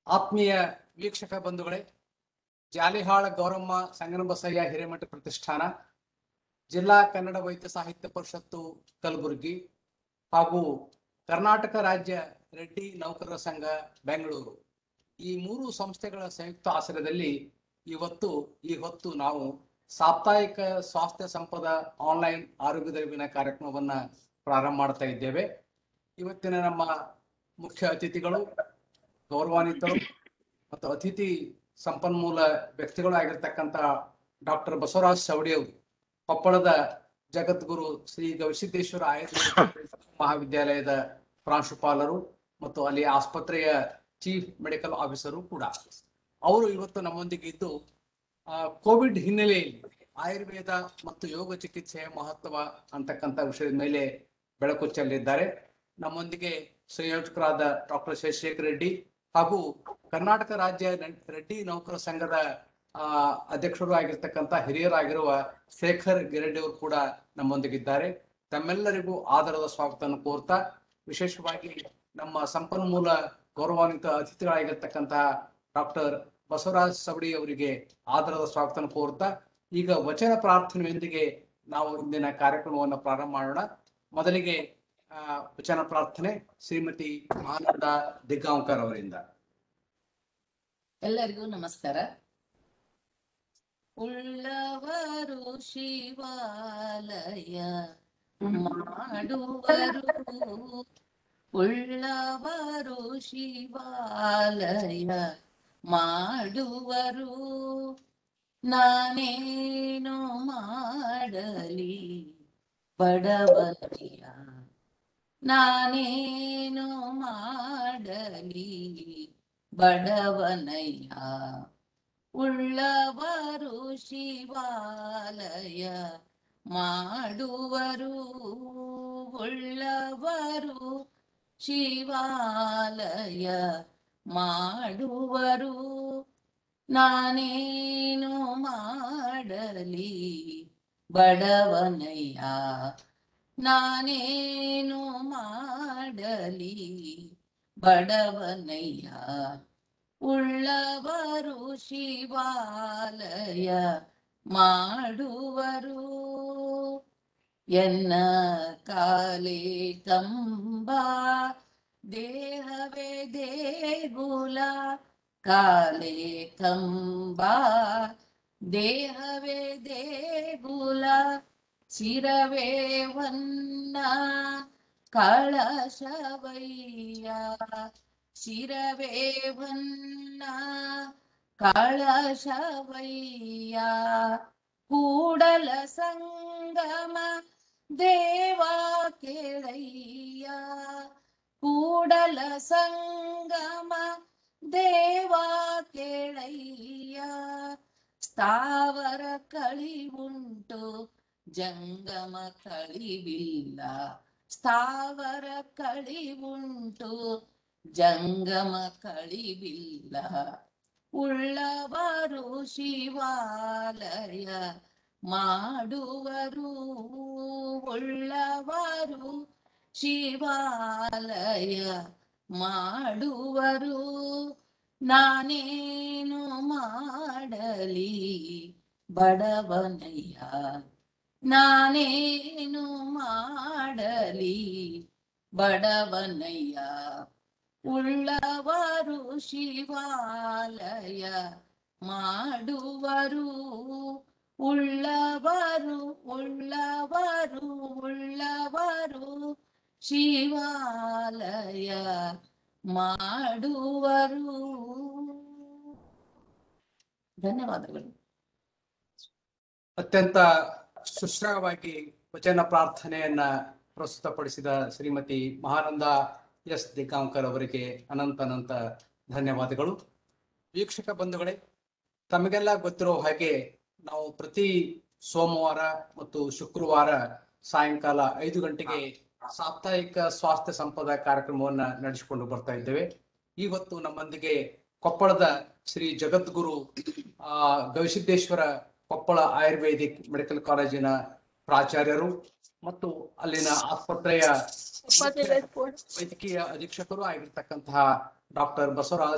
ಆತ್ಮೀಯ ವೀಕ್ಷಕ ಬಂಧುಗಳೇ ಜಾಲಿಹಾಳ ಗೌರಮ್ಮ ಸಂಗನಬಸಯ್ಯ ಹಿರೇಮಠ ಪ್ರತಿಷ್ಠಾನ ಜಿಲ್ಲಾ ಕನ್ನಡ ವೈದ್ಯ ಸಾಹಿತ್ಯ ಪರಿಷತ್ತು ಕಲಬುರಗಿ ಹಾಗೂ ಕರ್ನಾಟಕ ರಾಜ್ಯ ರೆಡ್ಡಿ ನೌಕರರ ಸಂಘ ಬೆಂಗಳೂರು ಈ ಮೂರು ಸಂಸ್ಥೆಗಳ ಸಂಯುಕ್ತ ಆಶ್ರಯದಲ್ಲಿ ಇವತ್ತು ಈ ಹೊತ್ತು ನಾವು ಸಾಪ್ತಾಹಿಕ ಸ್ವಾಸ್ಥ್ಯ ಸಂಪದ ಆನ್ಲೈನ್ ಆರೋಗ್ಯ ದರಿವಿನ ಕಾರ್ಯಕ್ರಮವನ್ನ ಪ್ರಾರಂಭ ಮಾಡ್ತಾ ಇದ್ದೇವೆ ಇವತ್ತಿನ ನಮ್ಮ ಮುಖ್ಯ ಅತಿಥಿಗಳು ಗೌರವಾನ್ವಿತರು ಮತ್ತು ಅತಿಥಿ ಸಂಪನ್ಮೂಲ ವ್ಯಕ್ತಿಗಳು ಆಗಿರ್ತಕ್ಕಂಥ ಡಾಕ್ಟರ್ ಬಸವರಾಜ್ ಸವಡಿ ಅವರು ಕೊಪ್ಪಳದ ಜಗದ್ಗುರು ಶ್ರೀ ಗವಿಸಿದ್ದೇಶ್ವರ ಆಯುರ್ವೇದ ಮಹಾವಿದ್ಯಾಲಯದ ಪ್ರಾಂಶುಪಾಲರು ಮತ್ತು ಅಲ್ಲಿ ಆಸ್ಪತ್ರೆಯ ಚೀಫ್ ಮೆಡಿಕಲ್ ಆಫೀಸರು ಕೂಡ ಅವರು ಇವತ್ತು ನಮ್ಮೊಂದಿಗೆ ಇದ್ದು ಆ, ಕೋವಿಡ್ ಹಿನ್ನೆಲೆಯಲ್ಲಿ ಆಯುರ್ವೇದ ಮತ್ತು ಯೋಗ ಚಿಕಿತ್ಸೆಯ ಮಹತ್ವ ಅಂತಕ್ಕಂಥ ವಿಷಯದ ಮೇಲೆ ಬೆಳಕು ಚೆಲ್ಲಿದ್ದಾರೆ ನಮ್ಮೊಂದಿಗೆ ಸಂಯೋಜಕರಾದ ಡಾಕ್ಟರ್ ಶಶಿಶೇಖರ್ ರೆಡ್ಡಿ ಹಾಗೂ ಕರ್ನಾಟಕ ರಾಜ್ಯ ನ- ರೆಡ್ಡಿ ನೌಕರ ಸಂಘದ ಆ, ಅಧ್ಯಕ್ಷರು ಆಗಿರ್ತಕ್ಕಂಥ ಹಿರಿಯರಾಗಿರುವ ಶೇಖರ್ ಗಿರೆಡ್ಡಿ ಅವರು ಕೂಡ ನಮ್ಮೊಂದಿಗಿದ್ದಾರೆ ತಮ್ಮೆಲ್ಲರಿಗೂ ಆದರದ ಸ್ವಾಗತವನ್ನು ಕೋರ್ತಾ ವಿಶೇಷವಾಗಿ ನಮ್ಮ ಸಂಪನ್ಮೂಲ ಗೌರವಾನ್ವಿತ ಅತಿಥಿಗಳಾಗಿರ್ತಕ್ಕಂತಹ ಡಾಕ್ಟರ್ ಬಸವರಾಜ್ ಸವಡಿ ಅವರಿಗೆ ಆದರದ ಸ್ವಾಗತವನ್ನು ಕೋರ್ತಾ ಈಗ ವಚನ ಪ್ರಾರ್ಥನೆಯೊಂದಿಗೆ ನಾವು ಇಂದಿನ ಕಾರ್ಯಕ್ರಮವನ್ನು ಪ್ರಾರಂಭ ಮಾಡೋಣ ಮೊದಲಿಗೆ ಆ, ವಚನ ಪ್ರಾರ್ಥನೆ ಶ್ರೀಮತಿ ಆನಂದ ದಿಗ್ಗಾಂಕರ್ ಅವರಿಂದ ಎಲ್ಲರಿಗೂ ನಮಸ್ಕಾರ ಉಳ್ಳವರು ಶಿವಾಲಯ ಮಾಡುವರು ಉಳ್ಳವರು ಶಿವಾಲಯ ಮಾಡುವರು ನಾನೇನು ಮಾಡಲಿ ಬಡವನೆಯ ನಾನೇನು ಮಾಡಲಿ ಬಡವನಯ್ಯ ಉಳ್ಳವರು ಶಿವಾಲಯ ಮಾಡುವರು ಉಳ್ಳವರು ಶಿವಾಲಯ ಮಾಡುವರು ನಾನೇನು ಮಾಡಲಿ ಬಡವನಯ್ಯ ನಾನೇನು ಮಾಡಲಿ ಬಡವನಯ್ಯ ಉಳ್ಳವರು ಶಿವಾಲಯ ಮಾಡುವರು ಎನ್ನ ಕಾಲೇ ತಂಬ ದೇಹವೇ ದೇಗುಲ ಕಾಲೇ ಕಂಬ ದೇಹವೇ ದೇಗುಲ ಶಿರವೇ ವನ್ನ ಕಳಶವಯ್ಯ ಶಿರವೇ ವನ್ನ ಕಳಶವಯ್ಯ ಕೂಡಲ ಸಂಗಮ ದೇವ ಕೇಳಯ್ಯ ಕೂಡಲ ಸಂಗಮ ದೇವ ಕೇಳಯ್ಯ ಸ್ಥಾವರ ಕಳಿವುಂಟು ಜಂಗಮ ಕಳಿವಿಲ್ಲ ಸ್ಥಾವರ ಕಳಿವುಂಟು ಜಂಗಮ ಕಳಿವಿಲ್ಲ ಉಳ್ಳವರು ಶಿವಾಲಯ ಮಾಡುವರು ಉಳ್ಳವರು ಶಿವಾಲಯ ಮಾಡುವರು ನಾನೇನು ಮಾಡಲಿ ಬಡವನಯ್ಯ ನಾನೇನು ಮಾಡಲಿ ಬಡವನಯ್ಯ ಉಳ್ಳವರು ಶಿವಾಲಯ ಮಾಡುವರು ಉಳ್ಳವರು ಉಳ್ಳವರು ಉಳ್ಳವರು ಶಿವಾಲಯ ಮಾಡುವರು ಧನ್ಯವಾದಗಳು ಅತ್ಯಂತ ಸುಶ್ರಾವವಾಗಿ ವಚನ ಪ್ರಾರ್ಥನೆಯನ್ನ ಪ್ರಸ್ತುತಪಡಿಸಿದ ಶ್ರೀಮತಿ ಮಹಾನಂದ ಎಸ್ ದಿಗ್ಗಾಂಕರ್ ಅವರಿಗೆ ಅನಂತ ಅನಂತ ಧನ್ಯವಾದಗಳು ವೀಕ್ಷಕ ಬಂಧುಗಳೇ ತಮಗೆಲ್ಲ ಗೊತ್ತಿರೋ ಹಾಗೆ ನಾವು ಪ್ರತಿ ಸೋಮವಾರ ಮತ್ತು ಶುಕ್ರವಾರ ಸಾಯಂಕಾಲ ಐದು ಗಂಟೆಗೆ ಸಾಪ್ತಾಹಿಕ ಸ್ವಾಸ್ಥ್ಯ ಸಂಪದ ಕಾರ್ಯಕ್ರಮವನ್ನ ನಡೆಸಿಕೊಂಡು ಬರ್ತಾ ಇದ್ದೇವೆ ಇವತ್ತು ನಮ್ಮೊಂದಿಗೆ ಕೊಪ್ಪಳದ ಶ್ರೀ ಜಗದ್ಗುರು ಆ ಗವಿಸಿದ್ದೇಶ್ವರ ಕೊಪ್ಪಳ ಆಯುರ್ವೇದಿಕ್ ಮೆಡಿಕಲ್ ಕಾಲೇಜಿನ ಪ್ರಾಚಾರ್ಯರು ಮತ್ತು ಅಲ್ಲಿನ ಆಸ್ಪತ್ರೆಯ ಮುಖ್ಯ ವೈದ್ಯಕೀಯ ಅಧೀಕ್ಷಕರು ಆಗಿರ್ತಕ್ಕಂತಹ ಡಾಕ್ಟರ್ ಬಸವರಾಜ್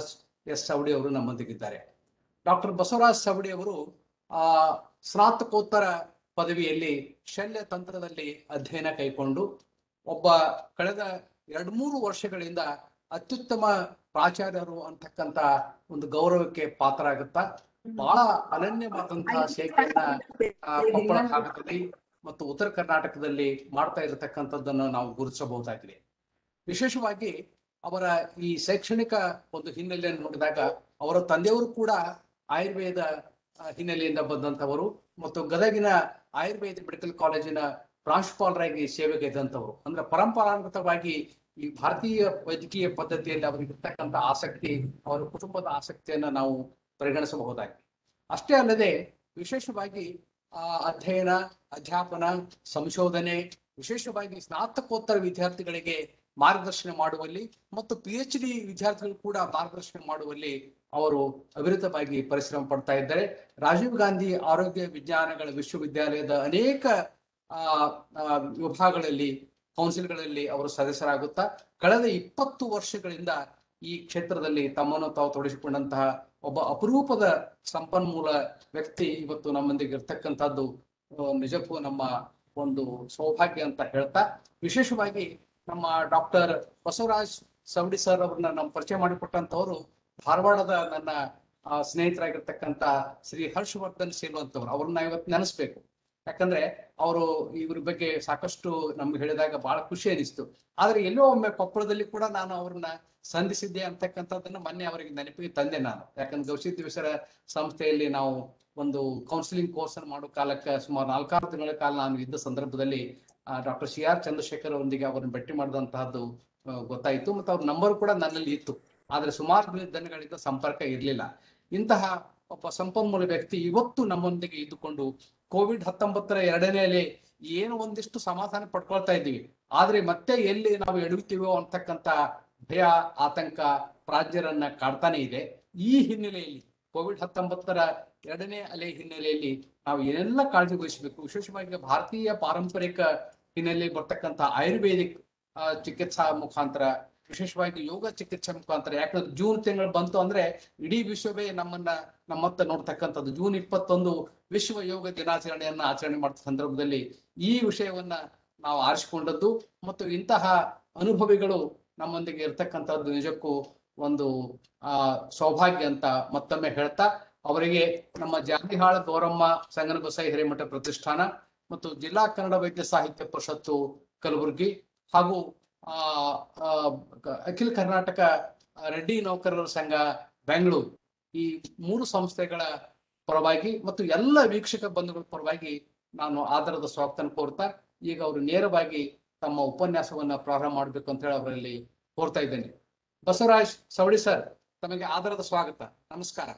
ಎಸ್ ಸವಡಿ ಅವರು ನಮ್ಮೊಂದಿಗಿದ್ದಾರೆ ಡಾಕ್ಟರ್ ಬಸವರಾಜ್ ಸವಡಿ ಅವರು ಆ ಸ್ನಾತಕೋತ್ತರ ಪದವಿಯಲ್ಲಿ ಶಲ್ಯ ತಂತ್ರದಲ್ಲಿ ಅಧ್ಯಯನ ಕೈಕೊಂಡು ಒಬ್ಬ ಕಳೆದ ಎರಡು ಮೂರು ವರ್ಷಗಳಿಂದ ಅತ್ಯುತ್ತಮ ಪ್ರಾಚಾರ್ಯರು ಅಂತಕ್ಕಂತ ಒಂದು ಗೌರವಕ್ಕೆ ಪಾತ್ರ ಆಗುತ್ತಾ ಬಹಳ ಅನನ್ಯವಾದಂತಹ ಸೇವೆಯನ್ನ ಆ, ಕೊಪ್ಪಳ ಭಾಗದಲ್ಲಿ ಮತ್ತು ಉತ್ತರ ಕರ್ನಾಟಕದಲ್ಲಿ ಮಾಡ್ತಾ ಇರತಕ್ಕಂಥದ್ದನ್ನು ನಾವು ಗುರುತಿಸಬಹುದಾಗಿದೆ ವಿಶೇಷವಾಗಿ ಅವರ ಈ ಶೈಕ್ಷಣಿಕ ಒಂದು ಹಿನ್ನೆಲೆಯನ್ನು ನೋಡಿದಾಗ ಅವರ ತಂದೆಯವರು ಕೂಡ ಆಯುರ್ವೇದ ಆ, ಹಿನ್ನೆಲೆಯಿಂದ ಬಂದಂತವರು ಮತ್ತು ಗದಗಿನ ಆಯುರ್ವೇದ ಮೆಡಿಕಲ್ ಕಾಲೇಜಿನ ಪ್ರಾಂಶುಪಾಲರಾಗಿ ಸೇವೆಗೆ ಇದ್ದಂಥವ್ರು ಅಂದ್ರೆ ಪರಂಪರಾಗತವಾಗಿ ಈ ಭಾರತೀಯ ವೈದ್ಯಕೀಯ ಪದ್ಧತಿಯಲ್ಲಿ ಅವರಿಗೆ ಇರ್ತಕ್ಕಂಥ ಆಸಕ್ತಿ ಅವರ ಕುಟುಂಬದ ಆಸಕ್ತಿಯನ್ನ ನಾವು ಪರಿಗಣಿಸಬಹುದಾಗಿದೆ ಅಷ್ಟೇ ಅಲ್ಲದೆ ವಿಶೇಷವಾಗಿ ಆ ಅಧ್ಯಯನ ಅಧ್ಯಾಪನ ಸಂಶೋಧನೆ ವಿಶೇಷವಾಗಿ ಸ್ನಾತಕೋತ್ತರ ವಿದ್ಯಾರ್ಥಿಗಳಿಗೆ ಮಾರ್ಗದರ್ಶನ ಮಾಡುವಲ್ಲಿ ಮತ್ತು ಪಿ ಎಚ್ ಡಿ ವಿದ್ಯಾರ್ಥಿಗಳು ಕೂಡ ಮಾರ್ಗದರ್ಶನ ಮಾಡುವಲ್ಲಿ ಅವರು ಅವಿರತವಾಗಿ ಪರಿಶ್ರಮ ಪಡ್ತಾ ಇದ್ದಾರೆ ರಾಜೀವ್ ಗಾಂಧಿ ಆರೋಗ್ಯ ವಿಜ್ಞಾನಗಳ ವಿಶ್ವವಿದ್ಯಾಲಯದ ಅನೇಕ ಆ, ಆ, ವಿಭಾಗಗಳಲ್ಲಿ ಕೌನ್ಸಿಲ್ಗಳಲ್ಲಿ ಅವರು ಸದಸ್ಯರಾಗುತ್ತಾ ಕಳೆದ ಇಪ್ಪತ್ತು ವರ್ಷಗಳಿಂದ ಈ ಕ್ಷೇತ್ರದಲ್ಲಿ ತಮ್ಮನ್ನು ತಾವು ತೊಡಗಿಸಿಕೊಂಡಂತಹ ಒಬ್ಬ ಅಪರೂಪದ ಸಂಪನ್ಮೂಲ ವ್ಯಕ್ತಿ ಇವತ್ತು ನಮ್ಮೊಂದಿಗೆ ಇರ್ತಕ್ಕಂಥದ್ದು ಆ, ನಿಜಕ್ಕೂ ನಮ್ಮ ಒಂದು ಸೌಭಾಗ್ಯ ಅಂತ ಹೇಳ್ತಾ ವಿಶೇಷವಾಗಿ ನಮ್ಮ ಡಾಕ್ಟರ್ ಬಸವರಾಜ್ ಸವಡಿ ಸರ್ ಅವ್ರನ್ನ ನಮ್ಮ ಪರಿಚಯ ಮಾಡಿಕೊಟ್ಟಂತವರು ಧಾರವಾಡದ ನನ್ನ ಆ, ಸ್ನೇಹಿತರಾಗಿರ್ತಕ್ಕಂಥ ಶ್ರೀ ಹರ್ಷವರ್ಧನ್ ಸೇಲುವಂತವ್ರು ಅವ್ರನ್ನ ಇವತ್ತು ನೆನೆಸ್ಬೇಕು ಯಾಕಂದ್ರೆ ಅವರು ಇವ್ರ ಬಗ್ಗೆ ಸಾಕಷ್ಟು ನಮ್ಗೆ ಹೇಳಿದಾಗ ಬಹಳ ಖುಷಿ ಅನಿಸ್ತು ಆದ್ರೆ ಎಲ್ಲೋ ಒಮ್ಮೆ ಕೊಪ್ಪಳದಲ್ಲಿ ಕೂಡ ನಾನು ಅವ್ರನ್ನ ಸಂಧಿಸಿದ್ದೆ ಅಂತಕ್ಕಂಥದ್ದನ್ನ ಮೊನ್ನೆ ಅವರಿಗೆ ನೆನಪಿಗೆ ತಂದೆ ನಾನು ಯಾಕಂದ್ರೆ ಗೌಸಿ ದಿವಸರ ಸಂಸ್ಥೆಯಲ್ಲಿ ನಾವು ಒಂದು ಕೌನ್ಸಿಲಿಂಗ್ ಕೋರ್ಸ್ ಅನ್ನು ಮಾಡೋ ಕಾಲಕ್ಕೆ ಸುಮಾರು ನಾಲ್ಕಾರು ತಿಂಗಳ ಕಾಲ ನಾನು ಇದ್ದ ಸಂದರ್ಭದಲ್ಲಿ ಡಾಕ್ಟರ್ ಸಿ ಆರ್ ಚಂದ್ರಶೇಖರ್ ಅವರೊಂದಿಗೆ ಅವರನ್ನು ಭೇಟಿ ಮಾಡಿದಂತಹದ್ದು ಆ, ಗೊತ್ತಾಯಿತು ಮತ್ತು ಅವ್ರ ನಂಬರ್ ಕೂಡ ನನ್ನಲ್ಲಿ ಇತ್ತು ಆದ್ರೆ ಸುಮಾರು ದಿನಗಳಿಂದ ಸಂಪರ್ಕ ಇರಲಿಲ್ಲ ಇಂತಹ ಒಬ್ಬ ಸಂಪನ್ಮೂಲ ವ್ಯಕ್ತಿ ಇವತ್ತು ನಮ್ಮೊಂದಿಗೆ ಇದ್ದುಕೊಂಡು ಕೋವಿಡ್ ಹತ್ತೊಂಬತ್ತರ ಎರಡನೇ ಅಲೆ ಏನು ಒಂದಿಷ್ಟು ಸಮಾಧಾನ ಪಡ್ಕೊಳ್ತಾ ಇದ್ದೀವಿ ಆದ್ರೆ ಮತ್ತೆ ಎಲ್ಲಿ ನಾವು ಎಡುತ್ತೀವೋ ಅಂತಕ್ಕಂತ ಭಯ ಆತಂಕ ಪ್ರಾಜ್ಯರನ್ನ ಕಾಡ್ತಾನೆ ಇದೆ ಈ ಹಿನ್ನೆಲೆಯಲ್ಲಿ ಕೋವಿಡ್ ಹತ್ತೊಂಬತ್ತರ ಎರಡನೇ ಅಲೆ ಹಿನ್ನೆಲೆಯಲ್ಲಿ ನಾವು ಏನೆಲ್ಲ ಕಾಳಜಿ ವಹಿಸಬೇಕು ವಿಶೇಷವಾಗಿ ಭಾರತೀಯ ಪಾರಂಪರಿಕ ಹಿನ್ನೆಲೆಯಲ್ಲಿ ಬರ್ತಕ್ಕಂಥ ಆಯುರ್ವೇದಿಕ್ ಆ, ಚಿಕಿತ್ಸಾ ಮುಖಾಂತರ ವಿಶೇಷವಾಗಿ ಯೋಗ ಚಿಕಿತ್ಸೆ ಮುಖಾಂತರ ಯಾಕಂದ್ರೆ ಜೂನ್ ತಿಂಗಳು ಬಂತು ಅಂದ್ರೆ ಇಡೀ ವಿಶ್ವವೇ ನಮ್ಮನ್ನ ನಮ್ಮತ್ತ ನೋಡ್ತಕ್ಕಂಥದ್ದು ಜೂನ್ ಇಪ್ಪತ್ತೊಂದು ವಿಶ್ವ ಯೋಗ ದಿನಾಚರಣೆಯನ್ನ ಆಚರಣೆ ಮಾಡಿದ ಸಂದರ್ಭದಲ್ಲಿ ಈ ವಿಷಯವನ್ನ ನಾವು ಆರಿಸಿಕೊಂಡದ್ದು ಮತ್ತು ಇಂತಹ ಅನುಭವಿಗಳು ನಮ್ಮೊಂದಿಗೆ ಇರ್ತಕ್ಕಂಥದ್ದು ನಿಜಕ್ಕೂ ಒಂದು ಆ ಸೌಭಾಗ್ಯ ಅಂತ ಮತ್ತೊಮ್ಮೆ ಹೇಳ್ತಾ ಅವರಿಗೆ ನಮ್ಮ ಜಾತಿಹಾಳ ಗೌರಮ್ಮ ಸಂಗನಬಸೈ ಹಿರೇಮಠ ಪ್ರತಿಷ್ಠಾನ ಮತ್ತು ಜಿಲ್ಲಾ ಕನ್ನಡ ವೈದ್ಯ ಸಾಹಿತ್ಯ ಪರಿಷತ್ತು ಕಲಬುರಗಿ ಹಾಗೂ ಆ ಆ, ಕ- ಅಖಿಲ ಕರ್ನಾಟಕ ರೆಡ್ಡಿ ನೌಕರರ ಸಂಘ ಬೆಂಗಳೂರು ಈ ಮೂರು ಸಂಸ್ಥೆಗಳ ಪರವಾಗಿ ಮತ್ತು ಎಲ್ಲ ವೀಕ್ಷಕ ಬಂಧುಗಳ ಪರವಾಗಿ ನಾನು ಆಧಾರದ ಸ್ವಾಗತ ಕೋರ್ತಾ ಈಗ ಅವರು ನೇರವಾಗಿ ತಮ್ಮ ಉಪನ್ಯಾಸವನ್ನ ಪ್ರಾರಂಭ ಮಾಡಬೇಕು ಅಂತ ಹೇಳಿ ಅವರಲ್ಲಿ ಕೋರ್ತಾ ಇದ್ದೇನೆ ಬಸವರಾಜ್ ಸವಡಿ ಸರ್ ತಮಗೆ ಆಧಾರದ ಸ್ವಾಗತ ನಮಸ್ಕಾರ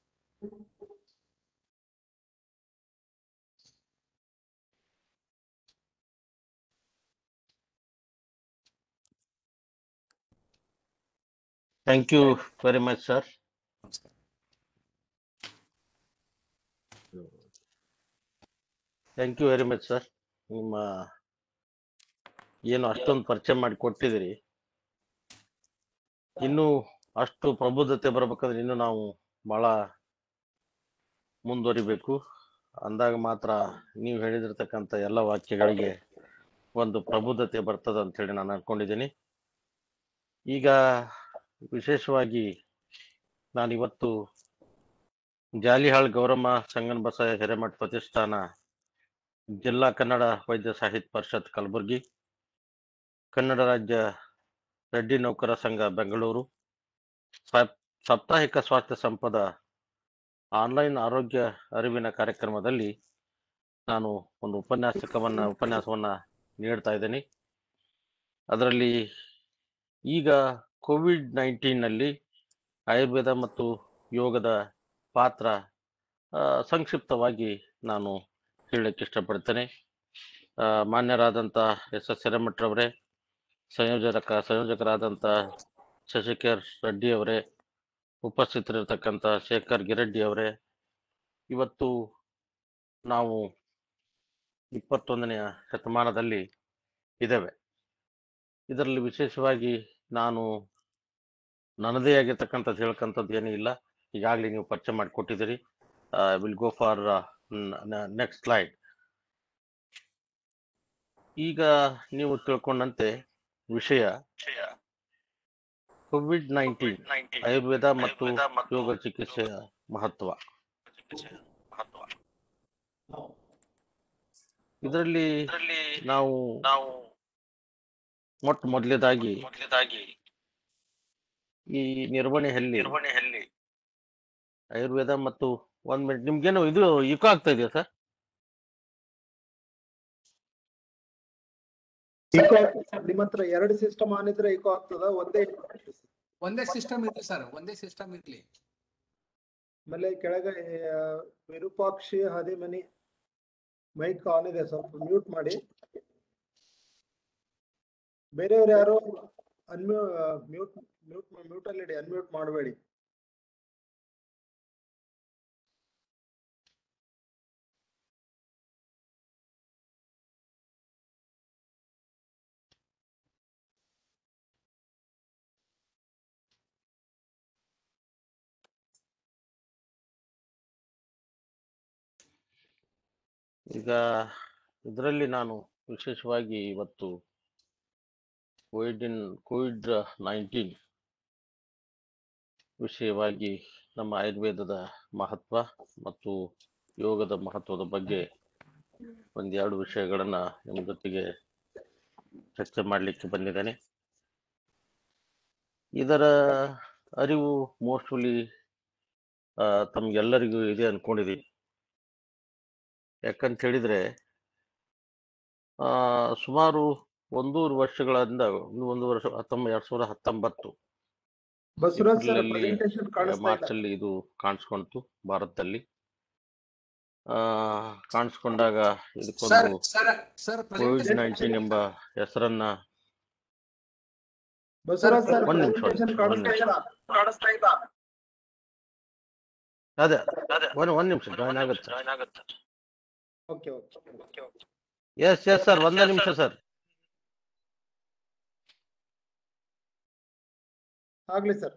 Thank you very much, sir. ನಮಸ್ಕಾರ thank you very much sir ನಿಮ್ಮ ಏನು ಅಷ್ಟೊಂದು ಪರಿಚಯ ಮಾಡಿ ಕೊಟ್ಟಿದ್ದೀರಿ ಇನ್ನು ಅಷ್ಟು ಪ್ರಬುದ್ಧತೆ ಬರ್ಬೇಕಂದ್ರೆ ಇನ್ನು ನಾವು ಬಹಳ ಮುಂದುವರಿಬೇಕು ಅಂದಾಗ ಮಾತ್ರ ನೀವು ಹೇಳಿದಿರ್ತಕ್ಕಂಥ ಎಲ್ಲ ವಾಕ್ಯಗಳಿಗೆ ಒಂದು ಪ್ರಬುದ್ಧತೆ ಬರ್ತದ ಅಂತ ಹೇಳಿ ನಾನು ಅನ್ಕೊಂಡಿದ್ದೀನಿ ಈಗ ವಿಶೇಷವಾಗಿ ನಾನಿವತ್ತು ಜಾಲಿಹಾಳ್ ಗೌರಮ್ಮ ಸಂಗನ್ ಬಸ ಹಿರೇಮಠ್ ಪ್ರತಿಷ್ಠಾನ ಜಿಲ್ಲಾ ಕನ್ನಡ ವೈದ್ಯ ಸಾಹಿತ್ಯ ಪರಿಷತ್ ಕಲಬುರಗಿ ಕನ್ನಡ ರಾಜ್ಯ ರೆಡ್ಡಿ ನೌಕರ ಸಂಘ ಬೆಂಗಳೂರು ಸಪ್- ಸಾಪ್ತಾಹಿಕ ಸ್ವಾಸ್ಥ್ಯ ಸಂಪದ ಆನ್ಲೈನ್ ಆರೋಗ್ಯ ಅರಿವಿನ ಕಾರ್ಯಕ್ರಮದಲ್ಲಿ ನಾನು ಒಂದು ಉಪನ್ಯಾಸಕವನ್ನ ಉಪನ್ಯಾಸವನ್ನ ನೀಡ್ತಾ ಇದ್ದೀನಿ ಅದರಲ್ಲಿ ಈಗ ಕೋವಿಡ್ ನೈನ್ಟೀನ್ನಲ್ಲಿ ಆಯುರ್ವೇದ ಮತ್ತು ಯೋಗದ ಪಾತ್ರ ಆ, ಸಂಕ್ಷಿಪ್ತವಾಗಿ ನಾನು ಹೇಳಕ್ಕೆ ಇಷ್ಟಪಡ್ತೇನೆ ಆ, ಮಾನ್ಯರಾದಂಥ ಎಸ್ ಎಸ್ ಹಿರೇಮಠರವರೇ ಸಂಯೋಜಕ ಸಂಯೋಜಕರಾದಂಥ ಶಶಿಕರ್ ರೆಡ್ಡಿ ಅವರೇ ಉಪಸ್ಥಿತರಿರ್ತಕ್ಕಂಥ ಶೇಖರ್ ಗಿರೆಡ್ಡಿ ಅವರೇ ಇವತ್ತು ನಾವು ಇಪ್ಪತ್ತೊಂದನೆಯ ಶತಮಾನದಲ್ಲಿ ಇದ್ದೇವೆ ಇದರಲ್ಲಿ ವಿಶೇಷವಾಗಿ ನಾನು ನನ್ನದೇ ಆಗಿರ್ತಕ್ಕಂಥದ್ದು ಹೇಳ್ಕಂಥದ್ದು ಏನೂ ಇಲ್ಲ ಈಗಾಗಲೇ ನೀವು ಪರಿಚಯ ಮಾಡಿಕೊಟ್ಟಿದ್ದೀರಿ will go for next slide ಈಗ ನೀವು ತಿಳ್ಕೊಂಡಂತೆ ವಿಷಯ ಕೋವಿಡ್ ನೈನ್ಟೀನ್ ಆಯುರ್ವೇದ ಮತ್ತು ಯೋಗ ಚಿಕಿತ್ಸೆಯ ಮಹತ್ವ ಇದರಲ್ಲಿ ನಾವು ನಾವು ಮೊಟ್ಟ ಮೊದಲೇದಾಗಿ ಮೊದಲದಾಗಿ ಈ ನಿರ್ವಹಣೆಯಲ್ಲಿ ನಿರ್ವಹಣೆಯಲ್ಲಿ ಆಯುರ್ವೇದ ಮತ್ತು ಒಂದ್ ಮಿನಿಟ್ ನಿಮ್ಗೇನು ಇದು ಇಕೋ ಆಗ್ತಾ ಇದೆಯಾ ಸರ್ ಈಕೋ ಆಗ್ತದೆ ಸರ್ ನಿಮ್ಮ ಹತ್ರ ಎರಡು ಸಿಸ್ಟಮ್ ಆನ್ ಇದ್ರೆ ಈಕೋ ಆಗ್ತದ ಒಂದೇ echo ಆಗ್ತದೆ sir. ಒಂದೇ ಸಿಸ್ಟಮ್ ಇರ್ಲಿ ಸರ್ ಒಂದೇ ಸಿಸ್ಟಮ್ ಇರ್ಲಿ ಆಮೇಲೆ ಕೆಳಗೆ ಆ, ವಿರೂಪಾಕ್ಷಿ ಹದಿಮನಿ ಮೈಕ್ ಆನ್ ಇದೆ ಸ್ವಲ್ಪ ಮ್ಯೂಟ್ ಮಾಡಿ ಬೇರೆಯವ್ರು ಯಾರು ಅನ್ಮ್ಯೂ ಮ್ಯೂಟ್ ಮ್ಯೂಟ್ ಮ್ಯೂಟ್ ಅಲ್ಲಿ ಇಡಿ ಅನ್ಮ್ಯೂಟ್ ಮಾಡಬೇಡಿ ಈಗ ಇದರಲ್ಲಿ ನಾನು ವಿಶೇಷವಾಗಿ ಇವತ್ತು ಕೋವಿಡ್ ಇನ್ ಕೋವಿಡ್ ನೈನ್ಟೀನ್ ವಿಷಯವಾಗಿ ನಮ್ಮ ಆಯುರ್ವೇದದ ಮಹತ್ವ ಮತ್ತು ಯೋಗದ ಮಹತ್ವದ ಬಗ್ಗೆ ಒಂದೆರಡು ವಿಷಯಗಳನ್ನ ನಿಮ್ಮ ಜೊತೆಗೆ ಚರ್ಚೆ ಮಾಡಲಿಕ್ಕೆ ಬಂದಿದ್ದೇನೆ ಇದರ ಅರಿವು ಮೋಸ್ಟ್ಲಿ ತಮ್ಗೆಲ್ಲರಿಗೂ ಇದೆ ಅನ್ಕೊಂಡಿದ್ದೀನಿ ಯಾಕಂತ ಹೇಳಿದ್ರೆ ಆ ಸುಮಾರು ಒಂದೂವರೆ ವರ್ಷಗಳಿಂದ ಒಂದು ಒಂದು ವರ್ಷ ಹತ್ತೊಂಬ ಎರಡ್ ಸಾವಿರದ ಹತ್ತೊಂಬತ್ತು ಬಸವರಾಜ್ ಸರ್ ಏಪ್ರಿಲಲ್ಲಿ, ಪ್ರೆಸೆಂಟೇಶನ್ ಕಾಣಿಸ್ತಾ ಮಾರ್ಚ್ ಇಲ್ಲ ಅಲ್ಲಿ ಇದು ಕಾಣಿಸ್ಕೊಂತು ಭಾರತದಲ್ಲಿ ಆ ಕಾಣಿಸ್ಕೊಂಡಾಗ ಸರ್ ಇದಕ್ಕೊಂದು ಸರ್ ಸರ್ ಕೋವಿಡ್ ನೈನ್ಟೀನ್ ಎಂಬ ಹೆಸರನ್ನ ಬಸವರಾಜ್ ಸರ್ ಒಂದ್ ನಿಮಿಷ, ಪ್ರೆಸೆಂಟೇಶನ್ ಒಂದ್ ಕಾಣಿಸ್ತಾ ನಿಮಿಷ. ಇಲ್ಲ ಕಾಣಿಸ್ತಾ ಇಲ್ಲ ಅದೇ ಅದೇ ಒಂದ್ ಒಂದ್ ನಿಮಿಷ ಜಾಯ್ನ್ ಆಗುತ್ತೆ ಜಾಯ್ನ್ ಆಗುತ್ತೆ okay okay okay okay yes yes sir ಒಂದೇ ನಿಮಿಷ ಸರ್ ಆಗ್ಲಿ ಸರ್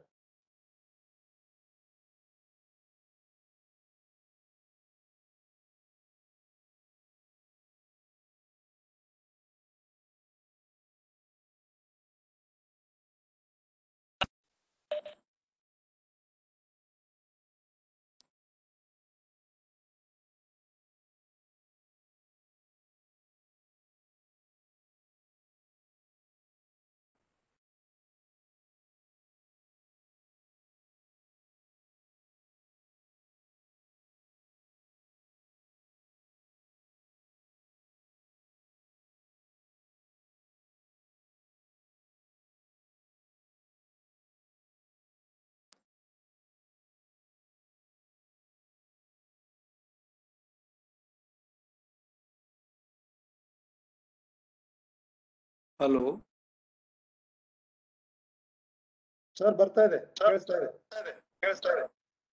ಹಲೋ ಸರ್ ಬರ್ತಾ ಇದೆ ಕೇಳಿಸ್ತಾ ಇದೆ ಕೇಳಿಸ್ತಾ ಇದೆ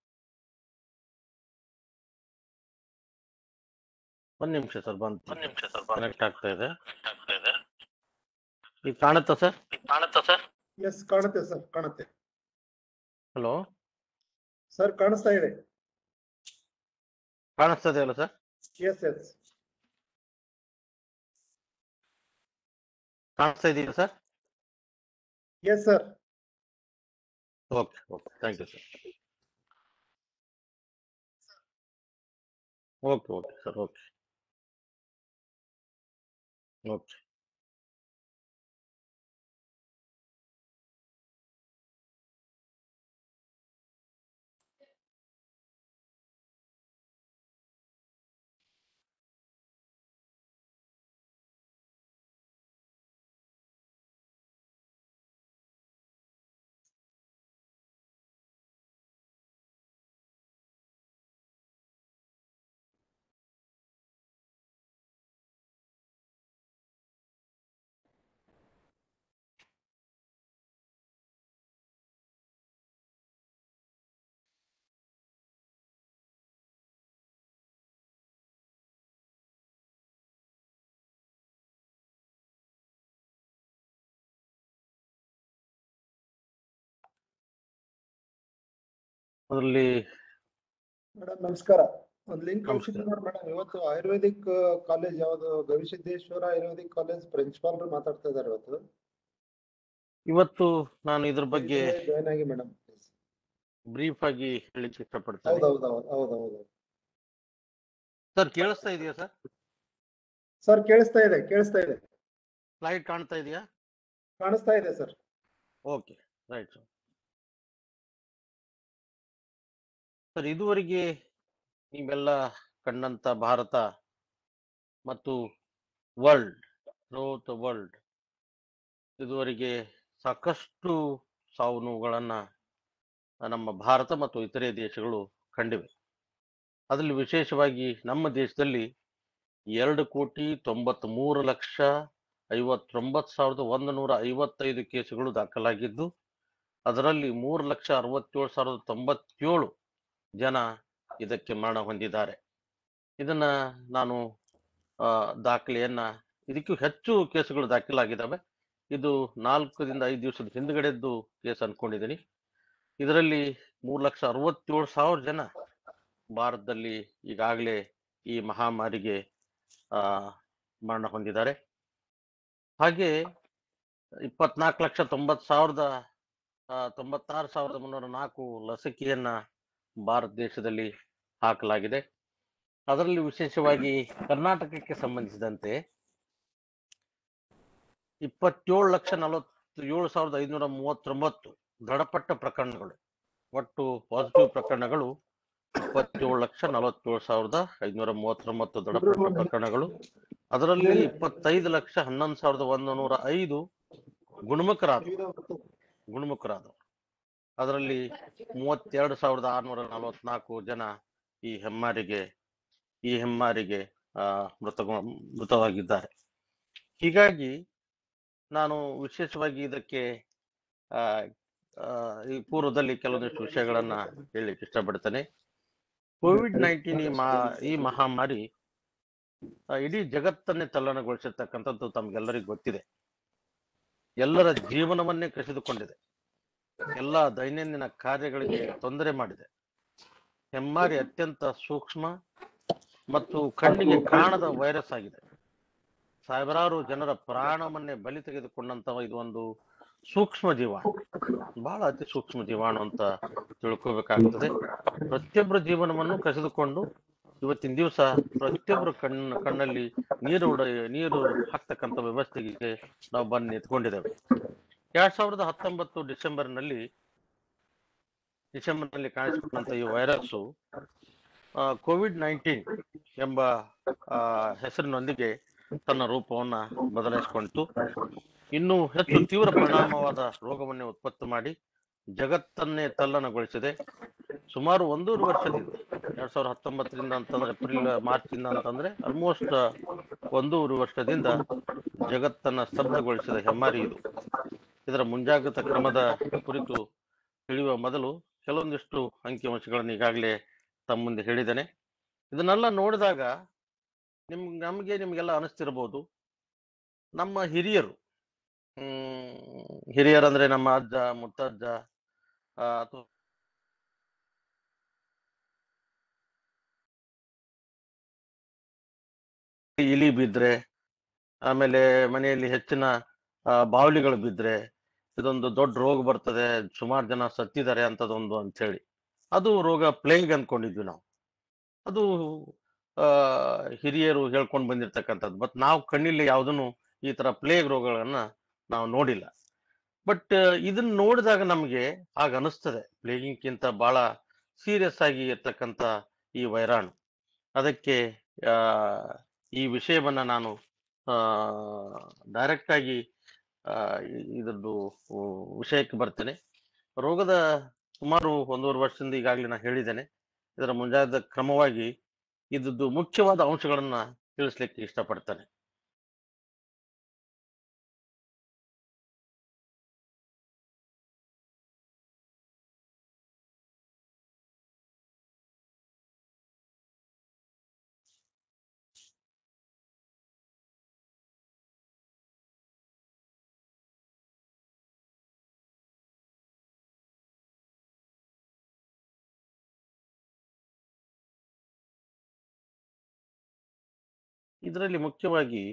ಒಂದ್ ನಿಮಿಷ ಸರ್ ಬಂತು ಒಂದ್ ನಿಮಿಷ ಸರ್ ಕನೆಕ್ಟ್ ಆಗ್ತಾ ಇದೆ ಆಗ್ತಾ ಇದೆ ಈಗ ಕಾಣುತ್ತಾ ಸರ್ ಕಾಣುತ್ತಾ ಸರ್ ಎಸ್ ಕಾಣುತ್ತೆ ಸರ್ ಕಾಣುತ್ತೆ ಹಲೋ ಸರ್ ಕಾಣಿಸ್ತಾ ಇದೆ ಕಾಣಿಸ್ತಾ ಇದೆಯಲ್ಲ ಸರ್ ಎಸ್ ಎಸ್ ಕಾಣಿಸ್ತಾ ಇದೆಯಾ sir yes sir okay okay thank you sir okay okay sir okay okay ಅದರಲ್ಲಿ ಮೇಡಮ್ ನಮಸ್ಕಾರ ಒಂದ್ ಲಿಂಕ್ ನಮಸ್ಕಾರ. ಕಳ್ಸಿದ್ರು ನೋಡಿ ಮೇಡಮ್ ಇವತ್ತು ಆಯುರ್ವೇದಿಕ್ ಕಾಲೇಜ್ ಯಾವ್ದು ಗವಿಸಿದ್ದೇಶ್ವರ ಆಯುರ್ವೇದಿಕ್ ಕಾಲೇಜ್ ಪ್ರಿನ್ಸಿಪಾಲ್ರು ಮಾತಾಡ್ತಾ ಇದಾರೆ ಇವತ್ತು ಇವತ್ತು ನಾನು ಇದ್ರ ಬಗ್ಗೆ ಜಾಯ್ನ್ ಆಗಿ ಮೇಡಮ್ ಬ್ರೀಫ್ ಆಗಿ ಹೇಳಿಕ್ಕೆ ಇಷ್ಟಪಡ್ತೇನೆ ಹೌದೌದು ಹೌದೌದು ಸರ್ ಕೇಳಿಸ್ತಾ ಇದೆಯಾ ಸರ್ ಸರ್ ಕೇಳಿಸ್ತಾ ಇದೆ ಕೇಳಿಸ್ತಾ ಇದೆ ಸ್ಲೈಡ್ ಕಾಣ್ತಾ ಇದೆಯಾ ಕಾಣಿಸ್ತಾ ಇದೆ sir okay right sir sir ಇದುವರೆಗೆ ನೀವೆಲ್ಲ ಕಂಡಂತ ಭಾರತ ಮತ್ತು ವರ್ಲ್ಡ್ ಥ್ರೋತ್ ವರ್ಲ್ಡ್ ಇದುವರೆಗೆ ಸಾಕಷ್ಟು ಸಾವು ನೋವುಗಳನ್ನ ನಮ್ಮ ಭಾರತ ಮತ್ತು ಇತರೆ ದೇಶಗಳು ಕಂಡಿವೆ ಅದರಲ್ಲಿ ವಿಶೇಷವಾಗಿ ನಮ್ಮ ದೇಶದಲ್ಲಿ ಎರಡು ಕೋಟಿ ತೊಂಬತ್ತ್ ಮೂರು ಲಕ್ಷ ಐವತ್ತೊಂಬತ್ತು ಸಾವಿರದ ಒಂದು ನೂರ ಐವತ್ತೈದು ಕೇಸುಗಳು ದಾಖಲಾಗಿದ್ದು ಅದರಲ್ಲಿ ಮೂರು ಲಕ್ಷ ಅರವತ್ತೇಳು ಸಾವಿರದ ತೊಂಬತ್ತೇಳು ಜನ ಇದಕ್ಕೆ ಮರಣ ಹೊಂದಿದ್ದಾರೆ ಇದನ್ನ ನಾನು ಆ, ದಾಖಲೆಯನ್ನ ಇದಕ್ಕೂ ಹೆಚ್ಚು ಕೇಸುಗಳು ದಾಖಲಾಗಿದ್ದಾವೆ ಇದು ನಾಲ್ಕರಿಂದ ಐದು ದಿವಸದ ಹಿಂದ್ಗಡೆದ್ದು ಕೇಸ್ ಅನ್ಕೊಂಡಿದ್ದೀನಿ ಇದರಲ್ಲಿ ಮೂರು ಲಕ್ಷ ಅರವತ್ತೇಳು ಸಾವಿರ ಜನ ಭಾರತದಲ್ಲಿ ಈಗಾಗಲೇ ಈ ಮಹಾಮಾರಿಗೆ ಆ ಮರಣ ಹೊಂದಿದ್ದಾರೆ ಹಾಗೆ ಇಪ್ಪತ್ನಾಲ್ಕು ಲಕ್ಷ ತೊಂಬತ್ತು ಸಾವಿರದ ಆ, ತೊಂಬತ್ತಾರು ಸಾವಿರದ ಮುನ್ನೂರ ನಾಲ್ಕು ಲಸಿಕೆಯನ್ನ ಭಾರತ ದೇಶದಲ್ಲಿ ಹಾಕಲಾಗಿದೆ ಅದರಲ್ಲಿ ವಿಶೇಷವಾಗಿ ಕರ್ನಾಟಕಕ್ಕೆ ಸಂಬಂಧಿಸಿದಂತೆ ಇಪ್ಪತ್ತೇಳು ಲಕ್ಷ ನಲವತ್ತು ಏಳು ಸಾವಿರದ ಐನೂರ ಮೂವತ್ತೊಂಬತ್ತು ದೃಢಪಟ್ಟ ಪ್ರಕರಣಗಳು ಒಟ್ಟು ಪಾಸಿಟಿವ್ ಪ್ರಕರಣಗಳು ಇಪ್ಪತ್ತೇಳು ಲಕ್ಷ ನಲವತ್ತೇಳು ಸಾವಿರದ ಐನೂರ ಮೂವತ್ತೊಂಬತ್ತು ದೃಢಪಟ್ಟ ಪ್ರಕರಣಗಳು ಅದರಲ್ಲಿ ಇಪ್ಪತ್ತೈದು ಲಕ್ಷ ಹನ್ನೊಂದು ಸಾವಿರದ ಒಂದು ನೂರ ಐದು ಗುಣಮುಖರಾದ ಗುಣಮುಖರಾದವರು ಅದರಲ್ಲಿ ಮೂವತ್ತೆರಡು ಸಾವಿರದ ಆರುನೂರ ನಲವತ್ನಾಲ್ಕು ಜನ ಈ ಹೆಮ್ಮಾರಿಗೆ ಈ ಹೆಮ್ಮಾರಿಗೆ ಆ ಮೃತ ಮೃತವಾಗಿದ್ದಾರೆ ಹೀಗಾಗಿ ನಾನು ವಿಶೇಷವಾಗಿ ಇದಕ್ಕೆ ಆ ಆ, ಈ ಪೂರ್ವದಲ್ಲಿ ಕೆಲವೊಂದಿಷ್ಟು ವಿಷಯಗಳನ್ನ ಹೇಳಲಿಕ್ಕೆ ಇಷ್ಟಪಡ್ತೇನೆ ಕೋವಿಡ್ ನೈನ್ಟೀನ್ ಈ ಮಾ ಈ ಮಹಾಮಾರಿ ಆ, ಇಡೀ ಜಗತ್ತನ್ನೇ ತಲ್ಲಣಗೊಳಿಸಿರ್ತಕ್ಕಂಥದ್ದು ತಮ್ಗೆಲ್ಲರಿಗೂ ಗೊತ್ತಿದೆ ಎಲ್ಲರ ಜೀವನವನ್ನೇ ಕಸಿದುಕೊಂಡಿದೆ ಎಲ್ಲ ದೈನಂದಿನ ಕಾರ್ಯಗಳಿಗೆ ತೊಂದರೆ ಮಾಡಿದೆ ಹೆಮ್ಮಾರಿ ಅತ್ಯಂತ ಸೂಕ್ಷ್ಮ ಮತ್ತು ಕಣ್ಣಿಗೆ ಕಾಣದ ವೈರಸ್ ಆಗಿದೆ ಸಾವಿರಾರು ಜನರ ಪ್ರಾಣವನ್ನೇ ಬಲಿ ತೆಗೆದುಕೊಂಡಂತ ಇದು ಒಂದು ಸೂಕ್ಷ್ಮ ಜೀವಾಣು ಬಹಳ ಅತಿ ಸೂಕ್ಷ್ಮ ಜೀವಾಣು ಅಂತ ತಿಳ್ಕೋಬೇಕಾಗ್ತದೆ ಪ್ರತಿಯೊಬ್ಬರ ಜೀವನವನ್ನು ಕಸಿದುಕೊಂಡು ಇವತ್ತಿನ ದಿವಸ ಪ್ರತಿಯೊಬ್ಬರ ಕಣ್ಣ ಕಣ್ಣಲ್ಲಿ ನೀರು ಉಡ ನೀರು ಹಾಕ್ತಕ್ಕಂಥ ವ್ಯವಸ್ಥೆಗೆ ನಾವು ಬಂದು ನಿಂತ್ಕೊಂಡಿದ್ದೇವೆ ಎರಡ್ ಸಾವಿರದ ಹತ್ತೊಂಬತ್ತು ಡಿಸೆಂಬರ್ನಲ್ಲಿ ಡಿಸೆಂಬರ್ನಲ್ಲಿ ಕಾಣಿಸಿಕೊಂಡಂತ ಈ ವೈರಸ್ಸು ಕೋವಿಡ್ ನೈನ್ಟೀನ್ ಎಂಬ ಆ, ಹೆಸರಿನೊಂದಿಗೆ ತನ್ನ ರೂಪವನ್ನ ಬದಲಾಯಿಸಿಕೊಂಡಿತು ಇನ್ನು ಹೆಚ್ಚು ತೀವ್ರ ಪರಿಣಾಮವಾದ ರೋಗವನ್ನೇ ಉತ್ಪತ್ತಿ ಮಾಡಿ ಜಗತ್ತನ್ನೇ ತಲ್ಲಣಗೊಳಿಸಿದೆ ಸುಮಾರು ಒಂದೂವರೆ ವರ್ಷದಿಂದ ಎರಡ್ ಸಾವಿರದ ಹತ್ತೊಂಬತ್ತರಿಂದ ಅಂತಂದ್ರೆ ಏಪ್ರಿಲ್ ಮಾರ್ಚ್ ಇಂದ ಅಂತಂದ್ರೆ ಆಲ್ಮೋಸ್ಟ್ ಒಂದೂವರೆ ವರ್ಷದಿಂದ ಜಗತ್ತನ್ನ ಸ್ತಬ್ಧಗೊಳಿಸಿದ ಹೆಮ್ಮಾರಿ ಇದು ಇದರ ಮುಂಜಾಗ್ರತಾ ಕ್ರಮದ ಕುರಿತು ತಿಳಿಯುವ ಮೊದಲು ಕೆಲವೊಂದಿಷ್ಟು ಅಂಕಿಅಂಶಗಳನ್ನು ಈಗಾಗಲೇ ತಮ್ಮ ಮುಂದೆ ಹೇಳಿದ್ದೇನೆ ಇದನ್ನೆಲ್ಲ ನೋಡಿದಾಗ ನಿಮ್ ನಮಗೆ ನಿಮ್ಗೆಲ್ಲ ಅನಿಸ್ತಿರ್ಬೋದು ನಮ್ಮ ಹಿರಿಯರು ಹ್ಮ್ ಹಿರಿಯರಂದ್ರೆ ನಮ್ಮ ಅಜ್ಜ ಮುತ್ತಜ್ಜ ಆ, ಅಥವಾ ಇಲಿ ಬಿದ್ರೆ ಆಮೇಲೆ ಮನೆಯಲ್ಲಿ ಹೆಚ್ಚಿನ ಆ, ಬಾವಲಿಗಳು ಬಿದ್ರೆ ಇದೊಂದು ದೊಡ್ಡ ರೋಗ ಬರ್ತದೆ ಸುಮಾರು ಜನ ಸತ್ತಿದ್ದಾರೆ ಅಂತದೊಂದು ಅಂತ ಹೇಳಿ ಅದು ರೋಗ ಪ್ಲೇಗ್ ಅನ್ಕೊಂಡಿದ್ವಿ ನಾವು ಅದು ಆ ಹಿರಿಯರು ಹೇಳ್ಕೊಂಡು ಬಂದಿರ್ತಕ್ಕಂಥದ್ದು ಬಟ್ ನಾವು ಕಣ್ಣಿಲ್ಲಿ ಯಾವುದನ್ನು ಈ ತರ ಪ್ಲೇಗ್ ರೋಗಗಳನ್ನ ನಾವು ನೋಡಿಲ್ಲ ಬಟ್ ಇದನ್ನ ನೋಡಿದಾಗ ನಮಗೆ ಆಗ ಅನಿಸ್ತದೆ ಪ್ಲೇಗಿಂಗ್ಕಿಂತ ಬಹಳ ಸೀರಿಯಸ್ ಆಗಿ ಇರ್ತಕ್ಕಂಥ ಈ ವೈರಾಣು ಅದಕ್ಕೆ ಆ ಈ ವಿಷಯವನ್ನ ನಾನು ಡೈರೆಕ್ಟ್ ಆಗಿ ಆ, ಇ- ಇದ್ರದ್ದು ಉ, ವಿಷಯಕ್ಕೆ ಬರ್ತೇನೆ ರೋಗದ ಸುಮಾರು ಒಂದೂವರೆ ವರ್ಷದಿಂದ ಈಗಾಗಲೇ ನಾನು ಹೇಳಿದ್ದೇನೆ ಇದರ ಮುಂಜಾಗ್ರತಾ ಕ್ರಮವಾಗಿ ಇದ್ದದ್ದು ಮುಖ್ಯವಾದ ಅಂಶಗಳನ್ನ ತಿಳಿಸ್ಲಿಕ್ಕೆ ಇಷ್ಟಪಡ್ತೇನೆ ಇದರಲ್ಲಿ ಮುಖ್ಯವಾಗಿ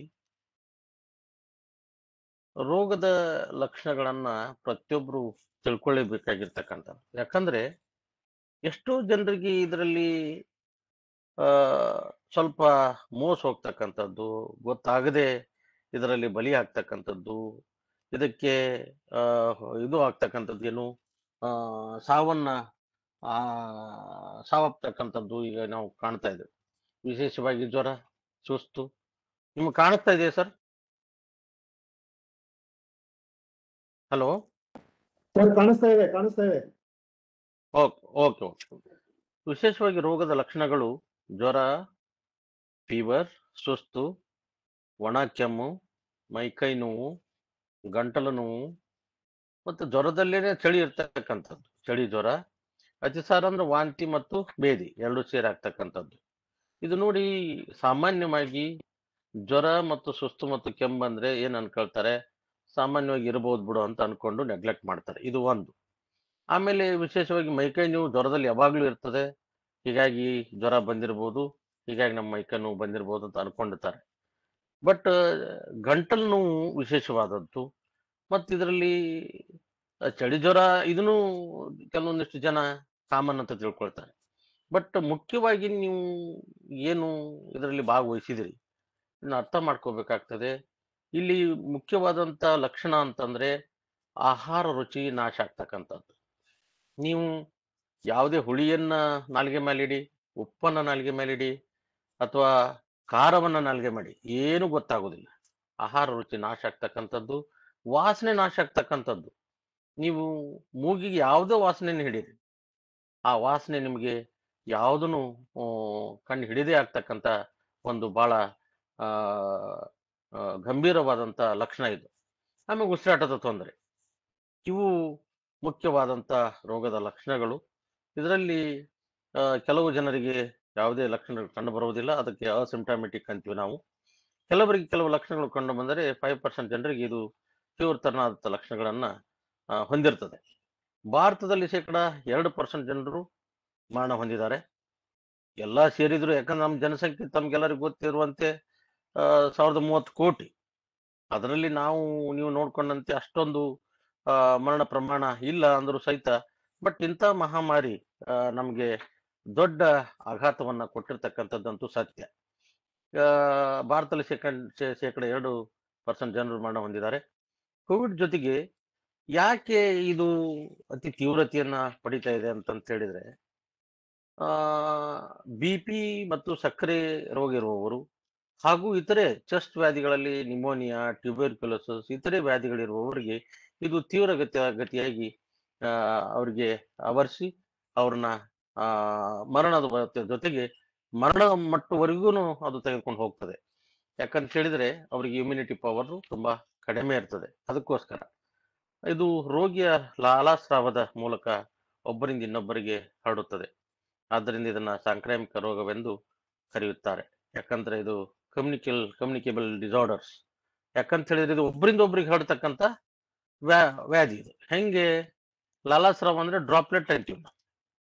ರೋಗದ ಲಕ್ಷಣಗಳನ್ನ ಪ್ರತಿಯೊಬ್ರು ತಿಳ್ಕೊಳ್ಳೇಬೇಕಾಗಿರ್ತಕ್ಕಂಥ ಯಾಕಂದ್ರೆ ಎಷ್ಟೋ ಜನರಿಗೆ ಇದರಲ್ಲಿ ಆ ಸ್ವಲ್ಪ ಮೋಸ ಹೋಗ್ತಕ್ಕಂಥದ್ದು ಗೊತ್ತಾಗದೆ ಇದರಲ್ಲಿ ಬಲಿ ಆಗ್ತಕ್ಕಂಥದ್ದು ಇದಕ್ಕೆ ಆ ಇದು ಆಗ್ತಕ್ಕಂಥದ್ದು ಏನು ಆ ಸಾವನ್ನ ಆ ಸಾವಪ್ತಕ್ಕಂಥದ್ದು ಈಗ ನಾವು ಕಾಣ್ತಾ ಇದ್ದೇವೆ ವಿಶೇಷವಾಗಿ ಜ್ವರ ಸುಸ್ತು ನಿಮ್ಗೆ ಕಾಣಿಸ್ತಾ ಇದೆಯಾ ಸರ್ ಹಲೋ ಸರ್ ಕಾಣಿಸ್ತಾ ಇದೆ ಕಾಣಿಸ್ತಾ ಇದೆ ಓಕೆ ಓಕೆ ಓಕೆ ವಿಶೇಷವಾಗಿ ರೋಗದ ಲಕ್ಷಣಗಳು ಜ್ವರ ಫೀವರ್ ಸುಸ್ತು ಒಣ ಕೆಮ್ಮು ಮೈಕೈ ನೋವು ಗಂಟಲು ನೋವು ಮತ್ತು ಜ್ವರದಲ್ಲೇನೆ ಚಳಿ ಇರ್ತಕ್ಕಂಥದ್ದು ಚಳಿ ಜ್ವರ ಅತಿಸಾರ ಅಂದ್ರೆ ವಾಂತಿ ಮತ್ತು ಬೇದಿ ಎರಡು ಸೇರಿ ಆಗ್ತಕ್ಕಂಥದ್ದು ಇದು ನೋಡಿ ಸಾಮಾನ್ಯವಾಗಿ ಜ್ವರ ಮತ್ತು ಸುಸ್ತು ಮತ್ತು ಕೆಮ್ಮು ಬಂದ್ರೆ ಏನ್ ಅನ್ಕೊಳ್ತಾರೆ ಸಾಮಾನ್ಯವಾಗಿ ಇರಬಹುದು ಬಿಡು ಅಂತ ಅನ್ಕೊಂಡು ನೆಗ್ಲೆಕ್ಟ್ ಮಾಡ್ತಾರೆ ಇದು ಒಂದು ಆಮೇಲೆ ವಿಶೇಷವಾಗಿ ಮೈಕೈ ನೋವು ಜ್ವರದಲ್ಲಿ ಯಾವಾಗ್ಲೂ ಇರ್ತದೆ ಹೀಗಾಗಿ ಜ್ವರ ಬಂದಿರ್ಬೋದು ಹೀಗಾಗಿ ನಮ್ಮ ಮೈಕೈ ನೋವು ಬಂದಿರ್ಬೋದು ಅಂತ ಅನ್ಕೊಂಡಿರ್ತಾರೆ ಬಟ್ ಗಂಟಲು ನೋವು ವಿಶೇಷವಾದದ್ದು ಮತ್ತು ಇದರಲ್ಲಿ ಚಳಿ ಜ್ವರ ಇದನ್ನು ಕೆಲವೊಂದಿಷ್ಟು ಜನ ಕಾಮನ್ ಅಂತ ತಿಳ್ಕೊಳ್ತಾರೆ ಬಟ್ ಮುಖ್ಯವಾಗಿ ನೀವು ಏನು ಇದರಲ್ಲಿ ಭಾಗವಹಿಸಿದಿರಿ ಇದನ್ನ ಅರ್ಥ ಮಾಡ್ಕೋಬೇಕಾಗ್ತದೆ ಇಲ್ಲಿ ಮುಖ್ಯವಾದಂತ ಲಕ್ಷಣ ಅಂತಂದ್ರೆ ಆಹಾರ ರುಚಿ ನಾಶ ಆಗ್ತಕ್ಕಂಥದ್ದು ನೀವು ಯಾವುದೇ ಹುಳಿಯನ್ನ ನಾಲಿಗೆ ಮೇಲಿಡಿ ಉಪ್ಪನ್ನ ನಾಲಿಗೆ ಮೇಲಿಡಿ ಅಥವಾ ಖಾರವನ್ನ ನಾಲಿಗೆ ಮಾಡಿ ಏನು ಗೊತ್ತಾಗೋದಿಲ್ಲ ಆಹಾರ ರುಚಿ ನಾಶ ಆಗ್ತಕ್ಕಂಥದ್ದು ವಾಸನೆ ನಾಶ ಆಗ್ತಕ್ಕಂಥದ್ದು ನೀವು ಮೂಗಿಗೆ ಯಾವುದೇ ವಾಸನೆಯನ್ನು ಹಿಡೀರಿ ಆ ವಾಸನೆ ನಿಮಗೆ ಯಾವುದನ್ನು ಕಣ್ಣು ಹಿಡಿದೇ ಆಗ್ತಕ್ಕಂಥ ಒಂದು ಬಹಳ ಆ ಆ, ಗಂಭೀರವಾದಂಥ ಲಕ್ಷಣ ಇದು ಆಮೇಲೆ ಉಸಿರಾಟದ ತೊಂದರೆ ಇವು ಮುಖ್ಯವಾದಂಥ ರೋಗದ ಲಕ್ಷಣಗಳು ಇದರಲ್ಲಿ ಆ, ಕೆಲವು ಜನರಿಗೆ ಯಾವುದೇ ಲಕ್ಷಣಗಳು ಕಂಡು ಬರುವುದಿಲ್ಲ ಅದಕ್ಕೆ ಅಸಿಂಪ್ಟಾಮೆಟಿಕ್ ಅಂತೀವಿ ನಾವು ಕೆಲವರಿಗೆ ಕೆಲವು ಲಕ್ಷಣಗಳು ಕಂಡು ಬಂದರೆ ಫೈವ್ ಪರ್ಸೆಂಟ್ ಜನರಿಗೆ ಇದು ತೀವ್ರತರನಾದ ಲಕ್ಷಣಗಳನ್ನ ಆ, ಹೊಂದಿರ್ತದೆ ಭಾರತದಲ್ಲಿ ಶೇಕಡ ಎರಡು ಪರ್ಸೆಂಟ್ ಜನರು ಮರಣ ಹೊಂದಿದ್ದಾರೆ ಎಲ್ಲ ಸೇರಿದ್ರು ಯಾಕಂದ್ರೆ ನಮ್ಮ ಜನಸಂಖ್ಯೆ ತಮ್ಗೆಲ್ಲರಿಗೂ ಗೊತ್ತಿರುವಂತೆ ಆ, ಸಾವಿರದ ಮೂವತ್ತು ಕೋಟಿ ಅದರಲ್ಲಿ ನಾವು ನೀವು ನೋಡ್ಕೊಂಡಂತೆ ಅಷ್ಟೊಂದು ಆ, ಮರಣ ಪ್ರಮಾಣ ಇಲ್ಲ ಅಂದ್ರೂ ಸಹಿತ ಬಟ್ ಇಂಥ ಮಹಾಮಾರಿ ಆ, ನಮ್ಗೆ ದೊಡ್ಡ ಆಘಾತವನ್ನ ಕೊಟ್ಟಿರ್ತಕ್ಕಂಥದ್ದಂತೂ ಸತ್ಯ ಆ, ಭಾರತದಲ್ಲಿ ಶೇಕಂಡ್ ಶೇ- ಶೇಕಡ ಎರಡು ಪರ್ಸೆಂಟ್ ಜನರು ಮರಣ ಹೊಂದಿದ್ದಾರೆ ಕೋವಿಡ್ ಜೊತೆಗೆ ಯಾಕೆ ಇದು ಅತಿ ತೀವ್ರತೆಯನ್ನ ಪಡಿತಾ ಇದೆ ಅಂತಂತ ಹೇಳಿದ್ರೆ ಆ ಬಿ ಪಿ ಮತ್ತು ಸಕ್ಕರೆ ರೋಗ ಇರುವವರು ಹಾಗೂ ಇತರೆ ಚೆಸ್ಟ್ ವ್ಯಾಧಿಗಳಲ್ಲಿ ನಿಮೋನಿಯಾ ಟ್ಯೂಬರ್ಕ್ಯುಲೋಸಿಸ್ ಇತರೆ ವ್ಯಾಧಿಗಳಿರುವವರಿಗೆ ಇದು ತೀವ್ರ ಗತಿ ಗತಿಯಾಗಿ ಆ, ಅವರಿಗೆ ಆವರಿಸಿ ಅವ್ರನ್ನ ಆ ಮರಣದ ಬ- ಜೊತೆಗೆ ಮರಣ ಮಟ್ಟವರೆಗೂ ಅದು ತೆಗೆದುಕೊಂಡು ಹೋಗ್ತದೆ ಯಾಕಂತ ಹೇಳಿದ್ರೆ ಅವರಿಗೆ ಇಮ್ಯುನಿಟಿ ಪವರ್ ತುಂಬಾ ಕಡಿಮೆ ಇರ್ತದೆ ಅದಕ್ಕೋಸ್ಕರ ಇದು ರೋಗಿಯ ಲಾಲಾಸ್ರಾವದ ಮೂಲಕ ಒಬ್ಬರಿಂದ ಇನ್ನೊಬ್ಬರಿಗೆ ಹರಡುತ್ತದೆ ಆದ್ದರಿಂದ ಇದನ್ನ ಸಾಂಕ್ರಾಮಿಕ ರೋಗವೆಂದು ಕರೆಯುತ್ತಾರೆ ಯಾಕಂದ್ರೆ ಇದು ಕಮ್ಯುನಿಕಲ್ ಕಮ್ಯುನಿಕೇಬಲ್ ಡಿಸಾರ್ಡರ್ಸ್ ಯಾಕಂತ ಹೇಳಿದ್ರೆ ಇದು ಒಬ್ಬರಿಂದ ಒಬ್ರಿಗೆ ಹರಡ್ತಕ್ಕಂಥ ವ್ಯಾ ವ್ಯಾಧಿ ಇದು ಹೆಂಗೆ ಲಾಲಾಸ್ರಾವ ಅಂದ್ರೆ ಡ್ರಾಪ್ಲೆಟ್ ಅಂತೀವಿ ನಾವು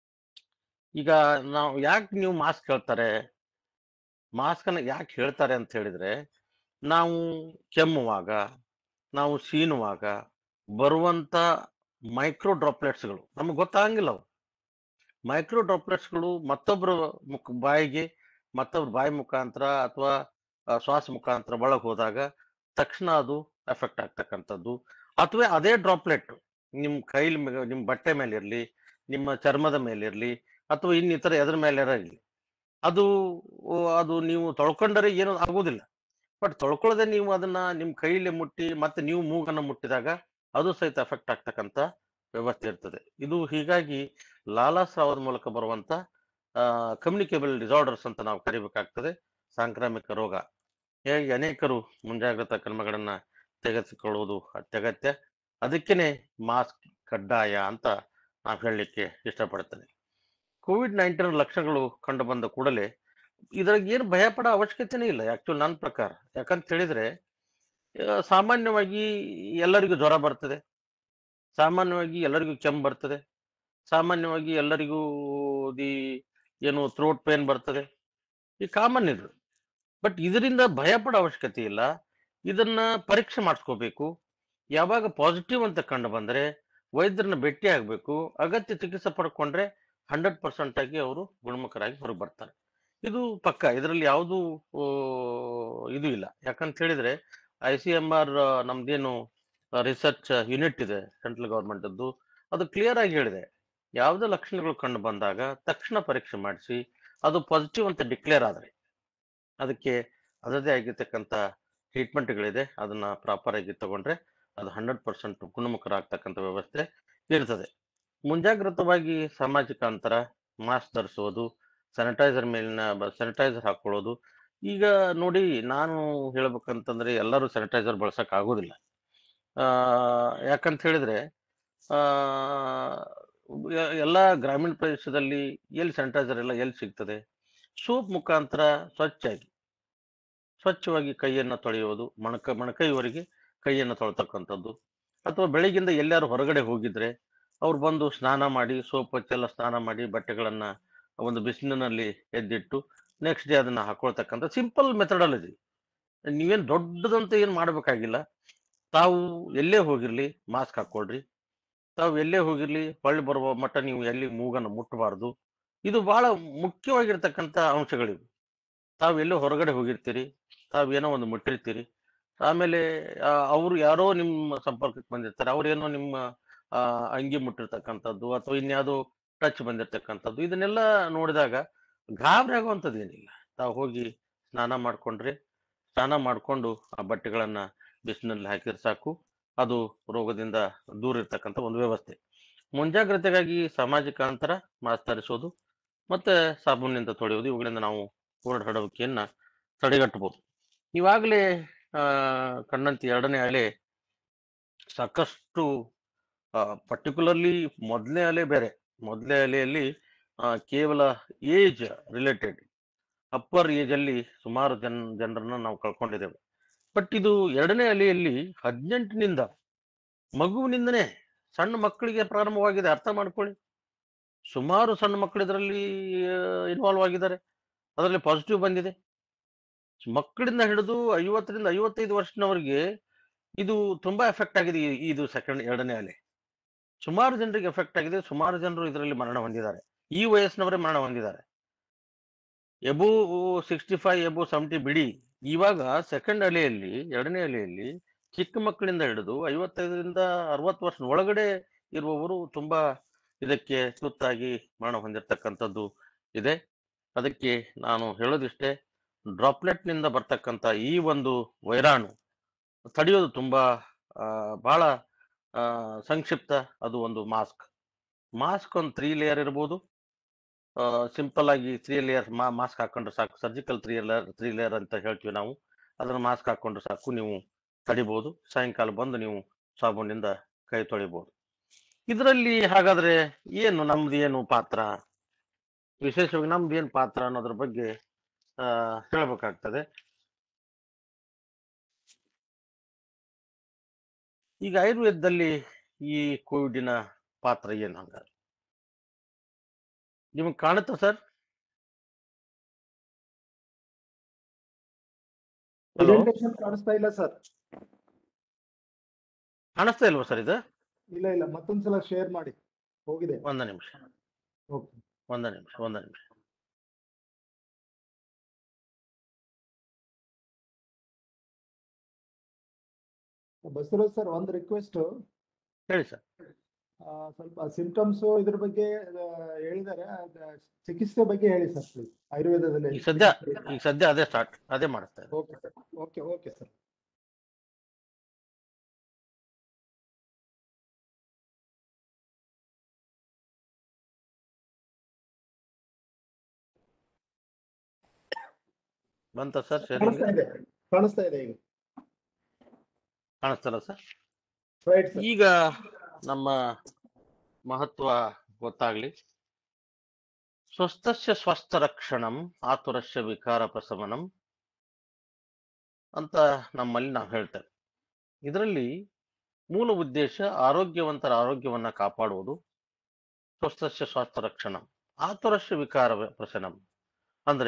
ಈಗ ನಾವು ಯಾಕೆ ನೀವು ಮಾಸ್ಕ್ ಹೇಳ್ತಾರೆ ಮಾಸ್ಕ್ ಅನ್ನ ಯಾಕೆ ಹೇಳ್ತಾರೆ ಅಂತ ಹೇಳಿದ್ರೆ ನಾವು ಕೆಮ್ಮುವಾಗ ನಾವು ಸೀನುವಾಗ ಬರುವಂತ ಮೈಕ್ರೋ ಡ್ರಾಪ್ಲೆಟ್ಸ್ಗಳು ನಮಗೆ ಗೊತ್ತಾಗಂಗಿಲ್ಲ ಅವು ಮೈಕ್ರೋ ಡ್ರಾಪ್ಲೆಟ್ಸ್ಗಳು ಮತ್ತೊಬ್ಬರ ಮುಖ ಬಾಯಿಗೆ ಮತ್ತೊಬ್ಬರ ಬಾಯಿ ಮುಖಾಂತರ ಅಥವಾ ಶ್ವಾಸ ಮುಖಾಂತರ ಒಳಗೆ ಹೋದಾಗ ತಕ್ಷಣ ಅದು ಎಫೆಕ್ಟ್ ಆಗ್ತಕ್ಕಂಥದ್ದು ಅಥವಾ ಅದೇ ಡ್ರಾಪ್ಲೆಟ್ ನಿಮ್ಮ ಕೈಲಿ ಮೇ- ನಿಮ್ಮ ಬಟ್ಟೆ ಮೇಲೆ ಇರಲಿ ನಿಮ್ಮ ಚರ್ಮದ ಮೇಲೆ ಇರಲಿ ಅಥವಾ ಇನ್ನಿತರ ಎದ್ರ ಮೇಲೆ ಇರಲಿ ಅದು ಓ, ಅದು ನೀವು ತೊಳ್ಕೊಂಡರೆ ಏನೂ ಆಗುವುದಿಲ್ಲ ಬಟ್ ತೊಳ್ಕೊಳ್ಳದೆ ನೀವು ಅದನ್ನ ನಿಮ್ಮ ಕೈಲಿ ಮುಟ್ಟಿ ಮತ್ತೆ ನೀವು ಮೂಗನ್ನು ಮುಟ್ಟಿದಾಗ ಅದು ಸಹಿತ ಎಫೆಕ್ಟ್ ಆಗ್ತಕ್ಕಂಥ ವ್ಯವಸ್ಥೆ ಇರ್ತದೆ ಇದು ಹೀಗಾಗಿ ಲಾಲಾಸ್ರಾವದ ಮೂಲಕ ಬರುವಂತ ಕಮ್ಯುನಿಕೇಬಲ್ ಡಿಸಾರ್ಡರ್ಸ್ ಅಂತ ನಾವು ಕರಿಬೇಕಾಗ್ತದೆ ಸಾಂಕ್ರಾಮಿಕ ರೋಗ ಹೇಗೆ ಅನೇಕರು ಮುಂಜಾಗ್ರತಾ ಕ್ರಮಗಳನ್ನ ತೆಗೆದುಕೊಳ್ಳುವುದು ಅತ್ಯಗತ್ಯ ಅದಕ್ಕೇನೆ ಮಾಸ್ಕ್ ಕಡ್ಡಾಯ ಅಂತ ನಾವು ಹೇಳಲಿಕ್ಕೆ ಇಷ್ಟಪಡ್ತೇನೆ ಕೋವಿಡ್ ನೈನ್ಟೀನ್ ಲಕ್ಷಣಗಳು ಕಂಡು ಬಂದ ಕೂಡಲೇ ಇದ್ರಾಗ ಏನು ಭಯ ಪಡೋ ಅವಶ್ಯಕತೆನೇ ಇಲ್ಲ ಆಕ್ಚುಲ್ ನನ್ನ ಪ್ರಕಾರ ಯಾಕಂತ ಹೇಳಿದ್ರೆ ಆ, ಸಾಮಾನ್ಯವಾಗಿ ಎಲ್ಲರಿಗೂ ಜ್ವರ ಬರ್ತದೆ ಸಾಮಾನ್ಯವಾಗಿ ಎಲ್ಲರಿಗೂ ಕೆಮ್ಮು ಬರ್ತದೆ ಸಾಮಾನ್ಯವಾಗಿ ಎಲ್ಲರಿಗೂ ದಿ ಏನು ಥ್ರೋಟ್ ಪೇನ್ ಬರ್ತದೆ ಈ ಕಾಮನ್ ಇದು ಬಟ್ ಇದರಿಂದ ಭಯ ಪಡೋ ಅವಶ್ಯಕತೆ ಇಲ್ಲ ಇದನ್ನ ಪರೀಕ್ಷೆ ಮಾಡಿಸ್ಕೋಬೇಕು ಯಾವಾಗ ಪಾಸಿಟಿವ್ ಅಂತ ಕಂಡು ಬಂದ್ರೆ ವೈದ್ಯರನ್ನ ಭೇಟಿ ಆಗ್ಬೇಕು ಅಗತ್ಯ ಚಿಕಿತ್ಸೆ ಪಡ್ಕೊಂಡ್ರೆ ಹಂಡ್ರೆಡ್ ಪರ್ಸೆಂಟ್ ಆಗಿ ಅವರು ಗುಣಮುಖರಾಗಿ ಹೊರಗೆ ಬರ್ತಾರೆ ಇದು ಪಕ್ಕ ಇದರಲ್ಲಿ ಯಾವುದು ಇದು ಇಲ್ಲ ಯಾಕಂತ ಹೇಳಿದ್ರೆ ಐ ಸಿ ಎಂ ಆರ್ ನಮ್ದೇನು ರಿಸರ್ಚ್ ಯೂನಿಟ್ ಇದೆ ಸೆಂಟ್ರಲ್ ಗವರ್ಮೆಂಟ್ ಅದು ಅದು ಕ್ಲಿಯರ್ ಆಗಿ ಹೇಳಿದೆ ಯಾವುದೇ ಲಕ್ಷಣಗಳು ಕಂಡು ಬಂದಾಗ ತಕ್ಷಣ ಪರೀಕ್ಷೆ ಮಾಡಿಸಿ ಅದು ಪಾಸಿಟಿವ್ ಅಂತ ಡಿಕ್ಲೇರ್ ಆದ್ರೆ ಅದಕ್ಕೆ ಅದರದೇ ಆಗಿರ್ತಕ್ಕಂಥ ಟ್ರೀಟ್ಮೆಂಟ್ಗಳಿದೆ ಅದನ್ನ ಪ್ರಾಪರ್ ಆಗಿ ತಗೊಂಡ್ರೆ ಅದು ಹಂಡ್ರೆಡ್ ಪರ್ಸೆಂಟ್ ಗುಣಮುಖರಾಗ್ತಕ್ಕಂಥ ವ್ಯವಸ್ಥೆ ಇರ್ತದೆ ಮುಂಜಾಗ್ರತವಾಗಿ ಸಾಮಾಜಿಕ ಅಂತರ ಮಾಸ್ಕ್ ಧರಿಸೋದು ಸ್ಯಾನಿಟೈಸರ್ ಮೇಲಿನ ಸ್ಯಾನಿಟೈಸರ್ ಹಾಕೊಳ್ಳೋದು ಈಗ ನೋಡಿ ನಾನು ಹೇಳ್ಬೇಕಂತಂದ್ರೆ ಎಲ್ಲರೂ ಸ್ಯಾನಿಟೈಸರ್ ಬಳಸಕ್ ಆಗೋದಿಲ್ಲ ಆ ಯಾಕಂತ ಹೇಳಿದ್ರೆ ಆ ಎ- ಎಲ್ಲಾ ಗ್ರಾಮೀಣ ಪ್ರದೇಶದಲ್ಲಿ ಎಲ್ಲಿ ಸ್ಯಾನಿಟೈಸರ್ ಎಲ್ಲ ಎಲ್ಲಿ ಸಿಗ್ತದೆ ಸೋಪ್ ಮುಖಾಂತರ ಸ್ವಚ್ಛಾಗಿ ಸ್ವಚ್ಛವಾಗಿ ಕೈಯನ್ನ ತೊಳೆಯೋದು ಮೊಣಕ ಮೊಣಕೈವರೆಗೆ ಕೈಯನ್ನ ತೊಳ್ತಕ್ಕಂಥದ್ದು ಅಥವಾ ಬೆಳಗಿಂದ ಎಲ್ಲಾರು ಹೊರಗಡೆ ಹೋಗಿದ್ರೆ ಅವ್ರು ಬಂದು ಸ್ನಾನ ಮಾಡಿ ಸೋಪ್ ಹಚ್ಚೆಲ್ಲ ಸ್ನಾನ ಮಾಡಿ ಬಟ್ಟೆಗಳನ್ನ ಒಂದು ಬಿಸಿಲಿನಲ್ಲಿ ಎದ್ದಿಟ್ಟು ನೆಕ್ಸ್ಟ್ ಡೇ ಅದನ್ನ ಹಾಕೊಳ್ತಕ್ಕಂಥ ಸಿಂಪಲ್ ಮೆಥಡಾಲಜಿ ನೀವೇನ್ ದೊಡ್ಡದಂತ ಏನ್ ಮಾಡ್ಬೇಕಾಗಿಲ್ಲ ತಾವು ಎಲ್ಲೇ ಹೋಗಿರ್ಲಿ ಮಾಸ್ಕ್ ಹಾಕೊಳ್ರಿ ತಾವು ಎಲ್ಲೇ ಹೋಗಿರ್ಲಿ ಹೊಳ್ಳಿ ಬರುವ ಮಟ್ಟ ನೀವು ಎಲ್ಲಿ ಮೂಗನ್ನು ಮುಟ್ಟಬಾರ್ದು ಇದು ಬಹಳ ಮುಖ್ಯವಾಗಿರ್ತಕ್ಕಂಥ ಅಂಶಗಳಿವು ತಾವು ಎಲ್ಲೋ ಹೊರಗಡೆ ಹೋಗಿರ್ತೀರಿ ತಾವು ಏನೋ ಒಂದು ಮುಟ್ಟಿರ್ತೀರಿ ಆಮೇಲೆ ಆ, ಅವ್ರು ಯಾರೋ ನಿಮ್ಮ ಸಂಪರ್ಕಕ್ಕೆ ಬಂದಿರ್ತಾರೆ ಅವ್ರೇನೋ ನಿಮ್ಮ ಆ, ಅಂಗಿ ಮುಟ್ಟಿರ್ತಕ್ಕಂಥದ್ದು ಅಥವಾ ಇನ್ಯಾವುದೋ ಟಚ್ ಬಂದಿರ್ತಕ್ಕಂಥದ್ದು ಇದನ್ನೆಲ್ಲ ನೋಡಿದಾಗ ಗಾಬರಿ ಆಗುವಂಥದ್ದು ಏನಿಲ್ಲ ತಾವು ಹೋಗಿ ಸ್ನಾನ ಮಾಡ್ಕೊಂಡ್ರೆ ಸ್ನಾನ ಮಾಡಿಕೊಂಡು ಆ ಬಟ್ಟೆಗಳನ್ನ ಬಿಸಿನಲ್ಲಿ ಹಾಕಿದ್ರೆ ಸಾಕು ಅದು ರೋಗದಿಂದ ದೂರ ಇರ್ತಕ್ಕಂಥ ಒಂದು ವ್ಯವಸ್ಥೆ ಮುಂಜಾಗ್ರತೆಗಾಗಿ ಸಾಮಾಜಿಕ ಅಂತರ ಮಾಸ್ಕ್ ಧರಿಸೋದು ಮತ್ತೆ ಸಾಬೂನಿಂದ ತೊಳೆಯೋದು ಇವುಗಳಿಂದ ನಾವು ಕೋವಿಡ್ ಹರಡುವಿಕೆಯನ್ನ ತಡೆಗಟ್ಟಬಹುದು ಇವಾಗಲೇ ಆ ಕಂಡಂತೆ ಎರಡನೇ ಅಲೆ ಸಾಕಷ್ಟು ಪರ್ಟಿಕ್ಯುಲರ್ಲಿ ಮೊದಲನೇ ಅಲೆ ಬೇರೆ ಮೊದಲನೇ ಅಲೆಯಲ್ಲಿ ಆ, ಕೇವಲ ಏಜ್ ರಿಲೇಟೆಡ್ ಅಪ್ಪರ್ ಏಜ್ ಅಲ್ಲಿ ಸುಮಾರು ಜನ ಜನರನ್ನ ನಾವು ಕಳ್ಕೊಂಡಿದ್ದೇವೆ ಬಟ್ ಇದು ಎರಡನೇ ಅಲೆಯಲ್ಲಿ ಹದಿನೆಂಟಿನಿಂದ ಮಗುವಿನಿಂದನೇ ಸಣ್ಣ ಮಕ್ಕಳಿಗೆ ಪ್ರಾರಂಭವಾಗಿದೆ ಅರ್ಥ ಮಾಡ್ಕೊಳ್ಳಿ ಸುಮಾರು ಸಣ್ಣ ಮಕ್ಕಳು ಇದರಲ್ಲಿ ಇನ್ವಾಲ್ವ್ ಆಗಿದ್ದಾರೆ ಅದರಲ್ಲಿ ಪಾಸಿಟಿವ್ ಬಂದಿದೆ ಮಕ್ಕಳಿಂದ ಹಿಡಿದು ಐವತ್ತರಿಂದ ಐವತ್ತೈದು ವರ್ಷದವರೆಗೆ ಇದು ತುಂಬಾ ಎಫೆಕ್ಟ್ ಆಗಿದೆ ಈ- ಇದು ಸೆಕೆಂಡ್ ಎರಡನೇ ಅಲೆ ಸುಮಾರು ಜನರಿಗೆ ಎಫೆಕ್ಟ್ ಆಗಿದೆ ಸುಮಾರು ಜನರು ಇದರಲ್ಲಿ ಮರಣ ಹೊಂದಿದ್ದಾರೆ ಈ ವಯಸ್ಸಿನವರೇ ಮರಣ ಹೊಂದಿದ್ದಾರೆ above sixty five above seventy ಬಿಡಿ ಇವಾಗ ಸೆಕೆಂಡ್ ಅಲೆಯಲ್ಲಿ ಎರಡನೇ ಅಲೆಯಲ್ಲಿ ಚಿಕ್ಕ ಮಕ್ಕಳಿಂದ ಹಿಡಿದು ಐವತ್ತೈದರಿಂದ ಅರವತ್ತು ವರ್ಷದ ಒಳಗಡೆ ಇರುವವರು ತುಂಬಾ ಇದಕ್ಕೆ ತುತ್ತಾಗಿ ಮರಣ ಹೊಂದಿರತಕ್ಕಂಥದ್ದು ಇದೆ ಅದಕ್ಕೆ ನಾನು ಹೇಳೋದಿಷ್ಟೇ ಡ್ರಾಪ್ಲೆಟ್ ನಿಂದ ಬರ್ತಕ್ಕಂಥ ಈ ಒಂದು ವೈರಾಣು ತಡೆಯೋದು ತುಂಬಾ ಆ, ಬಹಳ ಆ, ಸಂಕ್ಷಿಪ್ತ ಅದು ಒಂದು ಮಾಸ್ಕ್ ಮಾಸ್ಕ್ ಒಂದು ತ್ರೀ ಲೇಯರ್ ಇರ್ಬೋದು ಸಿಂಪಲ್ ಆಗಿ ತ್ರೀ ಲೇಯರ್ ಮಾಸ್ಕ್ ಹಾಕೊಂಡ್ರೆ ಸಾಕು surgical three layer three layer ಅಂತ ಹೇಳ್ತೀವಿ ನಾವು ಅದನ್ನ ಮಾಸ್ಕ್ ಹಾಕೊಂಡ್ರೆ ಸಾಕು ನೀವು ತಡಿಬಹುದು ಸಾಯಂಕಾಲ ಬಂದು ನೀವು ಸಾಬೂನಿಂದ ಕೈ ತೊಳಿಬಹುದು ಇದರಲ್ಲಿ ಹಾಗಾದ್ರೆ ಏನು ನಮ್ದು ಏನು ಪಾತ್ರ ವಿಶೇಷವಾಗಿ ನಮ್ದು ಏನು ಪಾತ್ರ ಅನ್ನೋದ್ರ ಬಗ್ಗೆ ಆ ಹೇಳ್ಬೇಕಾಗ್ತದೆ ಈಗ ಆಯುರ್ವೇದದಲ್ಲಿ ಈ ಕೋವಿಡಿನ ಪಾತ್ರ ಏನು ಹಂಗಾರೆ ನಿಮಗೆ ಕಾಣುತ್ತಾ ಸರ್ ಹಲೋ Presentation ಕಾಣಿಸ್ತಾ ಇಲ್ಲ ಸರ್ ಕಾಣಿಸ್ತಾ ಇಲ್ವಾ ಸರ್ ಇದು ಇಲ್ಲ ಇಲ್ಲ ಮತ್ತೊಂದ್ಸಲ ಶೇರ್ ಮಾಡಿ ಹೋಗಿದೆ ಒಂದ ನಿಮಿಷ ಓಕೆ ಒಂದ ನಿಮಿಷ ಒಂದ ನಿಮಿಷ ಬಸವರಾಜ್ ಸರ್ ಒಂದು ರಿಕ್ವೆಸ್ಟ್ ಹೇಳಿ ಸರ್ ಸ್ವಲ್ಪ ಸಿಂಟಮ್ಸ್ ಇದ್ರ ಬಗ್ಗೆ ಆ, ಹೇಳಿದ್ದಾರೆ ಅದ್ ಚಿಕಿತ್ಸೆ ಬಗ್ಗೆ ಹೇಳಿ ಸರ್ ಪ್ಲೀಸ್ ಆಯುರ್ವೇದದಲ್ಲಿ ಈಗ ಸದ್ಯ ಈಗ ಸದ್ಯ ಅದೇ ಸ್ಟಾರ್ಟ್ ಅದೇ ಮಾಡಿಸ್ತಾ ಇದ್ದೀನಿ okay sir okay okay sir ಬಂತ ಸರ್ ಕಾಣಿಸ್ತಾ ಇದೆ ಕಾಣಿಸ್ತಾ ಇದೆ ಈಗ ಕಾಣಿಸ್ತಲ್ಲ ಸರ್ ರೈಟ್ ಸರ್ ಈಗ ನಮ್ಮ ಮಹತ್ವ ಗೊತ್ತಾಗ್ಲಿ ಸ್ವಸ್ಥಸ್ಯ ಸ್ವಸ್ಥ ರಕ್ಷಣಂ ಆತುರಸ್ಯ ವಿಕಾರ ಪ್ರಶಮನಂ ಅಂತ ನಮ್ಮಲ್ಲಿ ನಾವು ಹೇಳ್ತೇವೆ ಇದರಲ್ಲಿ ಮೂಲ ಉದ್ದೇಶ ಆರೋಗ್ಯವಂತರ ಆರೋಗ್ಯವನ್ನ ಕಾಪಾಡುವುದು ಸ್ವಸ್ಥಸ್ಯ ಸ್ವಾಸ್ಥ್ಯ ರಕ್ಷಣಂ ಆತುರಸ್ಯ ವಿಕಾರ ಪ್ರಶನಂ ಅಂದ್ರೆ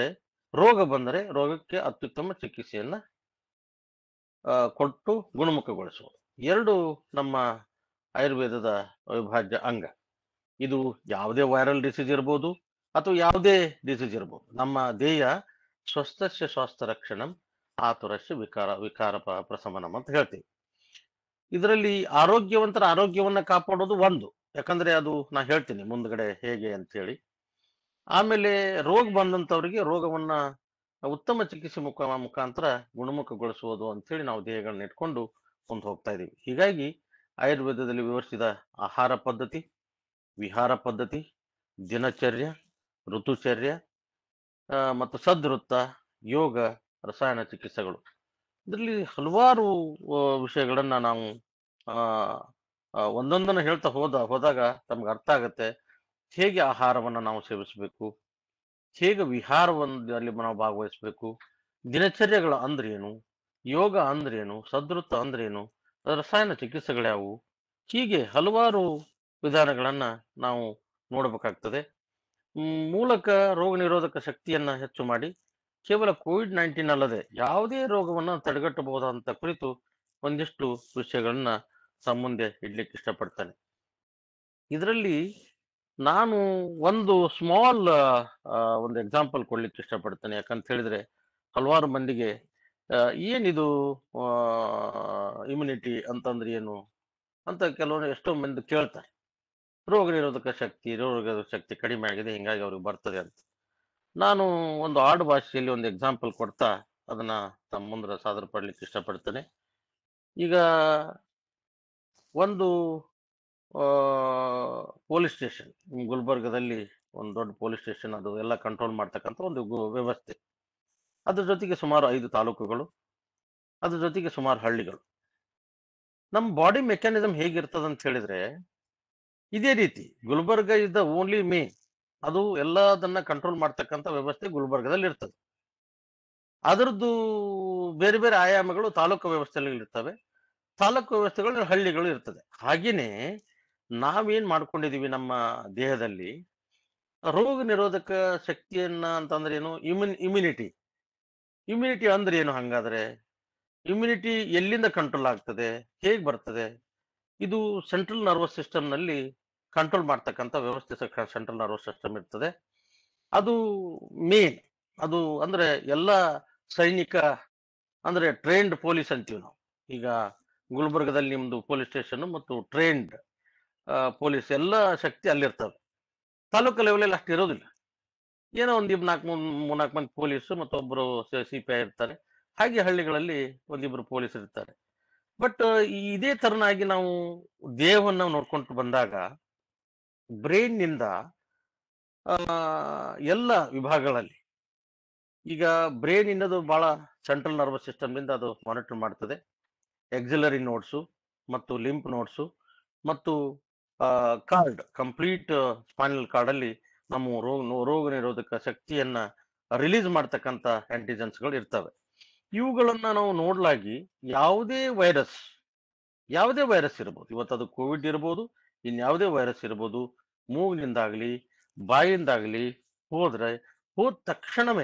ರೋಗ ಬಂದರೆ ರೋಗಕ್ಕೆ ಅತ್ಯುತ್ತಮ ಚಿಕಿತ್ಸೆಯನ್ನ ಆ, ಕೊಟ್ಟು ಗುಣಮುಖಗೊಳಿಸುವುದು ಎರಡು ನಮ್ಮ ಆಯುರ್ವೇದದ ಅವಿಭಾಜ್ಯ ಅಂಗ ಇದು ಯಾವುದೇ ವೈರಲ್ ಡಿಸೀಸ್ ಇರ್ಬೋದು ಅಥವಾ ಯಾವುದೇ ಡಿಸೀಸ್ ಇರ್ಬೋದು ನಮ್ಮ ಧ್ಯೇಯ ಸ್ವಸ್ಥಸ್ಯ ಸ್ವಾಸ್ಥ್ಯ ರಕ್ಷಣಂ ಆತುರಸ್ಯ ವಿಕಾರ ವಿಕಾರ ಪ- ಪ್ರಶಮನಂ ಅಂತ ಹೇಳ್ತೀವಿ ಇದರಲ್ಲಿ ಆರೋಗ್ಯವಂತರ ಆರೋಗ್ಯವನ್ನ ಕಾಪಾಡೋದು ಒಂದು ಯಾಕಂದ್ರೆ ಅದು ನಾ ಹೇಳ್ತೀನಿ ಮುಂದ್ಗಡೆ ಹೇಗೆ ಅಂತ ಹೇಳಿ ಆಮೇಲೆ ರೋಗ ಬಂದಂತವರಿಗೆ ರೋಗವನ್ನ ಉತ್ತಮ ಚಿಕಿತ್ಸೆ ಮುಖ ಮುಖಾಂತರ ಗುಣಮುಖಗೊಳಿಸುವುದು ಅಂತೇಳಿ ನಾವು ಧ್ಯೇಯಗಳನ್ನ ಇಟ್ಕೊಂಡು ಮುಂದೆ ಹೋಗ್ತಾ ಇದೀವಿ ಹೀಗಾಗಿ ಆಯುರ್ವೇದದಲ್ಲಿ ವಿವರಿಸಿದ ಆಹಾರ ಪದ್ಧತಿ ವಿಹಾರ ಪದ್ಧತಿ ದಿನಚರ್ಯ ಋತುಚರ್ಯ ಆ, ಮತ್ತು ಸದೃತ್ತ ಯೋಗ ರಸಾಯನ ಚಿಕಿತ್ಸೆಗಳು ಇದರಲ್ಲಿ ಹಲವಾರು ಆ, ವಿಷಯಗಳನ್ನ ನಾವು ಆ ಆ, ಒಂದೊಂದನ್ನು ಹೇಳ್ತಾ ಹೋದ ಹೋದಾಗ ತಮ್ಗೆ ಅರ್ಥ ಆಗತ್ತೆ ಹೇಗೆ ಆಹಾರವನ್ನ ನಾವು ಸೇವಿಸಬೇಕು ಹೇಗೆ ವಿಹಾರದಲ್ಲಿ ನಾವು ಭಾಗವಹಿಸಬೇಕು ದಿನಚರ್ಯಗಳ ಅಂದ್ರೇನು ಯೋಗ ಅಂದ್ರೇನು ಸದೃತ್ತ ಅಂದ್ರೇನು ರಸಾಯನ ಚಿಕಿತ್ಸೆಗಳ್ಯಾವು ಹೀಗೆ ಹಲವಾರು ವಿಧಾನಗಳನ್ನ ನಾವು ನೋಡಬೇಕಾಗ್ತದೆ ಮ್, ಮೂಲಕ ರೋಗ ನಿರೋಧಕ ಶಕ್ತಿಯನ್ನ ಹೆಚ್ಚು ಮಾಡಿ ಕೇವಲ ಕೋವಿಡ್ ನೈನ್ಟೀನ್ ಅಲ್ಲದೆ ಯಾವುದೇ ರೋಗವನ್ನ ತಡೆಗಟ್ಟಬಹುದಂತ ಕುರಿತು ಒಂದಿಷ್ಟು ವಿಷಯಗಳನ್ನ ತಮ್ಮ ಮುಂದೆ ಇಡ್ಲಿಕ್ಕೆ ಇಷ್ಟಪಡ್ತೇನೆ ಇದರಲ್ಲಿ ನಾನು ಒಂದು ಸ್ಮಾಲ್ ಒಂದು ಎಕ್ಸಾಂಪಲ್ ಕೊಡ್ಲಿಕ್ಕೆ ಇಷ್ಟಪಡ್ತೇನೆ ಯಾಕಂತ ಹೇಳಿದ್ರೆ ಹಲವಾರು ಮಂದಿಗೆ ಆ, ಏನಿದು ಇಮ್ಯುನಿಟಿ ಅಂತಂದ್ರೆ ಏನು ಅಂತ ಕೆಲವರು ಎಷ್ಟೋ ಮಂದಿ ಕೇಳ್ತಾರೆ ರೋಗ ನಿರೋಧಕ ಶಕ್ತಿ ರೋಗ ಶಕ್ತಿ ಕಡಿಮೆ ಆಗಿದೆ ಹಿಂಗಾಗಿ ಅವ್ರಿಗೆ ಬರ್ತದೆ ಅಂತ ನಾನು ಒಂದು ಆಡು ಭಾಷೆಯಲ್ಲಿ ಒಂದು ಎಕ್ಸಾಂಪಲ್ ಕೊಡ್ತಾ ಅದನ್ನ ತಮ್ಮ ಮುಂದೆ ಸಾದರ ಪಡ್ಲಿಕ್ಕೆ ಇಷ್ಟಪಡ್ತೇನೆ ಈಗ ಒಂದು ಪೊಲೀಸ್ ಸ್ಟೇಷನ್ ಗುಲ್ಬರ್ಗದಲ್ಲಿ ಒಂದು ದೊಡ್ಡ ಪೊಲೀಸ್ ಸ್ಟೇಷನ್ ಅದು ಎಲ್ಲ ಕಂಟ್ರೋಲ್ ಮಾಡ್ತಕ್ಕಂಥ ಒಂದು ಗು- ವ್ಯವಸ್ಥೆ ಅದ್ರ ಜೊತೆಗೆ ಸುಮಾರು ಐದು ತಾಲೂಕುಗಳು ಅದ್ರ ಜೊತೆಗೆ ಸುಮಾರು ಹಳ್ಳಿಗಳು ನಮ್ಮ ಬಾಡಿ ಮೆಕ್ಯಾನಿಸಮ್ ಹೇಗಿರ್ತದೆ ಅಂತ ಹೇಳಿದ್ರೆ ಇದೇ ರೀತಿ Gulbarga is the only main ಅದು ಎಲ್ಲದನ್ನ ಕಂಟ್ರೋಲ್ ಮಾಡ್ತಕ್ಕಂಥ ವ್ಯವಸ್ಥೆ ಗುಲ್ಬರ್ಗದಲ್ಲಿ ಇರ್ತದೆ ಅದರದ್ದು ಬೇರೆ ಬೇರೆ ಆಯಾಮಗಳು ತಾಲೂಕು ವ್ಯವಸ್ಥೆಯಲ್ಲಿ ಇರ್ತವೆ ತಾಲೂಕು ವ್ಯವಸ್ಥೆಗಳು ಹಳ್ಳಿಗಳು ಇರ್ತದೆ ಹಾಗೇನೆ ನಾವೇನ್ ಮಾಡ್ಕೊಂಡಿದೀವಿ ನಮ್ಮ ದೇಹದಲ್ಲಿ ರೋಗ ನಿರೋಧಕ ಶಕ್ತಿಯನ್ನ ಅಂತಂದ್ರೆ ಏನು ಇಮ್ಯುನ್ ಇಮ್ಯುನಿಟಿ ಇಮ್ಯುನಿಟಿ ಅಂದ್ರೆ ಏನು ಹಂಗಾದ್ರೆ ಇಮ್ಯುನಿಟಿ ಎಲ್ಲಿಂದ ಕಂಟ್ರೋಲ್ ಆಗ್ತದೆ ಹೇಗ್ ಬರ್ತದೆ ಇದು ಸೆಂಟ್ರಲ್ ನರ್ವಸ್ ಸಿಸ್ಟಮ್ ನಲ್ಲಿ ಕಂಟ್ರೋಲ್ ಮಾಡ್ತಕ್ಕಂಥ ವ್ಯವಸ್ಥೆ ಸೆಂಟ್ರಲ್ ನರ್ವಸ್ ಸಿಸ್ಟಮ್ ಇರ್ತದೆ ಅದು ಮೇನ್ ಅದು ಅಂದ್ರೆ ಎಲ್ಲ ಸೈನಿಕ ಅಂದ್ರೆ ಟ್ರೈನ್ಡ್ ಪೊಲೀಸ್ ಅಂತೀವಿ ನಾವು ಈಗ ಗುಲ್ಬರ್ಗದಲ್ಲಿ ನಿಮ್ದು ಪೊಲೀಸ್ ಸ್ಟೇಷನ್ ಮತ್ತು ಟ್ರೈನ್ಡ್ ಪೊಲೀಸ್ ಎಲ್ಲ ಶಕ್ತಿ ಅಲ್ಲಿರ್ತವೆ ತಾಲೂಕು ಲೆವೆಲಲ್ಲಿ ಅಷ್ಟು ಇರೋದಿಲ್ಲ ಏನೋ ಒಂದು ಇಬ್ ನಾಲ್ಕು ಮೂರ್ನಾಲ್ಕು ಮಂದಿ ಪೊಲೀಸ್ ಮತ್ತೊಬ್ಬರು ಸಿ ಪಿ ಐ ಇರ್ತಾರೆ ಹಾಗೆ ಹಳ್ಳಿಗಳಲ್ಲಿ ಒಂದಿಬ್ರು ಪೊಲೀಸ್ ಇರ್ತಾರೆ ಬಟ್ ಇದೇ ತರನಾಗಿ ನಾವು ದೇಹವನ್ನು ನೋಡ್ಕೊಂಡು ಬಂದಾಗ ಬ್ರೈನ್ ನಿಂದ ಆ, ಎಲ್ಲ ವಿಭಾಗಗಳಲ್ಲಿ ಈಗ ಬ್ರೈನ್ ಇನ್ನದು ಬಹಳ ಸೆಂಟ್ರಲ್ ನರ್ವಸ್ ಸಿಸ್ಟಮ್ ಇಂದ ಅದು ಮಾನಿಟರ್ ಮಾಡ್ತದೆ ಎಕ್ಸಿಲರಿ ನೋಟ್ಸು ಮತ್ತು ಲಿಂಪ್ ನೋಟ್ಸು ಮತ್ತು ಕಾರ್ಡ್ ಕಂಪ್ಲೀಟ್ ಸ್ಪೈನಲ್ ಕಾರ್ಡ್ ಅಲ್ಲಿ ನಮ್ಮ ರೋಗ ರೋಗ ನಿರೋಧಕ ಶಕ್ತಿಯನ್ನ ರಿಲೀಸ್ ಮಾಡ್ತಕ್ಕಂಥ ಆಂಟಿಜೆನ್ಸ್ಗಳು ಇರ್ತವೆ ಇವುಗಳನ್ನ ನಾವು ನೋಡ್ಲಾಗಿ ಯಾವುದೇ ವೈರಸ್ ಯಾವುದೇ ವೈರಸ್ ಇರ್ಬೋದು ಇವತ್ತು ಅದು ಕೋವಿಡ್ ಇರ್ಬೋದು ಇನ್ಯಾವುದೇ ವೈರಸ್ ಇರ್ಬೋದು ಮೂಗಿನಿಂದಾಗ್ಲಿ ಬಾಯಿಂದಾಗ್ಲಿ ಹೋದ್ರೆ ಹೋದ ತಕ್ಷಣವೇ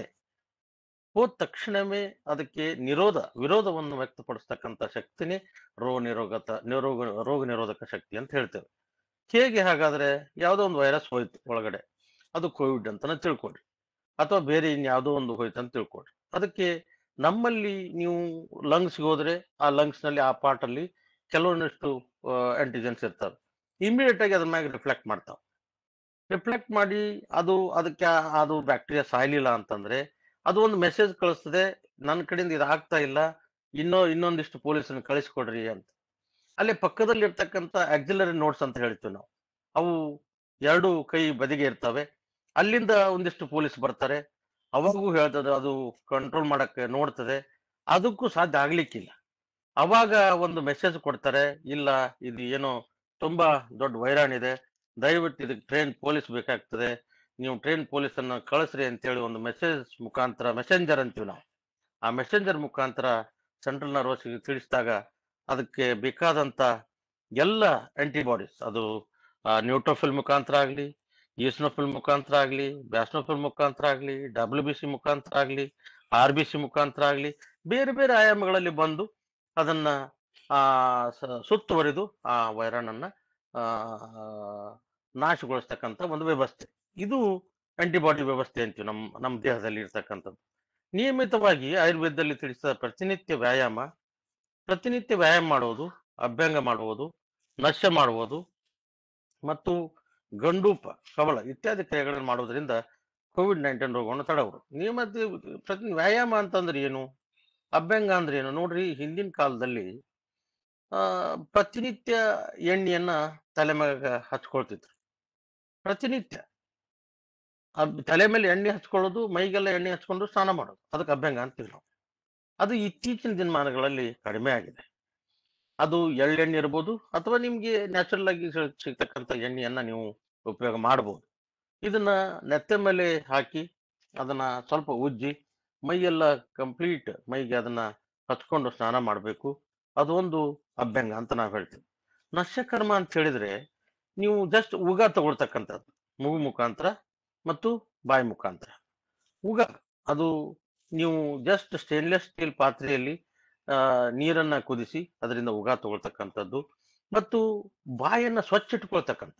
ಹೋದ ತಕ್ಷಣವೇ ಅದಕ್ಕೆ ನಿರೋಧ ವಿರೋಧವನ್ನು ವ್ಯಕ್ತಪಡಿಸ್ತಕ್ಕಂಥ ಶಕ್ತಿನೇ ರೋಗ ನಿರೋಧಕ ನಿರೋಗ ರೋಗ ನಿರೋಧಕ ಶಕ್ತಿ ಅಂತ ಹೇಳ್ತೇವೆ ಹೇಗೆ ಹಾಗಾದ್ರೆ ಯಾವುದೋ ಒಂದು ವೈರಸ್ ಹೋಯ್ತು ಒಳಗಡೆ ಅದು ಕೋವಿಡ್ ಅಂತಾನೆ ತಿಳ್ಕೊಳ್ರಿ ಅಥವಾ ಬೇರೆ ಇನ್ಯಾವುದೋ ಒಂದು ಹೋಯ್ತು ಅಂತ ತಿಳ್ಕೊಳ್ರಿ ಅದಕ್ಕೆ ನಮ್ಮಲ್ಲಿ ನೀವು ಲಂಗ್ಸ್ಗೆ ಹೋದ್ರೆ ಆ ಲಂಗ್ಸ್ ನಲ್ಲಿ ಆ ಪಾರ್ಟ್ ಅಲ್ಲಿ ಕೆಲವೊಂದಿಷ್ಟು ಆಂಟಿಜೆನ್ಸ್ ಇರ್ತವೆ ಇಮಿಡಿಯೇಟ್ ಆಗಿ ಅದ್ರ ಮ್ಯಾಗ ರಿಫ್ಲೆಕ್ಟ್ ಮಾಡ್ತಾವ ರಿಫ್ಲೆಕ್ಟ್ ಮಾಡಿ ಅದು ಅದಕ್ಕೆ ಆ- ಅದು ಬ್ಯಾಕ್ಟೀರಿಯಾ ಸಾಯ್ಲಿಲ್ಲ ಅಂತಂದ್ರೆ ಅದು ಒಂದು ಮೆಸೇಜ್ ಕಳಿಸ್ತದೆ ನನ್ನ ಕಡೆಯಿಂದ ಇದು ಆಗ್ತಾ ಇಲ್ಲ ಇನ್ನೂ ಇನ್ನೊಂದಿಷ್ಟು ಪೊಲೀಸನ್ನು ಕಳಿಸ್ಕೊಡ್ರಿ ಅಂತ ಅಲ್ಲಿ ಪಕ್ಕದಲ್ಲಿ ಇರ್ತಕ್ಕಂಥ ಆಕ್ಸಿಲರಿ ನೋಟ್ಸ್ ಅಂತ ಹೇಳ್ತೀವಿ ನಾವು ಅವು ಎರಡು ಕೈ ಬದಿಗೆ ಇರ್ತವೆ ಅಲ್ಲಿಂದ ಒಂದಿಷ್ಟು ಪೊಲೀಸ್ ಬರ್ತಾರೆ ಅವಾಗೂ ಹೇಳ್ತದೆ ಅದು ಕಂಟ್ರೋಲ್ ಮಾಡಕ್ಕೆ ನೋಡ್ತದೆ ಅದಕ್ಕೂ ಸಾಧ್ಯ ಆಗ್ಲಿಕ್ಕಿಲ್ಲ ಅವಾಗ ಒಂದು ಮೆಸೇಜ್ ಕೊಡ್ತಾರೆ ಇಲ್ಲ ಇದು ಏನೋ ತುಂಬಾ ದೊಡ್ಡ ವೈರಾಣಿದೆ ದಯವಿಟ್ಟು ಇದಕ್ಕೆ ಟ್ರೈನ್ ಪೊಲೀಸ್ ಬೇಕಾಗ್ತದೆ ನೀವು ಟ್ರೈನ್ ಪೊಲೀಸ್ ಅನ್ನ ಕಳಿಸ್ರಿ ಅಂತೇಳಿ ಒಂದು ಮೆಸೇಜ್ ಮುಖಾಂತರ ಮೆಸೆಂಜರ್ ಅಂತೀವಿ ನಾವು ಆ ಮೆಸೆಂಜರ್ ಮುಖಾಂತರ ಸೆಂಟ್ರಲ್ ನರ್ವಸ್ ತಿಳಿಸಿದಾಗ ಅದಕ್ಕೆ ಬೇಕಾದಂತ ಎಲ್ಲ ಆಂಟಿಬಾಡೀಸ್ ಅದು ನ್ಯೂಟ್ರೋಫಿಲ್ ಮುಖಾಂತರ ಆಗಲಿ ಈಸ್ನೋಫಿಲ್ ಮುಖಾಂತರ ಆಗ್ಲಿ ಬ್ಯಾಸ್ನೋಫಿಲ್ ಮುಖಾಂತರ ಆಗ್ಲಿ ಡಬ್ಲ್ಯೂ ಬಿ ಸಿ ಮುಖಾಂತರ ಆಗ್ಲಿ ಆರ್ ಬಿ ಸಿ ಮುಖಾಂತರ ಆಗ್ಲಿ ಬೇರೆ ಬೇರೆ ಆಯಾಮಗಳಲ್ಲಿ ಬಂದು ಅದನ್ನ ಆ ಸ- ಸುತ್ತುವರಿದು ಆ ವೈರಾಣನ್ನ ಆ ನಾಶಗೊಳಿಸ್ತಕ್ಕಂಥ ಒಂದು ವ್ಯವಸ್ಥೆ ಇದು ಆಂಟಿಬಾಡಿ ವ್ಯವಸ್ಥೆ ಅಂತೀವಿ ನಮ್ಮ ನಮ್ಮ ದೇಹದಲ್ಲಿ ಇರ್ತಕ್ಕಂಥದ್ದು ನಿಯಮಿತವಾಗಿ ಆಯುರ್ವೇದದಲ್ಲಿ ತಿಳಿಸಿದ ಪ್ರತಿನಿತ್ಯ ವ್ಯಾಯಾಮ ಪ್ರತಿನಿತ್ಯ ವ್ಯಾಯಾಮ ಮಾಡುವುದು ಅಭ್ಯಂಗ ಮಾಡುವುದು ನಶ್ಯ ಮಾಡುವುದು ಮತ್ತು ಗಂಡೂಪ ಕವಳ ಇತ್ಯಾದಿ ಕ್ರಿಯೆಗಳನ್ನು ಮಾಡುವುದರಿಂದ ಕೋವಿಡ್ ನೈನ್ಟೀನ್ ರೋಗವನ್ನು ತಡಬಹುದು ನಿಯಮಿತ ಪ್ರತಿ ವ್ಯಾಯಾಮ ಅಂತಂದ್ರೆ ಏನು ಅಭ್ಯಂಗ ಅಂದ್ರೆ ಏನು ನೋಡ್ರಿ ಹಿಂದಿನ ಕಾಲದಲ್ಲಿ ಆ ಪ್ರತಿನಿತ್ಯ ಎಣ್ಣೆಯನ್ನ ತಲೆ ಮೇಲೆ ಹಚ್ಕೊಳ್ತಿದ್ರು ಪ್ರತಿನಿತ್ಯ ಅಬ್- ತಲೆ ಮೇಲೆ ಎಣ್ಣೆ ಹಚ್ಕೊಳ್ಳೋದು ಮೈಗೆಲ್ಲ ಎಣ್ಣೆ ಹಚ್ಕೊಂಡು ಸ್ನಾನ ಮಾಡೋದು ಅದಕ್ಕೆ ಅಭ್ಯಂಗ ಅಂತೀವಿ ನಾವು ಅದು ಇತ್ತೀಚಿನ ದಿನಮಾನಗಳಲ್ಲಿ ಕಡಿಮೆ ಆಗಿದೆ ಅದು ಎಳ್ಳೆಣ್ಣೆ ಇರ್ಬೋದು ಅಥವಾ ನಿಮ್ಗೆ ನ್ಯಾಚುರಲ್ ಆಗಿ ಸಿಗ್- ಸಿಗ್ತಕ್ಕಂಥ ಎಣ್ಣೆಯನ್ನ ನೀವು ಉಪಯೋಗ ಮಾಡಬಹುದು ಇದನ್ನ ನೆತ್ತೆ ಮೇಲೆ ಹಾಕಿ ಅದನ್ನ ಸ್ವಲ್ಪ ಉಜ್ಜಿ ಮೈಯೆಲ್ಲ ಕಂಪ್ಲೀಟ್ ಮೈಗೆ ಅದನ್ನ ಹಚ್ಕೊಂಡು ಸ್ನಾನ ಮಾಡಬೇಕು ಅದೊಂದು ಅಭ್ಯಂಗ ಅಂತ ನಾವು ಹೇಳ್ತೀವಿ ನಶ್ಯಕರ್ಮ ಅಂತ ಹೇಳಿದ್ರೆ ನೀವು ಜಸ್ಟ್ ಉಗ ತಗೊಳ್ತಕ್ಕಂಥದ್ದು ಮೂಗು ಮುಖಾಂತರ ಮತ್ತು ಬಾಯಿ ಮುಖಾಂತರ ಉಗ ಅದು ನೀವು ಜಸ್ಟ್ ಸ್ಟೇನ್ಲೆಸ್ ಸ್ಟೀಲ್ ಪಾತ್ರೆಯಲ್ಲಿ ಆ, ನೀರನ್ನ ಕುದಿಸಿ ಅದರಿಂದ ಉಗ ತಗೊಳ್ತಕ್ಕಂಥದ್ದು ಮತ್ತು ಬಾಯನ್ನ ಸ್ವಚ್ಛ ಇಟ್ಕೊಳ್ತಕ್ಕಂಥ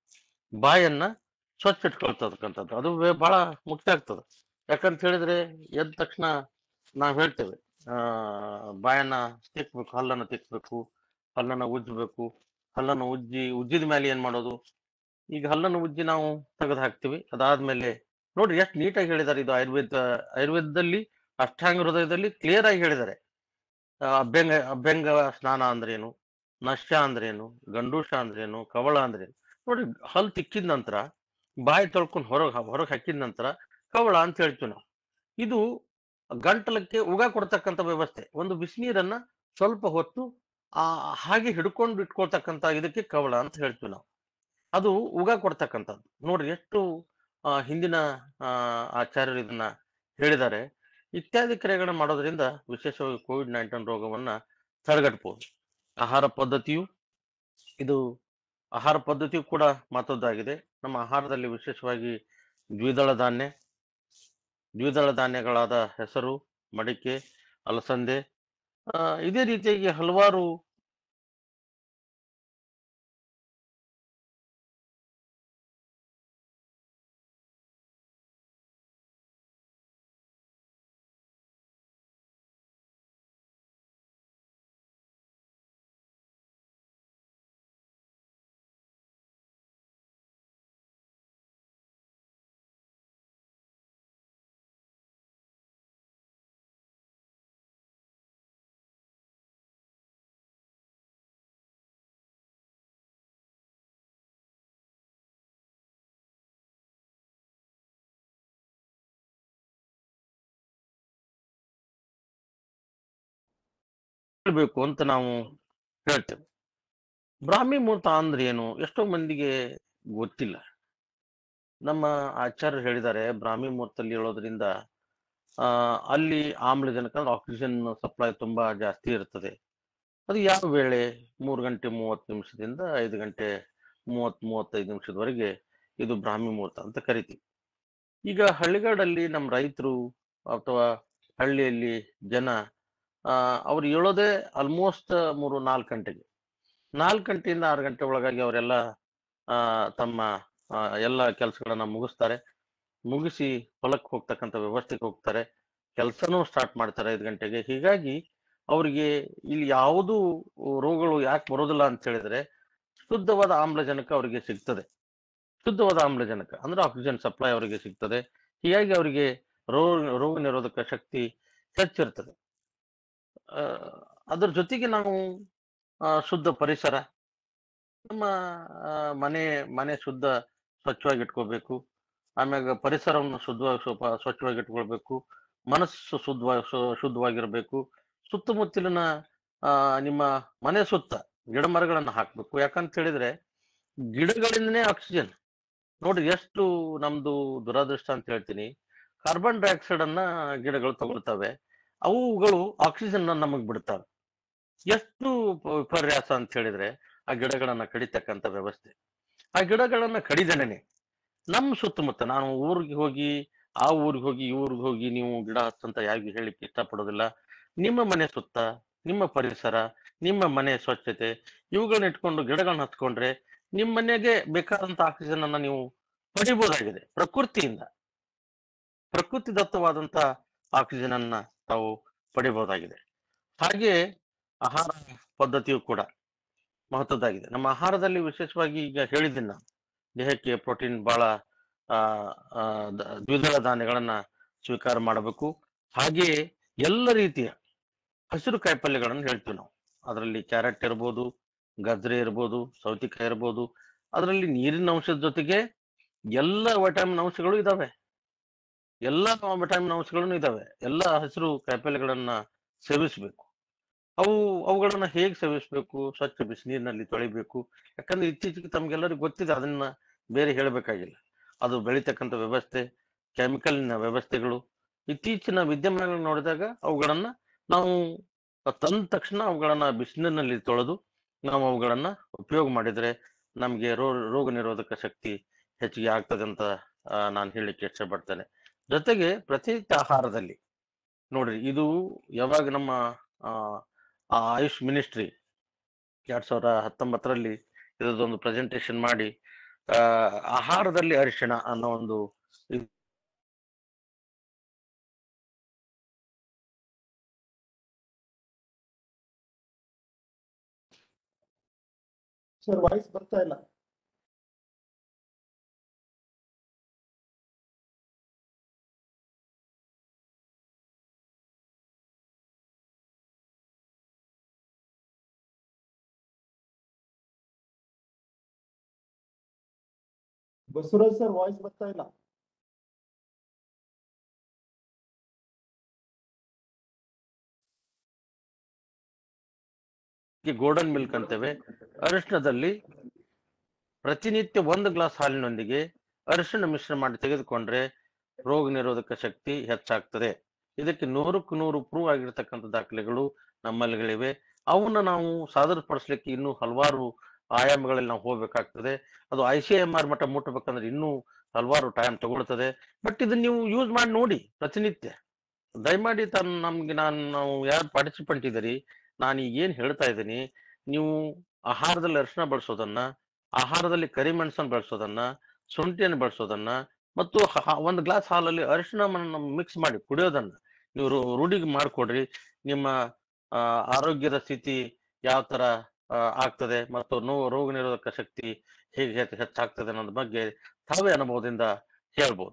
ಬಾಯನ್ನ ಸ್ವಚ್ಛ ಇಟ್ಕೊಳ್ತಕ್ಕಂಥದ್ದು ಅದು ವೇ- ಬಹಳ ಮುಖ್ಯ ಆಗ್ತದೆ ಯಾಕಂತ ಹೇಳಿದ್ರೆ ಎದ್ದ ತಕ್ಷಣ ನಾವ್ ಹೇಳ್ತೇವೆ ಆ ಬಾಯನ್ನ ತಿಕ್ಬೇಕು ಹಲ್ಲನ್ನ ತಿಕ್ಬೇಕು ಹಲ್ಲನ್ನ ಉಜ್ಜಬೇಕು ಹಲ್ಲನ್ನ ಉಜ್ಜಿ ಉಜ್ಜಿದ ಮೇಲೆ ಏನ್ ಮಾಡೋದು ಈಗ ಹಲ್ಲನ್ನು ಉಜ್ಜಿ ನಾವು ತೆಗೆದು ಹಾಕ್ತಿವಿ ಅದಾದ್ಮೇಲೆ ನೋಡ್ರಿ ಎಷ್ಟು ನೀಟಾಗಿ ಹೇಳಿದ್ದಾರೆ ಇದು ಆಯುರ್ವೇದ ಆಯುರ್ವೇದದಲ್ಲಿ ಅಷ್ಟಾಂಗ ಹೃದಯದಲ್ಲಿ ಕ್ಲಿಯರ್ ಆಗಿ ಹೇಳಿದ್ದಾರೆ ಆ, ಅಭ್ಯಂಗ ಅಭ್ಯಂಗ ಸ್ನಾನ ಅಂದ್ರೇನು ನಶ್ಯ ಅಂದ್ರೇನು ಗಂಡೂಷ ಅಂದ್ರೇನು ಕವಳ ಅಂದ್ರೇನು ನೋಡಿ ಹಲ್ ತಿಕ್ಕಿದ ನಂತರ ಬಾಯಿ ತೊಳ್ಕೊಂಡು ಹೊರಗೆ ಹೊರಗೆ ಹಾಕಿದ ನಂತರ ಕವಳ ಅಂತ ಹೇಳ್ತೀವಿ ನಾವು ಇದು ಗಂಟಲಕ್ಕೆ ಉಗ ಕೊಡ್ತಕ್ಕಂಥ ವ್ಯವಸ್ಥೆ ಒಂದು ಬಿಸಿನೀರನ್ನ ಸ್ವಲ್ಪ ಹೊತ್ತು ಆ ಹಾಗೆ ಹಿಡ್ಕೊಂಡು ಇಟ್ಕೊಳ್ತಕ್ಕಂಥ ಇದಕ್ಕೆ ಕವಳ ಅಂತ ಹೇಳ್ತೀವಿ ನಾವು ಅದು ಉಗ ಕೊಡ್ತಕ್ಕಂಥದ್ದು ನೋಡ್ರಿ ಎಷ್ಟು ಆ, ಹಿಂದಿನ ಆ, ಆಚಾರ್ಯರು ಇದನ್ನ ಹೇಳಿದ್ದಾರೆ ಇತ್ಯಾದಿ ಕ್ರಿಯೆಗಳನ್ನ ಮಾಡೋದ್ರಿಂದ ವಿಶೇಷವಾಗಿ ಕೋವಿಡ್ ನೈನ್ಟೀನ್ ರೋಗವನ್ನ ತಡೆಗಟ್ಟಬಹುದು ಆಹಾರ ಪದ್ಧತಿಯು ಇದು ಆಹಾರ ಪದ್ಧತಿಯು ಕೂಡ ಮಹತ್ವದ್ದಾಗಿದೆ ನಮ್ಮ ಆಹಾರದಲ್ಲಿ ವಿಶೇಷವಾಗಿ ದ್ವಿದಳ ಧಾನ್ಯ ದ್ವಿದಳ ಧಾನ್ಯಗಳಾದ ಹೆಸರು ಮಡಿಕೆ ಅಲಸಂದೆ ಆ, ಇದೇ ರೀತಿಯಾಗಿ ಹಲವಾರು ಹೇಳ್ಬೇಕು ಅಂತ ನಾವು ಹೇಳ್ತೇವೆ ಬ್ರಾಹ್ಮಿ ಮುಹೂರ್ತ ಅಂದ್ರೆ ಏನು ಎಷ್ಟೋ ಮಂದಿಗೆ ಗೊತ್ತಿಲ್ಲ ನಮ್ಮ ಆಚಾರ್ಯರು ಹೇಳಿದ್ದಾರೆ ಬ್ರಾಹ್ಮಿ ಮುಹೂರ್ತದಲ್ಲಿ ಹೇಳೋದ್ರಿಂದ ಆ ಅಲ್ಲಿ ಆಮ್ಲಜನಕ ಅಂದ್ರೆ ಆಕ್ಸಿಜನ್ ಸಪ್ಲೈ ತುಂಬಾ ಜಾಸ್ತಿ ಇರ್ತದೆ ಅದು ಯಾವ ವೇಳೆ ಮೂರು ಗಂಟೆ ಮೂವತ್ತು ನಿಮಿಷದಿಂದ ಐದು ಗಂಟೆ ಮೂವತ್ ಮೂವತ್ತೈದು ನಿಮಿಷದವರೆಗೆ ಇದು ಬ್ರಾಹ್ಮಿ ಮುಹೂರ್ತ ಅಂತ ಕರಿತೀವಿ ಈಗ ಹಳ್ಳಿಗಾಡಲ್ಲಿ ನಮ್ಮ ರೈತರು ಅಥವಾ ಹಳ್ಳಿಯಲ್ಲಿ ಜನ ಆ ಅವ್ರು ಹೇಳೋದೇ ಆಲ್ಮೋಸ್ಟ್ ಮೂರು ನಾಲ್ಕು ಗಂಟೆಗೆ ನಾಲ್ಕು ಗಂಟೆಯಿಂದ ಆರು ಗಂಟೆ ಒಳಗಾಗಿ ಅವರೆಲ್ಲ ಆ ತಮ್ಮ ಆ, ಎಲ್ಲ ಕೆಲಸಗಳನ್ನ ಮುಗಿಸ್ತಾರೆ ಮುಗಿಸಿ ಹೊಲಕ್ಕೆ ಹೋಗ್ತಕ್ಕಂಥ ವ್ಯವಸ್ಥೆಗೆ ಹೋಗ್ತಾರೆ ಕೆಲಸನೂ ಸ್ಟಾರ್ಟ್ ಮಾಡ್ತಾರೆ ಐದು ಗಂಟೆಗೆ ಹೀಗಾಗಿ ಅವರಿಗೆ ಇಲ್ಲಿ ಯಾವುದು ರೋಗಗಳು ಯಾಕೆ ಬರೋದಿಲ್ಲ ಅಂತ ಹೇಳಿದ್ರೆ ಶುದ್ಧವಾದ ಆಮ್ಲಜನಕ ಅವರಿಗೆ ಸಿಗ್ತದೆ ಶುದ್ಧವಾದ ಆಮ್ಲಜನಕ ಅಂದ್ರೆ ಆಕ್ಸಿಜನ್ ಸಪ್ಲೈ ಅವರಿಗೆ ಸಿಗ್ತದೆ ಹೀಗಾಗಿ ಅವರಿಗೆ ರೋಗ ರೋಗ ನಿರೋಧಕ ಶಕ್ತಿ ಹೆಚ್ಚಿರ್ತದೆ ಆ, ಅದ್ರ ಜೊತೆಗೆ ನಾವು ಆ, ಶುದ್ಧ ಪರಿಸರ ನಮ್ಮ ಆ, ಮನೆ ಮನೆ ಶುದ್ಧ ಸ್ವಚ್ಛವಾಗಿ ಇಟ್ಕೋಬೇಕು ಆಮ್ಯಾಗ ಪರಿಸರವನ್ನು ಶುದ್ಧವಾಗಿ ಸ್ವಲ್ಪ ಸ್ವಚ್ಛವಾಗಿ ಇಟ್ಕೊಳ್ಬೇಕು ಮನಸ್ಸು ಶುದ್ಧವಾಗಿ ಶು- ಶುದ್ಧವಾಗಿರ್ಬೇಕು ಸುತ್ತಮುತ್ತಲಿನ ಆ ನಿಮ್ಮ ಮನೆ ಸುತ್ತ ಗಿಡ ಮರಗಳನ್ನ ಹಾಕ್ಬೇಕು ಯಾಕಂತ ಹೇಳಿದ್ರೆ ಗಿಡಗಳಿಂದನೇ ಆಕ್ಸಿಜನ್ ನೋಡ್ರಿ ಎಷ್ಟು ನಮ್ದು ದುರಾದೃಷ್ಟ ಅಂತ ಹೇಳ್ತೀನಿ ಕಾರ್ಬನ್ ಡೈಆಕ್ಸೈಡ್ ಅನ್ನ ಗಿಡಗಳು ತಗೊಳ್ತವೆ ಅವುಗಳು ಆಕ್ಸಿಜನ್ ನಮಗ್ ಬಿಡ್ತವೆ ಎಷ್ಟು ಪ- ವಿಪರ್ಯಾಸ ಅಂತ ಹೇಳಿದ್ರೆ ಆ ಗಿಡಗಳನ್ನ ಕಡಿತಕ್ಕಂತ ವ್ಯವಸ್ಥೆ ಆ ಗಿಡಗಳನ್ನ ಕಡಿದನೇನೆ ನಮ್ಮ ಸುತ್ತಮುತ್ತ ನಾನು ಊರಿಗೆ ಹೋಗಿ ಆ ಊರಿಗೆ ಹೋಗಿ ಈ ಊರಿಗೆ ಹೋಗಿ ನೀವು ಗಿಡ ಹಚ್ಚಂತ ಯಾರಿಗೂ ಹೇಳಿಕ್ಕೆ ಇಷ್ಟಪಡೋದಿಲ್ಲ ನಿಮ್ಮ ಮನೆ ಸುತ್ತ ನಿಮ್ಮ ಪರಿಸರ ನಿಮ್ಮ ಮನೆ ಸ್ವಚ್ಛತೆ ಇವುಗಳನ್ನ ಇಟ್ಕೊಂಡು ಗಿಡಗಳನ್ನ ಹಚ್ಕೊಂಡ್ರೆ ನಿಮ್ಮ ಮನೆಗೆ ಬೇಕಾದಂತ ಆಕ್ಸಿಜನ್ ಅನ್ನ ನೀವು ಪಡಿಬಹುದಾಗಿದೆ ಪ್ರಕೃತಿಯಿಂದ ಪ್ರಕೃತಿ ದತ್ತವಾದಂತ ಆಕ್ಸಿಜನ್ ಅನ್ನ ತಾವು ಪಡಿಬಹುದಾಗಿದೆ ಹಾಗೆ ಆಹಾರ ಪದ್ಧತಿಯು ಕೂಡ ಮಹತ್ವದ್ದಾಗಿದೆ ನಮ್ಮ ಆಹಾರದಲ್ಲಿ ವಿಶೇಷವಾಗಿ ಈಗ ಹೇಳಿದ್ದೀನಿ ನಾನು ದೇಹಕ್ಕೆ ಪ್ರೋಟೀನ್ ಬಹಳ ಆ ಆ, ದ- ದ್ವಿದಳ ಧಾನ್ಯಗಳನ್ನ ಸ್ವೀಕಾರ ಮಾಡಬೇಕು ಹಾಗೆಯೇ ಎಲ್ಲ ರೀತಿಯ ಹಸಿರು ಕಾಯಿಪಲ್ಯಗಳನ್ನು ಹೇಳ್ತೀವಿ ನಾವು ಅದರಲ್ಲಿ ಕ್ಯಾರೆಟ್ ಇರ್ಬೋದು ಗಜ್ರೆ ಇರ್ಬೋದು ಸೌತಿಕಾಯಿ ಇರ್ಬೋದು ಅದರಲ್ಲಿ ನೀರಿನ ಅಂಶದ ಜೊತೆಗೆ ಎಲ್ಲ ವಿಟಮಿನ್ ಅಂಶಗಳು ಇದಾವೆ ಎಲ್ಲ ವಿಟಮಿನ್ ಅಂಶಗಳನ್ನು ಇದಾವೆ ಎಲ್ಲ ಹಸಿರು ಕಾಯಿಪಲ್ಯಗಳನ್ನ ಸೇವಿಸಬೇಕು ಅವು ಅವುಗಳನ್ನ ಹೇಗೆ ಸೇವಿಸಬೇಕು ಸ್ವಚ್ಛ ಬಿಸಿನೀರಿನಲ್ಲಿ ತೊಳಿಬೇಕು ಯಾಕಂದ್ರೆ ಇತ್ತೀಚೆಗೆ ತಮ್ಗೆಲ್ಲರಿಗೂ ಗೊತ್ತಿದೆ ಅದನ್ನ ಬೇರೆ ಹೇಳಬೇಕಾಗಿಲ್ಲ ಅದು ಬೆಳಿತಕ್ಕಂಥ ವ್ಯವಸ್ಥೆ ಕೆಮಿಕಲ್ನ ವ್ಯವಸ್ಥೆಗಳು ಇತ್ತೀಚಿನ ವಿದ್ಯಮಾನಗಳನ್ನ ನೋಡಿದಾಗ ಅವುಗಳನ್ನ ನಾವು ತಂದ ತಕ್ಷಣ ಅವುಗಳನ್ನ ಬಿಸಿಲಿನಲ್ಲಿ ತೊಳೆದು ನಾವು ಅವುಗಳನ್ನ ಉಪಯೋಗ ಮಾಡಿದ್ರೆ ನಮ್ಗೆ ರೋ ರೋಗ ನಿರೋಧಕ ಶಕ್ತಿ ಹೆಚ್ಚಿಗೆ ಆಗ್ತದೆ ಅಂತ ನಾನು ಹೇಳಲಿಕ್ಕೆ ಇಷ್ಟಪಡ್ತೇನೆ ಜೊತೆಗೆ ಪ್ರತಿನಿತ್ಯ ಆಹಾರದಲ್ಲಿ ನೋಡ್ರಿ ಇದು ಯಾವಾಗ ನಮ್ಮ ಆ, ಆ ಆಯುಷ್ ಮಿನಿಸ್ಟ್ರಿ ಎರಡ್ ಸಾವಿರದ ಹತ್ತೊಂಬತ್ತರಲ್ಲಿ ಇದರದೊಂದು ಪ್ರೆಸೆಂಟೇಶನ್ ಮಾಡಿ ಆ, ಆಹಾರದಲ್ಲಿ ಅರಿಶಿಣ ಅನ್ನೋ ಒಂದು ಇದ್- ಸರ್ ವಾಯ್ಸ್ ಬರ್ತಾ ಇಲ್ಲ ಬಸವರಾಜ್ ಸರ್ ವಾಯ್ಸ್ ಬರ್ತಾ ಇಲ್ಲ ಗೋಲ್ಡನ್ ಮಿಲ್ಕ್ ಅಂತೇವೆ ಅರಿಶಿಣದಲ್ಲಿ ಪ್ರತಿನಿತ್ಯ ಒಂದು ಗ್ಲಾಸ್ ಹಾಲಿನೊಂದಿಗೆ ಅರಿಶಿಣ ಮಿಶ್ರಣ ಮಾಡಿ ತೆಗೆದುಕೊಂಡ್ರೆ ರೋಗ ನಿರೋಧಕ ಶಕ್ತಿ ಹೆಚ್ಚಾಗ್ತದೆ ಇದಕ್ಕೆ ನೂರಕ್ಕೂ ನೂರು ಪ್ರೂವ್ ಆಗಿರ್ತಕ್ಕಂಥ ದಾಖಲೆಗಳು ನಮ್ಮಲ್ಲಿಗಳಿವೆ ಅವನ್ನ ನಾವು ಸಾದರಪಡಿಸ್ಲಿಕ್ಕೆ ಇನ್ನೂ ಹಲವಾರು ಆಯಾಮಗಳಲ್ಲಿ ನಾವು ಹೋಗ್ಬೇಕಾಗ್ತದೆ ಅದು ಐ ಸಿ ಎಂ ಆರ್ ಮಟ್ಟ ಮುಟ್ಟಬೇಕಂದ್ರೆ ಇನ್ನೂ ಹಲವಾರು ಟೈಮ್ ತಗೊಳ್ತದೆ ಬಟ್ ಇದನ್ನ ನೀವು ಯೂಸ್ ಮಾಡಿ ನೋಡಿ ಪ್ರತಿನಿತ್ಯ ದಯಮಾಡಿ ತನ್ನ ನಮ್ಗೆ ನಾನು ನಾವು ಯಾರು ಪಾರ್ಟಿಸಿಪೆಂಟ್ ಇದ್ದೀರಿ ನಾನು ಈಗ ಏನ್ ಹೇಳ್ತಾ ಇದ್ದೀನಿ ನೀವು ಆಹಾರದಲ್ಲಿ ಅರಿಶಿನ ಬಳಸೋದನ್ನ ಆಹಾರದಲ್ಲಿ ಕರಿಮೆಣಸನ್ನು ಬಳಸೋದನ್ನ ಶುಂಠಿಯನ್ನು ಬಳಸೋದನ್ನ ಮತ್ತು ಹ- ಒಂದು ಗ್ಲಾಸ್ ಹಾಲಲ್ಲಿ ಅರಿಶಿಣವನ್ನು ಮಿಕ್ಸ್ ಮಾಡಿ ಕುಡಿಯೋದನ್ನ ನೀವು ರೂ- ರೂಢಿಗೆ ಮಾಡ್ಕೊಡ್ರಿ ನಿಮ್ಮ ಆ, ಆರೋಗ್ಯದ ಸ್ಥಿತಿ ಯಾವ ತರ ಆ, ಆಗ್ತದೆ ಮತ್ತು ನೋವು ರೋಗ ನಿರೋಧಕ ಶಕ್ತಿ ಹೇಗೆ ಹೆಚ್ಚ್- ಹೆಚ್ಚಾಗ್ತದೆ ಅನ್ನೋದ್ರ ಬಗ್ಗೆ ತಾವೇ ಅನುಭವದಿಂದ ಹೇಳ್ಬೋದು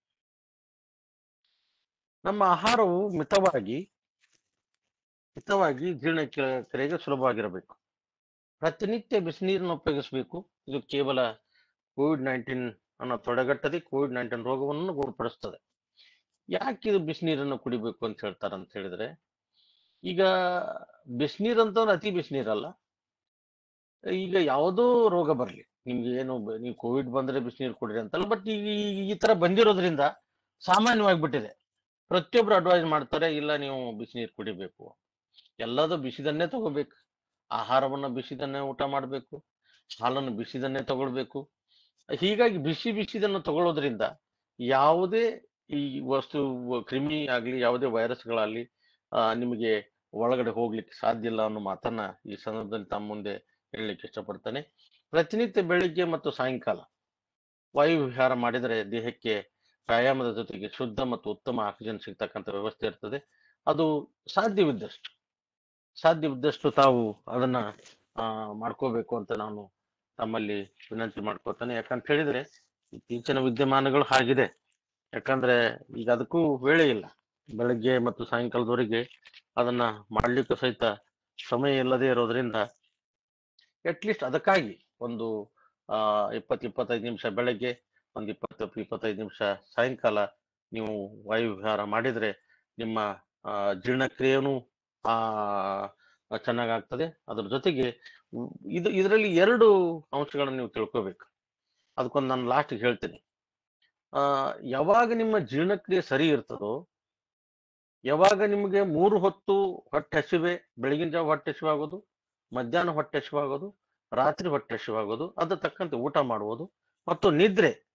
ನಮ್ಮ ಆಹಾರವು ಮಿತವಾಗಿ ಮಿತವಾಗಿ ಜೀರ್ಣಕ್ರಿಯೆಗೆ ಸುಲಭವಾಗಿರಬೇಕು ಪ್ರತಿನಿತ್ಯ ಬಿಸಿನೀರನ್ನು ಉಪಯೋಗಿಸಬೇಕು ಇದು ಕೇವಲ ಕೋವಿಡ್ ನೈನ್ಟೀನ್ ಅನ್ನೋ ತೊಡೆಗಟ್ಟದೆ ಕೋವಿಡ್ ನೈನ್ಟೀನ್ ರೋಗವನ್ನು ಗುಣಪಡಿಸ್ತದೆ ಯಾಕೆ ಇದು ಬಿಸಿನೀರನ್ನು ಕುಡಿಬೇಕು ಅಂತ ಹೇಳ್ತಾರೆ ಅಂತ ಹೇಳಿದ್ರೆ ಈಗ ಬಿಸಿನೀರ್ ಅಂತಂದ್ರೆ ಅತಿ ಬಿಸಿನೀರಲ್ಲ ಈಗ ಯಾವುದೋ ರೋಗ ಬರಲಿ ನಿಮ್ಗೆ ಏನು ಬ- ನೀವು ಕೋವಿಡ್ ಬಂದ್ರೆ ಬಿಸಿನೀರು ಕುಡಿರಿ ಅಂತಲ್ಲ ಬಟ್ ಈಗ ಈ- ಈ ತರ ಬಂದಿರೋದ್ರಿಂದ ಸಾಮಾನ್ಯವಾಗಿಬಿಟ್ಟಿದೆ ಪ್ರತಿಯೊಬ್ರು ಅಡ್ವೈಸ್ ಮಾಡ್ತಾರೆ ಇಲ್ಲ ನೀವು ಬಿಸಿನೀರು ಕುಡಿಬೇಕು ಎಲ್ಲದೂ ಬಿಸಿದನ್ನೇ ತಗೋಬೇಕು ಆಹಾರವನ್ನ ಬಿಸಿದನ್ನೇ ಊಟ ಮಾಡಬೇಕು ಹಾಲನ್ನು ಬಿಸಿದನ್ನೇ ತಗೊಳ್ಬೇಕು ಹೀಗಾಗಿ ಬಿಸಿ ಬಿಸಿದನ್ನು ತಗೊಳ್ಳೋದ್ರಿಂದ ಯಾವುದೇ ಈ ವಸ್ತು ವ- ಕ್ರಿಮಿ ಆಗ್ಲಿ ಯಾವುದೇ ವೈರಸ್ಗಳಾಗ್ಲಿ ಆ, ನಿಮಗೆ ಒಳಗಡೆ ಹೋಗ್ಲಿಕ್ಕೆ ಸಾಧ್ಯ ಇಲ್ಲ ಅನ್ನೋ ಮಾತನ್ನ ಈ ಸಂದರ್ಭದಲ್ಲಿ ತಮ್ಮ ಮುಂದೆ ಹೇಳಲಿಕ್ಕೆ ಇಷ್ಟಪಡ್ತೇನೆ ಪ್ರತಿನಿತ್ಯ ಬೆಳಿಗ್ಗೆ ಮತ್ತು ಸಾಯಂಕಾಲ ವಾಯು ವಿಹಾರ ಮಾಡಿದರೆ ದೇಹಕ್ಕೆ ವ್ಯಾಯಾಮದ ಜೊತೆಗೆ ಶುದ್ಧ ಮತ್ತು ಉತ್ತಮ ಆಕ್ಸಿಜನ್ ಸಿಗ್ತಕ್ಕಂಥ ವ್ಯವಸ್ಥೆ ಇರ್ತದೆ ಅದು ಸಾಧ್ಯವಿದ್ದಷ್ಟು ಸಾಧ್ಯವಿದ್ದಷ್ಟು ತಾವು ಅದನ್ನ ಆ, ಮಾಡ್ಕೋಬೇಕು ಅಂತ ನಾನು ತಮ್ಮಲ್ಲಿ ವಿನಂತಿ ಮಾಡ್ಕೋತೇನೆ ಯಾಕಂತ ಹೇಳಿದ್ರೆ ಇತ್ತೀಚಿನ ವಿದ್ಯಮಾನಗಳು ಹಾಗಿದೆ ಯಾಕಂದ್ರೆ ಈಗ ಅದಕ್ಕೂ ವೇಳೆ ಇಲ್ಲ ಬೆಳಗ್ಗೆ ಮತ್ತು ಸಾಯಂಕಾಲದವರೆಗೆ ಅದನ್ನ ಮಾಡ್ಲಿಕ್ಕೂ ಸಹಿತ ಸಮಯ ಇಲ್ಲದೆ ಇರೋದ್ರಿಂದ ಅಟ್ಲೀಸ್ಟ್ ಅದಕ್ಕಾಗಿ ಒಂದು ಆ ಇಪ್ಪತ್ತು ಇಪ್ಪತ್ತೈದು ನಿಮಿಷ ಬೆಳಗ್ಗೆ ಒಂದು ಇಪ್ಪತ್ತು ಇಪ್ಪತ್ತೈದು ನಿಮಿಷ ಸಾಯಂಕಾಲ ನೀವು ವಾಯು ವಿಹಾರ ಮಾಡಿದ್ರೆ ನಿಮ್ಮ ಆ, ಜೀರ್ಣಕ್ರಿಯೆನೂ ಆ ಚೆನ್ನಾಗಾಗ್ತದೆ ಅದ್ರ ಜೊತೆಗೆ ಉ- ಇದು ಇದರಲ್ಲಿ ಎರಡು ಅಂಶಗಳನ್ನು ನೀವು ತಿಳ್ಕೊಬೇಕು ಅದಕ್ಕೊಂದು ನಾನು ಲಾಸ್ಟ್ ಹೇಳ್ತೀನಿ ಆ ಯಾವಾಗ ನಿಮ್ಮ ಜೀರ್ಣಕ್ರಿಯೆ ಸರಿ ಇರ್ತದೋ ಯಾವಾಗ ನಿಮಗೆ ಮೂರು ಹೊತ್ತು ಹೊಟ್ಟೆ ಹಸಿವೆ ಬೆಳಗಿನ ಜಾವ ಹೊಟ್ಟೆ ಹಸಿವಾಗೋದು ಮಧ್ಯಾಹ್ನ ಹೊಟ್ಟೆ ಹಸಿವಾಗೋದು ರಾತ್ರಿ ಹೊಟ್ಟೆ ಹಸಿವಾಗೋದು ಅದ್ರ ತಕ್ಕಂತೆ ಊಟ ಮಾಡುವುದು ಮತ್ತು ನಿದ್ರೆ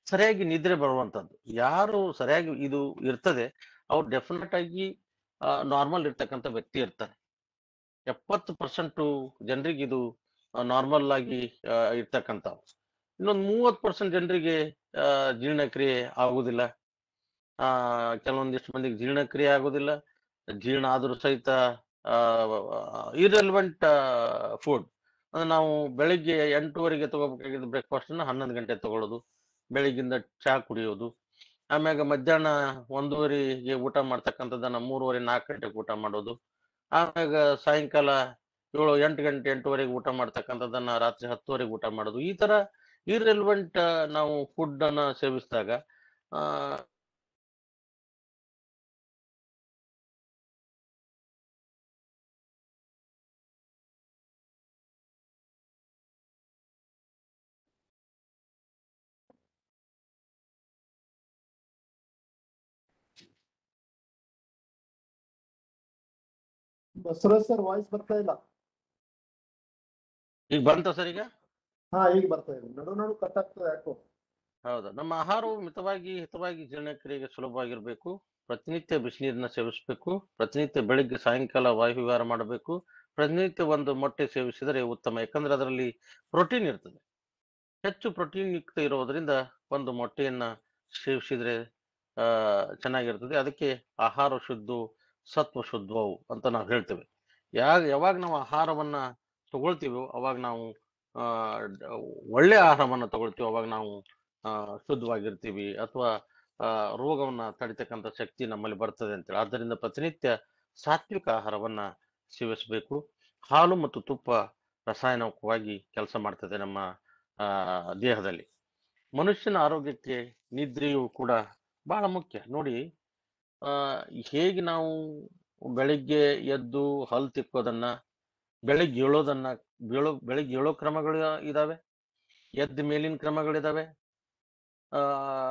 ಸರಿಯಾಗಿ ನಿದ್ರೆ ಬರುವಂತದ್ದು ಯಾರು ಸರಿಯಾಗಿ ಇದು ಇರ್ತದೆ ಅವ್ರು ಡೆಫಿನೆಟ್ ಆಗಿ ನಾರ್ಮಲ್ ಇರ್ತಕ್ಕಂಥ ವ್ಯಕ್ತಿ ಇರ್ತಾರೆ ಎಪ್ಪತ್ತು ಪರ್ಸೆಂಟ್ ಜನರಿಗೆ ಇದು ನಾರ್ಮಲ್ ಆಗಿ ಆ, ಇರ್ತಕ್ಕಂಥವು ಇನ್ನೊಂದು ಮೂವತ್ತು ಪರ್ಸೆಂಟ್ ಜನರಿಗೆ ಆ, ಜೀರ್ಣಕ್ರಿಯೆ ಆಗುದಿಲ್ಲ ಆ ಕೆಲವೊಂದಿಷ್ಟು ಮಂದಿಗೆ ಜೀರ್ಣಕ್ರಿಯೆ ಆಗುದಿಲ್ಲ ಜೀರ್ಣ ಆದ್ರೂ ಸಹಿತ ಇರೆಲೆವೆಂಟ್ ಫುಡ್ ಅಂದ್ರೆ ನಾವು ಬೆಳಿಗ್ಗೆ ಎಂಟೂವರೆಗೆ ತಗೋಬೇಕಾಗಿದ್ದ ಬ್ರೇಕ್ಫಾಸ್ಟ್ ಅನ್ನ ಹನ್ನೊಂದು ಗಂಟೆ ತಗೊಳ್ಳೋದು ಬೆಳಿಗ್ಗಿಂದ ಚಹಾ ಕುಡಿಯೋದು ಆಮ್ಯಾಗ ಮಧ್ಯಾಹ್ನ ಒಂದೂವರೆಗೆ ಊಟ ಮಾಡ್ತಕ್ಕಂಥದ್ದನ್ನ ಮೂರುವರೆ ನಾಲ್ಕು ಗಂಟೆಗೆ ಊಟ ಮಾಡೋದು ಆಮ್ಯಾಗ ಸಾಯಂಕಾಲ ಏಳು ಎಂಟು ಗಂಟೆ ಎಂಟುವರೆಗೆ ಊಟ ಮಾಡ್ತಕ್ಕಂಥದ್ದನ್ನ ರಾತ್ರಿ ಹತ್ತುವರೆಗೆ ಊಟ ಮಾಡೋದು ಈ ತರ ಇರ್ರೆಲೆವೆಂಟ್ ನಾವು ಫುಡ್ ಅನ್ನ ಸೇವಿಸಿದಾಗ ಆ ಬಸವರಾಜ್ ಸರ್ ವಾಯ್ಸ್ ಬರ್ತಾ ಇಲ್ಲ ಈಗ ಬಂತ ಸರ್ ಈಗ ಹಾ ಈಗ ಬರ್ತಾ ಇದೆ ನಡು ನಡು ಕಟ್ ಆಗ್ತದೆ ಯಾಕೋ ಹೌದು ನಮ್ಮ ಆಹಾರವು ಮಿತವಾಗಿ ಹಿತವಾಗಿ ಜೀರ್ಣಕ್ರಿಯೆಗೆ ಸುಲಭವಾಗಿರ್ಬೇಕು ಪ್ರತಿನಿತ್ಯ ಬಿಸಿನೀರನ್ನ ಸೇವಿಸಬೇಕು ಪ್ರತಿನಿತ್ಯ ಬೆಳಿಗ್ಗೆ ಸಾಯಂಕಾಲ ವಾಯುವಿಹಾರ ಮಾಡಬೇಕು ಪ್ರತಿನಿತ್ಯ ಒಂದು ಮೊಟ್ಟೆ ಸೇವಿಸಿದರೆ ಉತ್ತಮ ಯಾಕಂದ್ರೆ ಅದರಲ್ಲಿ ಪ್ರೋಟೀನ್ ಇರ್ತದೆ ಹೆಚ್ಚು ಪ್ರೋಟೀನ್ ಯುಕ್ತ ಇರೋದ್ರಿಂದ ಒಂದು ಮೊಟ್ಟೆಯನ್ನ ಸೇವಿಸಿದ್ರೆ ಆ ಚೆನ್ನಾಗಿರ್ತದೆ ಅದಕ್ಕೆ ಆಹಾರ ಶುದ್ಧ ಸತ್ವ ಶುದ್ಧವು ಅಂತ ನಾವು ಹೇಳ್ತೇವೆ ಯಾಗ ಯಾವಾಗ ನಾವು ಆಹಾರವನ್ನ ತಗೊಳ್ತೀವೋ ಅವಾಗ ನಾವು ಆ ಡ- ಒಳ್ಳೆ ಆಹಾರವನ್ನ ತಗೊಳ್ತೀವಿ ಅವಾಗ ನಾವು ಆ ಶುದ್ಧವಾಗಿರ್ತೀವಿ ಅಥವಾ ಆ ರೋಗವನ್ನ ತಡಿತಕ್ಕಂಥ ಶಕ್ತಿ ನಮ್ಮಲ್ಲಿ ಬರ್ತದೆ ಅಂತೇಳಿ ಆದ್ದರಿಂದ ಪ್ರತಿನಿತ್ಯ ಸಾತ್ವಿಕ ಆಹಾರವನ್ನ ಸೇವಿಸಬೇಕು ಹಾಲು ಮತ್ತು ತುಪ್ಪ ರಾಸಾಯನಿಕವಾಗಿ ಕೆಲಸ ಮಾಡ್ತದೆ ನಮ್ಮ ಆ ದೇಹದಲ್ಲಿ ಮನುಷ್ಯನ ಆರೋಗ್ಯಕ್ಕೆ ನಿದ್ರೆಯು ಕೂಡ ಬಹಳ ಮುಖ್ಯ ನೋಡಿ ಆ ಹೇಗೆ ನಾವು ಬೆಳಿಗ್ಗೆ ಎದ್ದು ಹಲ್ ತಿಕ್ಕೋದನ್ನ ಬೆಳಿಗ್ಗೆ ಏಳೋದನ್ನ ಬೀಳೋ ಬೆಳಿಗ್ಗೆ ಏಳೋ ಕ್ರಮಗಳು ಇದಾವೆ ಎದ್ದ ಮೇಲಿನ ಕ್ರಮಗಳಿದಾವೆ ಆ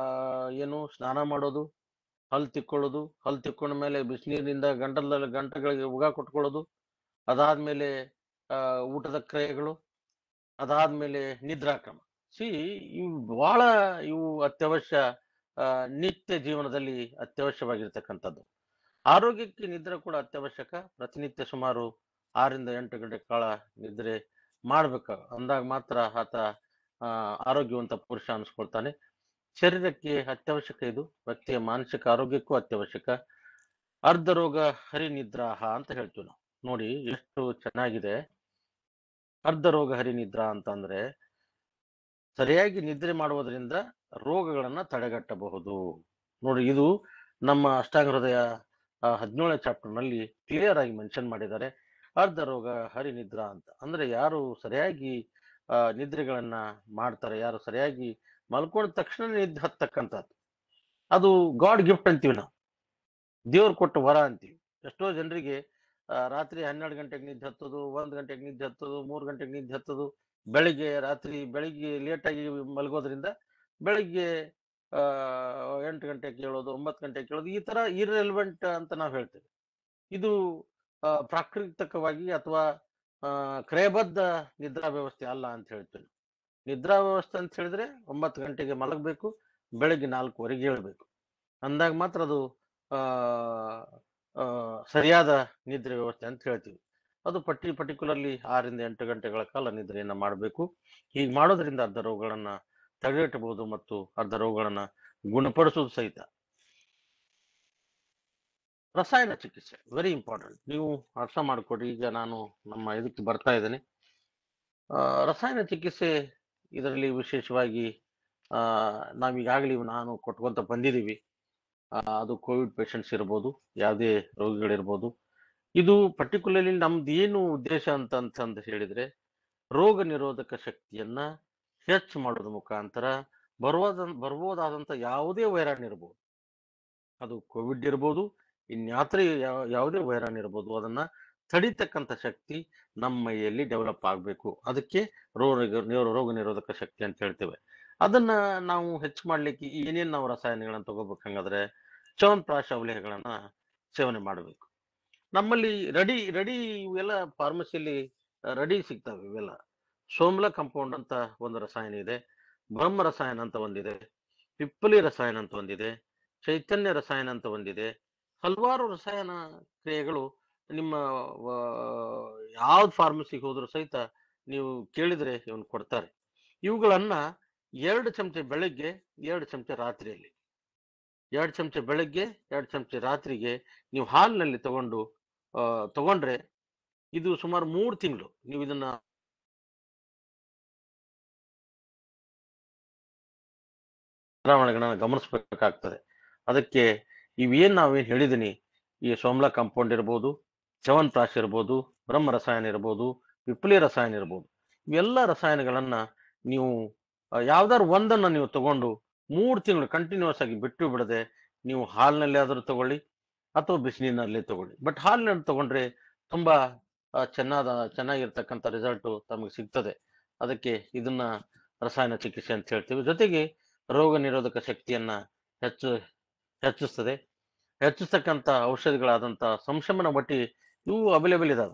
ಏನು ಸ್ನಾನ ಮಾಡೋದು ಹಲ್ ತಿಕ್ಕೊಳ್ಳೋದು ಹಲ್ ತಿಕ್ಕೊಂಡ ಮೇಲೆ ಬಿಸಿನೀರಿನಿಂದ ಗಂಟಲಲ್ಲಿ ಗಂಟಗಳಿಗೆ ಉಗ ಕೊಟ್ಕೊಳ್ಳೋದು ಅದಾದ್ಮೇಲೆ ಆ ಊಟದ ಕ್ರಿಯೆಗಳು ಅದಾದ್ಮೇಲೆ ನಿದ್ರಾಕ್ರಮ ಸಿ ಇವು ಬಹಳ ಇವು ಅತ್ಯವಶ್ಯ ಆ, ನಿತ್ಯ ಜೀವನದಲ್ಲಿ ಅತ್ಯವಶ್ಯವಾಗಿರ್ತಕ್ಕಂಥದ್ದು ಆರೋಗ್ಯಕ್ಕೆ ನಿದ್ರೆ ಕೂಡ ಅತ್ಯವಶ್ಯಕ ಪ್ರತಿನಿತ್ಯ ಸುಮಾರು ಆರಿಂದ ಎಂಟು ಗಂಟೆ ಕಾಲ ನಿದ್ರೆ ಮಾಡ್ಬೇಕು ಅಂದಾಗ ಮಾತ್ರ ಆತ ಆ, ಆರೋಗ್ಯವಂತ ಪುರುಷ ಅನ್ಸ್ಕೊಳ್ತಾನೆ ಶರೀರಕ್ಕೆ ಅತ್ಯವಶ್ಯಕ ಇದು ವ್ಯಕ್ತಿಯ ಮಾನಸಿಕ ಆರೋಗ್ಯಕ್ಕೂ ಅತ್ಯವಶ್ಯಕ ಅರ್ಧ ರೋಗ ಹರಿನಿದ್ರಾಹ ಅಂತ ಹೇಳ್ತೀವಿ ನಾವು ನೋಡಿ ಎಷ್ಟು ಚೆನ್ನಾಗಿದೆ ಅರ್ಧ ರೋಗ ಹರಿನಿದ್ರಾ ಅಂತಂದ್ರೆ ಸರಿಯಾಗಿ ನಿದ್ರೆ ಮಾಡುವುದರಿಂದ ರೋಗಗಳನ್ನ ತಡೆಗಟ್ಟಬಹುದು ನೋಡಿ ಇದು ನಮ್ಮ ಅಷ್ಟಾಂಗ ಹೃದಯ ಹದಿನೇಳನೇ ಚಾಪ್ಟರ್ ನಲ್ಲಿ ಕ್ಲಿಯರ್ ಆಗಿ ಮೆನ್ಷನ್ ಮಾಡಿದ್ದಾರೆ ಅರ್ಧ ರೋಗ ಹರಿನಿದ್ರಾ ಅಂತ ಅಂದ್ರೆ ಯಾರು ಸರಿಯಾಗಿ ಆ, ನಿದ್ರೆಗಳನ್ನ ಮಾಡ್ತಾರೆ ಯಾರು ಸರಿಯಾಗಿ ಮಲ್ಕೊಂಡ ತಕ್ಷಣ ನಿದ್ದೆ ಹತ್ತಕ್ಕಂಥದ್ದು ಅದು ಗಾಡ್ ಗಿಫ್ಟ್ ಅಂತೀವಿ ನಾವು ದೇವ್ರು ಕೊಟ್ಟ ವರ ಅಂತೀವಿ ಎಷ್ಟೋ ಜನರಿಗೆ ಆ, ರಾತ್ರಿ ಹನ್ನೆರಡು ಗಂಟೆಗೆ ನಿದ್ದೆ ಹತ್ತೋದು ಒಂದ್ ಗಂಟೆಗೆ ನಿದ್ದೆ ಹತ್ತೋದು ಮೂರ್ ಗಂಟೆಗೆ ನಿದ್ದೆ ಹತ್ತೋದು ಬೆಳಿಗ್ಗೆ ರಾತ್ರಿ ಬೆಳಿಗ್ಗೆ ಲೇಟಾಗಿ ಮಲಗೋದ್ರಿಂದ ಬೆಳಿಗ್ಗೆ ಆ ಎಂಟು ಗಂಟೆಗೆ ಕೇಳೋದು ಒಂಬತ್ತು ಗಂಟೆಗೆ ಕೇಳೋದು ಈ ತರ ಇರ್ರೆಲೆವೆಂಟ್ ಅಂತ ನಾವು ಹೇಳ್ತೇವೆ ಇದು ಆ, ಪ್ರಾಕೃತಿಕವಾಗಿ ಅಥವಾ ಆ, ಕ್ರಯಬದ್ಧ ನಿದ್ರಾ ವ್ಯವಸ್ಥೆ ಅಲ್ಲ ಅಂತ ಹೇಳ್ತೀವಿ ನಿದ್ರಾ ವ್ಯವಸ್ಥೆ ಅಂತ ಹೇಳಿದ್ರೆ ಒಂಬತ್ತು ಗಂಟೆಗೆ ಮಲಗಬೇಕು ಬೆಳಗ್ಗೆ ನಾಲ್ಕುವರೆಗೆ ಏಳ್ಬೇಕು ಅಂದಾಗ ಮಾತ್ರ ಅದು ಆ ಆ, ಸರಿಯಾದ ನಿದ್ರೆ ವ್ಯವಸ್ಥೆ ಅಂತ ಹೇಳ್ತೀವಿ ಅದು ಪರ್ಟಿ ಪರ್ಟಿಕ್ಯುಲರ್ಲಿ ಆರಿಂದ ಎಂಟು ಗಂಟೆಗಳ ಕಾಲ ನಿದ್ರೆಯನ್ನ ಮಾಡಬೇಕು ಹೀಗೆ ಮಾಡೋದ್ರಿಂದ ಅರ್ಧ ರೋಗಗಳನ್ನ ತಡೆಗಟ್ಟಬಹುದು ಮತ್ತು ಅರ್ಧ ರೋಗಗಳನ್ನ ಗುಣಪಡಿಸುವುದು ಸಹಿತ ರಸಾಯನ ಚಿಕಿತ್ಸೆ ವೆರಿ ಇಂಪಾರ್ಟೆಂಟ್ ನೀವು ಅರ್ಥ ಮಾಡ್ಕೊಡಿ ಈಗ ನಾನು ನಮ್ಮ ಇದಕ್ಕೆ ಬರ್ತಾ ಇದ್ದೇನೆ ಆ, ರಸಾಯನ ಚಿಕಿತ್ಸೆ ಇದರಲ್ಲಿ ವಿಶೇಷವಾಗಿ ಆ ನಾವೀಗಾಗಲೇ ನಾನು ಕೊಟ್ಕೊಂತ ಬಂದಿದ್ದೀವಿ ಆ, ಅದು ಕೋವಿಡ್ ಪೇಷಂಟ್ಸ್ ಇರ್ಬೋದು ಯಾವುದೇ ರೋಗಿಗಳಿರ್ಬೋದು ಇದು ಪರ್ಟಿಕ್ಯುಲರ್ಲಿ ನಮ್ದು ಏನು ಉದ್ದೇಶ ಅಂತ ಅಂತಂದು ಹೇಳಿದ್ರೆ ರೋಗ ನಿರೋಧಕ ಶಕ್ತಿಯನ್ನ ಹೆಚ್ಚು ಮಾಡೋದ್ರ ಮುಖಾಂತರ ಬರುವಾದ ಬರ್ಬೋದಾದಂತ ಯಾವುದೇ ವೈರಾಣು ಇರ್ಬೋದು ಅದು ಕೋವಿಡ್ ಇರ್ಬೋದು ಇನ್ಯಾತ್ರೆ ಯಾವ ಯಾವುದೇ ವೈರಾಣು ಇರ್ಬೋದು ಅದನ್ನ ತಡಿತಕ್ಕಂಥ ಶಕ್ತಿ ನಮ್ಮ ಮೈಯಲ್ಲಿ ಡೆವಲಪ್ ಆಗಬೇಕು ಅದಕ್ಕೆ ರೋಗ ನಿರೋ- ರೋಗ ನಿರೋಧಕ ಶಕ್ತಿ ಅಂತ ಹೇಳ್ತೇವೆ ಅದನ್ನ ನಾವು ಹೆಚ್ಚು ಮಾಡ್ಲಿಕ್ಕೆ ಏನೇನ್ ನಾವು ರಸಾಯನಗಳನ್ನ ತಗೋಬೇಕು ಹಂಗಾದ್ರೆ ಚ್ಯವನಪ್ರಾಶ ಅವಲೇಹಗಳನ್ನ ಸೇವನೆ ಮಾಡಬೇಕು ನಮ್ಮಲ್ಲಿ ರೆಡಿ ರೆಡಿ ಇವೆಲ್ಲ ಫಾರ್ಮಸಿಯಲ್ಲಿ ರೆಡಿ ಸಿಗ್ತವೆ ಇವೆಲ್ಲ ಸೋಮ್ಲ ಕಂಪೌಂಡ್ ಅಂತ ಒಂದು ರಸಾಯನ ಇದೆ ಬ್ರಹ್ಮ ರಸಾಯನ ಅಂತ ಒಂದಿದೆ ಪಿಪ್ಪಲಿ ರಸಾಯನ ಅಂತ ಒಂದಿದೆ ಚೈತನ್ಯ ರಸಾಯನ ಅಂತ ಒಂದಿದೆ ಹಲವಾರು ರಸಾಯನ ಕ್ರಿಯೆಗಳು ನಿಮ್ಮ ಯಾವ್ದು ಫಾರ್ಮಸಿಗೆ ಹೋದ್ರು ಸಹಿತ ನೀವು ಕೇಳಿದ್ರೆ ಇವನ್ ಕೊಡ್ತಾರೆ ಇವುಗಳನ್ನ ಎರಡು ಚಮಚ ಬೆಳಗ್ಗೆ ಎರಡು ಚಮಚ ರಾತ್ರಿಯಲ್ಲಿ ಎರಡು ಚಮಚ ಬೆಳಗ್ಗೆ ಎರಡು ಚಮಚ ರಾತ್ರಿಗೆ ನೀವು ಹಾಲಿನಲ್ಲಿ ತಗೊಂಡು ಆ, ತಗೊಂಡ್ರೆ ಇದು ಸುಮಾರು ಮೂರು ತಿಂಗಳು ನೀವು ಇದನ್ನ ಬದಲಾವಣೆಗಳನ್ನ ಗಮನಿಸಬೇಕಾಗ್ತದೆ ಅದಕ್ಕೆ ಇವೇನ್ ನಾವೇನ್ ಹೇಳಿದೀನಿ ಈ ಸೋಮ್ಲಾ ಕಾಂಪೌಂಡ್ ಇರ್ಬೋದು ಚವನ್ ಪ್ರಾಶ್ ಇರ್ಬೋದು ಬ್ರಹ್ಮ ರಸಾಯನ ಇರ್ಬೋದು ವಿಪ್ಲಿ ರಸಾಯನ ಇರ್ಬೋದು ಇವೆಲ್ಲ ರಸಾಯನಗಳನ್ನ ನೀವು ಆ, ಯಾವ್ದಾದ್ರು ಒಂದನ್ನ ನೀವು ತಗೊಂಡು ಮೂರು ತಿಂಗಳು ಕಂಟಿನ್ಯೂಸ್ ಆಗಿ ಬಿಟ್ಟು ಬಿಡದೆ ನೀವು ಹಾಲಿನಲ್ಲಿ ಆದ್ರೂ ತಗೊಳ್ಳಿ ಅಥವಾ ಬಿಸಿನೀರಿನಲ್ಲಿ ತಗೊಳ್ಳಿ ಬಟ್ ಹಾಲಿನಲ್ಲಿ ತಗೊಂಡ್ರೆ ತುಂಬಾ ಆ, ಚೆನ್ನಾದ ಚೆನ್ನಾಗಿರ್ತಕ್ಕಂಥ ರಿಸಲ್ಟ್ ತಮಗೆ ಸಿಗ್ತದೆ ಅದಕ್ಕೆ ಇದನ್ನ ರಸಾಯನ ಚಿಕಿತ್ಸೆ ಅಂತ ಹೇಳ್ತೀವಿ ಜೊತೆಗೆ ರೋಗ ನಿರೋಧಕ ಶಕ್ತಿಯನ್ನ ಹೆಚ್ಚು ಹೆಚ್ಚಿಸ್ತದೆ ಹೆಚ್ಚಿಸ್ತಕ್ಕಂಥ ಔಷಧಿಗಳಾದಂಥ ಸಂಶಮನ ಬಟ್ಟಿ ಇವು ಅವೈಲೇಬಲ್ ಇದಾವೆ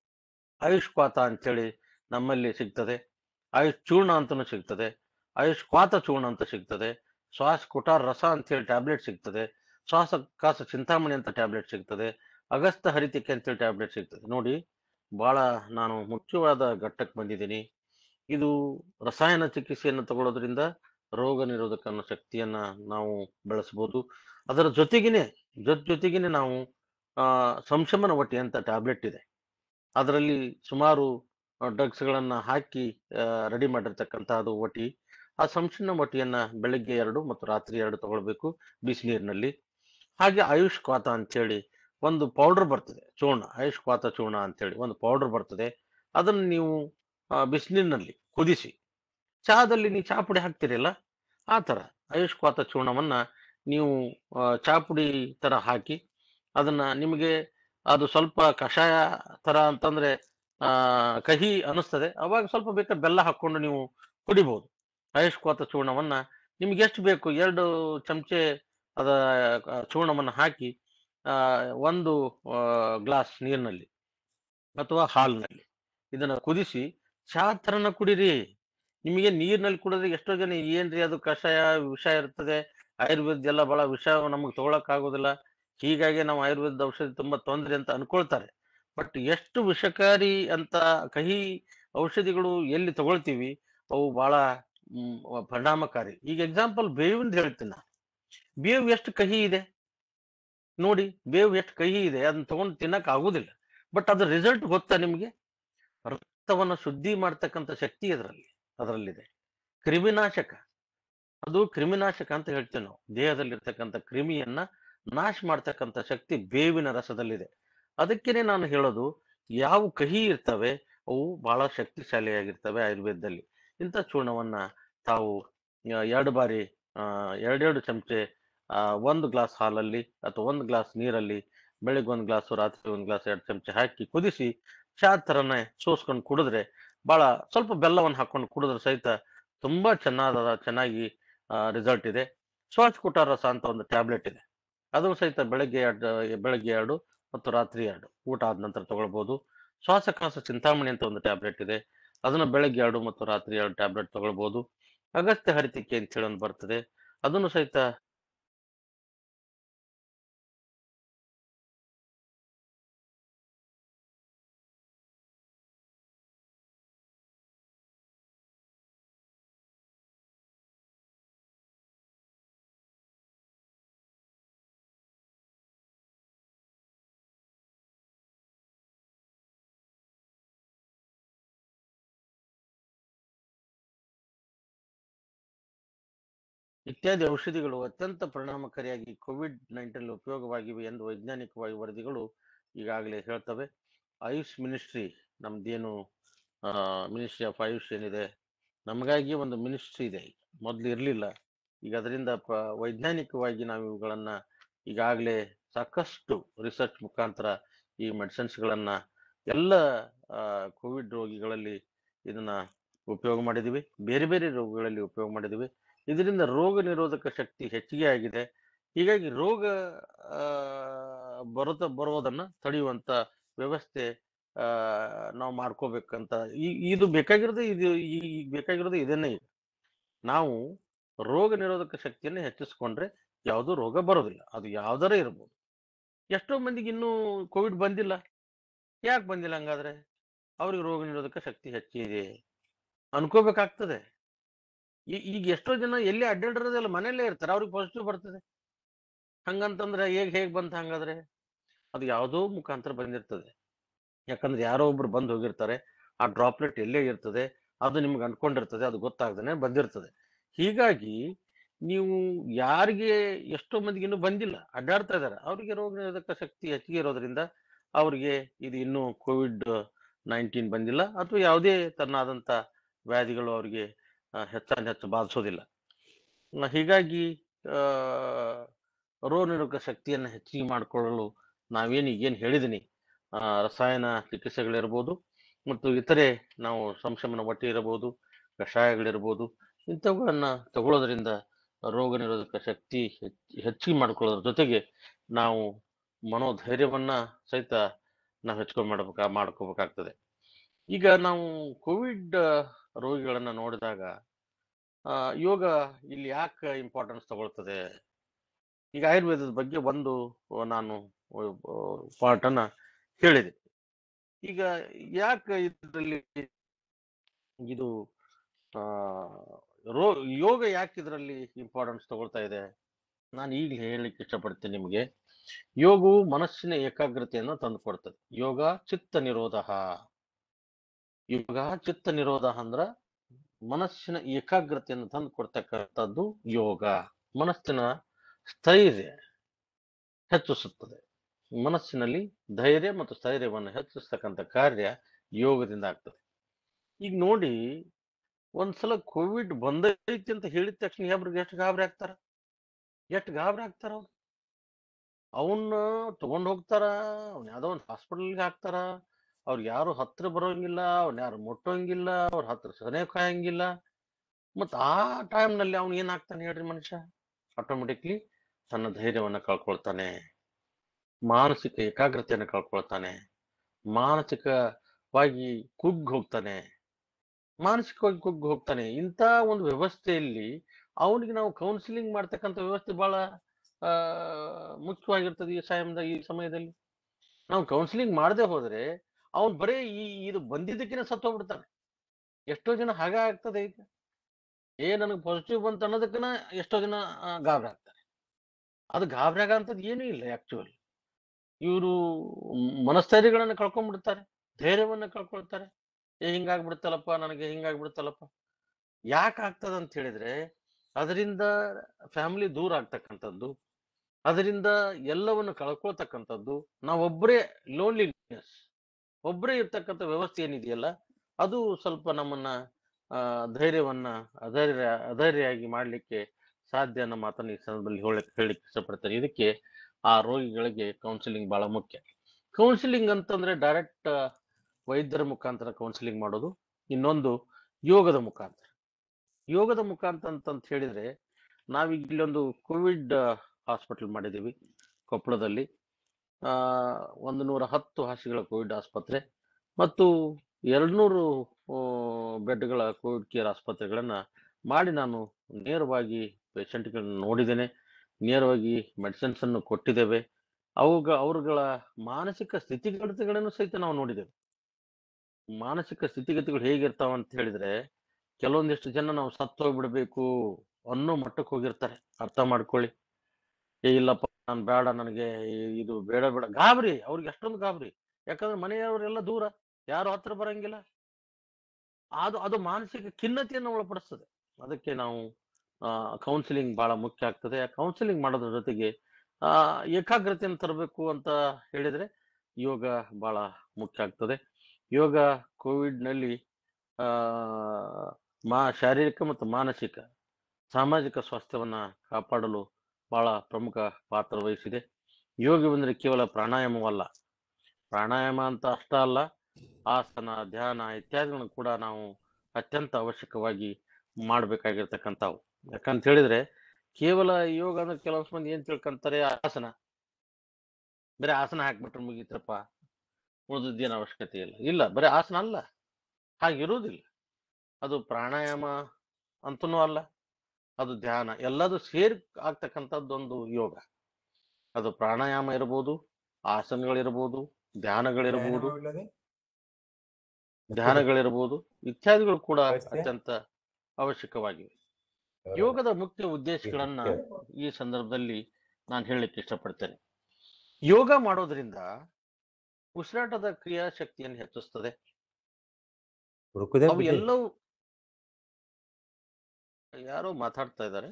ಆಯುಷ್ ಕ್ವಾತ ಅಂತೇಳಿ ನಮ್ಮಲ್ಲಿ ಸಿಗ್ತದೆ ಆಯುಷ್ ಚೂರ್ಣ ಅಂತಲೂ ಸಿಗ್ತದೆ ಆಯುಷ್ ಕ್ವಾತ ಚೂರ್ಣ ಅಂತ ಸಿಗ್ತದೆ ಶ್ವಾಸ ಕುಟಾರ್ ರಸ ಅಂತೇಳಿ ಟ್ಯಾಬ್ಲೆಟ್ ಸಿಗ್ತದೆ ಶ್ವಾಸ ಕಾಸ ಚಿಂತಾಮಣಿ ಅಂತ ಟ್ಯಾಬ್ಲೆಟ್ ಸಿಗ್ತದೆ ಅಗಸ್ತ ಹರಿತಿಕೆ ಅಂತೇಳಿ ಟ್ಯಾಬ್ಲೆಟ್ ಸಿಗ್ತದೆ ನೋಡಿ ಬಹಳ ನಾನು ಮುಖ್ಯವಾದ ಘಟ್ಟಕ್ಕೆ ಬಂದಿದ್ದೀನಿ ಇದು ರಸಾಯನ ಚಿಕಿತ್ಸೆಯನ್ನು ತಗೊಳ್ಳೋದ್ರಿಂದ ರೋಗ ನಿರೋಧಕ ಅನ್ನೋ ಶಕ್ತಿಯನ್ನ ನಾವು ಬೆಳೆಸಬಹುದು ಅದರ ಜೊತೆಗೇನೆ ಜೊತೆ ಜೊತೆಗೇನೆ ನಾವು ಆ ಸಂಶಮನ ವಟಿ ಅಂತ ಟ್ಯಾಬ್ಲೆಟ್ ಇದೆ ಅದರಲ್ಲಿ ಸುಮಾರು ಡ್ರಗ್ಸ್ ಗಳನ್ನ ಹಾಕಿ ರೆಡಿ ಮಾಡಿರ್ತಕ್ಕಂಥ ಅದು ವಟಿ ಆ ಸಂಶಮನ ವಟಿಯನ್ನ ಬೆಳಗ್ಗೆ ಎರಡು ಮತ್ತು ರಾತ್ರಿ ಎರಡು ತಗೊಳ್ಬೇಕು ಬಿಸಿನೀರಿನಲ್ಲಿ ಹಾಗೆ ಆಯುಷ್ ಕ್ವಾತ ಅಂತೇಳಿ ಒಂದು ಪೌಡರ್ ಬರ್ತದೆ ಚೂರ್ಣ ಆಯುಷ್ ಕ್ವಾತ ಚೂರ್ಣ ಅಂತೇಳಿ ಒಂದು ಪೌಡರ್ ಬರ್ತದೆ ಅದನ್ನು ನೀವು ಆ, ಬಿಸಿನೀರಿನಲ್ಲಿ ಕುದಿಸಿ ಚಹಾದಲ್ಲಿ ನೀವು ಚಹಾ ಪುಡಿ ಹಾಕ್ತಿರಲ್ಲ ಆ ಥರ ಆಯುಷ್ ಕ್ವಾತ ಚೂರ್ಣವನ್ನ ನೀವು ಆ, ಚಹಾ ಪುಡಿ ತರ ಹಾಕಿ ಅದನ್ನ ನಿಮಗೆ ಅದು ಸ್ವಲ್ಪ ಕಷಾಯ ತರ ಅಂತಂದ್ರೆ ಆ ಕಹಿ ಅನಿಸ್ತದೆ ಅವಾಗ ಸ್ವಲ್ಪ ಬೇಕಾದ್ರೆ ಬೆಲ್ಲ ಹಾಕೊಂಡು ನೀವು ಕುಡಿಬಹುದು ಆಯುಷ್ ಕ್ವಾತ ಚೂರ್ಣವನ್ನ ನಿಮ್ಗೆ ಎಷ್ಟು ಬೇಕು ಎರಡು ಚಮಚೆ ಅದ ಆ, ಚೂರ್ಣವನ್ನ ಹಾಕಿ ಆ, ಒಂದು ಗ್ಲಾಸ್ ನೀರಿನಲ್ಲಿ ಅಥವಾ ಹಾಲಿನಲ್ಲಿ ಇದನ್ನ ಕುದಿಸಿ ಚಹಾ ಥರನ ಕುಡೀರಿ ನಿಮಗೆ ನೀರಿನಲ್ಲಿ ಕುಡಿದ್ರೆ ಎಷ್ಟೋ ಜನ ಏನ್ರಿ ಅದು ಕಷಾಯ ವಿಷ ಇರ್ತದೆ ಆಯುರ್ವೇದ ಎಲ್ಲ ಬಹಳ ವಿಷ ನಮಗೆ ತಗೊಳಕ್ ಆಗೋದಿಲ್ಲ ಹೀಗಾಗಿ ನಾವು ಆಯುರ್ವೇದ ಔಷಧಿ ತುಂಬಾ ತೊಂದ್ರೆ ಅಂತ ಅನ್ಕೊಳ್ತಾರೆ ಬಟ್ ಎಷ್ಟು ವಿಷಕಾರಿ ಅಂತ ಕಹಿ ಔಷಧಿಗಳು ಎಲ್ಲಿ ತಗೊಳ್ತೀವಿ ಅವು ಬಹಳ ಮ್, ಪರಿಣಾಮಕಾರಿ ಈಗ ಎಕ್ಸಾಂಪಲ್ ಬೇವಿಂದ ಹೇಳ್ತೀನಿ ನಾನು ಬೇವು ಎಷ್ಟು ಕಹಿ ಇದೆ ನೋಡಿ ಬೇವು ಎಷ್ಟು ಕಹಿ ಇದೆ ಅದನ್ನ ತಗೊಂಡು ತಿನ್ನಕ್ ಆಗುದಿಲ್ಲ ಬಟ್ ಅದ್ರ ರಿಸಲ್ಟ್ ಗೊತ್ತಾ ನಿಮಗೆ ರಕ್ತವನ್ನ ಶುದ್ಧಿ ಮಾಡ್ತಕ್ಕಂಥ ಶಕ್ತಿ ಅದರಲ್ಲಿ ಅದರಲ್ಲಿದೆ ಕ್ರಿಮಿನಾಶಕ ಅದು ಕ್ರಿಮಿನಾಶಕ ಅಂತ ಹೇಳ್ತೇವೆ ನಾವು ದೇಹದಲ್ಲಿರ್ತಕ್ಕಂಥ ಕ್ರಿಮಿಯನ್ನ ನಾಶ ಮಾಡ್ತಕ್ಕಂಥ ಶಕ್ತಿ ಬೇವಿನ ರಸದಲ್ಲಿದೆ ಅದಕ್ಕೇನೆ ನಾನು ಹೇಳೋದು ಯಾವ ಕಹಿ ಇರ್ತವೆ ಅವು ಬಹಳ ಶಕ್ತಿಶಾಲಿಯಾಗಿರ್ತವೆ ಆಯುರ್ವೇದದಲ್ಲಿ ಇಂಥ ಚೂರ್ಣವನ್ನ ತಾವು ಆ, ಎರಡು ಬಾರಿ ಆ, ಎರಡೆರಡು ಚಮಚೆ ಆ, ಒಂದು ಗ್ಲಾಸ್ ಹಾಲಲ್ಲಿ ಅಥವಾ ಒಂದು ಗ್ಲಾಸ್ ನೀರಲ್ಲಿ ಬೆಳಿಗ್ಗೆ ಒಂದು ಗ್ಲಾಸ್ ರಾತ್ರಿ ಒಂದು ಗ್ಲಾಸ್ ಎರಡು ಚಮಚೆ ಹಾಕಿ ಕುದಿಸಿ ಚಾ ಥರನೇ ಸೋಸ್ಕೊಂಡು ಕುಡಿದ್ರೆ ಬಹಳ ಸ್ವಲ್ಪ ಬೆಲ್ಲವನ್ನು ಹಾಕೊಂಡು ಕುಡಿದ್ರೆ ಸಹಿತ ತುಂಬಾ ಚೆನ್ನಾದ ಚೆನ್ನಾಗಿ ರಿಸಲ್ಟ್ ಇದೆ ಶ್ವಾಸಕುಟ ರಸ ಅಂತ ಒಂದು ಟ್ಯಾಬ್ಲೆಟ್ ಇದೆ ಅದು ಸಹಿತ ಬೆಳಗ್ಗೆ ಎರಡು ಬೆಳಗ್ಗೆ ಎರಡು ಮತ್ತು ರಾತ್ರಿ ಎರಡು ಊಟ ಆದ ನಂತರ ತಗೊಳ್ಬಹುದು ಶ್ವಾಸಕಾಸ ಚಿಂತಾಮಣಿ ಅಂತ ಒಂದು ಟ್ಯಾಬ್ಲೆಟ್ ಇದೆ ಅದನ್ನ ಬೆಳಗ್ಗೆ ಎರಡು ಮತ್ತು ರಾತ್ರಿ ಎರಡು ಟ್ಯಾಬ್ಲೆಟ್ ತಗೊಳ್ಬಹುದು ಅಗಸ್ತ್ಯ ಹರಿತಿಕೆ ಅಂತ ಹೇಳಿ ಒಂದು ಬರ್ತದೆ ಅದನ್ನು ಸಹಿತ ಇತ್ಯಾದಿ ಔಷಧಿಗಳು ಅತ್ಯಂತ ಪರಿಣಾಮಕಾರಿಯಾಗಿ ಕೋವಿಡ್ ನೈನ್ಟೀನ್ ಉಪಯೋಗವಾಗಿವೆ ಎಂದು ವೈಜ್ಞಾನಿಕವಾಗಿ ವರದಿಗಳು ಈಗಾಗಲೇ ಹೇಳ್ತವೆ ಆಯುಷ್ ಮಿನಿಸ್ಟ್ರಿ ನಮ್ದೇನು ಮಿನಿಸ್ಟ್ರಿ ಆಫ್ ಆಯುಷ್ ಏನಿದೆ ನಮಗಾಗಿ ಒಂದು ಮಿನಿಸ್ಟ್ರಿ ಇದೆ ಮೊದಲು ಇರಲಿಲ್ಲ ಈಗ ಅದರಿಂದ ಪ ವೈಜ್ಞಾನಿಕವಾಗಿ ನಾವು ಇವುಗಳನ್ನ ಈಗಾಗಲೇ ಸಾಕಷ್ಟು ರಿಸರ್ಚ್ ಮುಖಾಂತರ ಈ ಮೆಡಿಸಿನ್ಸ್ಗಳನ್ನ ಎಲ್ಲ ಕೋವಿಡ್ ರೋಗಿಗಳಲ್ಲಿ ಇದನ್ನ ಉಪಯೋಗ ಮಾಡಿದೀವಿ ಬೇರೆ ಬೇರೆ ರೋಗಗಳಲ್ಲಿ ಉಪಯೋಗ ಮಾಡಿದೀವಿ ಇದರಿಂದ ರೋಗ ನಿರೋಧಕ ಶಕ್ತಿ ಹೆಚ್ಚಿಗೆ ಆಗಿದೆ ಹೀಗಾಗಿ ರೋಗ ಆ, ಬರುತ್ತ ಬರೋದನ್ನ ತಡೆಯುವಂತ ವ್ಯವಸ್ಥೆ ಆ, ನಾವು ಮಾಡ್ಕೋಬೇಕಂತ ಈ ಇದು ಬೇಕಾಗಿರೋದು ಇದು ಈ ಈ ಬೇಕಾಗಿರೋದು ಇದನ್ನೇ ಈಗ ನಾವು ರೋಗ ನಿರೋಧಕ ಶಕ್ತಿಯನ್ನು ಹೆಚ್ಚಿಸ್ಕೊಂಡ್ರೆ ಯಾವುದೂ ರೋಗ ಬರೋದಿಲ್ಲ ಅದು ಯಾವ್ದಾರ ಇರ್ಬೋದು ಎಷ್ಟೋ ಮಂದಿಗೆ ಇನ್ನೂ ಕೋವಿಡ್ ಬಂದಿಲ್ಲ ಯಾಕೆ ಬಂದಿಲ್ಲ ಹಂಗಾದ್ರೆ ಅವ್ರಿಗೆ ರೋಗ ನಿರೋಧಕ ಶಕ್ತಿ ಹೆಚ್ಚಿದೆ ಅನ್ಕೋಬೇಕಾಗ್ತದೆ ಈ- ಈಗ ಎಷ್ಟೋ ಜನ ಎಲ್ಲಿ ಅಡ್ಡಾಡಿರೋದಿಲ್ಲ ಮನೆಯಲ್ಲೇ ಇರ್ತಾರೆ ಅವ್ರಿಗೆ ಪಾಸಿಟಿವ್ ಬರ್ತದೆ ಹಂಗಂತಂದ್ರೆ ಹೇಗ್ ಹೇಗ್ ಬಂತ ಹಂಗಾದ್ರೆ ಅದು ಯಾವುದೋ ಮುಖಾಂತರ ಬಂದಿರ್ತದೆ ಯಾಕಂದ್ರೆ ಯಾರೋ ಒಬ್ರು ಬಂದು ಹೋಗಿರ್ತಾರೆ ಆ ಡ್ರಾಪ್ಲೆಟ್ ಎಲ್ಲೇ ಇರ್ತದೆ ಅದು ನಿಮ್ಗೆ ಅನ್ಕೊಂಡಿರ್ತದೆ ಅದು ಗೊತ್ತಾಗ್ದೇನೆ ಬಂದಿರ್ತದೆ ಹೀಗಾಗಿ ನೀವು ಯಾರಿಗೆ ಎಷ್ಟೋ ಮಂದಿಗೆ ಇನ್ನೂ ಬಂದಿಲ್ಲ ಅಡ್ಡಾಡ್ತಾ ಇದ್ದಾರೆ ಅವರಿಗೆ ರೋಗ ನಿರೋಧಕ ಶಕ್ತಿ ಹೆಚ್ಚಿಗೆ ಇರೋದ್ರಿಂದ ಅವರಿಗೆ ಇದು ಇನ್ನೂ ಕೋವಿಡ್ ನೈನ್ಟೀನ್ ಬಂದಿಲ್ಲ ಅಥವಾ ಯಾವುದೇ ತನ್ನಾದಂಥ ವ್ಯಾಧಿಗಳು ಅವರಿಗೆ ಹೆಚ್ಚಾನ್ ಹೆಚ್ಚು ಬಾಧಿಸೋದಿಲ್ಲ ನ- ಹೀಗಾಗಿ ಆ, ರೋಗ ನಿರೋಧಕ ಶಕ್ತಿಯನ್ನು ಹೆಚ್ಚಿಗೆ ಮಾಡಿಕೊಳ್ಳಲು ನಾವೇನು ಈಗೇನು ಹೇಳಿದ್ದೀನಿ ಆ, ರಸಾಯನ ಚಿಕಿತ್ಸೆಗಳಿರ್ಬೋದು ಮತ್ತು ಇತರೆ ನಾವು ಸಂಶಮನ ಬಟ್ಟೆ ಇರಬಹುದು ಕಷಾಯಗಳಿರ್ಬೋದು ಇಂಥವುಗಳನ್ನ ತಗೊಳ್ಳೋದ್ರಿಂದ ರೋಗ ನಿರೋಧಕ ಶಕ್ತಿ ಹೆಚ್ಚ್- ಹೆಚ್ಚಿಗೆ ಮಾಡ್ಕೊಳ್ಳೋದ್ರ ಜೊತೆಗೆ ನಾವು ಮನೋಧೈರ್ಯವನ್ನ ಸಹಿತ ನಾವು ಹೆಚ್ಚಿಗೆ ಮಾಡ್ಬೇಕಾ ಮಾಡ್ಕೋಬೇಕಾಗ್ತದೆ ಈಗ ನಾವು ಕೋವಿಡ್ ರೋಗಿಗಳನ್ನ ನೋಡಿದಾಗ ಆ, ಯೋಗ ಇಲ್ಲಿ ಯಾಕೆ ಇಂಪಾರ್ಟೆನ್ಸ್ ತಗೊಳ್ತದೆ ಈಗ ಆಯುರ್ವೇದದ ಬಗ್ಗೆ ಒಂದು ಆ, ನಾನು ಪಾರ್ಟ್ ಅನ್ನ ಹೇಳಿದೆ ಈಗ ಯಾಕೆ ಇದರಲ್ಲಿ ಇದು ಆ, ರೋ ಯೋಗ ಯಾಕೆ ಇದರಲ್ಲಿ ಇಂಪಾರ್ಟೆನ್ಸ್ ತಗೊಳ್ತಾ ಇದೆ ನಾನು ಈಗಲೇ ಹೇಳಲಿಕ್ಕೆ ಇಷ್ಟಪಡ್ತೀನಿ ನಿಮಗೆ ಯೋಗವು ಮನಸ್ಸಿನ ಏಕಾಗ್ರತೆಯನ್ನು ತಂದುಕೊಡ್ತದೆ ಯೋಗ ಚಿತ್ತ ನಿರೋಧ ಯೋಗ ಚಿತ್ತ ನಿರೋಧ ಅಂದ್ರ ಮನಸ್ಸಿನ ಏಕಾಗ್ರತೆಯನ್ನು ತಂದು ಕೊಡ್ತಕ್ಕಂಥದ್ದು ಯೋಗ ಮನಸ್ಸಿನ ಸ್ಥೈರ್ಯ ಹೆಚ್ಚಿಸುತ್ತದೆ ಮನಸ್ಸಿನಲ್ಲಿ ಧೈರ್ಯ ಮತ್ತು ಸ್ಥೈರ್ಯವನ್ನು ಹೆಚ್ಚಿಸ್ತಕ್ಕಂಥ ಕಾರ್ಯ ಯೋಗದಿಂದ ಆಗ್ತದೆ ಈಗ ನೋಡಿ ಒಂದ್ಸಲ ಕೋವಿಡ್ ಬಂದೈತಿ ಅಂತ ಹೇಳಿದ ತಕ್ಷಣ ಒಬ್ರಿಗೆ ಎಷ್ಟು ಗಾಬರಿ ಆಗ್ತಾರ ಎಷ್ಟು ಗಾಬರಿ ಆಗ್ತಾರ ಅವ್ರು ಅವನ್ನ ತಗೊಂಡ್ ಹೋಗ್ತಾರ ಅವ್ನ ಯಾವ್ದೋ ಒಂದು ಹಾಸ್ಪಿಟಲ್ಗೆ ಹಾಕ್ತಾರ ಅವ್ರು ಯಾರು ಹತ್ರ ಬರೋಂಗಿಲ್ಲ ಅವ್ನ ಯಾರು ಮುಟ್ಟೋಂಗಿಲ್ಲ ಅವ್ರ ಹತ್ರ ಸನೆ ಕಾಯಂಗಿಲ್ಲ ಮತ್ ಆ ಟೈಮ್ನಲ್ಲಿ ಅವ್ನು ಏನಾಗ್ತಾನೆ ಹೇಳ್ರಿ ಮನುಷ್ಯ ಆಟೋಮೆಟಿಕ್ಲಿ ತನ್ನ ಧೈರ್ಯವನ್ನ ಕಳ್ಕೊಳ್ತಾನೆ ಮಾನಸಿಕ ಏಕಾಗ್ರತೆಯನ್ನು ಕಳ್ಕೊಳ್ತಾನೆ ಮಾನಸಿಕವಾಗಿ ಕುಗ್ಗ್ ಹೋಗ್ತಾನೆ ಮಾನಸಿಕವಾಗಿ ಕುಗ್ಗ್ ಹೋಗ್ತಾನೆ ಇಂಥ ಒಂದು ವ್ಯವಸ್ಥೆಯಲ್ಲಿ ಅವನಿಗೆ ನಾವು ಕೌನ್ಸಿಲಿಂಗ್ ಮಾಡ್ತಕ್ಕಂಥ ವ್ಯವಸ್ಥೆ ಬಹಳ ಆ ಮುಖ್ಯವಾಗಿರ್ತದೆ ಈ ಸಮಯದ ಈ ಸಮಯದಲ್ಲಿ ನಾವು ಕೌನ್ಸಿಲಿಂಗ್ ಮಾಡದೆ ಹೋದ್ರೆ ಅವ್ನು ಬರೇ ಈ ಇದು ಬಂದಿದ್ದಕ್ಕಿನ ಸತ್ತೋಗ್ಬಿಡ್ತಾನೆ ಎಷ್ಟೋ ಜನ ಹಾಗೆ ಆಗ್ತದೆ ಈಗ ಏ ನನಗೆ ಪಾಸಿಟಿವ್ ಬಂತ ಅನ್ನೋದಕ್ಕನ ಎಷ್ಟೋ ಜನ ಆ, ಗಾಬರಿ ಆಗ್ತಾರೆ ಅದು ಗಾಬರಿ ಆಗಂತದ್ದು ಏನೂ ಇಲ್ಲ ಆಕ್ಚುಲಿ ಇವರು ಮನಸ್ಥೈರ್ಯಗಳನ್ನ ಕಳ್ಕೊಂಡ್ಬಿಡ್ತಾರೆ ಧೈರ್ಯವನ್ನ ಕಳ್ಕೊಳ್ತಾರೆ ಏ ಹಿಂಗಾಗ್ಬಿಡ್ತಲ್ಲಪ್ಪ ನನಗೆ ಹಿಂಗಾಗ್ಬಿಡ್ತಲ್ಲಪ್ಪ ಯಾಕೆ ಆಗ್ತದ ಅಂತ ಹೇಳಿದ್ರೆ ಅದರಿಂದ ಫ್ಯಾಮಿಲಿ ದೂರ ಆಗ್ತಕ್ಕಂಥದ್ದು ಅದರಿಂದ ಎಲ್ಲವನ್ನು ಕಳ್ಕೊಳ್ತಕ್ಕಂಥದ್ದು ನಾವೊಬ್ಬರೇ ಲೋನ್ಲಿನೆಸ್ ಒಬ್ಬರೇ ಇರ್ತಕ್ಕಂಥ ವ್ಯವಸ್ಥೆ ಏನಿದೆಯಲ್ಲ ಅದು ಸ್ವಲ್ಪ ನಮ್ಮನ್ನ ಆ, ಧೈರ್ಯವನ್ನ ಅಧೈರ್ಯ ಅಧೈರ್ಯವಾಗಿ ಮಾಡ್ಲಿಕ್ಕೆ ಸಾಧ್ಯ ಅನ್ನೋ ಮಾತನ್ನ ಈ ಸಂದರ್ಭದಲ್ಲಿ ಹೇಳಕ್ ಹೇಳಲಿಕ್ಕೆ ಇಷ್ಟಪಡ್ತಾರೆ ಇದಕ್ಕೆ ಆ ರೋಗಿಗಳಿಗೆ ಕೌನ್ಸಿಲಿಂಗ್ ಬಹಳ ಮುಖ್ಯ ಕೌನ್ಸಿಲಿಂಗ್ ಅಂತಂದ್ರೆ ಡೈರೆಕ್ಟ್ ವೈದ್ಯರ ಮುಖಾಂತರ ಕೌನ್ಸಿಲಿಂಗ್ ಮಾಡೋದು ಇನ್ನೊಂದು ಯೋಗದ ಮುಖಾಂತರ ಯೋಗದ ಮುಖಾಂತರ ಅಂತಂತ ಹೇಳಿದ್ರೆ ನಾವೀಗ ಇಲ್ಲೊಂದು ಕೋವಿಡ್ ಹಾಸ್ಪಿಟಲ್ ಮಾಡಿದ್ದೀವಿ ಕೊಪ್ಪಳದಲ್ಲಿ ಆ, ಒಂದು ನೂರ ಹತ್ತು ಹಾಸಿಗೆಗಳ ಕೋವಿಡ್ ಆಸ್ಪತ್ರೆ ಮತ್ತು ಎರಡ್ನೂರು ಬೆಡ್ಗಳ ಕೋವಿಡ್ ಕೇರ್ ಆಸ್ಪತ್ರೆಗಳನ್ನ ಮಾಡಿ ನಾನು ನೇರವಾಗಿ ಪೇಷಂಟ್ಗಳನ್ನ ನೋಡಿದ್ದೇನೆ ನೇರವಾಗಿ ಮೆಡಿಸಿನ್ಸ್ ಅನ್ನು ಕೊಟ್ಟಿದ್ದೇವೆ ಅವುಗ ಅವರುಗಳ ಮಾನಸಿಕ ಸ್ಥಿತಿಗತಿಗಳನ್ನು ಸಹಿತ ನಾವು ನೋಡಿದ್ದೇವೆ ಮಾನಸಿಕ ಸ್ಥಿತಿಗತಿಗಳು ಹೇಗಿರ್ತಾವ ಅಂತ ಹೇಳಿದ್ರೆ ಕೆಲವೊಂದಿಷ್ಟು ಜನ ನಾವು ಸತ್ತು ಹೋಗ್ಬಿಡ್ಬೇಕು ಅನ್ನೋ ಮಟ್ಟಕ್ಕೆ ಹೋಗಿರ್ತಾರೆ ಅರ್ಥ ಮಾಡ್ಕೊಳ್ಳಿ ಏ ಇಲ್ಲಪ್ಪ ನಾನು ಬೇಡ ನನಗೆ ಈ- ಇದು ಬೇಡ ಬೇಡ ಗಾಬರಿ ಅವ್ರಿಗೆ ಅಷ್ಟೊಂದು ಗಾಬರಿ ಯಾಕಂದ್ರೆ ಮನೆಯವರೆಲ್ಲ ದೂರ ಯಾರು ಹತ್ರ ಬರಂಗಿಲ್ಲ ಅದು ಅದು ಮಾನಸಿಕ ಖಿನ್ನತೆಯನ್ನು ಒಳಪಡಿಸ್ತದೆ ಅದಕ್ಕೆ ನಾವು ಕೌನ್ಸಿಲಿಂಗ್ ಬಹಳ ಮುಖ್ಯ ಆಗ್ತದೆ ಕೌನ್ಸಿಲಿಂಗ್ ಮಾಡೋದ್ರ ಜೊತೆಗೆ ಆ ಏಕಾಗ್ರತೆಯನ್ನು ತರಬೇಕು ಅಂತ ಹೇಳಿದ್ರೆ ಯೋಗ ಬಹಳ ಮುಖ್ಯ ಆಗ್ತದೆ ಯೋಗ ಕೋವಿಡ್ ನಲ್ಲಿ ಆ ಮಾ ಶಾರೀರಿಕ ಮತ್ತು ಮಾನಸಿಕ ಸಾಮಾಜಿಕ ಸ್ವಾಸ್ಥ್ಯವನ್ನ ಕಾಪಾಡಲು ಬಹಳ ಪ್ರಮುಖ ಪಾತ್ರ ವಹಿಸಿದೆ ಯೋಗವೆಂದರೆ ಕೇವಲ ಪ್ರಾಣಾಯಾಮವಲ್ಲ ಪ್ರಾಣಾಯಾಮ ಅಂತ ಅಷ್ಟ ಅಲ್ಲ ಆಸನ ಧ್ಯಾನ ಇತ್ಯಾದಿಗಳನ್ನು ಕೂಡ ನಾವು ಅತ್ಯಂತ ಅವಶ್ಯಕವಾಗಿ ಮಾಡ್ಬೇಕಾಗಿರ್ತಕ್ಕಂಥವು ಯಾಕಂತ ಹೇಳಿದ್ರೆ ಕೇವಲ ಯೋಗ ಅಂದ್ರೆ ಕೆಲವು ಮಂದಿ ಏನ್ ತಿಳ್ಕೊಂತಾರೆ ಆಸನ ಬರೀ ಆಸನ ಹಾಕ್ಬಿಟ್ರೆ ಮುಗೀತ್ರಪ್ಪ ಉಳಿದದ್ದೇನು ಅವಶ್ಯಕತೆ ಇಲ್ಲ ಇಲ್ಲ ಬರೀ ಆಸನ ಅಲ್ಲ ಹಾಗಿರುವುದಿಲ್ಲ ಅದು ಪ್ರಾಣಾಯಾಮ ಅಂತನೂ ಅಲ್ಲ ಅದು ಧ್ಯಾನ ಎಲ್ಲದು ಸೇರಿ ಆಗ್ತಕ್ಕಂಥದ್ದೊಂದು ಯೋಗ ಅದು ಪ್ರಾಣಾಯಾಮ ಇರ್ಬೋದು ಆಸನಗಳಿರ್ಬೋದು ಧ್ಯಾನಗಳಿರ್ಬೋದು ಧ್ಯಾನಗಳಿರ್ಬೋದು ಇತ್ಯಾದಿಗಳು ಕೂಡ ಅತ್ಯಂತ ಅವಶ್ಯಕವಾಗಿವೆ ಯೋಗದ ಮುಖ್ಯ ಉದ್ದೇಶಗಳನ್ನ ಈ ಸಂದರ್ಭದಲ್ಲಿ ನಾನು ಹೇಳಲಿಕ್ಕೆ ಇಷ್ಟಪಡ್ತೇನೆ ಯೋಗ ಮಾಡೋದ್ರಿಂದ ಉಸಿರಾಟದ ಕ್ರಿಯಾಶಕ್ತಿಯನ್ನು ಹೆಚ್ಚಿಸ್ತದೆ ಹುಡುಕುದೇ ಅವು ಎಲ್ಲವೂ ಯಾರೋ ಮಾತಾಡ್ತಾ ಇದ್ದಾರೆ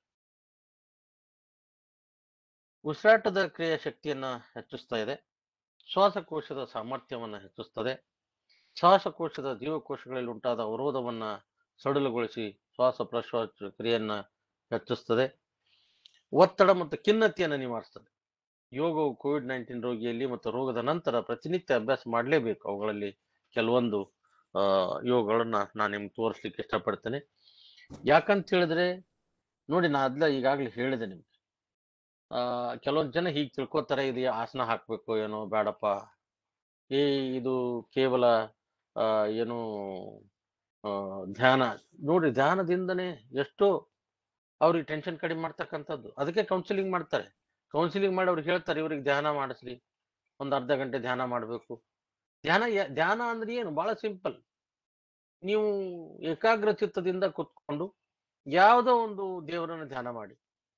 ಉಸಿರಾಟದ ಕ್ರಿಯಾಶಕ್ತಿಯನ್ನ ಹೆಚ್ಚಿಸ್ತಾ ಇದೆ ಶ್ವಾಸಕೋಶದ ಸಾಮರ್ಥ್ಯವನ್ನ ಹೆಚ್ಚಿಸ್ತದೆ ಶ್ವಾಸಕೋಶದ ಜೀವಕೋಶಗಳಲ್ಲಿ ಉಂಟಾದ ಅವರೋಧವನ್ನ ಸಡಿಲಗೊಳಿಸಿ ಶ್ವಾಸ ಪ್ರಶ್ವಾಸ ಕ್ರಿಯೆಯನ್ನ ಹೆಚ್ಚಿಸ್ತದೆ ಒತ್ತಡ ಮತ್ತು ಖಿನ್ನತೆಯನ್ನು ನಿವಾರಿಸ್ತದೆ ಯೋಗವು ಕೋವಿಡ್ ನೈನ್ಟೀನ್ ರೋಗಿಯಲ್ಲಿ ಮತ್ತು ರೋಗದ ನಂತರ ಪ್ರತಿನಿತ್ಯ ಅಭ್ಯಾಸ ಮಾಡಲೇಬೇಕು ಅವುಗಳಲ್ಲಿ ಕೆಲವೊಂದು ಆ ಯೋಗಗಳನ್ನ ನಾನು ನಿಮ್ಗೆ ತೋರಿಸ್ಲಿಕ್ಕೆ ಇಷ್ಟಪಡ್ತೇನೆ ಯಾಕಂತ ಹೇಳಿದ್ರೆ ನೋಡಿ ನಾ ಅದ್ಲ ಈಗಾಗಲೇ ಹೇಳಿದೆ ನಿಮ್ಗೆ ಆ ಕೆಲವೊಂದು ಜನ ಹೀಗೆ ತಿಳ್ಕೊತಾರೆ ಇದು ಆಸನ ಹಾಕ್ಬೇಕು ಏನೋ ಬೇಡಪ್ಪ ಏ ಇದು ಕೇವಲ ಆ ಏನು ಆ ಧ್ಯಾನ ನೋಡ್ರಿ ಧ್ಯಾನದಿಂದನೇ ಎಷ್ಟೋ ಅವ್ರಿಗೆ ಟೆನ್ಷನ್ ಕಡಿಮೆ ಮಾಡ್ತಕ್ಕಂಥದ್ದು ಅದಕ್ಕೆ ಕೌನ್ಸಿಲಿಂಗ್ ಮಾಡ್ತಾರೆ ಕೌನ್ಸಿಲಿಂಗ್ ಮಾಡಿ ಅವ್ರಿಗೆ ಹೇಳ್ತಾರೆ ಇವ್ರಿಗೆ ಧ್ಯಾನ ಮಾಡಿಸ್ರಿ ಒಂದು ಅರ್ಧ ಗಂಟೆ ಧ್ಯಾನ ಮಾಡಬೇಕು ಧ್ಯಾನ ಯ- ಧ್ಯಾನ ಅಂದ್ರೆ ಏನು ಬಹಳ ಸಿಂಪಲ್ ನೀವು ಏಕಾಗ್ರ ಚಿತ್ತದಿಂದ ಕುತ್ಕೊಂಡು ಯಾವುದೋ ಒಂದು ದೇವರನ್ನ ಧ್ಯಾನ ಮಾಡಿ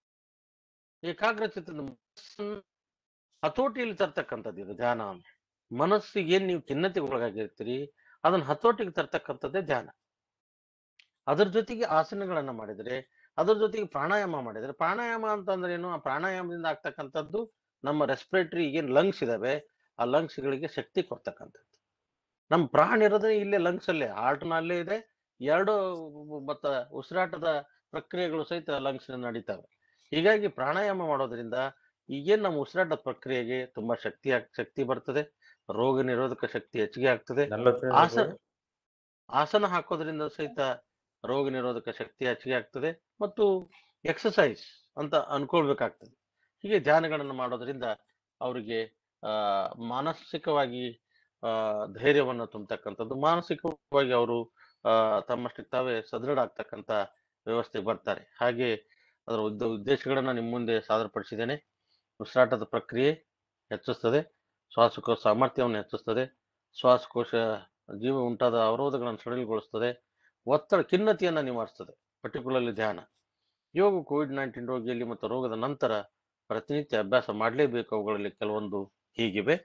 ಏಕಾಗ್ರ ಚಿತ್ತದ ಮನಸ್ಸನ್ನ ಹತೋಟಿಯಲ್ಲಿ ತರ್ತಕ್ಕಂಥದ್ದು ಇದು ಧ್ಯಾನ ಅಂದ್ರೆ ಮನಸ್ಸಿಗೆ ಏನ್ ನೀವು ಖಿನ್ನತೆಗೆ ಒಳಗಾಗಿರ್ತೀರಿ ಅದನ್ನ ಹತೋಟಿಗೆ ತರ್ತಕ್ಕಂಥದ್ದೇ ಧ್ಯಾನ ಅದ್ರ ಜೊತೆಗೆ ಆಸನಗಳನ್ನ ಮಾಡಿದ್ರೆ ಅದ್ರ ಜೊತೆಗೆ ಪ್ರಾಣಾಯಾಮ ಮಾಡಿದ್ರೆ ಪ್ರಾಣಾಯಾಮ ಅಂತಂದ್ರೆ ಏನು ಆ ಪ್ರಾಣಾಯಾಮದಿಂದ ಆಗ್ತಕ್ಕಂಥದ್ದು ನಮ್ಮ ರೆಸ್ಪಿರೇಟರಿ ಏನ್ ಲಂಗ್ಸ್ ಇದಾವೆ ಆ lungs ಗಳಿಗೆ ಶಕ್ತಿ ಕೊಡ್ತಕ್ಕಂಥದ್ದು ನಮ್ಮ ಪ್ರಾಣ ಇರೋದೇ ಇಲ್ಲೇ ಲಂಗ್ಸ್ ಅಲ್ಲೇ ಹಾರ್ಟ್ನ ಅಲ್ಲೇ ಇದೆ ಎರಡು ಮತ್ತ ಉಸಿರಾಟದ ಪ್ರಕ್ರಿಯೆಗಳು ಸಹಿತ ಲಂಗ್ಸ್ ನಡೀತವೆ ಹೀಗಾಗಿ ಪ್ರಾಣಾಯಾಮ ಮಾಡೋದ್ರಿಂದ ಈಗೇನ್ ನಮ್ಮ ಉಸಿರಾಟದ ಪ್ರಕ್ರಿಯೆಗೆ ತುಂಬಾ ಶಕ್ತಿ ಆಗ್ ಶಕ್ತಿ ಬರ್ತದೆ ರೋಗ ನಿರೋಧಕ ಶಕ್ತಿ ಹೆಚ್ಚಿಗೆ ಆಗ್ತದೆ ಆಸನ ಆಸನ ಹಾಕೋದ್ರಿಂದ ಸಹಿತ ರೋಗ ನಿರೋಧಕ ಶಕ್ತಿ ಹೆಚ್ಚಿಗೆ ಆಗ್ತದೆ ಮತ್ತು ಎಕ್ಸಸೈಸ್ ಅಂತ ಅನ್ಕೊಳ್ಬೇಕಾಗ್ತದೆ ಹೀಗೆ ಧ್ಯಾನಗಳನ್ನು ಮಾಡೋದ್ರಿಂದ ಅವರಿಗೆ ಆ ಮಾನಸಿಕವಾಗಿ ಆ ಧೈರ್ಯವನ್ನು ತುಂಬತಕ್ಕಂಥದ್ದು ಮಾನಸಿಕವಾಗಿ ಅವರು ಆ ತಮ್ಮಷ್ಟಕ್ಕೆ ತಾವೇ ಸದೃಢ ಆಗ್ತಕ್ಕಂಥ ವ್ಯವಸ್ಥೆಗೆ ಬರ್ತಾರೆ ಹಾಗೆ ಅದರ ಉದ್ದ ಉದ್ದೇಶಗಳನ್ನ ನಿಮ್ಮ ಮುಂದೆ ಸಾದರಪಡಿಸಿದ್ದೇನೆ ಉಸಿರಾಟದ ಪ್ರಕ್ರಿಯೆ ಹೆಚ್ಚಿಸ್ತದೆ ಶ್ವಾಸಕೋಶ ಸಾಮರ್ಥ್ಯವನ್ನು ಹೆಚ್ಚಿಸ್ತದೆ ಶ್ವಾಸಕೋಶ ಜೀವ ಉಂಟಾದ ಅವರೋಧಗಳನ್ನು ಸಡಿಲಗೊಳಿಸ್ತದೆ ಒತ್ತಡ ಖಿನ್ನತೆಯನ್ನ ನಿವಾರಿಸ್ತದೆ ಪರ್ಟಿಕ್ಯುಲರ್ಲಿ ಧ್ಯಾನ ಯೋಗ ಕೋವಿಡ್ ನೈನ್ಟೀನ್ ರೋಗಿಯಲ್ಲಿ ಮತ್ತು ರೋಗದ ನಂತರ ಪ್ರತಿನಿತ್ಯ ಅಭ್ಯಾಸ ಮಾಡಲೇಬೇಕು ಅವುಗಳಲ್ಲಿ ಕೆಲವೊಂದು ಹೀಗಿವೆ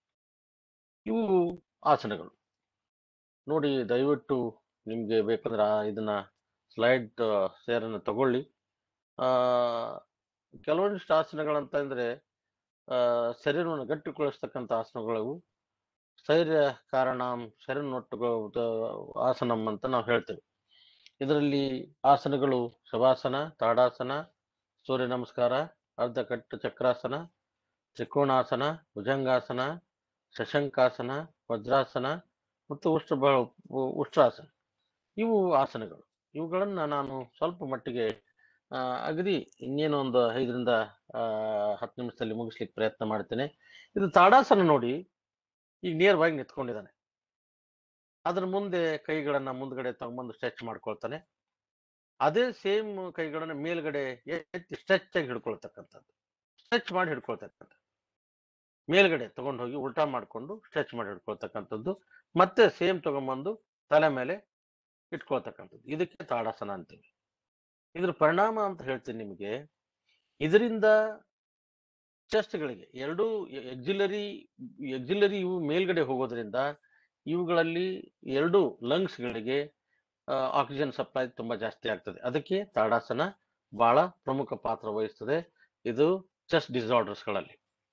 ಇವು ಆಸನಗಳು ನೋಡಿ ದಯವಿಟ್ಟು ನಿಮ್ಗೆ ಬೇಕಂದ್ರೆ ಆ ಇದನ್ನ ಸ್ಲೈಡ್ ಸೇರನ್ನು ತಗೊಳ್ಳಿ ಆ ಕೆಲವೊಂದಿಷ್ಟು ಆಸನಗಳಂತ ಅಂದ್ರೆ ಆ ಶರೀರವನ್ನು ಗಟ್ಟಿಗೊಳಿಸ್ತಕ್ಕಂಥ ಆಸನಗಳು ಸ್ಥೈರ್ಯ ಕಾರಣಂ ಶರೀರನೊಟ್ಟು ಆಸನಂ ಅಂತ ನಾವು ಹೇಳ್ತೇವೆ ಇದರಲ್ಲಿ ಆಸನಗಳು ಶವಾಸನ ತಾಡಾಸನ ಸೂರ್ಯ ನಮಸ್ಕಾರ ಅರ್ಧಕಟ್ಟು ಚಕ್ರಾಸನ ತ್ರಿಕೋಣಾಸನ ಭುಜಂಗಾಸನ ಶಶಂಕಾಸನ ವಜ್ರಾಸನ ಮತ್ತು ಉಷ್ಟ್ರ ಬ- ಉಷ್ಟ್ರಾಸನ ಇವು ಆಸನಗಳು ಇವುಗಳನ್ನ ನಾನು ಸ್ವಲ್ಪ ಮಟ್ಟಿಗೆ ಆ, ಅಗದಿ ಇನ್ನೇನು ಒಂದು ಐದರಿಂದ ಆ, ಹತ್ತು ನಿಮಿಷದಲ್ಲಿ ಮುಗಿಸ್ಲಿಕ್ಕೆ ಪ್ರಯತ್ನ ಮಾಡ್ತೇನೆ ಇದು ತಾಡಾಸನ ನೋಡಿ ಈಗ ನೇರವಾಗಿ ನಿಂತ್ಕೊಂಡಿದ್ದಾನೆ ಅದ್ರ ಮುಂದೆ ಕೈಗಳನ್ನ ಮುಂದ್ಗಡೆ ತಗೊಂಬಂದು ಸ್ಟ್ರೆಚ್ ಮಾಡ್ಕೊಳ್ತಾನೆ ಅದೇ ಸೇಮ್ ಕೈಗಳನ್ನ ಮೇಲ್ಗಡೆ ಎತ್ತಿ ಸ್ಟ್ರೆಚ್ ಆಗಿ ಹಿಡ್ಕೊಳ್ತಕ್ಕಂಥದ್ದು ಸ್ಟ್ರೆಚ್ ಮಾಡಿ ಹಿಡ್ಕೊಳ್ತಕ್ಕಂಥದ್ದು ಮೇಲ್ಗಡೆ ತಗೊಂಡು ಹೋಗಿ ಉಲ್ಟಾ ಮಾಡ್ಕೊಂಡು ಸ್ಟ್ರೆಚ್ ಮಾಡಿ ಹಿಡ್ಕೊಳ್ತಕ್ಕಂಥದ್ದು ಮತ್ತೆ ಸೇಮ್ ತಗೊಂಬಂದು ತಲೆ ಮೇಲೆ ಇಟ್ಕೊಳ್ತಕ್ಕಂಥದ್ದು ಇದಕ್ಕೆ ತಾಡಾಸನ ಅಂತೀವಿ ಇದ್ರ ಪರಿಣಾಮ ಅಂತ ಹೇಳ್ತೀನಿ ನಿಮಗೆ ಇದರಿಂದ ಚೆಸ್ಟ್ಗಳಿಗೆ ಎರಡೂ ಎಕ್ಸಿಲರಿ ಎಕ್ಸಿಲರಿ ಇವು ಮೇಲ್ಗಡೆ ಹೋಗೋದ್ರಿಂದ ಇವುಗಳಲ್ಲಿ ಎರಡು ಲಂಗ್ಸ್ಗಳಿಗೆ ಆಕ್ಸಿಜನ್ ಸಪ್ಲೈ ತುಂಬಾ ಜಾಸ್ತಿ ಆಗ್ತದೆ ಅದಕ್ಕೆ ತಾಡಾಸನ ಬಹಳ ಪ್ರಮುಖ ಪಾತ್ರ ವಹಿಸ್ತದೆ ಇದು ಚೆಸ್ಟ್ ಡಿಸಾರ್ಡರ್ಸ್ಗಳಲ್ಲಿ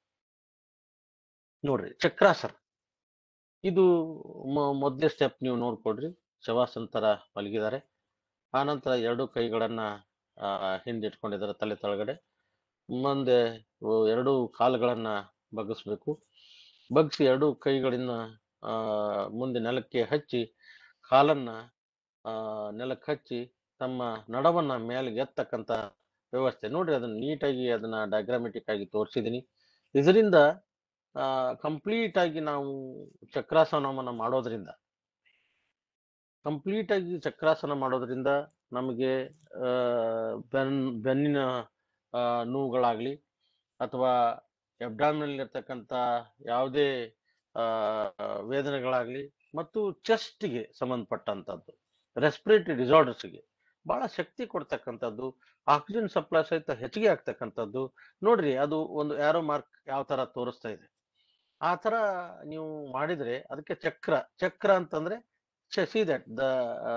ನೋಡ್ರಿ ಚಕ್ರಾಸನ ಇದು ಮೊ- ಮೊದಲೇ ಸ್ಟೆಪ್ ನೀವು ನೋಡ್ಕೊಡ್ರಿ ಶವಾಸನ ತರ ಮಲಗಿದ್ದಾರೆ ಆನಂತರ ಎರಡು ಕೈಗಳನ್ನ ಆ, ಹಿಂದೆ ಇಟ್ಕೊಂಡಿದ್ದಾರೆ ತಲೆ ಕೆಳಗಡೆ ಮುಂದೆ ಅವು ಎರಡು ಕಾಲುಗಳನ್ನ ಬಗ್ಗಿಸ್ಬೇಕು ಬಗ್ಗಿಸಿ ಎರಡು ಕೈಗಳಿಂದ ಆ ಮುಂದೆ ನೆಲಕ್ಕೆ ಹಚ್ಚಿ ಕಾಲನ್ನ ಆ ನೆಲಕ್ಕೆ ಹಚ್ಚಿ ತಮ್ಮ ನಡವನ್ನ ಮೇಲೆ ಎತ್ತಕ್ಕಂತ ವ್ಯವಸ್ಥೆ ನೋಡ್ರಿ ಅದನ್ನ ನೀಟಾಗಿ ಅದನ್ನ ಡಯಾಗ್ರಾಮೆಟಿಕ್ ಆಗಿ ತೋರಿಸಿದೀನಿ ಇದರಿಂದ ಆ ಕಂಪ್ಲೀಟ್ ಆಗಿ ನಾವು ಚಕ್ರಾಸನವನ್ನ ಮಾಡೋದ್ರಿಂದ ಕಂಪ್ಲೀಟ್ ಆಗಿ ಚಕ್ರಾಸನ ಮಾಡೋದ್ರಿಂದ ನಮಗೆ ಆ, ಬೆನ್ ಬೆನ್ನಿನ ಆ, ನೋವುಗಳಾಗ್ಲಿ ಅಥವಾ ಅಬ್ಡಾಮಿನಲ್ ಇರ್ತಕ್ಕಂಥ ಯಾವುದೇ ಆ, ವೇದನೆಗಳಾಗ್ಲಿ ಮತ್ತು ಚೆಸ್ಟ್ಗೆ ಸಂಬಂಧಪಟ್ಟಂಥದ್ದು ರೆಸ್ಪಿರೇಟರಿ ಡಿಸಾರ್ಡರ್ಸ್ಗೆ ಬಹಳ ಶಕ್ತಿ ಕೊಡ್ತಕ್ಕಂಥದ್ದು ಆಕ್ಸಿಜನ್ ಸಪ್ಲೈ ಸಹಿತ ಹೆಚ್ಚಿಗೆ ಆಗ್ತಕ್ಕಂಥದ್ದು ನೋಡ್ರಿ ಅದು ಒಂದು ಆರೋ ಮಾರ್ಕ್ ಯಾವ ತರ ತೋರಿಸ್ತಾ ಇದೆ ಆ ತರ ನೀವು ಮಾಡಿದ್ರೆ ಅದಕ್ಕೆ ಚಕ್ರ ಚಕ್ರ ಅಂತಂದ್ರೆ ಸಿ ದಟ್ ದ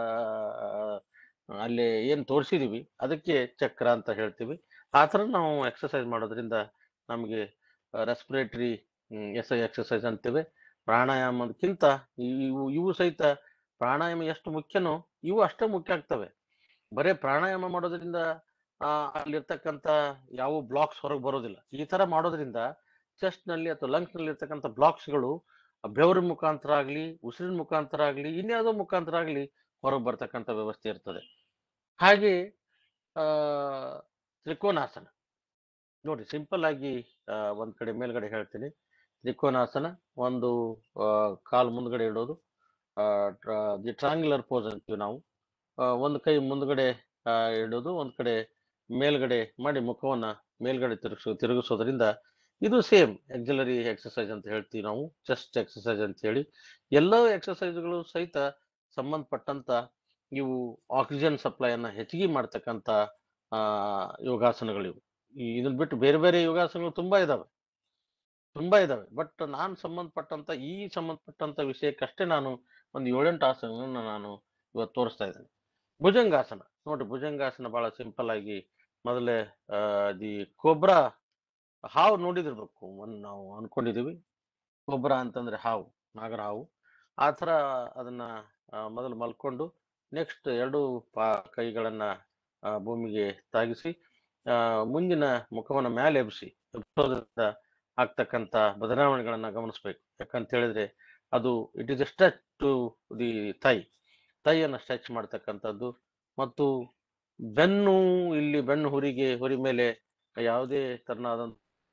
ಅಲ್ಲಿ ಏನ್ ತೋರಿಸಿದೀವಿ ಅದಕ್ಕೆ ಚಕ್ರ ಅಂತ ಹೇಳ್ತೀವಿ ಆ ಥರ ನಾವು ಎಕ್ಸರ್ಸೈಸ್ ಮಾಡೋದ್ರಿಂದ ನಮಗೆ ರೆಸ್ಪಿರೇಟರಿ ಎಸ್ ಐ ಎಕ್ಸರ್ಸೈಸ್ ಅಂತೀವಿ ಪ್ರಾಣಾಯಾಮಕ್ಕಿಂತ ಇವು ಇವು ಸಹಿತ ಪ್ರಾಣಾಯಾಮ ಎಷ್ಟು ಮುಖ್ಯನೋ ಇವು ಅಷ್ಟೇ ಮುಖ್ಯ ಆಗ್ತವೆ ಬರೇ ಪ್ರಾಣಾಯಾಮ ಮಾಡೋದ್ರಿಂದ ಆ, ಅಲ್ಲಿರ್ತಕ್ಕಂಥ ಯಾವ ಬ್ಲಾಕ್ಸ್ ಹೊರಗೆ ಬರೋದಿಲ್ಲ ಈ ತರ ಮಾಡೋದ್ರಿಂದ ಚೆಸ್ಟ್ ನಲ್ಲಿ ಅಥವಾ ಲಂಗ್ಸ್ ನಲ್ಲಿ ಇರ್ತಕ್ಕಂಥ ಬ್ಲಾಕ್ಸ್ ಗಳು ಬೆವರಿನ ಮುಖಾಂತರ ಆಗ್ಲಿ ಉಸಿರಿನ ಮುಖಾಂತರ ಆಗ್ಲಿ ಇನ್ಯಾವುದೋ ಮುಖಾಂತರ ಆಗ್ಲಿ ಹೊರಗೆ ಬರ್ತಕ್ಕಂಥ ವ್ಯವಸ್ಥೆ ಇರ್ತದೆ ಹಾಗೆ ಆ ತ್ರಿಕೋನಾಸನ ನೋಡಿ ಸಿಂಪಲ್ ಆಗಿ ಆ, ಒಂದ್ ಕಡೆ ಮೇಲ್ಗಡೆ ಹೇಳ್ತೀನಿ ತ್ರಿಕೋನಾಸನ ಒಂದು ಆ, ಕಾಲು ಮುಂದ್ಗಡೆ ಇಡೋದು ದಿ ಟ್ರಾಂಗ್ಯುಲರ್ ಪೋಸ್ ಅಂತೀವಿ ನಾವು ಆ, ಒಂದು ಕೈ ಮುಂದ್ಗಡೆ ಆ, ಇಡೋದು ಒಂದ್ ಕಡೆ ಮೇಲ್ಗಡೆ ಮಾಡಿ ಮುಖವನ್ನ ಮೇಲ್ಗಡೆ ತಿರುಗಿಸೋ ತಿರುಗಿಸೋದ್ರಿಂದ ಇದು ಸೇಮ್ ಎಕ್ಸಲರಿ ಎಕ್ಸರ್ಸೈಸ್ ಅಂತ ಹೇಳ್ತೀವಿ ನಾವು ಚೆಸ್ಟ್ ಎಕ್ಸರ್ಸೈಸ್ ಅಂತ ಹೇಳಿ ಎಲ್ಲ ಎಕ್ಸರ್ಸೈಸ್ಗಳು ಸಹಿತ ಸಂಬಂಧಪಟ್ಟಂತ ಇವು ಆಕ್ಸಿಜನ್ ಸಪ್ಲೈಯನ್ನ ಹೆಚ್ಚಿಗೆ ಮಾಡ್ತಕ್ಕಂಥ ಆ ಯೋಗಾಸನಗಳಿವು ಈ- ಇದನ್ನ ಬಿಟ್ಟು ಬೇರೆ ಬೇರೆ ಯೋಗಾಸನಗಳು ತುಂಬಾ ಇದಾವೆ ತುಂಬಾ ಇದಾವೆ ಬಟ್ ನಾನು ಸಂಬಂಧಪಟ್ಟಂತ ಈ ಸಂಬಂಧಪಟ್ಟಂತ ವಿಷಯಕ್ಕಷ್ಟೇ ನಾನು ಒಂದು ಏಳೆಂಟು ಆಸನಗಳನ್ನ ನಾನು ಇವತ್ತು ತೋರಿಸ್ತಾ ಇದ್ದೇನೆ ಭುಜಂಗಾಸನ ನೋಡಿ ಭುಜಂಗಾಸನ ಬಹಳ ಸಿಂಪಲ್ ಆಗಿ ಮೊದಲೇ ಆ, ದಿ ಕೊಬ್ರಾ ಹಾವು ನೋಡಿದಿರ್ಬೇಕು ಒಂದು ನಾವು ಅನ್ಕೊಂಡಿದೀವಿ ಕೊಬ್ರಾ ಅಂತಂದ್ರೆ ಹಾವು ನಾಗರ ಹಾವು ಆ ಥರ ಅದನ್ನ ಆ, ಮೊದಲು ಮಲ್ಕೊಂಡು ನೆಕ್ಸ್ಟ್ ಎರಡು ಪಾ ಕೈಗಳನ್ನ ಆ, ಭೂಮಿಗೆ ತಾಗಿಸಿ ಆ, ಮುಂದಿನ ಮುಖವನ್ನ ಮೇಲೆ ಎಬ್ಬಿಸಿ ಎಬ್ಬಿಸೋದ್ರಿಂದ ಆಗ್ತಕ್ಕಂಥ ಬದಲಾವಣೆಗಳನ್ನ ಗಮನಿಸ್ಬೇಕು ಯಾಕಂತ ಹೇಳಿದ್ರೆ ಅದು it is a stretch to the thigh ತೈಯನ್ನು ಸ್ಟ್ರೆಚ್ ಮಾಡ್ತಕ್ಕಂಥದ್ದು ಮತ್ತು ಬೆನ್ನು ಇಲ್ಲಿ ಬೆನ್ನು ಹುರಿಗೆ ಹುರಿ ಮೇಲೆ ಯಾವುದೇ ತರನಾದಂತ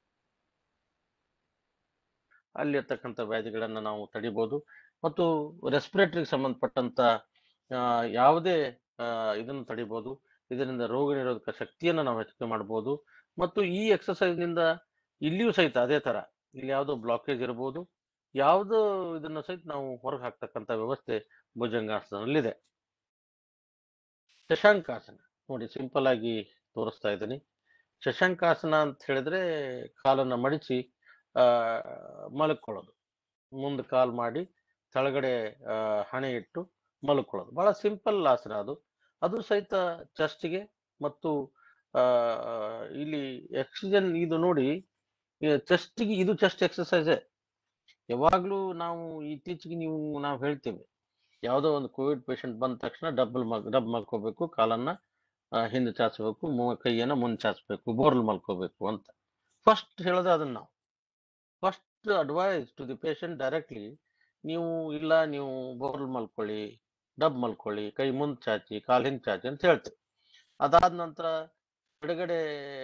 ಅಲ್ಲಿರ್ತಕ್ಕಂಥ ವ್ಯಾಧಿಗಳನ್ನ ನಾವು ತಡಿಬಹುದು ಮತ್ತು ರೆಸ್ಪಿರೇಟರಿಗೆ ಸಂಬಂಧಪಟ್ಟಂತ ಆ, ಯಾವುದೇ ಆ, ಇದನ್ನು ತಡಿಬಹುದು ಇದರಿಂದ ರೋಗ ನಿರೋಧಕ ಶಕ್ತಿಯನ್ನ ನಾವು ಹೆಚ್ಚಿಗೆ ಮಾಡಬಹುದು ಮತ್ತು ಈ ಎಕ್ಸರ್ಸೈಸ್ ನಿಂದ ಇಲ್ಲಿಯೂ ಸಹಿತ ಅದೇ ತರ ಇಲ್ಲಿ ಯಾವುದೋ ಬ್ಲಾಕೇಜ್ ಇರಬಹುದು ಯಾವುದೋ ಇದನ್ನ ಸಹಿತ ನಾವು ಹೊರಗೆ ಹಾಕ್ತಕ್ಕಂಥ ವ್ಯವಸ್ಥೆ ಭುಜಂಗಾಸನದಲ್ಲಿದೆ ಶಶಾಂಕಾಸನ ನೋಡಿ ಸಿಂಪಲ್ ಆಗಿ ತೋರಿಸ್ತಾ ಇದ್ದೀನಿ ಶಶಾಂಕಾಸನ ಅಂತ ಹೇಳಿದ್ರೆ ಕಾಲನ್ನ ಮಡಿಸಿ ಆ ಮಲ್ಕೊಳ್ಳೋದು ಮುಂದೆ ಕಾಲ್ ಮಾಡಿ ಕೆಳಗಡೆ ಆ, ಹಣೆ ಇಟ್ಟು ಮಲ್ಕೊಳ್ಳೋದು ಬಹಳ ಸಿಂಪಲ್ ಆಸನ ಅದು ಅದು ಸಹಿತ ಚೆಸ್ಟ್ಗೆ ಮತ್ತು ಆ ಇಲ್ಲಿ ಆಕ್ಸಿಜನ್ ಇದು ನೋಡಿ ಚೆಸ್ಟ್ಗೆ ಇದು ಚೆಸ್ಟ್ ಎಕ್ಸರ್ಸೈಸೇ ಯಾವಾಗ್ಲೂ ನಾವು ಇತ್ತೀಚೆಗೆ ನೀವು ನಾವು ಹೇಳ್ತೇವೆ ಯಾವುದೋ ಒಂದು ಕೋವಿಡ್ ಪೇಷಂಟ್ ಬಂದ ತಕ್ಷಣ ಡಬಲ್ ಮಲ್ ಡಬ್ ಮಲ್ಕೋಬೇಕು ಕಾಲನ್ನ ಆ, ಹಿಂದೆ ಚಾಚಬೇಕು ಮು- ಕೈಯನ್ನ ಮುಂದೆ ಚಾಚಬೇಕು ಬೋರ್ಲ್ ಮಲ್ಕೋಬೇಕು ಅಂತ ಫಸ್ಟ್ ಹೇಳೋದು ಅದನ್ನ ನಾವು first advise to the patient directly ನೀವು ಇಲ್ಲ ನೀವು ಬೋರ್ಲ್ ಮಲ್ಕೊಳ್ಳಿ ಡಬ್ ಮಲ್ಕೊಳ್ಳಿ ಕೈ ಮುಂದೆ ಚಾಚಿ ಕಾಲ್ ಹಿಂದೆ ಚಾಚಿ ಅಂತ ಹೇಳ್ತೇವೆ ಅದಾದ ನಂತರ ಎಡಗಡೆ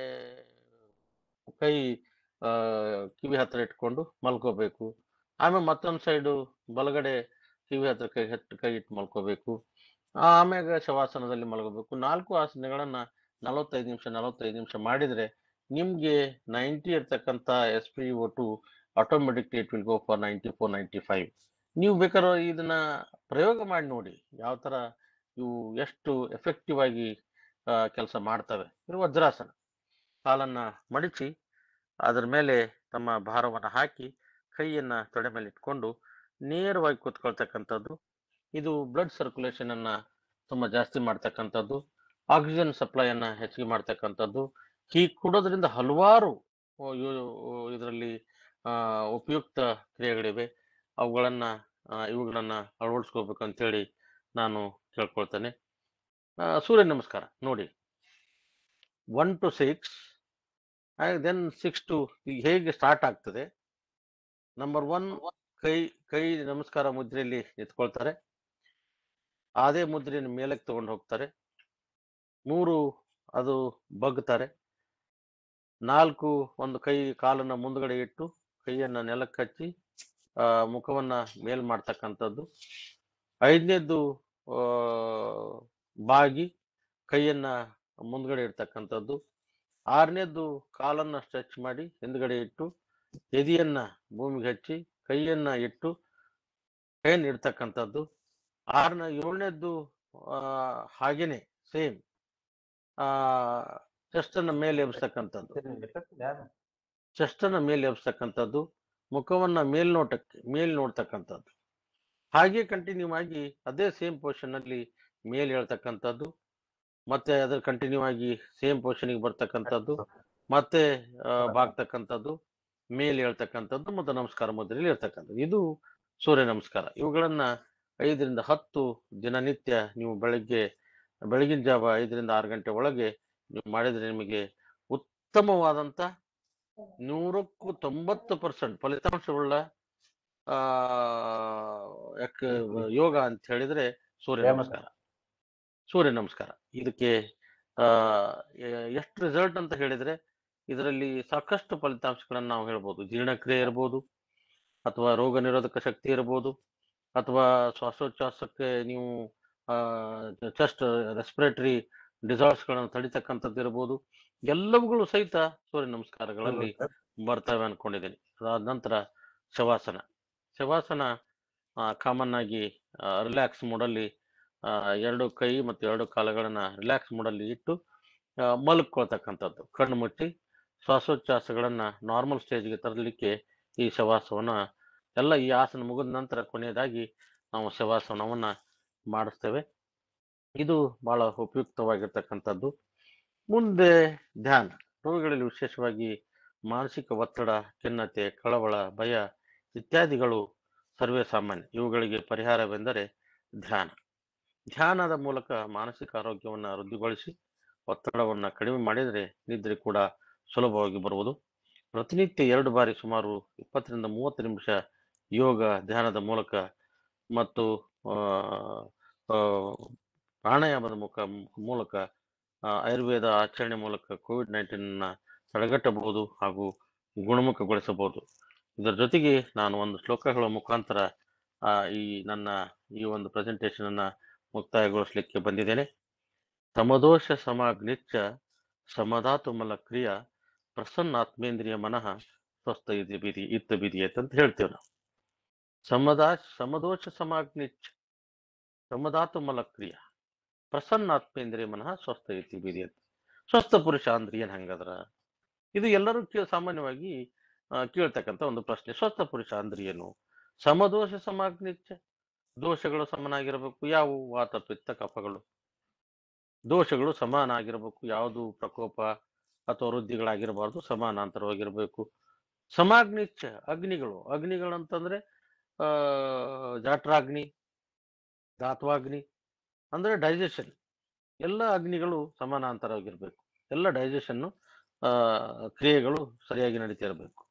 ಕೈ ಆ, ಕಿವಿ ಹತ್ರ ಇಟ್ಕೊಂಡು ಮಲ್ಕೋಬೇಕು ಆಮೇಲೆ ಮತ್ತೊಂದು ಸೈಡು ಬಲಗಡೆ ಕಿವಿ ಹತ್ರ ಕೈ ಹತ್ತು ಕೈ ಇಟ್ಟು ಮಲ್ಕೋಬೇಕು ಆಮ್ಯಾಗ ಶವಾಸನದಲ್ಲಿ ಮಲ್ಕೋಬೇಕು ನಾಲ್ಕು ಆಸನಗಳನ್ನ ನಲವತ್ತೈದು ನಿಮಿಷ ನಲವತ್ತೈದು ನಿಮಿಷ ಮಾಡಿದ್ರೆ ನಿಮ್ಗೆ ನೈಂಟಿ ಇರ್ತಕ್ಕಂಥ S P O two automatically it will go for ninety four ninety five ನೀವು ಬೇಕಾದ್ರೆ ಇದನ್ನ ಪ್ರಯೋಗ ಮಾಡಿ ನೋಡಿ ಯಾವ ತರ ಇವು ಎಷ್ಟು ಎಫೆಕ್ಟಿವ್ ಆಗಿ ಕೆಲಸ ಮಾಡ್ತವೆ ಇದು ವಜ್ರಾಸನ ಕಾಲನ್ನ ಮಡಿಚಿ ಅದರ ಮೇಲೆ ತಮ್ಮ ಭಾರವನ್ನು ಹಾಕಿ ಕೈಯನ್ನ ತೊಡೆ ಮೇಲೆ ಇಟ್ಕೊಂಡು ನೇರವಾಗಿ ಕೂತ್ಕೊಳ್ತಕ್ಕಂಥದ್ದು ಇದು ಬ್ಲಡ್ ಸರ್ಕ್ಯುಲೇಷನ್ ಅನ್ನ ತುಂಬಾ ಜಾಸ್ತಿ ಮಾಡ್ತಕ್ಕಂಥದ್ದು ಆಕ್ಸಿಜನ್ ಸಪ್ಲೈಯನ್ನ ಹೆಚ್ಚಿಗೆ ಮಾಡ್ತಕ್ಕಂಥದ್ದು ಹೀಗೆ ಕೊಡೋದ್ರಿಂದ ಹಲವಾರು ಇದರಲ್ಲಿ ಉಪಯುಕ್ತ ಕ್ರಿಯೆಗಳಿವೆ ಅವುಗಳನ್ನ ಆ, ಇವುಗಳನ್ನ ಅಳವಡಿಸ್ಕೋಬೇಕು ಅಂತೇಳಿ ನಾನು ಕೇಳ್ಕೊಳ್ತೇನೆ ಆ, ಸೂರ್ಯ ನಮಸ್ಕಾರ ನೋಡಿ one two six then six two ಹೇಗೆ ಸ್ಟಾರ್ಟ್ ಆಗ್ತದೆ ನಂಬರ್ ಒನ್ ಕೈ ಕೈ ನಮಸ್ಕಾರ ಮುದ್ರೆಯಲ್ಲಿ ನಿಂತ್ಕೊಳ್ತಾರೆ ಅದೇ ಮುದ್ರೆಯನ್ನು ಮೇಲಕ್ಕೆ ತಗೊಂಡು ಹೋಗ್ತಾರೆ ಮೂರು ಅದು ಬಗ್ತಾರೆ ನಾಲ್ಕು ಒಂದು ಕೈ ಕಾಲನ್ನ ಮುಂದ್ಗಡೆ ಇಟ್ಟು ಕೈಯನ್ನ ನೆಲಕ್ಕೆ ಹಚ್ಚಿ ಆ, ಮುಖವನ್ನ ಮೇಲ್ ಮಾಡ್ತಕ್ಕಂಥದ್ದು ಐದನೇದ್ದು ಆ, ಬಾಗಿ ಕೈಯನ್ನ ಮುಂದ್ಗಡೆ ಇಡ್ತಕ್ಕಂಥದ್ದು ಆರನೇದ್ದು ಕಾಲನ್ನ ಸ್ಟ್ರೆಚ್ ಮಾಡಿ ಹಿಂದ್ಗಡೆ ಇಟ್ಟು ಎದೆಯನ್ನ ಭೂಮಿಗೆ ಹಚ್ಚಿ ಕೈಯನ್ನ ಇಟ್ಟು ಕೈಯನ್ನು ಇಡ್ತಕ್ಕಂಥದ್ದು ಆರನ ಏಳನೇದ್ದು ಆ, ಹಾಗೇನೆ ಸೇಮ್ ಆ ಚೆಸ್ಟ್ ಅನ್ನ ಮೇಲೆ ಎಬ್ಸ್ತಕ್ಕಂಥದ್ದು ಚೆಸ್ಟ್ ಅನ್ನ ಮೇಲೆ ಎಬ್ಸ್ತಕ್ಕಂಥದ್ದು ಮುಖವನ್ನ ಮೇಲ್ನೋಟಕ್ಕೆ ಮೇಲ್ ನೋಡ್ತಕ್ಕಂಥದ್ದು ಹಾಗೆ ಕಂಟಿನ್ಯೂ ಆಗಿ ಅದೇ ಸೇಮ್ ಪೊಸಿಷನ್ ಅಲ್ಲಿ ಮೇಲ್ ಹೇಳ್ತಕ್ಕಂಥದ್ದು ಮತ್ತೆ ಅದ್ರ ಕಂಟಿನ್ಯೂ ಆಗಿ ಸೇಮ್ ಪೊಸಿಷನ್ಗೆ ಬರ್ತಕ್ಕಂಥದ್ದು ಮತ್ತೆ ಆ, ಬಾಗ್ತಕ್ಕಂಥದ್ದು ಮೇಲೆ ಹೇಳ್ತಕ್ಕಂಥದ್ದು ಮತ್ತು ನಮಸ್ಕಾರ ಮುದ್ರೆಯಲ್ಲಿ ಇರ್ತಕ್ಕಂಥದ್ದು ಇದು ಸೂರ್ಯ ನಮಸ್ಕಾರ ಇವುಗಳನ್ನ ಐದರಿಂದ ಹತ್ತು ದಿನನಿತ್ಯ ನೀವು ಬೆಳಗ್ಗೆ ಬೆಳಗಿನ ಜಾವ ಐದರಿಂದ ಆರು ಗಂಟೆ ಒಳಗೆ ನೀವು ಮಾಡಿದ್ರೆ ನಿಮಗೆ ಉತ್ತಮವಾದಂತ ನೂರಕ್ಕೂ ತೊಂಬತ್ತು ಪರ್ಸೆಂಟ್ ಫಲಿತಾಂಶವುಳ್ಳ ಆ ಯಾಕ ಯೋಗ ಅಂತ ಹೇಳಿದ್ರೆ ಸೂರ್ಯ ಧ್ಯಾನ. ನಮಸ್ಕಾರ ಸೂರ್ಯ ನಮಸ್ಕಾರ ಇದಕ್ಕೆ ಆ ಎ- ಎಷ್ಟು ರಿಸಲ್ಟ್ ಅಂತ ಹೇಳಿದ್ರೆ ಇದರಲ್ಲಿ ಸಾಕಷ್ಟು ಫಲಿತಾಂಶಗಳನ್ನ ನಾವು ಹೇಳ್ಬೋದು ಜೀರ್ಣಕ್ರಿಯೆ ಇರ್ಬೋದು ಅಥವಾ ರೋಗ ನಿರೋಧಕ ಶಕ್ತಿ ಇರ್ಬೋದು ಅಥವಾ ಶ್ವಾಸೋಚ್ಛ್ವಾಸಕ್ಕೆ ನೀವು ಚೆಸ್ಟ್ ರೆಸ್ಪಿರೇಟರಿ ಡಿಸಾರ್ಡ್ಸ್ಗಳನ್ನು ತಡಿತಕ್ಕಂಥದ್ದು ಇರ್ಬೋದು ಎಲ್ಲವುಗಳು ಸಹಿತ ಸೂರ್ಯ ನಮಸ್ಕಾರಗಳಲ್ಲಿ ಬರ್ತವೆ ಅನ್ಕೊಂಡಿದ್ದೀನಿ ಅದಾದ ನಂತರ ಶವಾಸನ ಶವಾಸನ ಕಾಮನ್ ಆಗಿ ರಿಲ್ಯಾಕ್ಸ್ ಮೂಡಲ್ಲಿ ಆ, ಎರಡು ಕೈ ಮತ್ತು ಎರಡು ಕಾಲುಗಳನ್ನ ರಿಲ್ಯಾಕ್ಸ್ ಮೂಡಲ್ಲಿ ಇಟ್ಟು ಆ, ಮಲ್ಕೊಳ್ತಕ್ಕಂಥದ್ದು ಕಣ್ಣು ಮುಚ್ಚಿ ಶ್ವಾಸೋಚ್ಛ್ವಾಸಗಳನ್ನ ನಾರ್ಮಲ್ ಸ್ಟೇಜ್ಗೆ ತರಲಿಕ್ಕೆ ಈ ಶವಾಸವನ್ನ ಎಲ್ಲ ಈ ಆಸನ ಮುಗಿದ ನಂತರ ಕೊನೆಯದಾಗಿ ನಾವು ಶವಾಸನವನ್ನ ಮಾಡಿಸ್ತೇವೆ ಇದು ಬಹಳ ಉಪಯುಕ್ತವಾಗಿರ್ತಕ್ಕಂಥದ್ದು ಮುಂದೆ ಧ್ಯಾನ ರೋಗಿಗಳಲ್ಲಿ ವಿಶೇಷವಾಗಿ ಮಾನಸಿಕ ಒತ್ತಡ ಖಿನ್ನತೆ ಕಳವಳ ಭಯ ಇತ್ಯಾದಿಗಳು ಸರ್ವೇ ಸಾಮಾನ್ಯ ಇವುಗಳಿಗೆ ಪರಿಹಾರವೆಂದರೆ ಧ್ಯಾನ ಧ್ಯಾನದ ಮೂಲಕ ಮಾನಸಿಕ ಆರೋಗ್ಯವನ್ನು ವೃದ್ಧಿಗೊಳಿಸಿ ಒತ್ತಡವನ್ನು ಕಡಿಮೆ ಮಾಡಿದರೆ ನಿದ್ರೆ ಕೂಡ ಸುಲಭವಾಗಿ ಬರುವುದು ಪ್ರತಿನಿತ್ಯ ಎರಡು ಬಾರಿ ಸುಮಾರು ಇಪ್ಪತ್ತರಿಂದ ಮೂವತ್ತು ನಿಮಿಷ ಯೋಗ ಧ್ಯಾನದ ಮೂಲಕ ಮತ್ತು ಆ, ಆ, ಪ್ರಾಣಾಯಾಮದ ಮುಖ ಮೂಲಕ ಆ, ಆಯುರ್ವೇದ ಆಚರಣೆ ಮೂಲಕ ಕೋವಿಡ್ ನೈನ್ಟೀನ್ ತಡೆಗಟ್ಟಬಹುದು ಹಾಗೂ ಗುಣಮುಖಗೊಳಿಸಬಹುದು ಇದರ ಜೊತೆಗೆ ನಾನು ಒಂದು ಶ್ಲೋಕಗಳ ಮುಖಾಂತರ ಆ, ಈ ನನ್ನ ಈ ಒಂದು ಪ್ರೆಸೆಂಟೇಷನ್ ಅನ್ನ ಮುಕ್ತಾಯಗೊಳಿಸಲಿಕ್ಕೆ ಬಂದಿದ್ದೇನೆ ಸಮದೋಷ ಸಮಾಗ್ನಿಚ್ಚ ಸಮಧಾತು ಮಲ ಕ್ರಿಯ ಪ್ರಸನ್ನಾತ್ಮೇಂದ್ರಿಯ ಮನಃ ಸ್ವಸ್ಥ ಇದೆ ಬಿದಿ ಇತ್ತ ಬಿದಿಯತ್ ಅಂತ ಹೇಳ್ತೇವೆ ನಾವು ಸಮದಾ ಸಮದೋಷ ಸಮಾಗ್ನಿಚ್ಚ ಸಮಧಾತು ಮಲ ಕ್ರಿಯ ಪ್ರಸನ್ನಾತ್ಮೇಂದ್ರಿಯ ಮನಃ ಸ್ವಸ್ಥ ಇತಿ ಬಿದಿಯತ್ ಸ್ವಸ್ಥ ಪುರುಷ ಅಂದ್ರೆ ಏನ್ ಹಂಗದ್ರ ಇದು ಎಲ್ಲರೂ ಕೇಳ ಸಾಮಾನ್ಯವಾಗಿ ಆ, ಕೇಳ್ತಕ್ಕಂಥ ಒಂದು ಪ್ರಶ್ನೆ ಸ್ವಸ್ಥ ಪುರುಷ ಅಂದ್ರೆ ಏನು ಸಮದೋಷ ಸಮಾಗ್ನಿಚ್ಚ ದೋಷಗಳು ಸಮನಾಗಿರಬೇಕು ಯಾವುವು ವಾತ ಪಿತ್ತ ಕಫಗಳು ದೋಷಗಳು ಸಮಾನ ಆಗಿರಬೇಕು ಯಾವುದು ಪ್ರಕೋಪ ಅಥವಾ ವೃದ್ಧಿಗಳಾಗಿರಬಾರ್ದು ಸಮಾನಾಂತರವಾಗಿರಬೇಕು ಸಮಾಗ್ನಿಚ್ಚ ಅಗ್ನಿಗಳು ಅಗ್ನಿಗಳಂತಂದ್ರೆ ಆ ಜಾಟ್ರಾಗ್ನಿ ಧಾತ್ವಾಗ್ನಿ ಅಂದ್ರೆ ಡೈಜೆಷನ್ ಎಲ್ಲ ಅಗ್ನಿಗಳು ಸಮಾನಾಂತರವಾಗಿರ್ಬೇಕು ಎಲ್ಲ ಡೈಜೆಷನ್ ಆ ಕ್ರಿಯೆಗಳು ಸರಿಯಾಗಿ ನಡೀತಾ ಇರಬೇಕು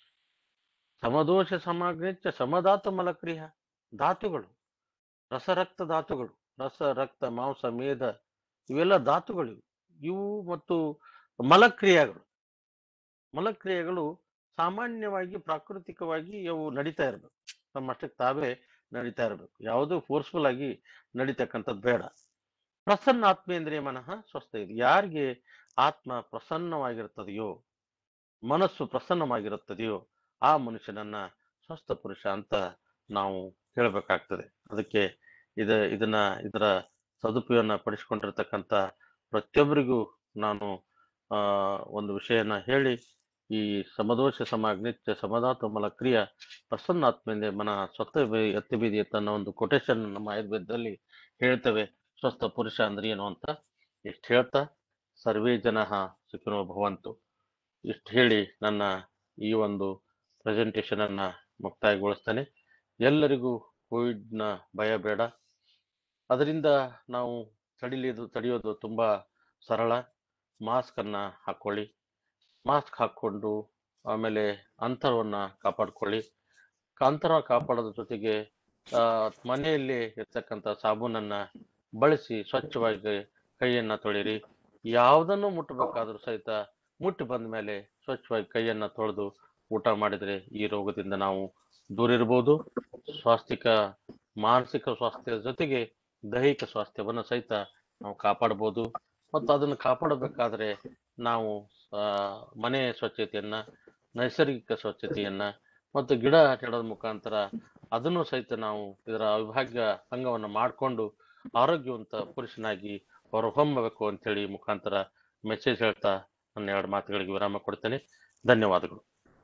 ಸಮದೋಷ ಸಮಾಗ್ನಿಚ್ಚ ಸಮಧಾತು ಮಲಕ್ರಿಯ ಧಾತುಗಳು ರಸರಕ್ತ ಧಾತುಗಳು ರಸ ರಕ್ತ ಮಾಂಸ ಮೇಧ ಇವೆಲ್ಲ ಧಾತುಗಳು ಇವು. ಇವು ಮತ್ತು ಮಲಕ್ರಿಯೆಗಳು ಮಲಕ್ರಿಯೆಗಳು ಸಾಮಾನ್ಯವಾಗಿ ಪ್ರಾಕೃತಿಕವಾಗಿ ಅವು ನಡೀತಾ ಇರಬೇಕು ತಮ್ಮಷ್ಟಕ್ಕೆ ತಾವೇ ನಡೀತಾ ಇರಬೇಕು ಯಾವುದು ಫೋರ್ಸ್ಫುಲ್ ಆಗಿ ನಡೀತಕ್ಕಂಥದ್ದು ಬೇಡ ಪ್ರಸನ್ನ ಆತ್ಮೇಂದ್ರಿಯ ಮನಃ ಸ್ವಸ್ಥ ಇದೆ ಯಾರಿಗೆ ಆತ್ಮ ಪ್ರಸನ್ನವಾಗಿರುತ್ತದೆಯೋ ಮನಸ್ಸು ಪ್ರಸನ್ನವಾಗಿರುತ್ತದೆಯೋ ಆ ಮನುಷ್ಯನನ್ನ ಸ್ವಸ್ಥ ಪುರುಷ ಅಂತ ನಾವು ಹೇಳಬೇಕಾಗ್ತದೆ ಅದಕ್ಕೆ ಇದ ಇದನ್ನ ಇದರ ಸದುಪಯೋಗನ ಪಡಿಸಿಕೊಂಡಿರ್ತಕ್ಕಂಥ ಪ್ರತಿಯೊಬ್ಬರಿಗೂ ನಾನು ಆ ಒಂದು ವಿಷಯನ ಹೇಳಿ ಈ ಸಮದೋಷ ಸಮಾಗ್ನಿತ್ಯ ಸಮಧಾತು ಮಲ ಕ್ರಿಯ ಪ್ರಸನ್ನಾತ್ಮೆಂದೇ ಮನ ಸ್ವತ್ತ ಎತ್ತಿ ಬೀದಿ ಅನ್ನೋ ಒಂದು ಕೊಟೇಶನ್ ನಮ್ಮ ಆಯುರ್ವೇದದಲ್ಲಿ ಹೇಳ್ತೇವೆ ಸ್ವಸ್ಥ ಪುರುಷ ಅಂದ್ರೆ ಏನು ಅಂತ ಇಷ್ಟು ಹೇಳ್ತಾ ಸರ್ವೇ ಜನ ಸುಖಿನೋ ಭವಂತು ಇಷ್ಟು ಹೇಳಿ ನನ್ನ ಈ ಒಂದು ಪ್ರೆಸೆಂಟೇಷನ್ ಅನ್ನ ಮುಕ್ತಾಯಗೊಳಿಸ್ತೇನೆ ಎಲ್ಲರಿಗೂ ಕೋವಿಡ್ನ ಭಯ ಬೇಡ ಅದರಿಂದ ನಾವು ತಡಿಲಿದು ತಡೆಯೋದು ತುಂಬಾ ಸರಳ ಮಾಸ್ಕ್ ಅನ್ನ ಹಾಕೊಳ್ಳಿ ಮಾಸ್ಕ್ ಹಾಕೊಂಡು ಆಮೇಲೆ ಅಂತರವನ್ನ ಕಾಪಾಡ್ಕೊಳ್ಳಿ ಅಂತರ ಕಾಪಾಡೋದ್ರ ಜೊತೆಗೆ ಆ, ಮನೆಯಲ್ಲಿ ಇರ್ತಕ್ಕಂಥ ಸಾಬೂನನ್ನ ಬಳಸಿ ಸ್ವಚ್ಛವಾಗಿ ಕೈಯನ್ನ ತೊಳಿರಿ ಯಾವುದನ್ನು ಮುಟ್ಟಬೇಕಾದ್ರೂ ಸಹಿತ ಮುಟ್ಟಿ ಬಂದ ಮೇಲೆ ಸ್ವಚ್ಛವಾಗಿ ಕೈಯನ್ನ ತೊಳೆದು ಊಟ ಮಾಡಿದ್ರೆ ಈ ರೋಗದಿಂದ ನಾವು ದೂರ ಇರ್ಬೋದು ಸ್ವಾಸ್ಥ್ಯಿಕ ಮಾನಸಿಕ ಸ್ವಾಸ್ಥ್ಯದ ಜೊತೆಗೆ ದೈಹಿಕ ಸ್ವಾಸ್ಥ್ಯವನ್ನು ಸಹಿತ ನಾವು ಕಾಪಾಡಬಹುದು ಮತ್ತು ಅದನ್ನು ಕಾಪಾಡಬೇಕಾದ್ರೆ ನಾವು ಆ, ಮನೆ ಸ್ವಚ್ಛತೆಯನ್ನ ನೈಸರ್ಗಿಕ ಸ್ವಚ್ಛತೆಯನ್ನ ಮತ್ತು ಗಿಡ ನೆಡೋದ್ ಮುಖಾಂತರ ಅದನ್ನು ಸಹಿತ ನಾವು ಇದರ ಅವಿಭಾಜ್ಯ ಅಂಗವನ್ನು ಮಾಡಿಕೊಂಡು ಆರೋಗ್ಯವಂತ ಪುರುಷನಾಗಿ ಹೊರಹೊಮ್ಮಬೇಕು ಅಂತೇಳಿ ಮುಖಾಂತರ ಮೆಸೇಜ್ ಹೇಳ್ತಾ ನನ್ನ ಎರಡು ಮಾತುಗಳಿಗೆ ವಿರಾಮ ಕೊಡ್ತೇನೆ ಧನ್ಯವಾದಗಳು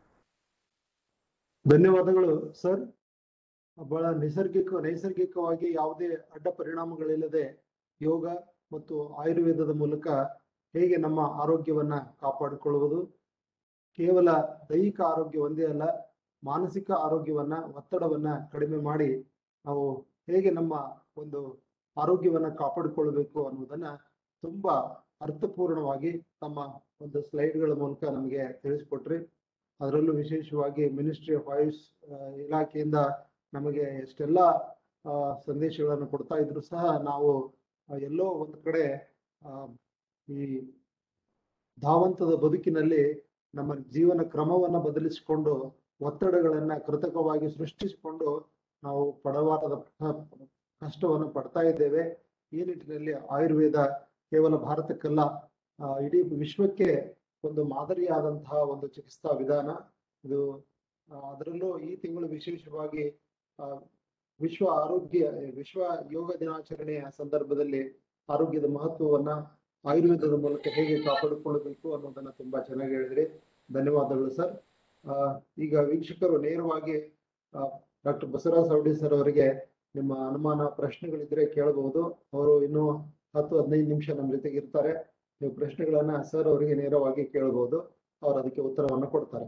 ಧನ್ಯವಾದಗಳು ಸರ್ ಬಹಳ ನೈಸರ್ಗಿಕ ನೈಸರ್ಗಿಕವಾಗಿ ಯಾವುದೇ ಅಡ್ಡ ಪರಿಣಾಮಗಳಿಲ್ಲದೆ ಯೋಗ ಮತ್ತು ಆಯುರ್ವೇದದ ಮೂಲಕ ಹೇಗೆ ನಮ್ಮ ಆರೋಗ್ಯವನ್ನ ಕಾಪಾಡಿಕೊಳ್ಳುವುದು ಕೇವಲ ದೈಹಿಕ ಆರೋಗ್ಯ ಒಂದೇ ಅಲ್ಲ ಮಾನಸಿಕ ಆರೋಗ್ಯವನ್ನ ಒತ್ತಡವನ್ನ ಕಡಿಮೆ ಮಾಡಿ ನಾವು ಹೇಗೆ ನಮ್ಮ ಒಂದು ಆರೋಗ್ಯವನ್ನ ಕಾಪಾಡಿಕೊಳ್ಬೇಕು ಅನ್ನೋದನ್ನ ತುಂಬಾ ಅರ್ಥಪೂರ್ಣವಾಗಿ ತಮ್ಮ ಒಂದು ಸ್ಲೈಡ್ಗಳ ಮೂಲಕ ನಮಗೆ ತಿಳಿಸ್ಕೊಟ್ರಿ ಅದರಲ್ಲೂ ವಿಶೇಷವಾಗಿ ಮಿನಿಸ್ಟ್ರಿ ಆಫ್ ಆಯುಷ್ ಆ, ಇಲಾಖೆಯಿಂದ ನಮಗೆ ಎಷ್ಟೆಲ್ಲ ಆ, ಸಂದೇಶಗಳನ್ನು ಕೊಡ್ತಾ ಇದ್ರು ಸಹ ನಾವು ಆ, ಎಲ್ಲೋ ಒಂದು ಕಡೆ ಆ, ಈ ಧಾವಂತದ ಬದುಕಿನಲ್ಲಿ ನಮ್ಮ ಜೀವನ ಕ್ರಮವನ್ನ ಬದಲಿಸಿಕೊಂಡು ಒತ್ತಡಗಳನ್ನ ಕೃತಕವಾಗಿ ಸೃಷ್ಟಿಸಿಕೊಂಡು ನಾವು ಪಡವಾರದ ಕ- ಕಷ್ಟವನ್ನು ಪಡ್ತಾ ಇದ್ದೇವೆ ಈ ನಿಟ್ಟಿನಲ್ಲಿ ಆಯುರ್ವೇದ ಕೇವಲ ಭಾರತಕ್ಕಲ್ಲ ಆ, ಇಡೀ ವಿಶ್ವಕ್ಕೆ ಒಂದು ಮಾದರಿಯಾದಂತಹ ಒಂದು ಚಿಕಿತ್ಸಾ ವಿಧಾನ ಇದು ಆ, ಅದರಲ್ಲೂ ಈ ತಿಂಗಳು ವಿಶೇಷವಾಗಿ ಆ, ವಿಶ್ವ ಆರೋಗ್ಯ ವಿಶ್ವ ಯೋಗ ದಿನಾಚರಣೆಯ ಸಂದರ್ಭದಲ್ಲಿ ಆರೋಗ್ಯದ ಮಹತ್ವವನ್ನ ಆಯುರ್ವೇದದ ಮೂಲಕ ಹೇಗೆ ಕಾಪಾಡಿಕೊಳ್ಳಬೇಕು ಅನ್ನೋದನ್ನ ತುಂಬಾ ಚೆನ್ನಾಗಿ ಹೇಳಿದ್ರಿ ಧನ್ಯವಾದಗಳು ಸರ್ ಆ, ಈಗ ವೀಕ್ಷಕರು ನೇರವಾಗಿ ಡಾಕ್ಟರ್ ಬಸವರಾಜ ಸವಡಿ ಸರ್ ಅವರಿಗೆ ನಿಮ್ಮ ಅನುಮಾನ ಪ್ರಶ್ನೆಗಳಿದ್ರೆ ಕೇಳಬಹುದು ಅವರು ಇನ್ನು ಹತ್ತು ಹದಿನೈದು ನಿಮಿಷ ನಮ್ಮ ಜೊತೆಗೆ ಇರ್ತಾರೆ ನೀವು ಪ್ರಶ್ನೆಗಳನ್ನ ಸರ್ ಅವರಿಗೆ ನೇರವಾಗಿ ಕೇಳಬಹುದು ಅವ್ರು ಅದಕ್ಕೆ ಉತ್ತರವನ್ನ ಕೊಡ್ತಾರೆ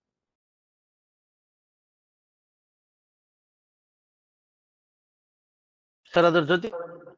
ಸರ್ ಅದ್ರ ಜೊತೆ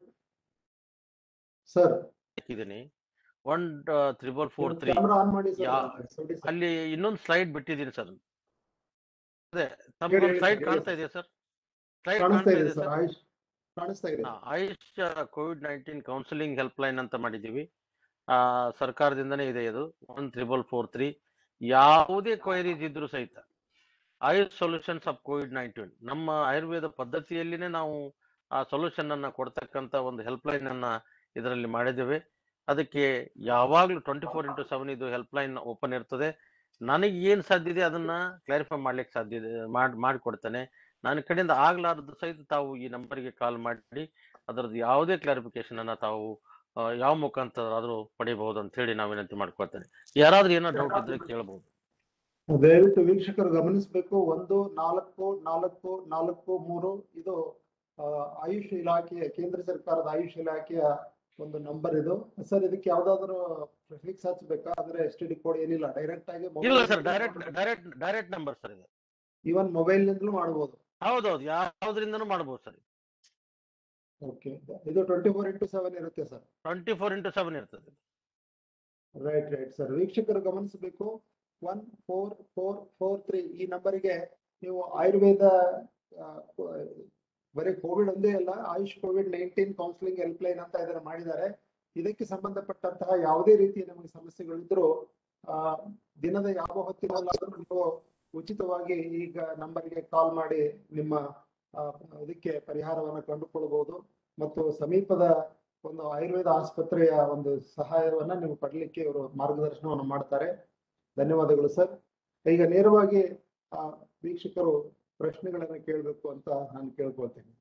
ಸರ್ ಹಾಕಿದ್ದೀನಿ one triple four three camera on ಮಾಡಿ ಸರ್ ಯಾ- ಸವಡಿ ಸರ್. ಅಲ್ಲಿ ಇನ್ನೊಂದು ಸ್ಲೈಡ್ ಬಿಟ್ಟಿದ್ದೀನಿ ಸರ್ ಅದೇ ಹೇಳಿ, ತಮ್ಗೊಂದು ಹೇಳಿ ಸ್ಲೈಡ್ ಸರ್, ಕಾಣ್ತಾ ಹೇಳಿ ಇದೆಯಾ ಸರ್ ಸ್ಲೈಡ್ ಕಾಣಿಸ್ತಾ ಕಾಣ್ತಾ ಇದೆ ಇದೆ ಸರ್ ಸರ್ ಆಯುಷ್ ಕಾಣಿಸ್ತಾ ಇದೆ ಹಾ, Ayush COVID nineteen counselling help line ಅಂತ ಮಾಡಿದ್ದೀವಿ ಆ ಸರ್ಕಾರದಿಂದನೇ ಇದೆ ಇದು ಒನ್ ತ್ರಿಬಲ್ ಫೋರ್ ತ್ರೀ ಯಾವುದೇ ಕ್ವೈರೀಸ್ ಇದ್ರು ಸಹಿತ Ayush solutions of COVID nineteen ನಮ್ಮ ಆಯುರ್ವೇದ ಪದ್ಧತಿಯಲ್ಲಿನೇ ನಾವು ಆ ಸೊಲ್ಯೂಷನ್ ಅನ್ನ ಕೊಡ್ತಕ್ಕಂತ ಒಂದು ಹೆಲ್ಪ್ ಲೈನ್ ಅನ್ನ ಇದರಲ್ಲಿ ಮಾಡಿದ್ದೇವೆ ಅದಕ್ಕೆ ಯಾವಾಗ್ಲೂ ಟ್ವೆಂಟಿ ಫೋರ್ ಇಂಟು ಸೆವೆನ್ ಇದು ಹೆಲ್ಪ್ ಲೈನ್ ಓಪನ್ ಇರ್ತದೆ ನನಗೆ ಏನ್ ಸಾಧ್ಯ ಇದೆ ಅದನ್ನ ಕ್ಲಾರಿಫೈ ಮಾಡ್ಲಿಕ್ಕೆ ಸಾಧ್ಯ ಇದೆ ಮಾಡಿ ಮಾಡಿಕೊಡ್ತೇನೆ ನನ್ನ ಕಡೆಯಿಂದ ಆಗ್ಲಾರ್ದು ಸಹಿತ ತಾವು ಈ ನಂಬರ್ಗೆ ಕಾಲ್ ಮಾಡಿ ಅದರದ್ದು ಯಾವುದೇ ಕ್ಲಾರಿಫಿಕೇಶನ್ ಅನ್ನ ತಾವು ಆ, ಯಾವ ಮುಖಾಂತರ ಆದ್ರೂ ಪಡಿಬಹುದು ಅಂತ ಹೇಳಿ ನಾವು ವಿನಂತಿ ಮಾಡ್ಕೊಳ್ತೇನೆ ಯಾರಾದ್ರೂ ಏನೋ ಡೌಟ್ ಇದ್ರೆ ಕೇಳಬಹುದು ದಯವಿಟ್ಟು ವೀಕ್ಷಕರು ಗಮನಿಸಬೇಕು ಒಂದು ನಾಲ್ಕು ನಾಲ್ಕು ನಾಲ್ಕು ಮೂರು ಇದು ಆ, ಆಯುಷ್ ಇಲಾಖೆಯ ಕೇಂದ್ರ ಸರ್ಕಾರದ ಆಯುಷ್ ಇಲಾಖೆಯ ಒಂದು ನಂಬರ್ ಇದು ಸರ್ ಇದಕ್ಕೆ ಯಾವ್ದಾದ್ರು ಫಿಕ್ಸ್ ಹಚ್ಬೇಕಾ ಅಂದ್ರೆ ಎಸ್ ಟಿ ಡಿ ಕೋಡ್ ಏನಿಲ್ಲ ಡೈರೆಕ್ಟ್ ಆಗಿ ಇಲ್ಲ sir direct direct direct number sir ಇದು ಇವನ್ ಮೊಬೈಲ್ ನಿಂದಲೂ ಮಾಡಬಹುದು ಹೌದೌದು ಯಾವ್ದ್ರಿಂದನೂ ಮಾಡ್ಬೋದು ಸರ್ ಓಕೆ ಇದು ಟ್ವೆಂಟಿ ಫೋರ್ ಇಂಟು ಸೆವೆನ್ ಇರುತ್ತೆ sir twenty four into seven ಇರ್ತದೆ ರೈಟ್ ರೈಟ್ ಸರ್ ವೀಕ್ಷಕರು ಗಮನಿಸಬೇಕು one four four four three ಈ ನಂಬರಿಗೆ ನೀವು ಆಯುರ್ವೇದ ಆ, ಬರೀ ಕೋವಿಡ್ ಒಂದೇ ಅಲ್ಲ Ayush COVID nineteen counselling help line ಅಂತ ಇದನ್ನ ಮಾಡಿದ್ದಾರೆ ಇದಕ್ಕೆ ಸಂಬಂಧಪಟ್ಟಂತಹ ಯಾವುದೇ ರೀತಿಯ ನಮಗೆ ಸಮಸ್ಯೆಗಳಿದ್ರು ಆ ದಿನದ ಯಾವ ಹೊತ್ತಿನಲ್ಲಾದ್ರೂ ನೀವು ಉಚಿತವಾಗಿ ಈಗ ನಂಬರ್ಗೆ ಕಾಲ್ ಮಾಡಿ ನಿಮ್ಮ ಆ, ಇದಕ್ಕೆ ಪರಿಹಾರವನ್ನು ಕಂಡುಕೊಳ್ಳಬಹುದು ಮತ್ತು ಸಮೀಪದ ಒಂದು ಆಯುರ್ವೇದ ಆಸ್ಪತ್ರೆಯ ಒಂದು ಸಹಾಯವನ್ನ ನೀವು ಪಡಲಿಕ್ಕೆ ಇವರು ಮಾರ್ಗದರ್ಶನವನ್ನು ಮಾಡ್ತಾರೆ ಧನ್ಯವಾದಗಳು ಸರ್ ಈಗ ನೇರವಾಗಿ ಆ ವೀಕ್ಷಕರು ಪ್ರಶ್ನೆಗಳನ್ನ ಕೇಳಬೇಕು ಅಂತ ನಾನು ಕೇಳ್ಕೊಳ್ತೇನೆ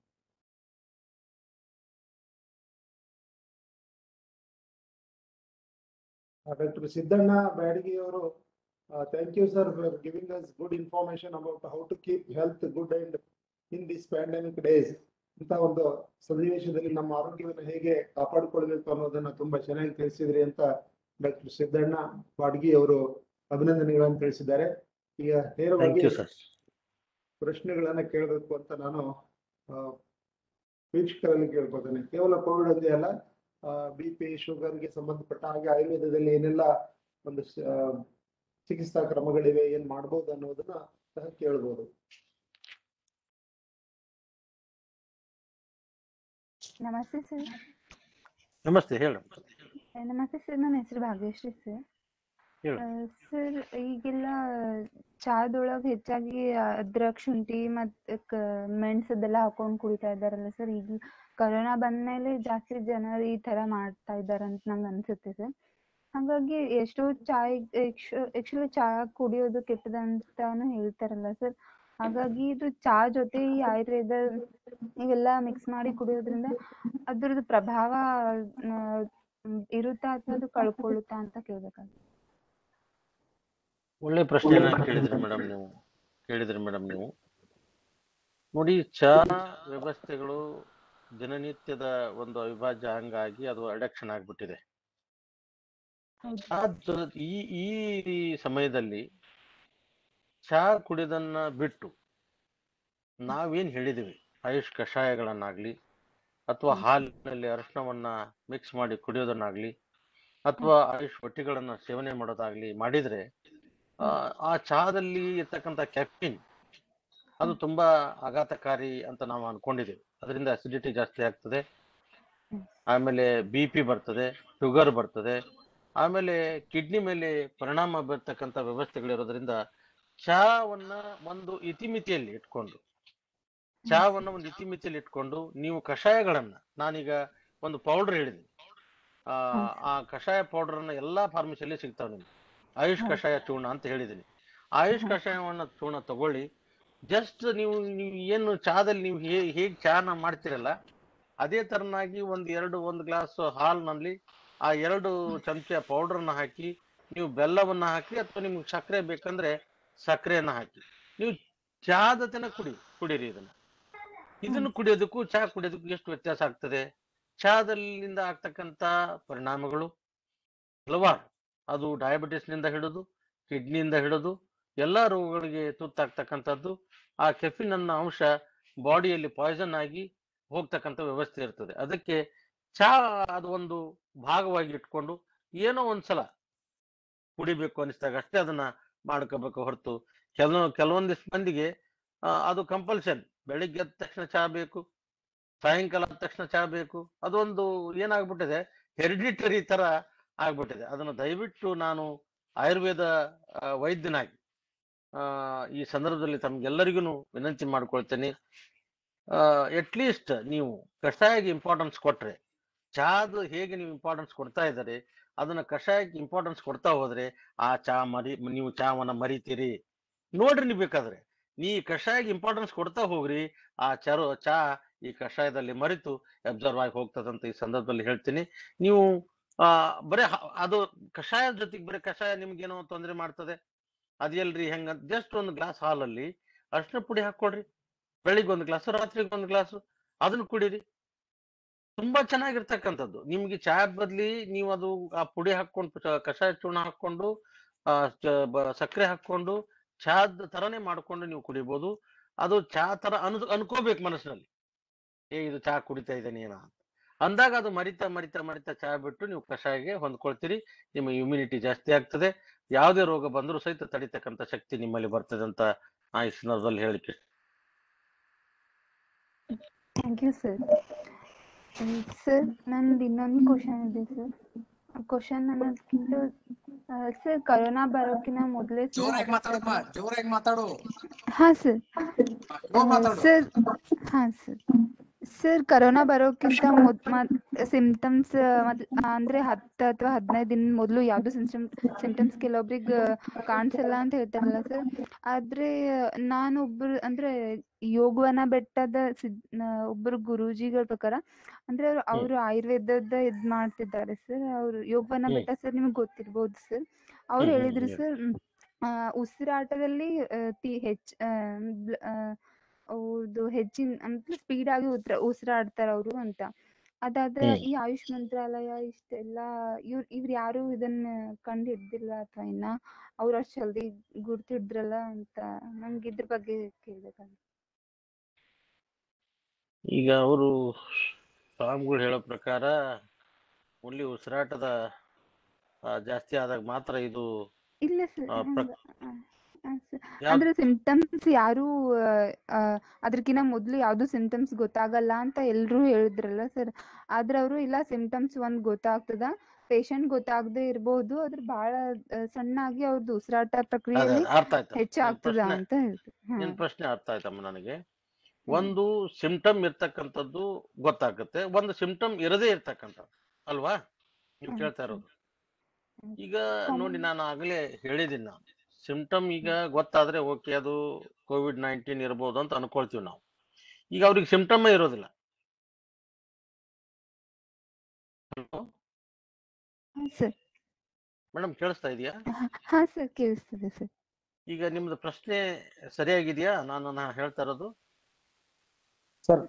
ಡಾಕ್ಟರ್ ಸಿದ್ದಣ್ಣ ಬ್ಯಾಡಗಿ ಅವರು thank you sir for giving us good information about how to keep health good and in this pandemic days ಇಂಥ ಒಂದು ಸನ್ನಿವೇಶದಲ್ಲಿ ನಮ್ಮ ಆರೋಗ್ಯವನ್ನು ಹೇಗೆ ಕಾಪಾಡಿಕೊಳ್ಬೇಕು ಅನ್ನೋದನ್ನ ತುಂಬಾ ಚೆನ್ನಾಗಿ ತಿಳಿಸಿದ್ರಿ ಅಂತ ಡಾಕ್ಟರ್ ಸಿದ್ದಣ್ಣ ಬಾಡ್ಗಿ ಅವರು ಅಭಿನಂದನೆಗಳನ್ನು ತಿಳಿಸಿದ್ದಾರೆ ಈಗ ಥ್ಯಾಂಕ್ ನೇರವಾಗಿ ಯು ಸರ್ ಪ್ರಶ್ನೆಗಳನ್ನ ಕೇಳಬೇಕು ಅಂತ ನಾನು ಆ, ವೀಕ್ಷಕರಲ್ಲಿ ಕೇಳ್ಕೊತೇನೆ ಕೇವಲ ಕೋವಿಡ್ ಒಂದೇ ಅಲ್ಲ ಬಿ ಪಿ ಶುಗರ್ಗೆ ಸಂಬಂಧಪಟ್ಟ ಹಾಗೆ ಆಯುರ್ವೇದದಲ್ಲಿ ಏನೆಲ್ಲ ಒಂದು ಸ- ಆ, ಚಿಕಿತ್ಸಾ ಕ್ರಮಗಳಿವೆ ಏನ್ ಮಾಡ್ಬೋದು ಅನ್ನೋದನ್ನ ಸಹ ಕೇಳ್ಬೋದು ನಮಸ್ತೆ ಸರ್ ನಮಸ್ತೆ ಹೇಳಿ ನಮಸ್ತೆ ಸರ್ ನನ್ನ ಹೆಸರು ಭಾಗ್ಯಶ್ರೀ ಸರ್ ಹೇಳು. ಸರ್ ಈಗೆಲ್ಲ ಚಾದೊಳಗ್ ಹೆಚ್ಚಾಗಿ ಅದ್ರಕ್ ಶುಂಠಿ ಮತ್ ಕ ಮೆಣಸದೆಲ್ಲ ಹಾಕೊಂಡ್ ಕುಡಿತಾ ಇದಾರಲ್ಲ ಸರ್ ಈಗ ಕರೋನಾ ಬಂದ್ಮೇಲೆ ಜಾಸ್ತಿ ಜನರು ಈ ತರ ಮಾಡ್ತಾ ಇದಾರಂತ ನಂಗ್ ಅನ್ಸುತ್ತೆ ಸರ್ ಹಾಗಾಗಿ ಎಷ್ಟೋ ಚಾಯ್ ಆಕ್ಚುಲಿ ಚಾ ಕುಡಿಯೋದು ಕೆಟ್ಟದಂತಾನು ಹೇಳ್ತಾರಲ್ಲ ಸರ್ ಹಾಗಾಗಿ ಇದು ಚಾ ಜೊತೆ ಈ ಆಯುರ್ವೇದ ಇವೆಲ್ಲ ಮಿಕ್ಸ್ ಮಾಡಿ ಕುಡಿಯೋದ್ರಿಂದ ಅದ್ರದ್ದು ಪ್ರಭಾವ ಆ, ಮ್, ಇರುತ್ತಾ ಅಥವಾ ಅದು ಕಳ್ಕೊಳ್ಳುತ್ತಾ ಅಂತ ಕೇಳ್ಬೇಕಾಗುತ್ತೆ ಒಳ್ಳೆ ಪ್ರಶ್ನೆನ ಕೇಳಿದ್ರಿ ಮೇಡಮ್ ನೀವು ಕೇಳಿದ್ರಿ ಮೇಡಮ್ ನೀವು ನೋಡಿ ಚಾ ವ್ಯವಸ್ಥೆಗಳು ದಿನನಿತ್ಯದ ಒಂದು ಅವಿಭಾಜ್ಯ ಅಂಗಾಗಿ ಅದು ಅಡಕ್ಷನ್ ಆಗ್ಬಿಟ್ಟಿದೆ ಹೌದು ಅದು ಈ ಈ ಸಮಯದಲ್ಲಿ ಚಹಾ ಕುಡಿಯೋದನ್ನ ಬಿಟ್ಟು ನಾವೇನ್ ಹೇಳಿದೀವಿ ಆಯುಷ್ ಕಷಾಯಗಳನ್ನಾಗ್ಲಿ ಅಥವಾ ಹಾಲಿನಲ್ಲಿ ಅರಿಶಿಣವನ್ನ ಮಿಕ್ಸ್ ಮಾಡಿ ಕುಡಿಯೋದನ್ನಾಗ್ಲಿ ಅಥವಾ ಆಯುಷ್ ಒಟ್ಟಿಗಳನ್ನ ಸೇವನೆ ಮಾಡೋದಾಗ್ಲಿ ಮಾಡಿದ್ರೆ ಆ, ಆ ಚಹಾದಲ್ಲಿ ಇರ್ತಕ್ಕಂಥ ಕ್ಯಾಫಿನ್ ಅದು ತುಂಬಾ ಆಘಾತಕಾರಿ ಅಂತ ನಾವು ಅನ್ಕೊಂಡಿದ್ದೀವಿ ಅದರಿಂದ ಅಸಿಡಿಟಿ ಜಾಸ್ತಿ ಆಗ್ತದೆ ಆಮೇಲೆ ಬಿ ಪಿ ಬರ್ತದೆ ಶುಗರ್ ಬರ್ತದೆ ಆಮೇಲೆ ಕಿಡ್ನಿ ಮೇಲೆ ಪರಿಣಾಮ ಬೀರ್ತಕ್ಕಂಥ ವ್ಯವಸ್ಥೆಗಳಿರೋದ್ರಿಂದ ಚಹಾವನ್ನ ಒಂದು ಇತಿಮಿತಿಯಲ್ಲಿ ಇಟ್ಕೊಂಡು ಚಹಾವನ್ನ ಒಂದು ಇತಿಮಿತಿಯಲ್ಲಿ ಇಟ್ಕೊಂಡು ನೀವು ಕಷಾಯಗಳನ್ನ ನಾನೀಗ ಒಂದು ಪೌಡರ್ ಹೇಳಿದ್ದೀನಿ ಆ ಆ ಕಷಾಯ ಪೌಡರ್ ಅನ್ನ ಎಲ್ಲಾ ಫಾರ್ಮಸಿಯಲ್ಲಿ ಸಿಗ್ತಾವ ನಿಮ್ಗೆ ಆಯುಷ್ ಕಷಾಯ ಚೂರ್ಣ ಅಂತ ಹೇಳಿದ್ದೀನಿ ಆಯುಷ್ ಕಷಾಯವನ್ನ ಚೂರ್ಣ ತಗೊಳ್ಳಿ ಜಸ್ಟ್ ನೀವು ನೀವು ಏನು ಚಹಾದಲ್ಲಿ ನೀವು ಹೇ ಹೇಗೆ ಚಹಾನ ಮಾಡ್ತಿರಲ್ಲ ಅದೇ ತರನಾಗಿ ಒಂದ್ ಎರಡು ಒಂದು ಗ್ಲಾಸ್ ಹಾಲ್ನಲ್ಲಿ ಆ ಎರಡು ಚಮಚ ಪೌಡರ್ನ ಹಾಕಿ ನೀವು ಬೆಲ್ಲವನ್ನ ಹಾಕಿ ಅಥವಾ ನಿಮ್ಗೆ ಸಕ್ಕರೆ ಬೇಕಂದ್ರೆ ಸಕ್ಕರೆಯನ್ನ ಹಾಕಿ ನೀವು ಚಹಾದ ತನ ಕುಡಿ ಕುಡೀರಿ ಇದನ್ನ ಇದನ್ನು ಕುಡಿಯೋದಕ್ಕೂ ಚಹಾ ಕುಡಿಯೋದಕ್ಕೂ ಎಷ್ಟು ವ್ಯತ್ಯಾಸ ಆಗ್ತದೆ ಚಹಾದಲ್ಲಿಂದ ಆಗ್ತಕ್ಕಂತ ಪರಿಣಾಮಗಳು ಹಲವಾರು ಅದು ಡಯಾಬಿಟಿಸ್ನಿಂದ ಹಿಡಿದು ಕಿಡ್ನಿಯಿಂದ ಹಿಡಿದು ಎಲ್ಲಾ ರೋಗಗಳಿಗೆ ತುತ್ತಾಗ್ತಕ್ಕಂಥದ್ದು ಆ ಕೆಫಿನ್ ಅನ್ನೋ ಅಂಶ ಬಾಡಿಯಲ್ಲಿ ಪಾಯ್ಸನ್ ಆಗಿ ಹೋಗ್ತಕ್ಕಂಥ ವ್ಯವಸ್ಥೆ ಇರ್ತದೆ ಅದಕ್ಕೆ ಚಹಾ ಅದು ಒಂದು ಭಾಗವಾಗಿ ಇಟ್ಕೊಂಡು ಏನೋ ಒಂದ್ಸಲ ಕುಡಿಬೇಕು ಅನಿಸಿದಾಗ ಅಷ್ಟೇ ಅದನ್ನ ಮಾಡ್ಕೋಬೇಕು ಹೊರತು ಕೆಲವು ಕೆಲವೊಂದಿಷ್ಟು ಮಂದಿಗೆ ಆ, ಅದು ಕಂಪಲ್ಷನ್ ಬೆಳಿಗ್ಗೆ ಎದ್ದ ತಕ್ಷಣ ಚಹಾ ಬೇಕು ಸಾಯಂಕಾಲ ಆದ ತಕ್ಷಣ ಚಹಾ ಬೇಕು ಅದೊಂದು ಏನಾಗ್ಬಿಟ್ಟಿದೆ ಹೆರಿಡಿಟರಿ ತರ ಆಗ್ಬಿಟ್ಟಿದೆ ಅದನ್ನು ದಯವಿಟ್ಟು ನಾನು ಆಯುರ್ವೇದ ಆ, ವೈದ್ಯನಾಗಿ ಆ, ಈ ಸಂದರ್ಭದಲ್ಲಿ ತಮ್ಗೆಲ್ಲರಿಗೂ ವಿನಂತಿ ಮಾಡ್ಕೊಳ್ತೇನೆ ಅಟ್ಲೀಸ್ಟ್ ನೀವು ಕಷಾಯಕ್ಕೆ ಇಂಪಾರ್ಟೆನ್ಸ್ ಕೊಟ್ರೆ ಚಹಾದು ಹೇಗೆ ನೀವು ಇಂಪಾರ್ಟೆನ್ಸ್ ಕೊಡ್ತಾ ಇದ್ದಾರೆ ಅದನ್ನ ಕಷಾಯಕ್ಕೆ ಇಂಪಾರ್ಟೆನ್ಸ್ ಕೊಡ್ತಾ ಹೋದ್ರೆ ಆ ಚಹಾ ಮರಿ ನೀವು ಚಹಾವನ್ನ ಮರಿತೀರಿ ನೋಡ್ರಿ ನೀವು ಬೇಕಾದ್ರೆ ನೀ ಕಷಾಯಕ್ಕೆ ಇಂಪಾರ್ಟೆನ್ಸ್ ಕೊಡ್ತಾ ಹೋಗ್ರಿ ಆ ಚರು ಚಹಾ ಈ ಕಷಾಯದಲ್ಲಿ ಮರಿತು ಅಬ್ಸರ್ವ್ ಆಗಿ ಹೋಗ್ತದಂತ ಈ ಸಂದರ್ಭದಲ್ಲಿ ಹೇಳ್ತೀನಿ ನೀವು ಆ ಬರೇ ಹ- ಅದು ಕಷಾಯದ ಜೊತೆಗೆ ಬರೀ ಕಷಾಯ ನಿಮ್ಗೇನೋ ತೊಂದರೆ ಮಾಡ್ತದೆ ಅದೆಲ್ರಿ ಹೆಂಗ ಜಸ್ಟ್ ಒಂದು ಗ್ಲಾಸ್ ಹಾಲಲ್ಲಿ ಅರ್ಶಿನ ಪುಡಿ ಹಾಕೊಡ್ರಿ ಬೆಳಿಗ್ಗೆ ಒಂದು ಗ್ಲಾಸ್ ರಾತ್ರಿಗೆ ಒಂದು ಗ್ಲಾಸ್ ಅದನ್ನ ಕುಡೀರಿ ತುಂಬಾ ಚೆನ್ನಾಗಿರ್ತಕ್ಕಂಥದ್ದು ನಿಮ್ಗೆ ಚಹಾ ಬದ್ಲಿ ನೀವು ಅದು ಆ ಪುಡಿ ಹಾಕೊಂಡು ಚ- ಕಷಾಯ ಚೂರ್ಣ ಹಾಕೊಂಡು ಆ ಚ- ಬ- ಸಕ್ಕರೆ ಹಾಕೊಂಡು ಚಹಾದ ತರನೇ ಮಾಡ್ಕೊಂಡು ನೀವು ಕುಡಿಬಹುದು ಅದು ಚಹಾ ತರ ಅನ್ ಅನ್ಕೋಬೇಕು ಮನಸ್ಸಿನಲ್ಲಿ ಏ ಇದು ಚಹಾ ಕುಡಿತಾ ಇದ್ದೇನೆ ಏನ ಅಂತ ಅಂದಾಗ ಅದು ಮರಿತಾ ಮರಿತಾ ಮರಿತಾ ಚಹಾ ಬಿಟ್ಟು ನೀವು ಕಷಾಯಗೆ ಹೊಂದ್ಕೊಳ್ತೀರಿ ನಿಮ್ಮ ಇಮ್ಯುನಿಟಿ ಜಾಸ್ತಿ ಆಗ್ತದೆ ಯಾವುದೇ ರೋಗ ಬಂದರೂ ಸಹಿತ ತಡಿತಕ್ಕಂಥ ಶಕ್ತಿ ನಿಮ್ಮಲ್ಲಿ ಬರ್ತದೆ ಅಂತ ನಾ ಈ ಸಂದರ್ಭದಲ್ಲಿ ಹೇಳಿಕೆ ಥ್ಯಾಂಕ್ ಯು ಸರ್ ಸರ್ ನಂದು ಇನ್ನೊಂದು ಕ್ವಶನ್ ಇದೆ ಸರ್ ಕ್ವಶನ್ ಅನ್ನೋದಕ್ಕಿಂತ ಸರ್ ಕರೋನಾ ಬರೋಕಿನ ಮೊದಲೇ ಜೋರಾಗಿ ಮಾತಾಡಮ್ಮ ಜೋರಾಗಿ ಮಾತಾಡು ಹಾ ಸರ್ ಜೋರ್ ಮಾತಾಡು ಸರ್ ಹಾ ಸರ್ ಸರ್ ಕರೋನಾ ಬರೋಕ್ಕಿಂತ ಮೊದ್ ಸಿಂಪ್ಟಮ್ಸ್ ಅಂದ್ರೆ ಹತ್ತು ಅಥವಾ ಹದಿನೈದು ದಿನ ಮೊದಲು ಯಾವ್ದು ಸಿಂಪ್ಟಮ್ ಸಿಂಪ್ಟಮ್ಸ್ ಕೆಲವೊಬ್ರಿಗೆ ಕಾಣಿಸಲ್ಲ ಅಂತ ಹೇಳ್ತಾರಲ್ಲ ಸರ್ ಆದ್ರೆ ನಾನು ಒಬ್ರು ಅಂದ್ರೆ ಯೋಗವನ ಬೆಟ್ಟದ ಸಿದ್ ನ- ಒಬ್ರು ಗುರೂಜಿಗಳ ಪ್ರಕಾರ ಅಂದ್ರೆ ಅವ್ರು ಅವರು ಆಯುರ್ವೇದದ ಇದ್ ಮಾಡ್ತಿದ್ದಾರೆ ಸರ್ ಅವ್ರು ಯೋಗವನ ಹ್ಮ್. ಬೆಟ್ಟ ಸರ್ ನಿಮ್ಗೆ ಗೊತ್ತಿರ್ಬೋದು ಸರ್ ಅವ್ರು ಹ್ಮ್, ಹ್ಮ್, ಹೇಳಿದ್ರು ಹೇಳಿ. ಸರ್ ಆ, ಉಸಿರಾಟದಲ್ಲಿ ಆ, ತಿ ಹೆಚ್ಚ್ ಆ, ಬ್ಲ- ಆ, ಅವ್ರದ್ದು ಹೆಚ್ಚಿನ ಅಂದ್ರೆ ಸ್ಪೀಡ್ ಆಗಿ ಉತ್ರ ಉಸಿರಾಡ್ತಾರ ಅವರು ಅಂತ ಅದಾದ್ರೆ ಹ್ಮ್. ಈ ಆಯುಷ್ ಮಂತ್ರಾಲಯ ಇಷ್ಟೆಲ್ಲ ಇವ್ರ ಇವ್ರು ಯಾರು ಇದನ್ನ ಕಂಡು ಹಿಡ್ದಿಲ್ಲ ಅಥವಾ ಇನ್ನ ಅವ್ರು ಅಷ್ಟ್ ಜಲ್ದಿ ಗುರ್ತು ಹಿಡ್ದ್ರಲ್ಲ ಅಂತ ನಂಗೆ ಇದ್ರ ಬಗ್ಗೆ ಕೇಳ್ಬೇಕಾಗಿತ್ತು ಈಗ ಅವರು ಸ್ವಾಮಿಗಳು ಹೇಳೋ ಪ್ರಕಾರ ಓನ್ಲಿ ಉಸಿರಾಟದ ಆ, ಜಾಸ್ತಿ ಆದಾಗ ಮಾತ್ರ ಇದು ಇಲ್ಲ ಸರ್ ಆ, ಪ್ರಕ್- ಯಾವ್ದ್- ಅಂದ್ರೆ ಸಿಂಪ್ಟಮ್ಸ್ ಯಾರು ಅದ್ರಕಿನ ಮೊದ್ಲು ಯಾವ್ದು ಸಿಂಪ್ಟಮ್ಸ್ ಗೊತ್ತಾಗಲ್ಲ ಅಂತ ಎಲ್ರು ಹೇಳಿದ್ರಲ್ಲ ಸರ್ ಆದ್ರೆ ಅವರು ಇಲ್ಲ ಸಿಂಪ್ಟಮ್ಸ್ ಒಂದ್ ಗೊತ್ತಾಗ್ತದ ಪೇಷಂಟ್ ಗೊತ್ತಾಗದೆ ಇರ್ಬೋದು ಆದ್ರೆ ಬಹಳ ಆ, ಸಣ್ಣಾಗಿ ಅವ್ರದ್ದು ಉಸಿರಾಟ ಅದೇ ಪ್ರಕ್ರಿಯೆಯಲ್ಲಿ ಅದೇ, ಅರ್ಥ ಆಯ್ತು ನಿನ್ ಹೆಚ್ಚಾಗ್ತದ ಪ್ರಶ್ನೆ ಅಂತ ಹೇಳ್ತಾರೆ ನಿನ್ ಹಾ ಪ್ರಶ್ನೆ ಅರ್ಥ ಆಯ್ತಮ್ಮ ನನಗೆ ಹ್ಮ್ ಒಂದು ಸಿಂಪ್ಟಮ್ ಇರ್ತಕ್ಕಂಥದ್ದು ಗೊತ್ತಾಗುತ್ತೆ ಒಂದು ಸಿಂಪ್ಟಮ್ ಇರದೇ ಇರ್ತಕ್ಕಂಥದ್ದು ಅಲ್ವಾ ನೀವು ಹ್ಮ್ ಕೇಳ್ತಾ ಇರೋದು ಹ್ಮ್ ಈಗ ನೋಡಿ ಕಾಮನ್ ನಾನು ಆಗ್ಲೇ ಹೇಳಿದ್ದೀನಿ ನಾನು ಸಿಂಪ್ಟಮ್ ಈಗ ಗೊತ್ತಾದ್ರೆ ಓಕೆ ಅದು ಕೋವಿಡ್ ನೈನ್ಟೀನ್ ಇರ್ಬೋದು ಅಂತ ಅನ್ಕೊಳ್ತೀವಿ ನಾವು ಈಗ ಅವ್ರಿಗೆ ಸಿಂಪ್ಟಮೇ ಇರೋದಿಲ್ಲ ಹಾ ಸರ್ ಮೇಡಮ್ ಕೇಳಿಸ್ತಾ ಇದೆಯಾ ಹಾ ಸರ್ ಕೇಳಿಸ್ತದೆ ಸರ್ ಈಗ ನಿಮ್ದು ಪ್ರಶ್ನೆ ಸರಿಯಾಗಿದೆಯಾ ನಾನು ನಾ ಹೇಳ್ತಾ ಇರೋದು ಸರ್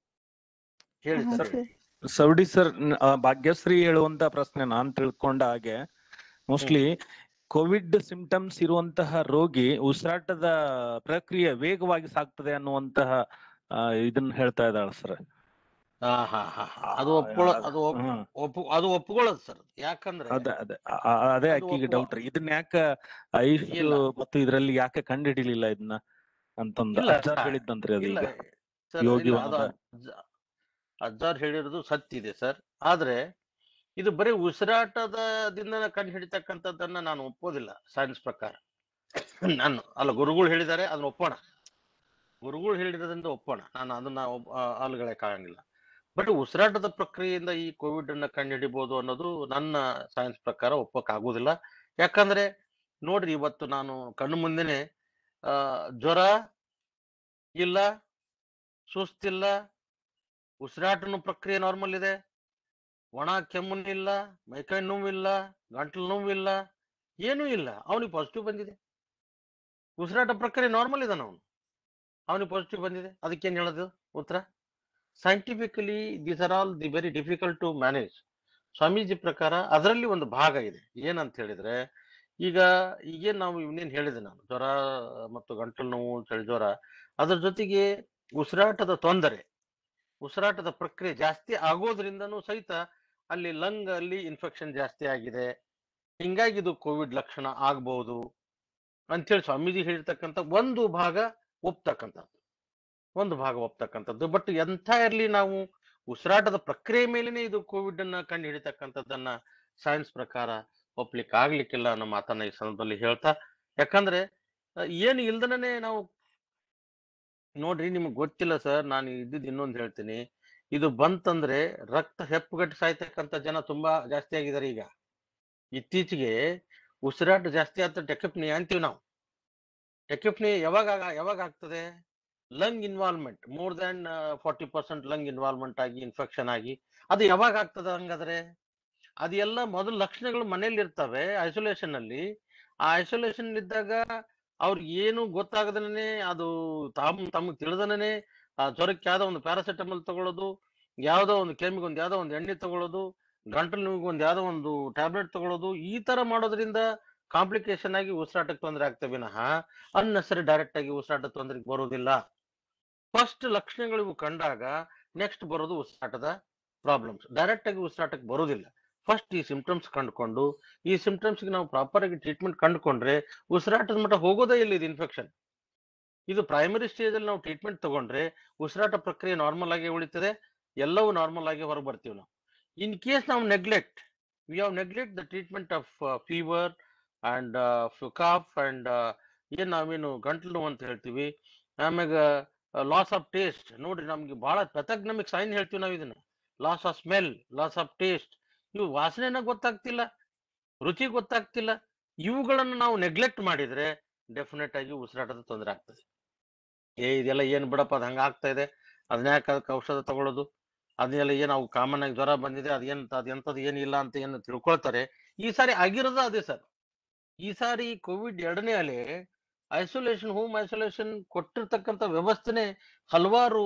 ಹೇಳಿ ಹಾ sir sir Savadi sir Bhagyashree ಹೇಳುವಂತ ಪ್ರಶ್ನೆ ನಾನ್ ತಿಳ್ಕೊಂಡ ಹಾಗೆ ಮೋಸ್ಟ್ಲಿ ಕೋವಿಡ್ ಸಿಂಪ್ಟಮ್ಸ್ ಇರುವಂತಹ ರೋಗಿ ಉಸಿರಾಟದ ಪ್ರಕ್ರಿಯೆ ವೇಗವಾಗಿ ಸಾಗ್ತದೆ ಅನ್ನುವಂತಹ ಆ, ಇದನ್ನ ಹೇಳ್ತಾ ಇದ್ದಾಳೆ ಸರ್ ಹಾ ಹಾ ಹಾ ಹಾ. ಅದು ಒಪ್ಕೊಳ್ಳೋ ಅದು ಒಪ್- ಹ್ಮ್ ಒಪ್ಪು ಅದು ಒಪ್ಕೊಳ್ಳೋದು ಸರ್ ಯಾಕಂದ್ರೆ ಅದೇ ಅದೇ ಆ- ಆ- ಅದೇ ಅದು ಆಕಿಗೆ ಒಪ್ಪುವ ಡೌಟ್ ರೀ ಇದನ್ನ ಯಾಕ ಐಸ್ ಇಲ್ಲ. ಮತ್ತು ಇದ್ರಲ್ಲಿ ಯಾಕೆ ಕಂಡುಹಿಡಿಲಿಲ್ಲ ಇದನ್ನ ಅಂತಂದು ಇಲ್ಲ. ಅಜ್ಜಾರ್ ಹೇಳಿದ್ದಂತ್ರಿ ಅದು ಇಲ್ಲ ಈಗ ಸರ್ ಯೋಗಿ ಇಲ್ಲ ಅದು ವನದ. ಅಜ್ಜ- ಅಜ್ಜಾರ್ ಹೇಳಿರೋದು ಸತ್ಯ ಇದೆ ಸರ್ ಆದ್ರೆ ಇದು ಬರೀ ಉಸಿರಾಟದಿಂದ ಕಂಡು ಹಿಡಿತಕ್ಕಂಥದ್ದನ್ನ ನಾನು ಒಪ್ಪೋದಿಲ್ಲ ಸೈನ್ಸ್ ಪ್ರಕಾರ ನಾನು ಅಲ್ಲ ಗುರುಗಳು ಹೇಳಿದ್ದಾರೆ ಅದನ್ನ ಒಪ್ಪೋಣ ಗುರುಗಳು ಹೇಳಿರೋದ್ರಿಂದ ಒಪ್ಪೋಣ ನಾನು ಅದನ್ನ ಒಪ್- ಆ, ಅಲ್ಗಳಕ್ಕಾಗಂಗಿಲ್ಲ ಬಟ್ ಉಸಿರಾಟದ ಪ್ರಕ್ರಿಯೆಯಿಂದ ಈ ಕೋವಿಡ್ ಅನ್ನ ಕಂಡು ಹಿಡಿಬಹುದು ಅನ್ನೋದು ನನ್ನ ಸೈನ್ಸ್ ಪ್ರಕಾರ ಒಪ್ಪಕ್ ಆಗುದಿಲ್ಲ ಯಾಕಂದ್ರೆ ನೋಡ್ರಿ ಇವತ್ತು ನಾನು ಕಣ್ಣು ಮುಂದೆನೆ ಆ ಜ್ವರ ಇಲ್ಲ ಸುಸ್ತಿಲ್ಲ ಉಸಿರಾಟನು ಪ್ರಕ್ರಿಯೆ ನಾರ್ಮಲ್ ಇದೆ ಒಣ ಕೆಮ್ಮುನು ಇಲ್ಲ ಮೈಕೈ ನೋವಿಲ್ಲ ಗಂಟಲು ನೋವಿಲ್ಲ ಏನೂ ಇಲ್ಲ ಅವನಿಗೆ ಪಾಸಿಟಿವ್ ಬಂದಿದೆ ಉಸಿರಾಟ ಪ್ರಕ್ರಿಯೆ ನಾರ್ಮಲ್ ಇದಾನ ಅವನು ಅವನಿಗೆ ಪಾಸಿಟಿವ್ ಬಂದಿದೆ ಅದಕ್ಕೇನು ಹೇಳೋದು ಉತ್ತರ scientifically these are all the very difficult to manage ಸ್ವಾಮೀಜಿ ಪ್ರಕಾರ ಅದರಲ್ಲಿ ಒಂದು ಭಾಗ ಇದೆ ಏನಂತ ಹೇಳಿದ್ರೆ ಈಗ ಈಗೇನ್ ನಾವು ಇವನೇನ್ ಹೇಳಿದೆ ನಾನು ಜ್ವರ ಮತ್ತು ಗಂಟಲು ನೋವು ಚಳಿ ಜ್ವರ ಅದ್ರ ಜೊತೆಗೆ ಉಸಿರಾಟದ ತೊಂದರೆ ಉಸಿರಾಟದ ಪ್ರಕ್ರಿಯೆ ಜಾಸ್ತಿ ಆಗೋದ್ರಿಂದನೂ ಸಹಿತ ಅಲ್ಲಿ ಲಂಗ್ ಅಲ್ಲಿ ಇನ್ಫೆಕ್ಷನ್ ಜಾಸ್ತಿ ಆಗಿದೆ ಹಿಂಗಾಗಿ ಇದು ಕೋವಿಡ್ ಲಕ್ಷಣ ಆಗ್ಬಹುದು ಅಂತೇಳಿ ಸ್ವಾಮೀಜಿ ಹೇಳಿರ್ತಕ್ಕಂಥ ಒಂದು ಭಾಗ ಒಪ್ತಕ್ಕಂಥದ್ದು ಒಂದು ಭಾಗ ಒಪ್ತಕ್ಕಂಥದ್ದು ಬಟ್ ಎಂಥೈರ್ಲಿ ನಾವು ಉಸಿರಾಟದ ಪ್ರಕ್ರಿಯೆ ಮೇಲೇನೆ ಇದು ಕೋವಿಡ್ ಅನ್ನ ಕಂಡು ಹಿಡಿತಕ್ಕಂಥದ್ದನ್ನ ಸೈನ್ಸ್ ಪ್ರಕಾರ ಒಪ್ಲಿಕ್ಕೆ ಆಗ್ಲಿಕ್ಕಿಲ್ಲ ಅನ್ನೋ ಮಾತನ್ನ ಈ ಸಂದರ್ಭದಲ್ಲಿ ಹೇಳ್ತಾ ಯಾಕಂದ್ರೆ ಅಹ್, ಏನು ಇಲ್ದನೇ ನಾವು ನೋಡ್ರಿ ನಿಮ್ಗೆ ಗೊತ್ತಿಲ್ಲ ಸರ್ ನಾನು ಇದ್ದಿದ್ದು ಇನ್ನೊಂದು ಹೇಳ್ತೀನಿ ಇದು ಬಂತಂದ್ರೆ ರಕ್ತ ಹೆಪ್ಪುಗಟ್ಟಿ ಸಾಯ್ತಕ್ಕಂಥ ಜನ ತುಂಬಾ ಜಾಸ್ತಿ ಆಗಿದ್ದಾರೆ ಈಗ ಇತ್ತೀಚೆಗೆ ಉಸಿರಾಟ ಜಾಸ್ತಿ ಆತ ಟೆಕಪ್ನಿ ಅಂತೀವಿ ನಾವು ಟೆಕಪ್ನಿ ಯಾವಾಗ ಆಗ- ಯಾವಾಗ ಆಗ್ತದೆ lung involvement more than forty percent lung involvement ಆಗಿ ಇನ್ಫೆಕ್ಷನ್ ಆಗಿ ಅದು ಯಾವಾಗ ಆಗ್ತದೆ ಹಂಗಾದ್ರೆ ಅದೆಲ್ಲ ಮೊದಲು ಲಕ್ಷಣಗಳು ಮನೇಲಿ ಇರ್ತವೆ ಐಸೋಲೇಷನ್ ಅಲ್ಲಿ ಆ ಐಸೋಲೇಷನ್ ಇದ್ದಾಗ ಅವ್ರಿಗೆ ಏನು ಗೊತ್ತಾಗದನೇ ಅದು ತಾಮ್ ತಮಗೆ ತಿಳಿದನೇ ಆ ಜ್ವರಕ್ಕೆ ಯಾವ್ದೋ ಒಂದು ಪ್ಯಾರಾಸಿಟಮಲ್ ತಗೊಳ್ಳೋದು ಯಾವ್ದೋ ಒಂದು ಕೆಮ್ಮಿಗೆ ಒಂದು ಯಾವ್ದೋ ಒಂದು ಎಣ್ಣೆ ತಗೊಳ್ಳೋದು ಗಂಟಲು ನೋವಿಗೆ ಒಂದು ಯಾವ್ದೋ ಒಂದು ಟ್ಯಾಬ್ಲೆಟ್ ತಗೊಳ್ಳೋದು ಈ ತರ ಮಾಡೋದ್ರಿಂದ ಕಾಂಪ್ಲಿಕೇಶನ್ ಆಗಿ ಉಸಿರಾಟಕ್ಕೆ ತೊಂದರೆ ಆಗ್ತವೆ ವಿನಃ ಅನ್ನೆಸರಿ ಡೈರೆಕ್ಟ್ ಆಗಿ ಉಸಿರಾಟ ತೊಂದರೆಗೆ ಬರೋದಿಲ್ಲ ಫಸ್ಟ್ ಲಕ್ಷಣಗಳು ಇವು ಕಂಡಾಗ ನೆಕ್ಸ್ಟ್ ಬರೋದು ಉಸಿರಾಟದ ಪ್ರಾಬ್ಲಮ್ಸ್ ಡೈರೆಕ್ಟ್ ಆಗಿ ಉಸಿರಾಟಕ್ಕೆ ಬರೋದಿಲ್ಲ ಫಸ್ಟ್ ಈ ಸಿಂಪ್ಟಮ್ಸ್ ಕಂಡುಕೊಂಡು ಈ ಸಿಂಪ್ಟಮ್ಸ್ ನಾವು ಪ್ರಾಪರ್ ಆಗಿ ಟ್ರೀಟ್ಮೆಂಟ್ ಕಂಡುಕೊಂಡ್ರೆ ಉಸಿರಾಟದ ಮಟ್ಟ ಹೋಗೋದೇ ಇಲ್ಲ ಇದು ಇನ್ಫೆಕ್ಷನ್ ಇದು ಪ್ರೈಮರಿ ಸ್ಟೇಜ್ ಅಲ್ಲಿ ನಾವು ಟ್ರೀಟ್ಮೆಂಟ್ ತಗೊಂಡ್ರೆ ಉಸಿರಾಟ ಪ್ರಕ್ರಿಯೆ ನಾರ್ಮಲ್ ಆಗಿ ಉಳಿತದೆ ಎಲ್ಲವೂ ನಾರ್ಮಲ್ ಆಗಿ ಹೊರಗೆ ಬರ್ತೀವಿ ನಾವು ಇನ್ ಕೇಸ್ ನಾವು neglect we have neglect the treatment of fever and cough and ಏನ್ ನಾವೇನು ಗಂಟ್ಲು ನೋವು ಅಂತ ಹೇಳ್ತೀವಿ ಆಮ್ಯಾಗ ಲಾಸ್ ಆಫ್ ಟೇಸ್ಟ್ ನೋಡ್ರಿ ನಮ್ಗೆ ಬಹಳ ಪೆಥಗ್ನಮಿಕ್ ಸೈನ್ ಹೇಳ್ತೀವಿ ನಾವು ಇದನ್ನ loss of smell loss of taste ಇವು ವಾಸನೆನ ಗೊತ್ತಾಗ್ತಿಲ್ಲ ರುಚಿ ಗೊತ್ತಾಗ್ತಿಲ್ಲ ಇವುಗಳನ್ನು ನಾವು ನೆಗ್ಲೆಕ್ಟ್ ಮಾಡಿದ್ರೆ ಡೆಫಿನೆಟ್ ಆಗಿ ಉಸಿರಾಟದ ತೊಂದರೆ ಆಗ್ತದೆ ಏ ಇದೆಲ್ಲ ಏನ್ ಬಿಡಪ್ಪ ಅದು ಹಂಗ ಆಗ್ತಾ ಇದೆ ಅದನ್ನ ಯಾಕೆ ಅದಕ್ಕೆ ಔಷಧ ತಗೊಳ್ಳೋದು ಅದನ್ನೆಲ್ಲ ಏನು ಅವು ಕಾಮನ್ ಆಗಿ ಜ್ವರ ಬಂದಿದೆ ಅದೇನ್ ಅದೆಂತದ್ದು ಏನಿಲ್ಲ ಅಂತ ಏನು ತಿಳ್ಕೊಳ್ತಾರೆ ಈ ಸಾರಿ ಆಗಿರೋದು ಅದೇ ಸರ್ ಈ ಸಾರಿ ಕೋವಿಡ್ ಎರಡನೇ ಅಲೆ ಐಸೋಲೇಷನ್ ಹೋಮ್ ಐಸೋಲೇಷನ್ ಕೊಟ್ಟಿರ್ತಕ್ಕಂಥ ವ್ಯವಸ್ಥೆನೆ ಹಲವಾರು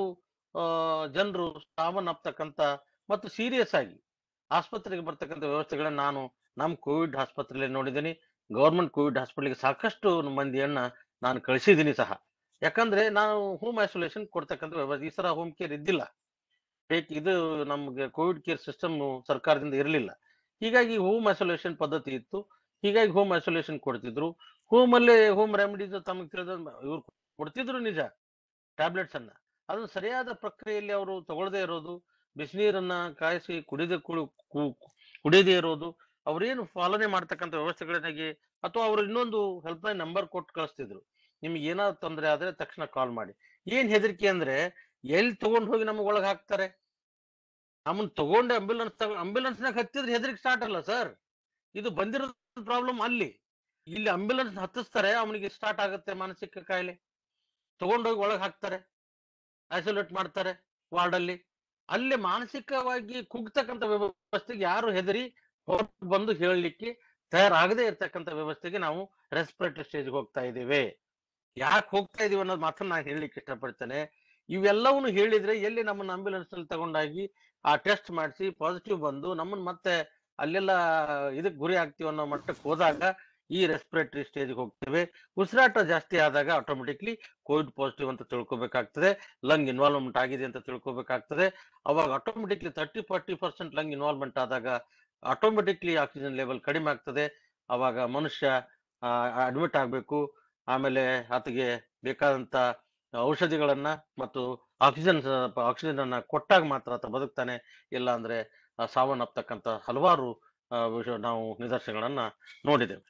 ಜನರು ಸಾವನ್ನಪ್ತಕ್ಕಂಥ ಮತ್ತು ಸೀರಿಯಸ್ ಆಗಿ ಆಸ್ಪತ್ರೆಗೆ ಬರ್ತಕ್ಕಂಥ ವ್ಯವಸ್ಥೆಗಳನ್ನ ನಾನು ನಮ್ಮ ಕೋವಿಡ್ ಆಸ್ಪತ್ರೆಯಲ್ಲಿ ನೋಡಿದ್ದೀನಿ ಗೌರ್ಮೆಂಟ್ ಕೋವಿಡ್ ಹಾಸ್ಪಿಟಲ್ಗೆ ಸಾಕಷ್ಟು ಮಂದಿಯನ್ನ ನಾನು ಕಳಿಸಿದ್ದೀನಿ ಸಹ ಯಾಕಂದ್ರೆ ನಾನು ಹೋಮ್ ಐಸೋಲೇಷನ್ ಕೊಡ್ತಕ್ಕಂಥ ವ್ಯವಸ್ಥೆ ಈ ಸಲ ಹೋಮ್ ಕೇರ್ ಇದ್ದಿಲ್ಲ ಬೇಕ್ ಇದು ನಮ್ಗೆ ಕೋವಿಡ್ ಕೇರ್ ಸಿಸ್ಟಮ್ ಸರ್ಕಾರದಿಂದ ಇರಲಿಲ್ಲ ಹೀಗಾಗಿ ಹೋಮ್ ಐಸೋಲೇಷನ್ ಪದ್ಧತಿ ಇತ್ತು ಹೀಗಾಗಿ ಹೋಮ್ ಐಸೋಲೇಷನ್ ಕೊಡ್ತಿದ್ರು ಹೋಮ್ ಅಲ್ಲೇ ಹೋಮ್ ರೆಮಿಡೀಸ್ ತಮಗೆ ತಿಳಿದ ಇವ್ರು ಕೊಡ್ತಿದ್ರು ನಿಜ ಟ್ಯಾಬ್ಲೆಟ್ಸ್ ಅನ್ನ ಅದನ್ನ ಸರಿಯಾದ ಪ್ರಕ್ರಿಯೆಯಲ್ಲಿ ಅವರು ತಗೊಳ್ಳದೇ ಇರೋದು ಬಿಸಿನೀರನ್ನ ಕಾಯಿಸಿ ಕುಡಿದ ಕುಡಿ ಕು- ಕುಡಿಯದೇ ಇರೋದು ಅವ್ರೇನು ಪಾಲನೆ ಮಾಡ್ತಕ್ಕಂಥ ವ್ಯವಸ್ಥೆಗಳನ್ನಾಗಿ ಅಥವಾ ಅವ್ರು ಇನ್ನೊಂದು ಹೆಲ್ಪ್ ಲೈನ್ ನಂಬರ್ ಕೊಟ್ಟು ಕಳಿಸ್ತಿದ್ರು ನಿಮ್ಗೆ ಏನಾದ್ರು ತೊಂದರೆ ಆದ್ರೆ ತಕ್ಷಣ ಕಾಲ್ ಮಾಡಿ ಏನ್ ಹೆದರಿಕೆ ಅಂದ್ರೆ ಎಲ್ಲಿ ತಗೊಂಡ್ ಹೋಗಿ ನಮಗ್ ಒಳಗ್ ಹಾಕ್ತಾರೆ ನಮ್ಮನ್ ತಗೊಂಡು ಅಂಬುಲೆನ್ಸ್ ತಗೊಂಡ್ ಅಂಬುಲೆನ್ಸ್ನಾಗ ಹತ್ತಿದ್ರೆ ಹೆದರಿಕೆ ಸ್ಟಾರ್ಟ್ ಅಲ್ಲ ಸರ್ ಇದು ಬಂದಿರೋ ಪ್ರಾಬ್ಲಮ್ ಅಲ್ಲಿ ಇಲ್ಲಿ ಅಂಬುಲೆನ್ಸ್ ಹತ್ತಿಸ್ತಾರೆ ಅವನಿಗೆ ಸ್ಟಾರ್ಟ್ ಆಗುತ್ತೆ ಮಾನಸಿಕ ಕಾಯಿಲೆ ತಗೊಂಡೋಗಿ ಒಳಗ್ ಹಾಕ್ತಾರೆ ಐಸೋಲೇಟ್ ಮಾಡ್ತಾರೆ ವಾರ್ಡ್ ಅಲ್ಲಿ ಅಲ್ಲಿ ಮಾನಸಿಕವಾಗಿ ಕುಗ್ತಕ್ಕಂಥ ವ್ಯವಸ್ಥೆಗೆ ಯಾರು ಹೆದರಿ ಹೊರಗೆ ಬಂದು ಹೇಳಲಿಕ್ಕೆ ತಯಾರಾಗದೇ ಇರ್ತಕ್ಕಂಥ ವ್ಯವಸ್ಥೆಗೆ ನಾವು ರೆಸ್ಪಿರೇಟರಿ ಸ್ಟೇಜ್ಗೆ ಹೋಗ್ತಾ ಇದ್ದೇವೆ ಯಾಕೆ ಹೋಗ್ತಾ ಇದೀವಿ ಅನ್ನೋದು ಮಾತ್ರ ನಾನು ಹೇಳಲಿಕ್ಕೆ ಇಷ್ಟಪಡ್ತೇನೆ ಇವೆಲ್ಲವನ್ನು ಹೇಳಿದ್ರೆ ಎಲ್ಲಿ ನಮ್ಮನ್ನ ಆಂಬ್ಯುಲೆನ್ಸ್ ನಲ್ಲಿ ತಗೊಂಡಾಗಿ ಆ ಟೆಸ್ಟ್ ಮಾಡಿಸಿ ಪಾಸಿಟಿವ್ ಬಂದು ನಮ್ಮನ್ನ ಮತ್ತೆ ಅಲ್ಲೆಲ್ಲ ಇದಕ್ಕೆ ಗುರಿ ಆಗ್ತೀವಿ ಅನ್ನೋ ಮಟ್ಟಕ್ಕೆ ಹೋದಾಗ ಈ ರೆಸ್ಪಿರೇಟರಿ ಸ್ಟೇಜ್ಗೆ ಹೋಗ್ತೇವೆ ಉಸಿರಾಟ ಜಾಸ್ತಿ ಆದಾಗ ಆಟೋಮೆಟಿಕ್ಲಿ ಕೋವಿಡ್ ಪಾಸಿಟಿವ್ ಅಂತ ತಿಳ್ಕೊಬೇಕಾಗ್ತದೆ ಲಂಗ್ ಇನ್ವಾಲ್ವ್ಮೆಂಟ್ ಆಗಿದೆ ಅಂತ ತಿಳ್ಕೊಬೇಕಾಗ್ತದೆ ಅವಾಗ automatically thirty forty percent lung involvement ಆದಾಗ ಆಟೋಮೆಟಿಕ್ಲಿ ಆಕ್ಸಿಜನ್ ಲೆವೆಲ್ ಕಡಿಮೆ ಆಗ್ತದೆ ಅವಾಗ ಮನುಷ್ಯ ಅಡ್ಮಿಟ್ ಆಗಬೇಕು ಆಮೇಲೆ ಆತಗೆ ಬೇಕಾದಂತ ಔಷಧಿಗಳನ್ನ ಮತ್ತು ಆಕ್ಸಿಜನ್ ಆಕ್ಸಿಜನ್ ಅನ್ನ ಕೊಟ್ಟಾಗ ಮಾತ್ರ ಆತ ಬದುಕ್ತಾನೆ ಇಲ್ಲ ಅಂದ್ರೆ ಆ, ಸಾವನ್ನಪ್ಪತಕ್ಕಂತ ಹಲವಾರು ಆ, ವಿಷಯ ನಾವು ನಿದರ್ಶನಗಳನ್ನ ನೋಡಿದ್ದೇವೆ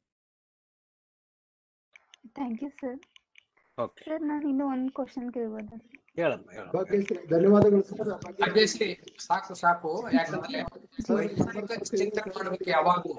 thank you sir okay sir ನಾನು ಇನ್ನೂ ಒಂದು ಕ್ವಶನ್ ಕೇಳ್ಬೋದಾ ಹೇಳಮ್ಮ ಹೇಳಮ್ಮ ಭಾಗ್ಯಶ್ರೀ ಧನ್ಯವಾದಗಳು ಸರ್ ಭಾಗ್ಯಶ್ರೀ ಸಾಕು ಸಾಕು ಯಾಕಂದ್ರೆ ವೈಜ್ಞಾನಿಕ ಚಿಂತನೆ ಮಾಡ್ಬೇಕು ಯಾವಾಗ್ಲೂ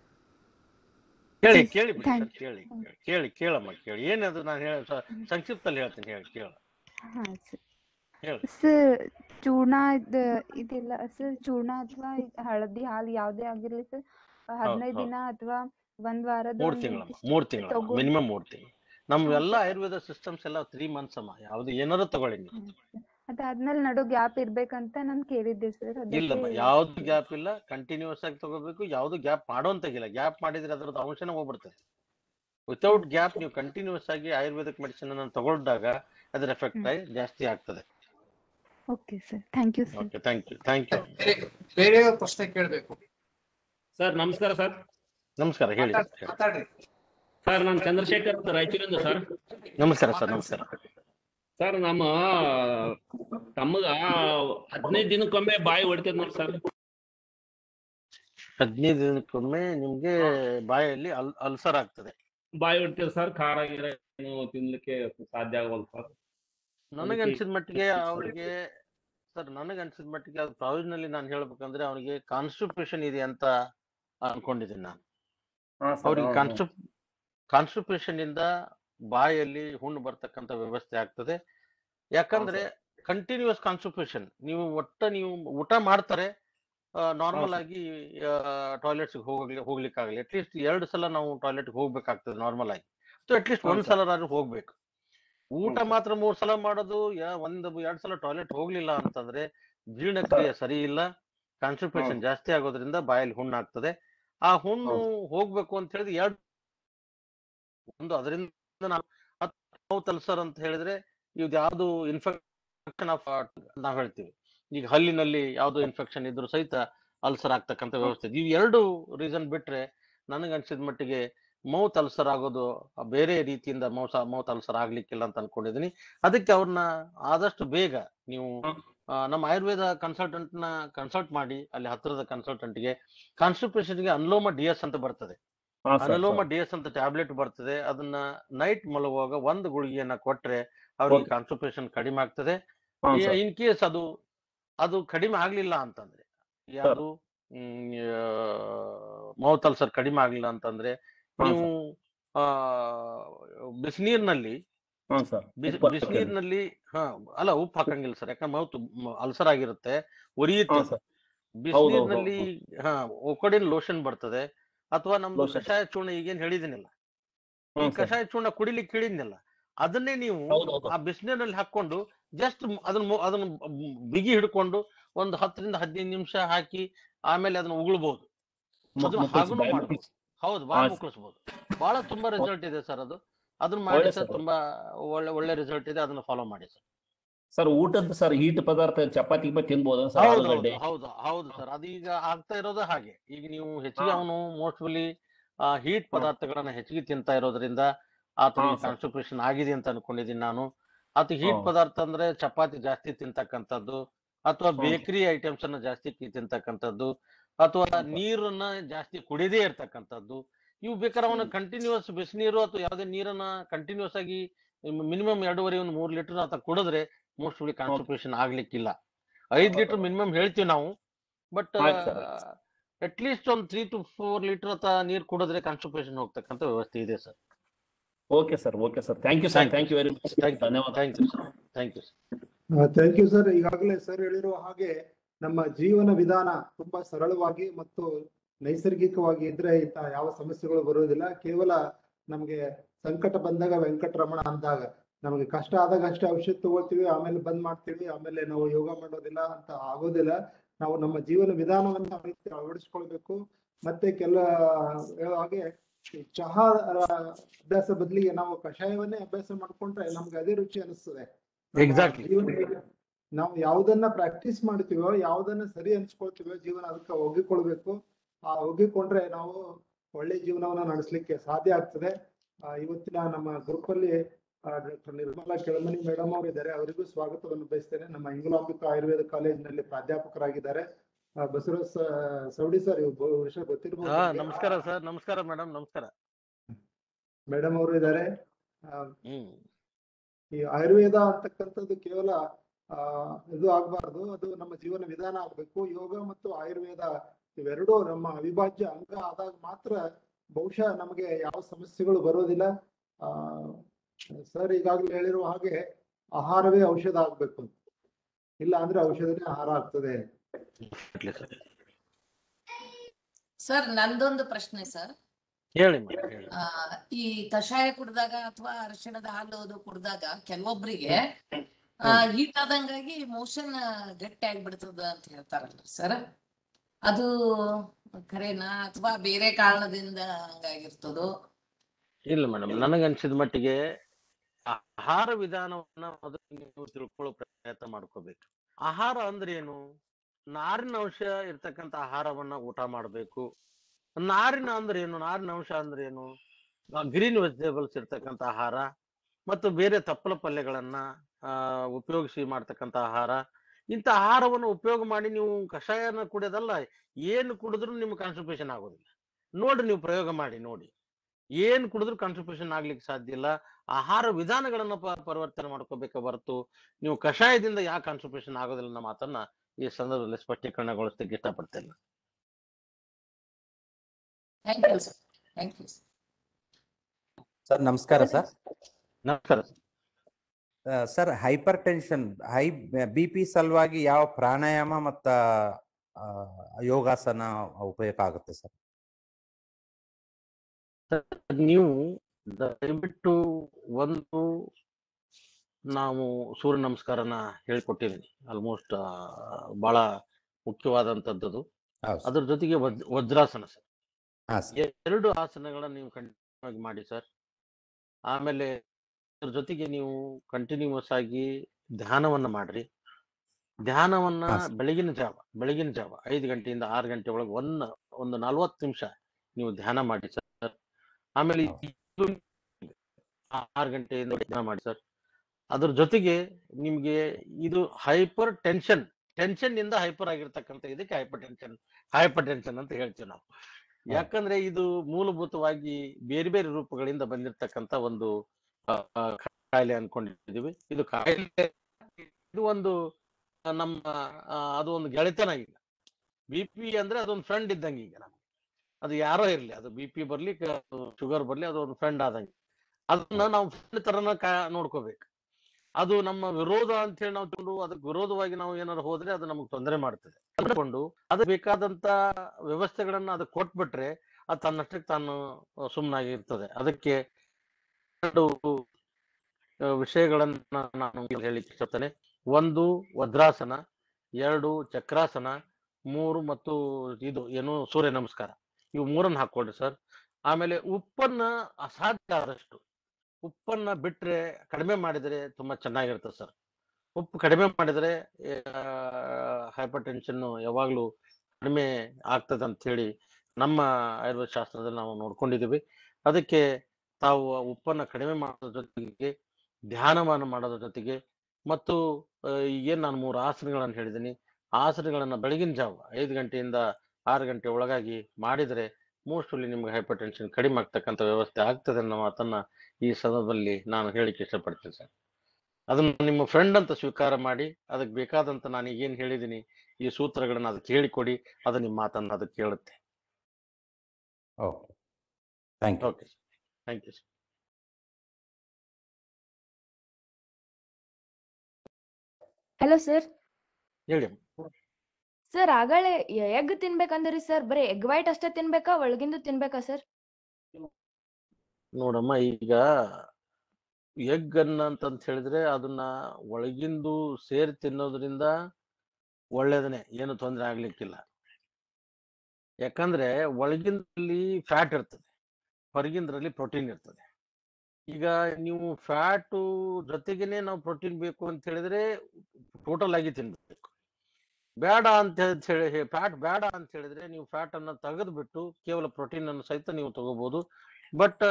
ಕೇಳಿ ಕೇಳಿ ಬಿಡಿ Thank ಸರ್ ಕೇಳಿ ಕೇಳಿ, ಕೇಳಿ ಕೇಳಮ್ಮ ಕೇಳಿ ಏನದು ನಾನು ಹೇಳ ಸ- ಸಂಕ್ಷಿಪ್ತಲ್ಲಿ ಹೇಳ್ತೀನಿ ಹೇಳಿ ಕೇಳ ಹಾಂ ಸರ್ ಹೇಳಿ ಸರ್ ಚೂರ್ಣ ಇದ್ ಇದೆಲ್ಲ ಸರ್ ಚೂರ್ಣ ಅಥವಾ ಹಳದಿ ಹಾಲು ಯಾವುದೇ ಆಗಿರ್ಲಿ ಸರ್ ಹದಿನೈದು ಹೌದು. ದಿನ ಅಥವಾ ಒಂದ್ ವಾರದ ಮೂರ್ ಒಂದ್ ತಿಂಗಳಮ್ಮ ನಿರ್ದಿಷ್ಟ ಮೂರ್ ತಿಂಗಳು ತಗೋ- ಮಿನಿಮಮ್ ಮೂರ್ ತಿಂಗಳು ನಮ್ ಹಾ, ಎಲ್ಲ ಸರ್. ಆಯುರ್ವೇದ ಸಿಸ್ಟಮ್ಸ್ ಎಲ್ಲ ತ್ರೀ ಮಂತ್ಸ್ ಅಮ್ಮ ಯಾವ್ದು ಏನಾರು ತಗೊಳ್ಳಿ ನೀವು ಹ್ಮ್ ಸರ್. ಅದಾದ್ಮೇಲೆ ನಡು ಗ್ಯಾಪ್ ಇರ್ಬೇಕಂತ ನಾನು ಕೇಳಿದ್ದೆ ಸರ್ ಇಲ್ಲಮ್ಮ ಯಾವ್ದು ಗ್ಯಾಪ್ ಇಲ್ಲ ಕಂಟಿನ್ಯೂಸ್ ಆಗಿ ತಗೋಬೇಕು ಯಾವ್ದು ಗ್ಯಾಪ್ ಮಾಡೋಂತಾಗಿಲ್ಲ ಗ್ಯಾಪ್ ಮಾಡಿದ್ರೆ ಅದರದ್ದು ಅಂಶನೇ ಹೋಗ್ಬಿಡ್ತದೆ ವಿತೌಟ್ ಗ್ಯಾಪ್ ನೀವು ಕಂಟಿನ್ಯೂಸ್ ಆಗಿ ಆಯುರ್ವೇದಿಕ್ ಮೆಡಿಸಿನ್ ಅನ್ನು ತಗೊಂಡಾಗ ಅದ್ರ ಎಫೆಕ್ಟ್ ಆಗಿ ಜಾಸ್ತಿ ಆಗ್ತದೆ okay sir thank you sir okay thank you thank you ಬೇರೆ ಬೇರೆ ಪ್ರಶ್ನೆ ಕೇಳ್ಬೇಕು ಸರ್ ನಮಸ್ಕಾರ ಸರ್ ನಮಸ್ಕಾರ ಹೇಳಿ ಮಾತಾಡ್- ಹೇಳಿ. ಮಾತಾಡ್ರಿ ಸರ್ ನಾನು ಚಂದ್ರಶೇಖರ್ ಅಂತ ರಾಯಚೂರಿಂದ ಸರ್ ನಮಸ್ಕಾರ ಸರ್ ನಮಸ್ಕಾರ ಸರ್ ನಮ್ಮ ತಮ್ಮಗ ಹದಿನೈದು ದಿನಕ್ಕೊಮ್ಮೆ ಬಾಯಿ ಹೊಡಿತೈತೆ ನೋಡಿ ಸರ್ ಹದಿನೈದು ದಿನಕ್ಕೊಮ್ಮೆ ನಿಮ್ಗೆ ಬಾಯಲ್ಲಿ ಅಲ್ ಅಲ್ಸರ್ ಆಗ್ತದೆ ಬಾಯಿ ಹೊಡಿತೈತೆ ಸರ್ ಖಾರ ಗೀರ ಏನು ತಿನ್ಲಿಕ್ಕೆ ಸಾಧ್ಯ ಆಗವಲ್ದು ಸರ್ ನನಗೆ ಅದಕ್ಕೆ- ಅನ್ಸಿದ ಮಟ್ಟಿಗೆ ಅವರಿಗೆ ಸರ್ ನನಗೆ ಅನ್ಸಿದ ಮಟ್ಟಿಗೆ ಅದು ಪ್ರಾವಿಷನಲ್ಲಿ ನಾನು ಹೇಳ್ಬೇಕಂದ್ರೆ ಅವನಿಗೆ ಕಾನ್ಸ್ಟಿಪೇಷನ್ ಇದೆ ಅಂತ ಅನ್ಕೊಂಡಿದ್ದೀನಿ ನಾನು ಅವ್ರಿಗೆ ಕಾನ್ಸ್ಟಿಪ್ ಕಾನ್ಸ್ಟಿಪೇಷನ್ ಇಂದ ಬಾಯಲ್ಲಿ ಹುಣ್ಣು ಬರ್ತಕ್ಕಂಥ ವ್ಯವಸ್ಥೆ ಆಗ್ತದೆ ಯಾಕಂದ್ರೆ ಕಂಟಿನ್ಯೂಸ್ ಕಾನ್ಸ್ಟಿಪೇಷನ್ ನೀವು ಒಟ್ಟ ನೀವು ಊಟ ಮಾಡ್ತಾರೆ ನಾರ್ಮಲ್ ಹೌದು. ಆಗಿ ಟಾಯ್ಲೆಟ್ಸ್ ಹೋಗ್ಲಿ ಹೋಗ್ಲಿಕ್ಕಾಗಲಿ ಅಟ್ಲೀಸ್ಟ್ ಎರಡು ಸಲ ನಾವು ಟಾಯ್ಲೆಟ್ ಹೋಗ್ಬೇಕಾಗ್ತದೆ ನಾರ್ಮಲ್ ಆಗಿ ಸೊ ಅಟ್ಲೀಸ್ಟ್ ಹೌದು ಒಂದ್ ಸರ್. ಸಲ ಹೋಗ್ಬೇಕು ಊಟ ಹೌದು ಸರ್. ಮಾತ್ರ ಮೂರ್ ಸಲ ಮಾಡೋದು ಯಾ- ಒಂದ್ ಎರಡ್ ಸಲ ಟಾಯ್ಲೆಟ್ ಹೋಗ್ಲಿಲ್ಲ ಅಂತಂದ್ರೆ ಜೀರ್ಣಕ್ರಿಯೆ ಸರಿ ಇಲ್ಲ ಕಾನ್ಸ್ಟಿಪೇಷನ್ ಹೌದು. ಜಾಸ್ತಿ ಆಗೋದ್ರಿಂದ ಬಾಯಲ್ಲಿ ಹುಣ್ಣು ಆಗ್ತದೆ ಆ ಹುಣ್ಣು ಹೋಗ್ಬೇಕು ಅಂತ ಹೇಳಿದ್ರೆ ಎರಡು ಒಂದು ಅದರಿಂದ ನಾವು ಮೌತ್ ಅಲ್ಸರ್ ಅಂತ ಹೇಳಿದ್ರೆ ಇದು ಯಾವ್ದು ಇನ್ಫೆಕ್ಷನ್ ಆಫ್ ನಾವ್ ಹೇಳ್ತೀವಿ ಈಗ ಹಲ್ಲಿನಲ್ಲಿ ಯಾವ್ದು ಇನ್ಫೆಕ್ಷನ್ ಇದ್ರು ಸಹಿತ ಅಲ್ಸರ್ ಆಗ್ತಕ್ಕಂಥ ವ್ಯವಸ್ಥೆ ಇದೆ. ಈ ಎರಡು ರೀಸನ್ ಬಿಟ್ರೆ ನನಗೆ ಅನ್ಸಿದ ಮಟ್ಟಿಗೆ ಮೌತ್ ಅಲ್ಸರ್ ಆಗೋದು ಬೇರೆ ರೀತಿಯಿಂದ ಮೌಸ ಮೌತ್ ಅಲ್ಸರ್ ಆಗ್ಲಿಕ್ಕಿಲ್ಲ ಅಂತ ಅನ್ಕೊಂಡಿದೀನಿ ಅದಕ್ಕೆ ಅವ್ರನ್ನ ಆದಷ್ಟು ಬೇಗ ನೀವು ಆ, ನಮ್ಮ ಆಯುರ್ವೇದ ಕನ್ಸಲ್ಟೆಂಟ್ ನ ಕನ್ಸಲ್ಟ್ ಮಾಡಿ ಅಲ್ಲಿ ಹತ್ತಿರದ consultant ಗೆ ಕಾನ್ಸ್ಟಿಪೇಷನ್ ಗೆ ಅನ್ಲೋಮ ಡಿ ಎಸ್ ಅಂತ ಬರ್ತದೆ ಹಾ sir, Anuloma sir. D S ಅಂತ ಟ್ಯಾಬ್ಲೆಟ್ ಬರ್ತದೆ ಅದನ್ನ ನೈಟ್ ಮಲಗುವಾಗ ಒಂದು ಗುಳಿಗೆಯನ್ನ ಕೊಟ್ರೆ ಅವ್ರಿಗೆ Okay. ಕಾನ್ಸ್ಟಿಪೇಷನ್ ಕಡಿಮೆ ಆಗ್ತದೆ ಹಾ ಸರ್. ಇನ್ ಕೇಸ್ ಅದು ಅದು ಕಡಿಮೆ ಆಗ್ಲಿಲ್ಲ ಅಂತಂದ್ರೆ ಯಾವುದು ಮೌತ್ ಅಲ್ಸರ್ ಕಡಿಮೆ ಆಗ್ಲಿಲ್ಲ ಅಂತಂದ್ರೆ ಹಾ ನೀವು ಆ ಬಿಸಿನೀರ್ನಲ್ಲಿ ಹಾ ಸರ್. ಬಿಸಿ ಉಪ್ಪು ಹಾಕ್ಬೇಕೇನು? ಬಿಸಿನೀರ್ನಲ್ಲಿ ಹಾ ಅಲ್ಲ ಉಪ್ಪು ಹಾಕಂಗಿಲ್ಲ ಸರ್ ಯಾಕಂದ್ರೆ ಮೌತ್ ಅಲ್ಸರ್ ಆಗಿರುತ್ತೆ ಉರಿಯುತ್ತೆ ಹಾ ಅದು. ಸರ್. ಬಿಸಿನೀರ್ನಲ್ಲಿ ಹಾ ಒಕೊಡಿನ ಲೋಷನ್ ಬರ್ತದೆ ಅಥವಾ ನಮ್ದು Lotion. ಕಷಾಯ ಚೂರ್ಣ ಈಗೇನ್ ಹೇಳಿದಿನಿಲ್ಲ ಈ ಹ್ಞೂ ಸರ್. ಕಷಾಯ ಚೂರ್ಣ ಕುಡಿಲಿಕ್ಕೆ ಹೇಳಿದ್ನಲ್ಲ ಅದನ್ನೇ ನೀವು ಹೌದು, ಹೌದು. ಆ ಬಿಸಿನೀರಲ್ಲಿ ಹಾಕೊಂಡು ಜಸ್ಟ್ ಅದನ್ನ ಮು- ಅದನ್ನ ಬ- ಬಿಗಿ ಹಿಡ್ಕೊಂಡು ಒಂದು ಹತ್ತರಿಂದ ಹದಿನೈದು ನಿಮಿಷ ಹಾಕಿ ಆಮೇಲೆ ಅದನ್ನ ಉಗುಳ್ಬಹುದು ಮು- ಅದನ್ನ ಮುಕ್ಕಳಿಸಿ, ಹಾಗೂನು ಬಾಯಿ ಮಾಡ್ಬೋದು ಮುಕ್ಕಳಿಸಿ. ಹೌದು ಹಾ, ಬಾಯಿ ಸರ್. ಮುಕ್ಕಳಿಸ್ಬೋದು ಬಹಳ ತುಂಬಾ ರಿಸಲ್ಟ್ ಇದೆ ಸರ್ ಅದು ಅದನ್ನ ಮಾಡಿ ಒಳ್ಳೆ ಸರ್ ಸರ್. ತುಂಬಾ ಒಳ್ಳೆ ಒಳ್ಳೆ ರಿಸಲ್ಟ್ ಇದೆ ಅದನ್ನ ಫಾಲೋ ಮಾಡಿ ಸರ್ ಸರ್ ಊಟದ ಸರ್ ಹೀಟ್ ಪದಾರ್ಥ ಚಪಾತಿ ಗಿಪಾತಿ ತಿನ್ಬೋದಾ ಸರ್ ಹೌದು ಹೌದು ಆಲೂಗಡ್ಡೆ ಹೌದು ಹೌದು ಸರ್ ಅದು ಈಗ ಆಗ್ತಾ ಇರೋದು ಹಾಗೆ ಈಗ ನೀವು ಹೆಚ್ಚಿಗೆ ಅವನು ಮೋಸ್ಟ್ಲಿ ಹೀಟ್ ಪದಾರ್ಥಗಳನ್ನ ಹೆಚ್ಚಿಗೆ ತಿಂತಾ ಇರೋದ್ರಿಂದ ಆತನಿಗೆ ಹಾ, ಸರ್. ಕಾನ್ಸ್ಟಿಪೇಷನ್ ಆಗಿದೆ ಅಂತ ಅನ್ಕೊಂಡಿದ್ದೀನಿ ನಾನು ಆತ ಹೀಟ್ ಹಾ. ಪದಾರ್ಥ ಅಂದ್ರೆ ಚಪಾತಿ ಜಾಸ್ತಿ ತಿಂತಕ್ಕಂಥದ್ದು ಅಥವಾ ಹಾ. ಬೇಕರಿ ಐಟಮ್ಸ್ ಅನ್ನ ಜಾಸ್ತಿ ತಿ- ತಿಂತಕ್ಕಂಥದ್ದು ಅಥವಾ ನೀರನ್ನ ಜಾಸ್ತಿ ಕುಡಿಯದೇ ಇರ್ತಕ್ಕಂಥದ್ದು ಇವು ಬೇಕಾದ್ರೆ ಅವನ ಕಂಟಿನ್ಯೂಸ್ ಬಿಸಿನೀರು ಅಥವಾ ಯಾವುದೇ ನೀರನ್ನ ಕಂಟಿನ್ಯೂಸ್ ಆಗಿ ಮಿನಿಮಮ್ ಎರಡೂವರೆ ಒಂದು ಮೂರು ಲೀಟರ್ ಆತ ಕುಡಿದ್ರೆ ಮೋಸ್ಟ್ಲಿ ಕಾನ್ಸ್ಟಿಪೇಷನ್ ಆಗ್ಲಿಕ್ಕಿಲ್ಲ ಐದ್ ಲೀಟರ್ ಮಿನಿಮಮ್ ಹೇಳ್ತೀವಿ ನಾವು ಬಟ್ ಆಯ್ತು sir. ಅಟ್ ಲೀಸ್ಟ್ ಒಂದು ತ್ರೀ ಟು ಫೋರ್ ಲೀಟರ್ ಆತ ನೀರು ಕುಡಿದ್ರೆ ಕಾನ್ಸ್ಟಿಪೇಷನ್ ಹೋಗ್ತಕ್ಕಂಥ ವ್ಯವಸ್ಥೆ ಇದೆ sir okay sir okay sir thank you sir thank you very much thank you ಧನ್ಯವಾದ thank you sir thank you thank you sir ಈಗಾಗಲೇ ಸರ್ ಹೇಳಿರುವ ಹಾಗೆ ನಮ್ಮ ಜೀವನ ವಿಧಾನ ತುಂಬಾ ಸರಳವಾಗಿ ಮತ್ತು ನೈಸರ್ಗಿಕವಾಗಿ ಇದ್ರೆ ಇಂಥ ಯಾವ ಸಮಸ್ಯೆಗಳು ಬರುವುದಿಲ್ಲ ಕೇವಲ ನಮಗೆ ಸಂಕಟ ಬಂದಾಗ ವೆಂಕಟರಮಣ ಅಂದಾಗ ನಮಗೆ ಕಷ್ಟ ಆದಾಗ ಅಷ್ಟೇ ಔಷಧ ತಗೊಳ್ತೀವಿ ಆಮೇಲೆ ಬಂದ್ ಮಾಡ್ತೀವಿ ಆಮೇಲೆ ನಾವು ಯೋಗ ಮಾಡೋದಿಲ್ಲ ಅಂತ ಆಗೋದಿಲ್ಲ ನಾವು ನಮ್ಮ ಜೀವನ ವಿಧಾನವನ್ನ ಆ ರೀತಿ ಅಳವಡಿಸ್ಕೊಳ್ಬೇಕು ಮತ್ತೆ ಕೆಲ ಹೇಳೋ ಹಾಗೆ ಈ ಚಹಾ ಆ, ಅಭ್ಯಾಸ ಬದಲಿಗೆ ನಾವು ಕಷಾಯವನ್ನೇ ಅಭ್ಯಾಸ ಮಾಡ್ಕೊಂಡ್ರೆ ನಮ್ಗೆ ಅದೇ ರುಚಿ ಅನಿಸ್ತದೆ ನಮ್ಮ Exactly. ಜೀವನದಲ್ಲಿ ನಾವು ಯಾವ್ದನ್ನ ಪ್ರಾಕ್ಟೀಸ್ ಮಾಡ್ತೀವೋ ಯಾವ್ದನ್ನ ಸರಿ ಅನ್ಸ್ಕೊಳ್ತೀವೋ ಜೀವನ ಅದಕ್ಕೆ ಒಗ್ಗಿಕೊಳ್ಬೇಕು ಆ ಒಗ್ಗಿಕೊಂಡ್ರೆ ನಾವು ಒಳ್ಳೆ ಜೀವನವನ್ನ ನಡೆಸಲಿಕ್ಕೆ ಸಾಧ್ಯ ಆಗ್ತದೆ ಆ, ಇವತ್ತಿನ ನಮ್ಮ ಗ್ರೂಪ್ ಅಲ್ಲಿ ಡಾಕ್ಟರ್ ನಿರ್ಮಲಾ ಕೆಳಮನಿ ಮೇಡಮ್ ಅವರು ಇದ್ದಾರೆ ಅವರಿಗೂ ಸ್ವಾಗತವನ್ನು ಬಯಸ್ತೇನೆ ನಮ್ಮ ಇಂಗ್ಲಾಂಬಿಕಾ ಆಯುರ್ವೇದ ಕಾಲೇಜಿನಲ್ಲಿ ಪ್ರಾಧ್ಯಾಪಕರಾಗಿದ್ದಾರೆ ಆ, ಬಸವರಾಜ್ ಸ- ಸವಡಿ ಸರ್ ಇವು ಬಹುಶಃ ಗೊತ್ತಿರ್ಬೋದು ಹಾ ನಿಮ್ಗೆ. ನಮಸ್ಕಾರ ಸರ್ ನಮಸ್ಕಾರ ಮೇಡಮ್ ನಮಸ್ಕಾರ ಮೇಡಮ್ ಅವರು ಇದ್ದಾರೆ ಆ, ಹ್ಮ್ ಈ ಆಯುರ್ವೇದ ಅಂತಕ್ಕಂಥದ್ದು ಕೇವಲ ಆ ಇದು ಆಗ್ಬಾರ್ದು ಅದು ನಮ್ಮ ಜೀವನ ವಿಧಾನ ಆಗ್ಬೇಕು ಯೋಗ ಮತ್ತು ಆಯುರ್ವೇದ ಇವೆರಡೂ ನಮ್ಮ ಅವಿಭಾಜ್ಯ ಅಂಗ ಆದಾಗ ಮಾತ್ರ ಬಹುಶಃ ನಮಗೆ ಯಾವ ಸಮಸ್ಯೆಗಳು ಬರೋದಿಲ್ಲ ಆ ಸರ್ ಈಗಾಗಲೇ ಹೇಳಿರುವ ಹಾಗೆ ಆಹಾರವೇ ಔಷಧ ಆಗ್ಬೇಕು ಅಂತ ಇಲ್ಲ ಅಂದ್ರೆ ಔಷಧನೇ ಆಹಾರ ಆಗ್ತದೆ ಇರ್ಲಿ ಸರ್ ಸರ್ ನಂದೊಂದು ಪ್ರಶ್ನೆ ಸರ್ ಹೇಳಿ ಮೇಡಮ್ ಹೇಳಿ ಆ ಈ ಕಷಾಯ ಕುಡ್ದಾಗ ಅಥವಾ ಅರಿಶಿಣದ ಹಾಲು ಅದು ಕುಡ್ದಾಗ ಕೆಲವೊಬ್ರಿಗೆ ಆ ಹೀಟ್ ಆದಂಗಾಗಿ ಮೋಷನ್ ಗಟ್ಟಿ ಆಗ್ಬಿಡ್ತದ ಅಂತ ಹೇಳ್ತಾರಲ್ಲ ಸರ್ ಅದು ಖರೇನಾ ಅಥವಾ ಬೇರೆ ಕಾರಣದಿಂದ ಹಂಗಾಗಿರ್ತದೋ ಇಲ್ಲ ಮೇಡಮ್ ನನಗನ್ಸಿದ ಮಟ್ಟಿಗೆ ಆಹಾರ ವಿಧಾನವನ್ನ ಮೊದಲು ನೀವು ತಿಳ್ಕೊಳ್ಳೋ ಪ್ರಯತ್ನ ಮಾಡ್ಕೋಬೇಕು ಆಹಾರ ಅಂದ್ರೆ ಏನು ನಾರಿನ ಅಂಶ ಇರ್ತಕ್ಕಂಥ ಆಹಾರವನ್ನ ಊಟ ಮಾಡಬೇಕು ನಾರಿನ ಅಂದ್ರೆ ಏನು ನಾರಿನ ಅಂಶ ಅಂದ್ರೆ ಏನು ಗ್ರೀನ್ ವೆಜಿಟೇಬಲ್ಸ್ ಇರ್ತಕ್ಕಂಥ ಆಹಾರ ಮತ್ತು ಬೇರೆ ತಪ್ಪಲ ಪಲ್ಯಗಳನ್ನ ಆ ಉಪಯೋಗಿಸಿ ಮಾಡ್ತಕ್ಕಂಥ ಆಹಾರ ಇಂಥ ಆಹಾರವನ್ನು ಉಪಯೋಗ ಮಾಡಿ ನೀವು ಕಷಾಯನ ಕುಡಿಯೋದಲ್ಲ ಏನು ಕುಡಿದ್ರು ನಿಮ್ಗೆ ಕಾನ್ಸ್ಟಿಪೇಷನ್ ಆಗೋದಿಲ್ಲ ನೋಡಿ ನೀವು ಪ್ರಯೋಗ ಮಾಡಿ ನೋಡಿ ಏನ್ ಕುಡಿದ್ರು ಕಾನ್ಸ್ಟಿಪೇಷನ್ ಆಗ್ಲಿಕ್ಕೆ ಸಾಧ್ಯ ಇಲ್ಲ ಆಹಾರ ವಿಧಾನಗಳನ್ನ ಪ- ಪರಿವರ್ತನೆ ಮಾಡ್ಕೋಬೇಕ ಹೊರತು ನೀವು ಕಷಾಯದಿಂದ ಯಾಕೆ ಕಾನ್ಸ್ಟಿಪೇಷನ್ ಆಗೋದಿಲ್ಲ ಅನ್ನೋ ಮಾತನ್ನ ಈ ಸಂದರ್ಭದಲ್ಲಿ ಸ್ಪಷ್ಟೀಕರಣಗೊಳಿಸ್ಲಿಕ್ಕೆ ಇಷ್ಟಪಡ್ತೇನೆ thank you sir thank you sir ನಮಸ್ಕಾರ ಸರ್ ನಮಸ್ಕಾರ sir hyper tension high B P ಸಲುವಾಗಿ ಯಾವ ಪ್ರಾಣಾಯಾಮ ಮತ್ತ ಆ, ಯೋಗಾಸನ ಉಪಯೋಗ ಆಗುತ್ತೆ ಸರ್ ನೀವು ದಯವಿಟ್ಟು ಒಂದು ನಾವು ಸೂರ್ಯ ನಮಸ್ಕಾರನ ಹೇಳ್ಕೊಟ್ಟಿದ್ದೀನಿ ಆಲ್ಮೋಸ್ಟ್ ಬಹಳ ಮುಖ್ಯವಾದಂತದ್ದು ಹೌದು ಅದ್ರ ಜೊತೆಗೆ ವಜ್ ವಜ್ರಾಸನ ಸರ್ ಹಾ ಸರ್ ಎರಡು ಆಸನಗಳನ್ನ ನೀವು ಕಂಟಿನ್ಯೂ ಆಗಿ ಮಾಡಿ ಸರ್ ಆಮೇಲೆ ಅದ್ರ ಜೊತೆಗೆ ನೀವು ಕಂಟಿನ್ಯೂಸ್ ಆಗಿ ಧ್ಯಾನವನ್ನ ಮಾಡ್ರಿ ಧ್ಯಾನವನ್ನ ಹಾ, ಸರ್. ಬೆಳಗಿನ ಜಾವ ಬೆಳಗಿನ ಜಾವ ಐದು ಗಂಟೆಯಿಂದ ಆರು ಗಂಟೆ ಒಳಗೆ ಒಂದು ಒಂದು ನಲ್ವತ್ತು ನಿಮಿಷ ನೀವು ಧ್ಯಾನ ಮಾಡಿ ಸರ್ ಆಮೇಲೆ ಇದು ಆರು ಗಂಟೆಯಿಂದ ಧ್ಯಾನ ಮಾಡಿ ಸರ್ ಅದ್ರ ಜೊತೆಗೆ ನಿಮ್ಗೆ ಇದು ಹೈಪರ್ ಟೆನ್ಷನ್ ಟೆನ್ಷನ್ ಇಂದ ಹೈಪರ್ ಆಗಿರ್ತಕ್ಕಂಥ ಇದಕ್ಕೆ ಹೈಪರ್ ಟೆನ್ಷನ್ ಹೈಪರ್ ಟೆನ್ಷನ್ ಅಂತ ಹೇಳ್ತೀವಿ ನಾವು ಯಾಕಂದ್ರೆ ಇದು ಮೂಲಭೂತವಾಗಿ ಬೇರೆ ಬೇರೆ ರೂಪಗಳಿಂದ ಬಂದಿರತಕ್ಕಂತ ಒಂದು ಆ, ಆ, ಕಾಯಿಲೆ ಅನ್ಕೊಂಡಿದ್ದೀವಿ ಇದು ಕಾಯಿಲೆ ಇದು ಒಂದು ಆ, ನಮ್ಮ ಆ, ಅದು ಒಂದು ಗೆಳೆತನ ಈಗ ಬಿ ಪಿ ಅಂದ್ರೆ ಅದೊಂದು ಫ್ರೆಂಡ್ ಇದ್ದಂಗೆ ಈಗ ನಮ್ಗೆ ಅದು ಯಾರೋ ಇರ್ಲಿ ಅದು ಬಿ ಪಿ ಬರ್ಲಿ ಶುಗರ್ ಬರ್ಲಿ ಅದು ಒಂದು ಫ್ರೆಂಡ್ ಆದಂಗೆ ಅದನ್ನ ನಾವು ಫ್ರೆಂಡ್ ತರನ ಕಾ ನೋಡ್ಕೋಬೇಕು ಅದು ನಮ್ಮ ವಿರೋಧ ಅಂತ ಹೇಳಿ ನಾವು ತಗೊಂಡು ಅದಕ್ಕೆ ವಿರೋಧವಾಗಿ ನಾವು ಏನಾದ್ರು ಹೋದ್ರೆ ಅದು ನಮಗೆ ತೊಂದರೆ ಮಾಡ್ತದೆ ಅಂದ್ಕೊಂಡು ಅದು ಬೇಕಾದಂತ ವ್ಯವಸ್ಥೆಗಳನ್ನ ಅದಕ್ಕೆ ಕೊಟ್ಬಿಟ್ರೆ ಅದು ತನ್ನಷ್ಟಕ್ಕೆ ತಾನು ಸುಮ್ಮನಾಗಿ ಇರ್ತದೆ ಅದಕ್ಕೆ ಎರಡು ಆ, ವಿಷಯಗಳನ್ನ ನಾನು ಹೇಳಿಕ್ಕೆ ಇಷ್ಟಪಡ್ತೇನೆ ಒಂದು ವಜ್ರಾಸನ ಎರಡು ಚಕ್ರಾಸನ ಮೂರು ಮತ್ತು ಇದು ಏನು ಸೂರ್ಯ ನಮಸ್ಕಾರ ಇವು ಮೂರನ್ನ ಹಾಕೊಳ್ರಿ ಸರ್ ಆಮೇಲೆ ಉಪ್ಪನ್ನ ಅಸಾಧ್ಯ ಆದಷ್ಟು ಉಪ್ಪನ್ನ ಬಿಟ್ರೆ ಕಡಿಮೆ ಮಾಡಿದರೆ ತುಂಬಾ ಚೆನ್ನಾಗಿರುತ್ತೆ ಸರ್ ಉಪ್ಪು ಕಡಿಮೆ ಮಾಡಿದರೆ ಹೈಪರ್ ಟೆನ್ಷನ್ ಯಾವಾಗ್ಲೂ ಕಡಿಮೆ ಆಗ್ತದೆ ಅಂತ ಹೇಳಿ ನಮ್ಮ ಆಯುರ್ವೇದ ಶಾಸ್ತ್ರದಲ್ಲಿ ನಾವು ನೋಡ್ಕೊಂಡಿದ್ದೀವಿ ಅದಕ್ಕೆ ತಾವು ಆ ಉಪ್ಪನ್ನ ಕಡಿಮೆ ಮಾಡೋದ್ರ ಜೊತೆಗೆ ಧ್ಯಾನವನ್ನು ಮಾಡೋದ್ರ ಜೊತೆಗೆ ಮತ್ತು ಆ, ಏನ್ ನಾನು ಮೂರು ಆಸನಗಳನ್ನು ಹೇಳಿದ್ದೀನಿ ಆಸನಗಳನ್ನ ಬೆಳಗಿನ ಜಾವ ಐದು ಗಂಟೆಯಿಂದ ಆರು ಗಂಟೆ ಒಳಗಾಗಿ ಮಾಡಿದ್ರೆ ಮೋಸ್ಟ್ಲಿ ನಿಮ್ಗೆ ಹೈಪರ್ ಟೆನ್ಷನ್ ಕಡಿಮೆ ಆಗ್ತಕ್ಕಂಥ ವ್ಯವಸ್ಥೆ ಆಗ್ತದೆ ಅನ್ನೋ ಮಾತನ್ನ ಈ ಸಂದರ್ಭದಲ್ಲಿ ನಾನು ಹೇಳಿಕ್ಕೆ ಇಷ್ಟಪಡ್ತೀನಿ ಸರ್ ಅದನ್ನ ನಿಮ್ಮ ಫ್ರೆಂಡ್ ಅಂತ ಸ್ವೀಕಾರ ಮಾಡಿ ಅದಕ್ಕೆ ಬೇಕಾದಂತ ನಾನು ಏನ್ ಹೇಳಿದ್ದೀನಿ ಈ ಸೂತ್ರಗಳನ್ನ ಅದಕ್ಕೆ ಹೇಳಿಕೊಡಿ ಅದು ನಿಮ್ಮ ಮಾತನ್ನ ಅದಕ್ಕೆ ಕೇಳುತ್ತೆ okay thank you okay thank you hello sir ಹೇಳಿ ಸರ್ ಆಗಳೇ ಎಗ್ ತಿನ್ಬೇಕಂದ್ರಿ ಸರ್ ಬರೀ ಎಗ್ ವೈಟ್ ಅಷ್ಟೇ ತಿನ್ಬೇಕಾ ಒಳಗಿಂದು ತಿನ್ಬೇಕಾ ಸರ್ ನೋಡಮ್ಮ ಈಗ ಎಗ್ ಅನ್ನ ಅಂತಂತ ಹೇಳಿದ್ರೆ ಅದನ್ನ ಒಳಗಿಂದು ಸೇರಿ ತಿನ್ನೋದ್ರಿಂದ ಒಳ್ಳೇದನೆ ಏನು ತೊಂದರೆ ಆಗ್ಲಿಕ್ಕಿಲ್ಲ ಯಾಕಂದ್ರೆ ಒಳಗಿಂದ್ರಲ್ಲಿ ಫ್ಯಾಟ್ ಇರ್ತದೆ ಹೊರಗಿಂದ್ರಲ್ಲಿ ಪ್ರೋಟೀನ್ ಇರ್ತದೆ ಈಗ ನೀವು ಫ್ಯಾಟು ಜೊತೆಗೇನೆ ನಾವು ಪ್ರೋಟೀನ್ ಬೇಕು ಅಂತ ಹೇಳಿದ್ರೆ ಟೋಟಲ್ ಆಗಿ ತಿನ್ಬೇಕು ಬೇಡ ಅಂತ ಹೇಳಿ ಫ್ಯಾಟ್ ಬೇಡ ಅಂತ ಹೇಳಿದ್ರೆ ನೀವು ಫ್ಯಾಟ್ ಅನ್ನ ತೆಗೆದು ಬಿಟ್ಟು ಕೇವಲ ಪ್ರೋಟೀನ್ ಅನ್ನು ಸಹಿತ ನೀವು ತಗೋಬಹುದು ಬಟ್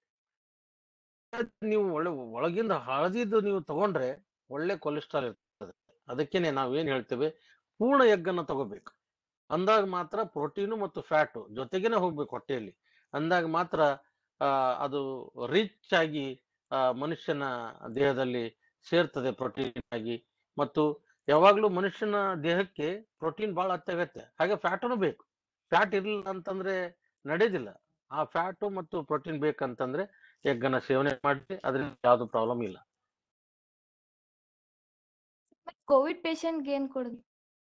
ನೀವು ಒಳ್ಳೆ ಒಳಗಿಂದ ಹಳದಿದ್ದು ನೀವು ತಗೊಂಡ್ರೆ ಒಳ್ಳೆ ಕೊಲೆಸ್ಟ್ರಾಲ್ ಇರ್ತದೆ ಅದಕ್ಕೇನೆ ನಾವೇನ್ ಹೇಳ್ತೇವೆ ಪೂರ್ಣ ಎಗ್ಗನ್ನ ತಗೋಬೇಕು ಅಂದಾಗ ಮಾತ್ರ ಪ್ರೋಟೀನು ಮತ್ತು ಫ್ಯಾಟು ಜೊತೆಗೇನೆ ಹೋಗ್ಬೇಕು ಹೊಟ್ಟೆಯಲ್ಲಿ ಅಂದಾಗ ಮಾತ್ರ ಆ, ಅದು ರಿಚ್ ಆಗಿ ಆ, ಮನುಷ್ಯನ ದೇಹದಲ್ಲಿ ಸೇರ್ತದೆ ಪ್ರೋಟೀನ್ ಆಗಿ ಮತ್ತು ಯಾವಾಗ್ಲೂ ಮನುಷ್ಯನ ದೇಹಕ್ಕೆ ಪ್ರೋಟೀನ್ ಬಹಳ ಅತ್ಯಗತ್ಯ ಹಾಗೆ ಫ್ಯಾಟನು ಬೇಕು ಫ್ಯಾಟ್ ಇರ್ಲಿಲ್ಲ ಅಂತಂದ್ರೆ ನಡೆಯೋದಿಲ್ಲ ಆ ಫ್ಯಾಟು ಮತ್ತು ಪ್ರೋಟೀನ್ ಬೇಕಂತಂದ್ರೆ ಎಗ್ಗನ್ನ ಸೇವನೆ ಮಾಡಿ ಅದ್ರಿಂದ ಯಾವ್ದು ಪ್ರಾಬ್ಲಮ್ ಇಲ್ಲ ಕೋವಿಡ್ ಪೇಷಂಟ್ಗೆ ಏನ್ ಕೊಡುದು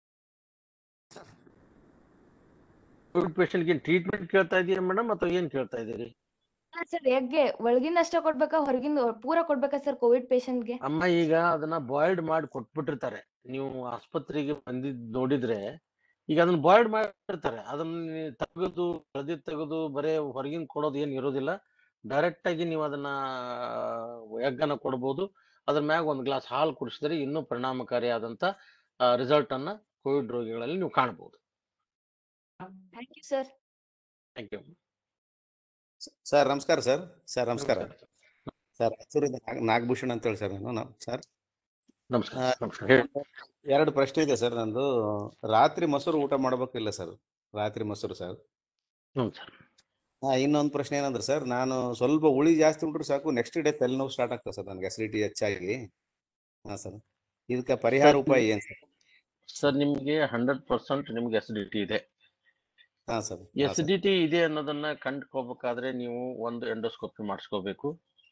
ಕೋವಿಡ್ ಪೇಷಂಟ್ಗೆ ಟ್ರೀಟ್ಮೆಂಟ್ ಕೇಳ್ತಾ ಇದೀರಾ ಮೇಡಮ್ ಅಥವಾ ಏನ್ ಕೇಳ್ತಾ ಇದ್ದೀರಿ ಸರ್ ಎಗ್ಗೆ ಒಳಗಿಂದ ಅಷ್ಟೇ ಕೊಡ್ಬೇಕಾ ಹೊರಗಿಂದ ಪೂರ ಕೊಡ್ಬೇಕಾ ಸರ್ ಕೋವಿಡ್ ಪೇಷಂಟ್ಗೆ ಅಮ್ಮ ಈಗ ಅದನ್ನ ಬಾಯ್ಲ್ಡ್ ಮಾಡಿ ಕೊಟ್ಬಿಟ್ಟಿರ್ತಾರೆ ನೀವು ಆಸ್ಪತ್ರೆಗೆ ಬಂದಿದ್ ನೋಡಿದ್ರೆ ಈಗ ಅದನ್ನ ಬಾಯ್ಲ್ಡ್ ಮಾಡಿರ್ತಾರೆ ಅದನ್ನ ನೀವು ತೆಗೆದು ಹಳದಿ ತೆಗೆದು ಬರೇ ಹೊರಗಿನ ಕೊಡೋದು ಏನ್ ಇರೋದಿಲ್ಲ ಡೈರೆಕ್ಟ್ ಆಗಿ ನೀವು ಅದನ್ನ ಎಗ್ಗನ್ನ ಕೊಡ್ಬೋದು ಅದ್ರ ಮ್ಯಾಗ ಒಂದ್ ಗ್ಲಾಸ್ ಹಾಲು ಕುಡಿಸಿದ್ರೆ ಇನ್ನೂ ಪರಿಣಾಮಕಾರಿಯಾದಂತ ರಿಸಲ್ಟ್ ಅನ್ನ ಕೋವಿಡ್ ರೋಗಿಗಳಲ್ಲಿ ನೀವು ಕಾಣಬಹುದು thank you sir thank you sir ನಮಸ್ಕಾರ ಸರ್ ಸರ್ ನಮಸ್ಕಾರ ಸರ್ ಹತ್ತೂರಿಂದ ನಾಗ್- ನಾಗಭೂಷಣ್ ಅಂತ ಹೇಳಿ ಸರ್ ನಾನು ನಾವು ಸರ್ ನಮಸ್ಕಾರ ಆ, ನಮಸ್ಕಾರ ಹೇಳಿ ಎರಡು ಪ್ರಶ್ನೆ ಇದೆ ಸರ್ ನಂದು ರಾತ್ರಿ ಮೊಸರು ಊಟ ಮಾಡ್ಬೇಕಿಲ್ಲ ಸರ್ ರಾತ್ರಿ ಮೊಸರು ಸರ್ ಹ್ಞೂ ಸರ್ ಹಾ ಇನ್ನೊಂದು ಪ್ರಶ್ನೆ ಏನಂದ್ರೆ ಸರ್ ನಾನು ಸ್ವಲ್ಪ ಹುಳಿ ಜಾಸ್ತಿ ಉಂಟ್ರೆ ಸಾಕು ನೆಕ್ಸ್ಟ್ ಡೇ ತಲೆನೋವು ಸ್ಟಾರ್ಟ್ ಆಗ್ತದೆ ಸರ್ ನನಗೆ ಅಸಿಡಿಟಿ ಹೆಚ್ಚಾಗಿ ಹಾ ಸರ್ ಇದಕ್ಕೆ ಪರಿಹಾರ ಉಪಾಯ ಏನ್ ಸರ್ ಸರ್ ನಿಮ್ಗೆ ಹಂಡ್ರೆಡ್ ಪರ್ಸೆಂಟ್ ನಿಮ್ಗೆ ಅಸಿಡಿಟಿ ಇದೆ ಹಾ ಸರ್ ಎಸಿಡಿಟಿ ಇದೆ ಅನ್ನೋದನ್ನ ಕಂಡುಕೋಬೇಕಾದ್ರೆ ನೀವು ಒಂದು ಎಂಡೋಸ್ಕೋಪಿ ಮಾಡಿಸ್ಕೋಬೇಕು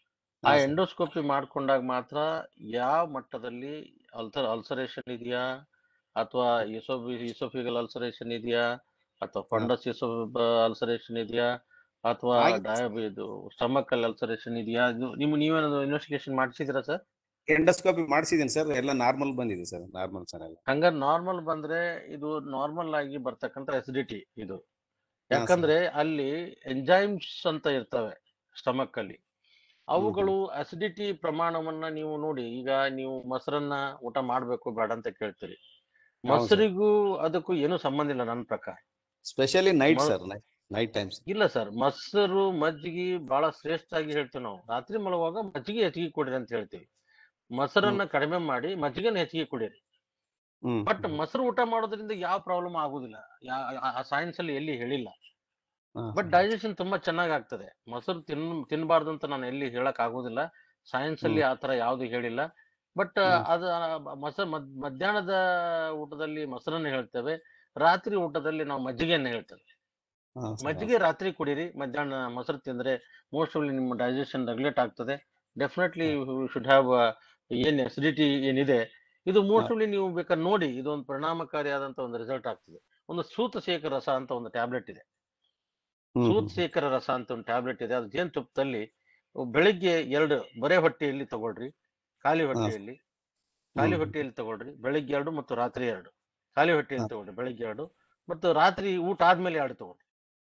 ಆ ಹಾ, ಸರ್. ಎಂಡೋಸ್ಕೋಪಿ ಮಾಡ್ಕೊಂಡಾಗ ಮಾತ್ರ ಯಾವ ಮಟ್ಟದಲ್ಲಿ ಅಲ್ಸರ್ ಅಲ್ಸರೇಷನ್ ಇದೆಯಾ ಅಥವಾ ಇಸೋಬಿ ಇಸೋಫಿಗಲ್ ಅಲ್ಸರೇಷನ್ ಇದೆಯಾ ಅಥವಾ ಫಂಡಸ್ ಇಸೋ ಅಲ್ಸರೇಷನ್ ಇದೆಯಾ ಅಥವಾ ಆಗಿದೆ ಡಯಾಬಿ ಇದು ಸ್ಟಮಕ್ ಅಲ್ಲಿ ಅಲ್ಸರೇಷನ್ ಇದೆಯಾ ಇದು ನಿಮ್ ನೀವೇನಾದ್ರು ಇನ್ವೆಸ್ಟಿಗೇಷನ್ ಮಾಡಿಸಿದಿರಾ ಸರ್ ಎಂಡೋಸ್ಕೋಪಿ ಮಾಡಿಸಿದ್ದೀನಿ ಸರ್ ಎಲ್ಲ ನಾರ್ಮಲ್ ಬಂದಿದೆ ಸರ್ ನಾರ್ಮಲ್ ಸರ್ ಎಲ್ಲ ಹಂಗಾರೆ ನಾರ್ಮಲ್ ಬಂದ್ರೆ ಇದು ನಾರ್ಮಲ್ ಆಗಿ ಬರ್ತಕ್ಕಂಥ ಎಸಿಡಿಟಿ ಇದು ಸರ್. ಯಾಕಂದ್ರೆ ಅಲ್ಲಿ ಎಂಜೈಮ್ಸ್ ಅಂತ ಇರ್ತವೆ ಸ್ಟಮಕ್ ಅಲ್ಲಿ ಅವುಗಳು ಅಸಿಡಿಟಿ ಪ್ರಮಾಣವನ್ನ ನೀವು ನೋಡಿ ಈಗ ನೀವು ಮೊಸರನ್ನ ಊಟ ಮಾಡ್ಬೇಕು ಬೇಡ ಅಂತ ಕೇಳ್ತೀರಿ ಸರ್. ಮೊಸರಿಗೂ ಅದಕ್ಕೂ ಏನು ಸಂಬಂಧ ಇಲ್ಲ ನನ್ನ ಪ್ರಕಾರ ಸ್ಪೆಷಲಿ ನೈಟ್ ಮ- ಸರ್ ನೈಟ್ ಟೈಮ್ಸ್ ಇಲ್ಲ ಸರ್ ಮೊಸರು ಮಜ್ಜಿಗೆ ಬಹಳ ಶ್ರೇಷ್ಠ ಆಗಿ ಹೇಳ್ತೀವಿ ನಾವು ರಾತ್ರಿ ಮಲಗುವಾಗ ಮಜ್ಜಿಗೆ ಹೆಚ್ಚಿಗೆ ಕುಡಿರಿ ಅಂತ ಹೇಳ್ತೀವಿ ಮೊಸರನ್ನ ಕಡಿಮೆ ಮಾಡಿ ಮಜ್ಜಿಗೆನ ಹೆಚ್ಚಿಗೆ ಕುಡಿರಿ ಹ್ಮ್ ಬಟ್ ಮೊಸರು ಊಟ ಮಾಡೋದ್ರಿಂದ ಯಾವ ಪ್ರಾಬ್ಲಮ್ ಆಗುದಿಲ್ಲ ಯಾ- ಆ- ಆ ಸೈನ್ಸ್ ಅಲ್ಲಿ ಎಲ್ಲಿ ಹೇಳಿಲ್ಲ ಹಾ, ಬಟ್ ಡೈಜೆಷನ್ ತುಂಬಾ ಚೆನ್ನಾಗ್ ಆಗ್ತದೆ ಮೊಸರು ತಿನ್ ತಿನ್ಬಾರ್ದು ಅಂತ ನಾನು ಎಲ್ಲಿ ಹೇಳಕ್ ಆಗುದಿಲ್ಲ ಸೈನ್ಸ್ ಅಲ್ಲಿ ಆತರ ಯಾವ್ದು ಹೇಳಿಲ್ಲ ಬಟ್ ಹ್ಮ್. ಅದ ಮೊಸರು ಮದ್ ಮಧ್ಯಾಹ್ನದ ಊಟದಲ್ಲಿ ಮೊಸರನ್ನ ಹೇಳ್ತೇವೆ ರಾತ್ರಿ ಊಟದಲ್ಲಿ ನಾವು ಮಜ್ಜಿಗೆಯನ್ನ ಹೇಳ್ತೇವೆ ಹಾ, ಸರ್. ಮಜ್ಜಿಗೆ ರಾತ್ರಿ ಕುಡೀರಿ ಮಧ್ಯಾಹ್ನ ಮೊಸರು ತಿಂದ್ರೆ ಮೋಸ್ಟ್ಲಿ ನಿಮ್ಮ ಡೈಜೆಷನ್ ರೆಗ್ಯುಲೇಟ್ ಆಗ್ತದೆ ಡೆಫಿನೆಟ್ಲಿ ಶುಡ್ ಹ್ಯಾವ್ ಏನ್ ಎಸಿಡಿಟಿ ಏನಿದೆ ಇದು ಮೋಸ್ಟ್ಲಿ ನೀವು ಬೇಕಾದ್ರೆ ನೋಡಿ ಇದು ಒಂದು ಪರಿಣಾಮಕಾರಿಯಾದಂತ ಒಂದು ರಿಸಲ್ಟ್ ಆಗ್ತದೆ ಒಂದು ಸೂತ ಶೇಖರ ರಸ ಅಂತ ಒಂದು ಟ್ಯಾಬ್ಲೆಟ್ ಇದೆ ಹ್ಮ್, ಸೂತ್ ಹ್ಮ್. ಶೇಖರ ರಸ ಅಂತ ಒಂದು ಟ್ಯಾಬ್ಲೆಟ್ ಇದೆ ಅದು ಜೇನುತುಪ್ಪದಲ್ಲಿ ಬೆಳಿಗ್ಗೆ ಎರಡು ಬರೇ ಹೊಟ್ಟೆಯಲ್ಲಿ ತಗೊಳ್ರಿ ಖಾಲಿ ಹೊಟ್ಟೆಯಲ್ಲಿ ಖಾಲಿ ಹ್ಮ್. ಹೊಟ್ಟೆಯಲ್ಲಿ ತಗೊಳ್ರಿ ಬೆಳಿಗ್ಗೆ ಎರಡು ಮತ್ತು ರಾತ್ರಿ ಎರಡು ಖಾಲಿ ಹೊಟ್ಟೆಯಲ್ಲಿ ಹಾ. ತಗೊಳ್ರಿ ಬೆಳಿಗ್ಗೆ ಎರಡು ಮತ್ತು ರಾತ್ರಿ ಊಟ ಆದ್ಮೇಲೆ ಎರಡು ತಗೊಳ್ರಿ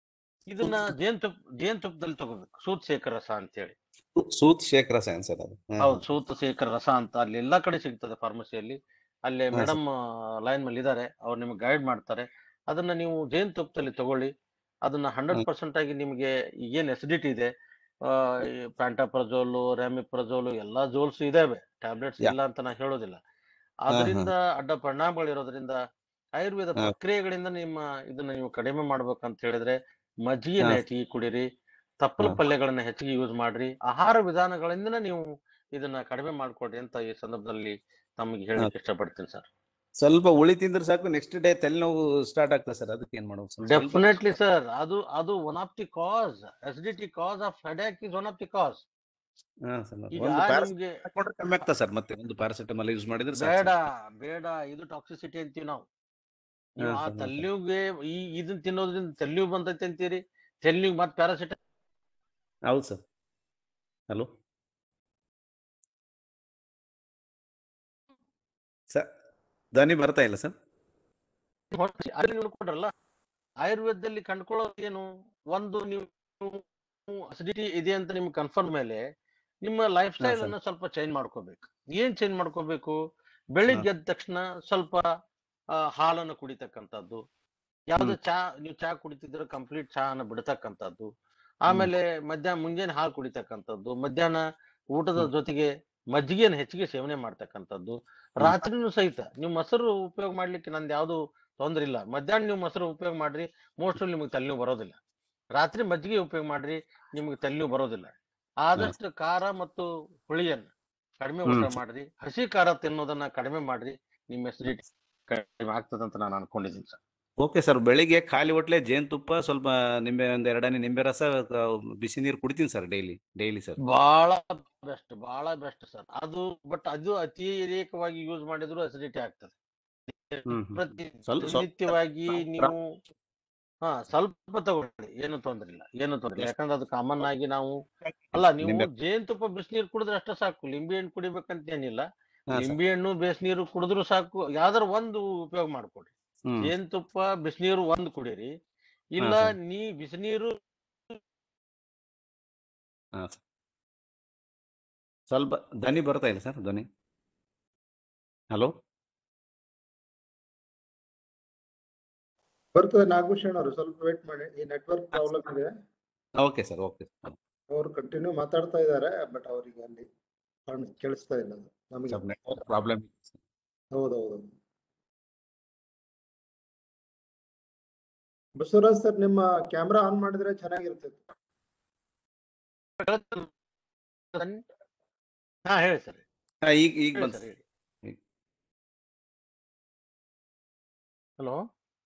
ಇದನ್ನ ಜೇನುತುಪ್ಪ ಜೇನುತುಪ್ಪದಲ್ಲಿ ತಗೋಬೇಕು ಸೂತ್ ಶೇಖರ ರಸ ಅಂತೇಳಿ ಸೂತ್ ಶೇಖರ ಸೈನ್ಸ್ ಸರ್ ಅದು ಹಾ, ಹೌದು ಸೂತ್ ಶೇಖರ ರಸ ಅಂತ ಅಲ್ಲಿ ಎಲ್ಲಾ ಕಡೆ ಸಿಗ್ತದೆ ಫಾರ್ಮಸಿಯಲ್ಲಿ ಅಲ್ಲೇ ಹಾ, ಮೇಡಮ್ ಲೈನ್ ಮೇಲೆ ಇದ್ದಾರೆ ಅವ್ರು ನಿಮ್ಗೆ ಗೈಡ್ ಮಾಡ್ತಾರೆ ಅದನ್ನ ನೀವು ಜೇನುತುಪ್ಪದಲ್ಲಿ ತಗೊಳ್ಳಿ ಅದನ್ನ ಹಂಡ್ರೆಡ್ ಪರ್ಸೆಂಟ್ ಆಗಿ ನಿಮಗೆ ಏನ್ ಎಸಿಡಿಟಿ ಇದೆ ಪ್ಯಾಂಟಾಪ್ರಜೋಲು ರ್ಯಾಮಿಪ್ರಜೋಲು ಎಲ್ಲಾ ಜೋಲ್ಸ್ ಇದಾವೆ ಟ್ಯಾಬ್ಲೆಟ್ಸ್ ಯಾ. ಇಲ್ಲ ಅಂತ ನಾ ಹೇಳೋದಿಲ್ಲ ಅದರಿಂದ ಅಡ್ಡ ಪರಿಣಾಮಗಳಿರೋದ್ರಿಂದ ಆಯುರ್ವೇದ ಹಾ. ಪ್ರಕ್ರಿಯೆಗಳಿಂದ ನಿಮ್ಮ ಇದನ್ನ ನೀವು ಕಡಿಮೆ ಮಾಡ್ಬೇಕಂತ ಹೇಳಿದ್ರೆ ಮಜ್ಜಿಗೆನ ಹಾ. ಹೆಚ್ಚಿಗೆ ಕುಡೀರಿ ತಪ್ಪಲ ಹಾ. ಪಲ್ಯಗಳನ್ನ ಹೆಚ್ಚಿಗೆ ಯೂಸ್ ಮಾಡ್ರಿ ಆಹಾರ ವಿಧಾನಗಳಿಂದನೇ ನೀವು ಇದನ್ನ ಕಡಿಮೆ ಮಾಡ್ಕೊಡ್ರಿ ಅಂತ ಈ ಸಂದರ್ಭದಲ್ಲಿ ತಮಗೆ ಹೇಳಲಿಕ್ಕೆ ಇಷ್ಟಪಡ್ತೀನಿ ಸರ್ ಸ್ವಲ್ಪ ಉಳಿ ತಿಂದ್ರೆ ಸಾಕು ನೆಕ್ಸ್ಟ್ ಡೇ ತಲೆನೋವು ಸ್ಟಾರ್ಟ್ ಆಗ್ತದೆ ಸರ್ ಅದಕ್ಕೆ ಏನ್ ಮಾಡ್ಬೇಕು ಸರ್ ಸ್ವಲ್ಪ ಡೆಫಿನೆಟ್ಲಿ ಸರ್ ಅದು ಅದು one of the cause acidity cause of headache is one of the cause ಹಾ ಸರ್ ಈಗ ಒಂದು ಪ್ಯಾರಾಸಿಟಮಾಲ್ ನಿಮ್ಗೆ ಹಾಕೊಂಡ್ರೆ ಕಮ್ಮಿ ಆಗ್ತದೆ ಸರ್ ಮತ್ತೆ ಒಂದು ಪ್ಯಾರಾಸಿಟಮಾಲ್ ಯೂಸ್ ಮಾಡಿದ್ರೆ ಸಾಕು ಬೇಡ ಸರ್. ಬೇಡ ಇದು ಟಾಕ್ಸಿಸಿಟಿ ಅಂತೀವಿ ನಾವು ನೀವು ಹಾ ಆ ಸರ್, ಹಾ ಸರ್. ತಲ್ಲಿವ್ಗೆ ಈ ಇದನ್ನ ತಿನ್ನೋದ್ರಿಂದ ತಲ್ಲಿವ್ ಬಂದೈತೆ ಅಂತೀರಿ ತಲ್ಲಿವ್ ಮತ್ತೆ ಪ್ಯಾರಾಸಿಟ ಹೌದು ಸರ್ ಹಲೋ ಸರ್ ಧ್ವನಿ ಬರ್ತಾ ಇಲ್ಲ ಸರ್ ಅಲ್ಲಿ ನೀವು ಕೊಡ್ರಲ್ಲ ಆಯುರ್ವೇದದಲ್ಲಿ ಕಂಡ್ಕೊಳ್ಳೋದು ಏನು ಒಂದು ನೀವು ಅಸಿಡಿಟಿ ಇದೆ ಅಂತ ನಿಮ್ಗೆ ಕನ್ಫರ್ಮ್ ಮೇಲೆ ನಿಮ್ಮ ಲೈಫ್ ಸ್ಟೈಲ್ sir. ಅನ್ನ ಸ್ವಲ್ಪ ಚೇಂಜ್ ಮಾಡ್ಕೋಬೇಕು ಏನ್ ಚೇಂಜ್ ಮಾಡ್ಕೋಬೇಕು ಬೆಳಿಗ್ಗೆ ಎದ್ದ ತಕ್ಷಣ ಸ್ವಲ್ಪ ಆ, ಹಾಲನ್ನು ಕುಡಿತಕ್ಕಂಥದ್ದು ಯಾವ್ದು ಚಾ ನೀವು ಚಾ ಕುಡಿತಿದ್ರೆ ಕಂಪ್ಲೀಟ್ ಚಾ ಅನ್ನ ಬಿಡ್ತಕ್ಕಂಥದ್ದು ಆಮೇಲೆ ಮಧ್ಯಾಹ್ನ ಮುಂಜಾನೆ ಹಾಲು ಕುಡಿತಕ್ಕಂಥದ್ದು ಮಧ್ಯಾಹ್ನ ಊಟದ ಜೊತೆಗೆ ಮಜ್ಜಿಗೆಯನ್ನು ಹೆಚ್ಚಿಗೆ ಸೇವನೆ ಮಾಡ್ತಕ್ಕಂಥದ್ದು ರಾತ್ರಿನೂ ಸಹಿತ ನೀವು ಮೊಸರು ಉಪಯೋಗ ಮಾಡ್ಲಿಕ್ಕೆ ನಂದು ಯಾವ್ದು ತೊಂದ್ರೆ ಇಲ್ಲ ಮಧ್ಯಾಹ್ನ ನೀವು ಮೊಸರು ಉಪಯೋಗ ಮಾಡ್ರಿ ಮೋಸ್ಟ್ಲಿ ನಿಮಗೆ ತಲೆನೋವು ಬರೋದಿಲ್ಲ ರಾತ್ರಿ ಮಜ್ಜಿಗೆ ಉಪಯೋಗ ಮಾಡ್ರಿ ನಿಮಗೆ ತಲೆನೋವು ಬರೋದಿಲ್ಲ ಆದಷ್ಟು ಖಾರ ಮತ್ತು ಹುಳಿಯನ್ನ ಕಡಿಮೆ ಊಟ ಹ್ಮ್. ಮಾಡ್ರಿ ಹಸಿ ಖಾರ ತಿನ್ನೋದನ್ನ ಕಡಿಮೆ ಮಾಡ್ರಿ ನಿಮ್ಮ ಎಸಿಡಿಟಿ ಕಡಿಮೆ ಆಗ್ತದಂತ ನಾನು ಅನ್ಕೊಂಡಿದ್ದೀನಿ ಸರ್ ಓಕೆ ಸರ್ ಬೆಳಿಗ್ಗೆ ಖಾಲಿ ಹೊಟ್ಲೆ ಜೇನುತುಪ್ಪ ಸ್ವಲ್ಪ ನಿಂಬೆ ಒಂದ್ ಎರಡನೇ ನಿಂಬೆ ರಸ ಆ, ಬಿಸಿ ನೀರು ಕುಡಿತೀನಿ ಸರ್ ಡೈಲಿ ಡೈಲಿ ಸರ್ ಬಹಳ ಬೆಸ್ಟ್ ಬಹಳ ಬೆಸ್ಟ್ ಸರ್ ಅದು ಬಟ್ ಅದು ಅತಿರೇಕವಾಗಿ ಯೂಸ್ ಮಾಡಿದ್ರು ಅಸಿಡಿಟಿ ಆಗ್ತದೆ ಹ್ಮ್ ಹ್ಮ್. ಪ್ರತಿ ಸ್ವಲ್ಪ- ಸ್ವಲ್ಪ ನಿತ್ಯವಾಗಿ ನೀವು ಹಾ ಸ್ವಲ್ಪ ತಗೊಳ್ಳಿ ಏನು ತೊಂದ್ರೆ ಇಲ್ಲ ಏನು ತೊಂದ್ರೆ ಇಲ್ಲ ಯಾಕಂದ್ರೆ ಅದು ಕಾಮನ್ ಆಗಿ ನಾವು ಅಲ್ಲ ನೀವು ನಿಂಬೆ ಜೇನುತುಪ್ಪ ಬಿಸಿನೀರು ಕುಡಿದ್ರೆ ಅಷ್ಟೇ ಸಾಕು ಲಿಂಬೆ ಹಣ್ಣು ಕುಡಿಬೇಕಂತ ಏನಿಲ್ಲ ಹಾ ಸರ್ ಲಿಂಬೆ ಹಣ್ಣು ಬಿಸಿನೀರು ಕುಡಿದ್ರು ಸಾಕು ಯಾವ್ದಾರ ಒಂದು ಉಪಯೋಗ ಮಾಡ್ಕೊಡಿ ಹ್ಮ್ ಜೇನುತುಪ್ಪ ಬಿಸಿನೀರು ಒಂದ್ ಕುಡೀರಿ ಇಲ್ಲ ಸರ್. ನೀ ಬಿಸಿನೀರು ಹಾ ಸರ್ ಸ್ವಲ್ಪ ಧ್ವನಿ ಬರ್ತಾ ಇಲ್ಲ ಸರ್ ಧ್ವನಿ ಹಲೋ ಬರ್ತದೆ ನಾಗಭೂಷಣ್ ಅವರು ಸ್ವಲ್ಪ ವೇಟ್ ಮಾಡಿ ಈ ನೆಟ್ವರ್ಕ್ ಪ್ರಾಬ್ಲಮ್ ಇದೆ ಓಕೆ ಸರ್ ಓಕೆ ಅವ್ರು ಕಂಟಿನ್ಯೂ ಮಾತಾಡ್ತಾ ಇದ್ದಾರೆ ಬಟ್ ಅವರಿಗೆ ಅಲ್ಲಿ ಕಾಣ್- ಕೇಳಿಸ್ತಾ ಇಲ್ಲ ಅದು ನಮಗೆ ಸ್ವಲ್ಪ ನೆಟ್ವರ್ಕ್ ಪ್ರಾಬ್ಲಮ್ ಹೌದೌದು ಬಸವರಾಜ್ ಸರ್ ನಿಮ್ಮ ಕ್ಯಾಮ್ರಾ ಆನ್ ಮಾಡಿದ್ರೆ ಚೆನ್ನಾಗಿರ್ತೈತೆ ಹಾ ಹೇಳಿ ಸರ್ ಈಗ ಈಗ ಹೇಳಿ ಬಂತು ಸರ್ ಹೇಳಿ ಈಗ. ಹಲೋ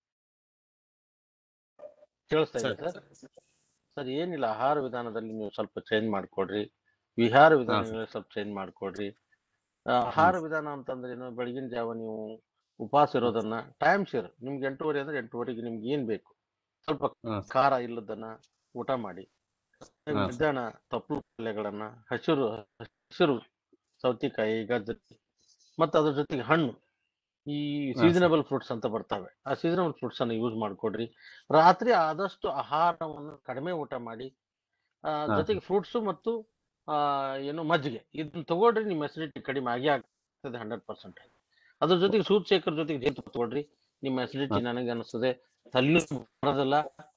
ಕೇಳಿಸ್ತಾ ಇದೆ ಸರ್. ಸರ್ ಸರ್ ಏನಿಲ್ಲ ಆಹಾರ ವಿಧಾನದಲ್ಲಿ ನೀವು ಸ್ವಲ್ಪ ಚೇಂಜ್ ಮಾಡ್ಕೊಡ್ರಿ ವಿಹಾರ ವಿಧಾನಗಳಲ್ಲಿ ಸ್ವಲ್ಪ ಚೇಂಜ್ ಮಾಡ್ಕೊಡ್ರಿ ಆ, ಆಹಾರ ವಿಧಾನ ಅಂತಂದ್ರೆ ಏನು ಬೆಳಗಿನ ಜಾವ ನೀವು ಉಪವಾಸ ಇರೋದನ್ನ ಟೈಮ್ ಶೇರ್ ನಿಮ್ಗೆ ಎಂಟೂವರೆ ಅಂದ್ರೆ ಎಂಟೂವರೆಗೆ ನಿಮ್ಗೆ ಏನ್ ಬೇಕು ಸ್ವಲ್ಪ ಹಾ ಖಾರ ಇಲ್ಲದನ್ನ ಊಟ ಮಾಡಿ ಸರ್. ಮಧ್ಯಾಹ್ನ ತಪ್ಪಲು ಪಲ್ಯಗಳನ್ನ ಹಸಿರು ಹಸಿರು ಸೌತೆಕಾಯಿ ಗಜ್ಜರಿ ಮತ್ತು ಅದ್ರ ಜೊತೆಗೆ ಹಣ್ಣು ಈ ಸರ್. ಸೀಸನಬಲ್ ಫ್ರೂಟ್ಸ್ ಅಂತ ಬರ್ತವೆ ಆ ಸೀಸನಬಲ್ ಫ್ರೂಟ್ಸ್ ಅನ್ನ ಯೂಸ್ ಮಾಡ್ಕೊಡ್ರಿ ರಾತ್ರಿ ಆದಷ್ಟು ಆಹಾರವನ್ನು ಕಡಿಮೆ ಊಟ ಮಾಡಿ ಆ, ಹಾ. ಜೊತೆಗೆ ಫ್ರೂಟ್ಸು ಮತ್ತು ಆ, ಏನು ಮಜ್ಜಿಗೆ ಇದನ್ನ ತಗೊಳ್ರಿ ನಿಮ್ಮ ಅಸಿಡಿಟಿ ಕಡಿಮೆ ಆಗೇ ಆಗ್ತದೆ ಹಂಡ್ರೆಡ್ ಪರ್ಸೆಂಟ್ ಅದ್ರ ಜೊತೆಗೆ ಸೂಪ್ ಶೇಖರ್ ಜೊತೆಗೆ ಜೇನುತುಪ್ಪ ತಗೊಳ್ರಿ ನಿಮ್ಮ ಅಸಿಡಿಟಿ ನನಗೆ ಅನಿಸ್ತದೆ ತಲೆ ಬರೋದಿಲ್ಲ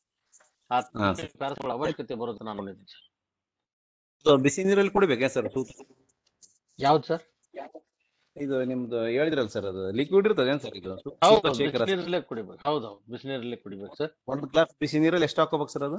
ಆ ಹಾ, ಸರ್. ಪ್ಯಾರಸ್ಗಳ ಅವಶ್ಯಕತೆ ಬರೋದು ನಾನು ನೋಡಿದ್ದೀನಿ ಸರ್ So, ಬಿಸಿ ನೀರಲ್ಲಿ ಕುಡಿಬೇಕಾ ಸರ್ ಯಾವ್ದು ಸರ್ ಇದು ನಿಮ್ದು ಹೇಳಿದ್ರಲ್ಲ ಸರ್ ಅದು ಲಿಕ್ವಿಡ್ ಇರ್ತದೆ ಏನ್ ಸರ್ ಇದು ಸು- ಹೌದು ಸೂಪರ್ ಶೇಖರ್ ಬಿಸಿನೀರಲ್ಲೇ ಕುಡಿಬೇಕು ಹೌದೌದು ಬಿಸಿನೀರಲ್ಲೇ ಕುಡಿಬೇಕು ಸರ್ ಒಂದು ಗ್ಲಾಸ್ ಬಿಸಿ ನೀರಲ್ಲಿ ಎಷ್ಟು ಹಾಕೋಬೇಕು ಸರ್ ಅದು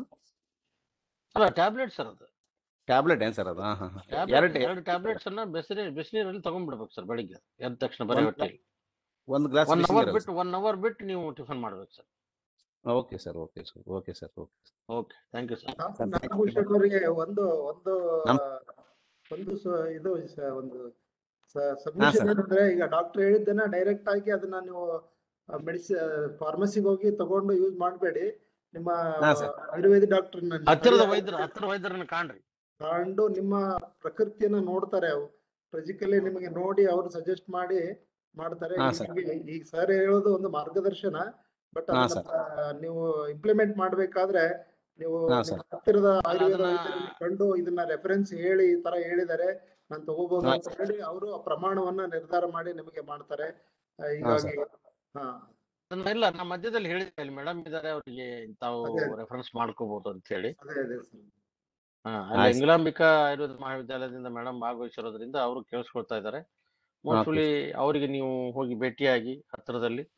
ಅಲ್ಲ ಟ್ಯಾಬ್ಲೆಟ್ ಸರ್ ಅದು ಟ್ಯಾಬ್ಲೆಟ್ ಏನ್ ಸರ್ ಅದು ಹಾ ಹಾ ಹಾ. ಟ್ಯಾಬ್ಲೆಟ್ ಎರಡು ಎರಡು ಟ್ಯಾಬ್ಲೆಟ್ಸ್ ಅನ್ನ ಬಿಸಿನೀರ್ ಬಿಸಿನೀರಲ್ಲಿ ತಗೊಂಡ್ಬಿಡ್ಬೇಕು ಸರ್ ಬೆಳಿಗ್ಗೆ ಎದ್ದ ತಕ್ಷಣ ಬರೀ ಒಂದ್ ಹೊಟ್ಟೆಲಿ ಒಂದು ಗ್ಲಾಸ್ ಒನ್ ಬಿಸಿ ಅವರ್ ನೀರಲ್ಲಿ ಬಿಟ್ಟು ಒನ್ ಅವರ್ ಬಿಟ್ಟು ನೀವು ಟಿಫನ್ ಮಾಡ್ಬೇಕು sir okay sir okay sir okay sir okay okay thank you sir ನಾ- ನಾಗಭೂಷಣ್ ಅವರಿಗೆ ಒಂದು ಒಂದು ನಮ್- ಒಂದು ಸ- ಇದು ಸ- ಒಂದು ಸಬ್ಮಿಷನ್ ಏನಂದ್ರೆ ಈಗ ಡಾಕ್ಟರ್ ಹೇಳಿದ್ದನ್ನ ಡೈರೆಕ್ಟ್ ಆಗಿ ಅದನ್ನ ನೀವು ಮೆಡಿಸಿ ಫಾರ್ಮಸಿಗೆ ಹೋಗಿ ತಗೊಂಡು ಯೂಸ್ ಮಾಡಬೇಡಿ ನಿಮ್ಮ ಹಾ, sir. ಆಯುರ್ವೇದಿಕ್ ಡಾಕ್ಟರ್ನ ಹತ್ತಿರದ ವೈದ್ಯರು ಹತ್ತಿರ ವೈದ್ಯರನ್ನ ಕಾಣ್ರಿ ತಗೊಂಡು ನಿಮ್ಮ ಪ್ರಕೃತಿಯನ್ನ ನೋಡ್ತಾರೆ ಅವು ಫಿಸಿಕಲಿ ನಿಮಗೆ ನೋಡಿ ಅವ್ರು ಸಜೆಸ್ಟ್ ಮಾಡಿ ಮಾಡ್ತಾರೆ ಹಾ, ಈಗ- sir. ಈಗ- ಈಗ ಸರ್ ಹೇಳೋದು ಒಂದು ಮಾರ್ಗದರ್ಶನ ಬಟ್ ಹಾ, ಅದನ್ನ ಆ, ನೀವು ಇಂಪ್ಲಿಮೆಂಟ್ ಮಾಡ್ಬೇಕಾದ್ರೆ ನೀವು ಹಾ, ನಿಮ್ಮ sir. ಹತ್ತಿರದ ಆಯುರ್ವೇದ ಅದನ್ನ- ವೈದ್ಯರನ್ನ ಕಂಡು ಇದನ್ನ ರೆಫರೆನ್ಸ್ ಹೇಳಿ ಈ ತರ ಹೇಳಿದ್ದಾರೆ ನಾನು ತಗೋಬಹುದು ಹಾ, ಅಂತ ಹೇಳಿ ಅವರು ಆ ಪ್ರಮಾಣವನ್ನ ನಿರ್ಧಾರ ಮಾಡಿ ನಿಮಗೆ ಮಾಡ್ತಾರೆ ಆ, ಹೀಗಾಗಿ ಹಾ ಅದನ್ನ ಇಲ್ಲ ನಾ ಮಧ್ಯದಲ್ಲಿ ಹೇಳಿದ್ದೆ ಇಲ್ಲಿ ಮೇಡಮ್ ಇದಾರೆ ಅವರಿಗೆ ತಾವು ಅದೇ. ರೆಫರೆನ್ಸ್ ಮಾಡ್ಕೋಬಹುದು ಅಂತ ಹೇಳಿ ಅದೇ ಅದೇ ಸರ್ ಹಾ ಅಲ್ಲಿ ಆಯ್ತು. ಇಂಗ್ಲಾಂಬಿಕಾ ಆಯುರ್ವೇದ ಮಹಾವಿದ್ಯಾಲಯದಿಂದ ಮೇಡಮ್ ಭಾಗವಹಿಸಿರೋದ್ರಿಂದ ಅವರು ಕೇಳಿಸ್ಕೊಳ್ತಾ ಇದ್ದಾರೆ ಮೋಸ್ಟ್ಲಿ ಅವರಿಗೆ ನೀವು ಹೋಗಿ ಭೇಟಿಯಾಗಿ ಹತ್ತಿರದಲ್ಲಿ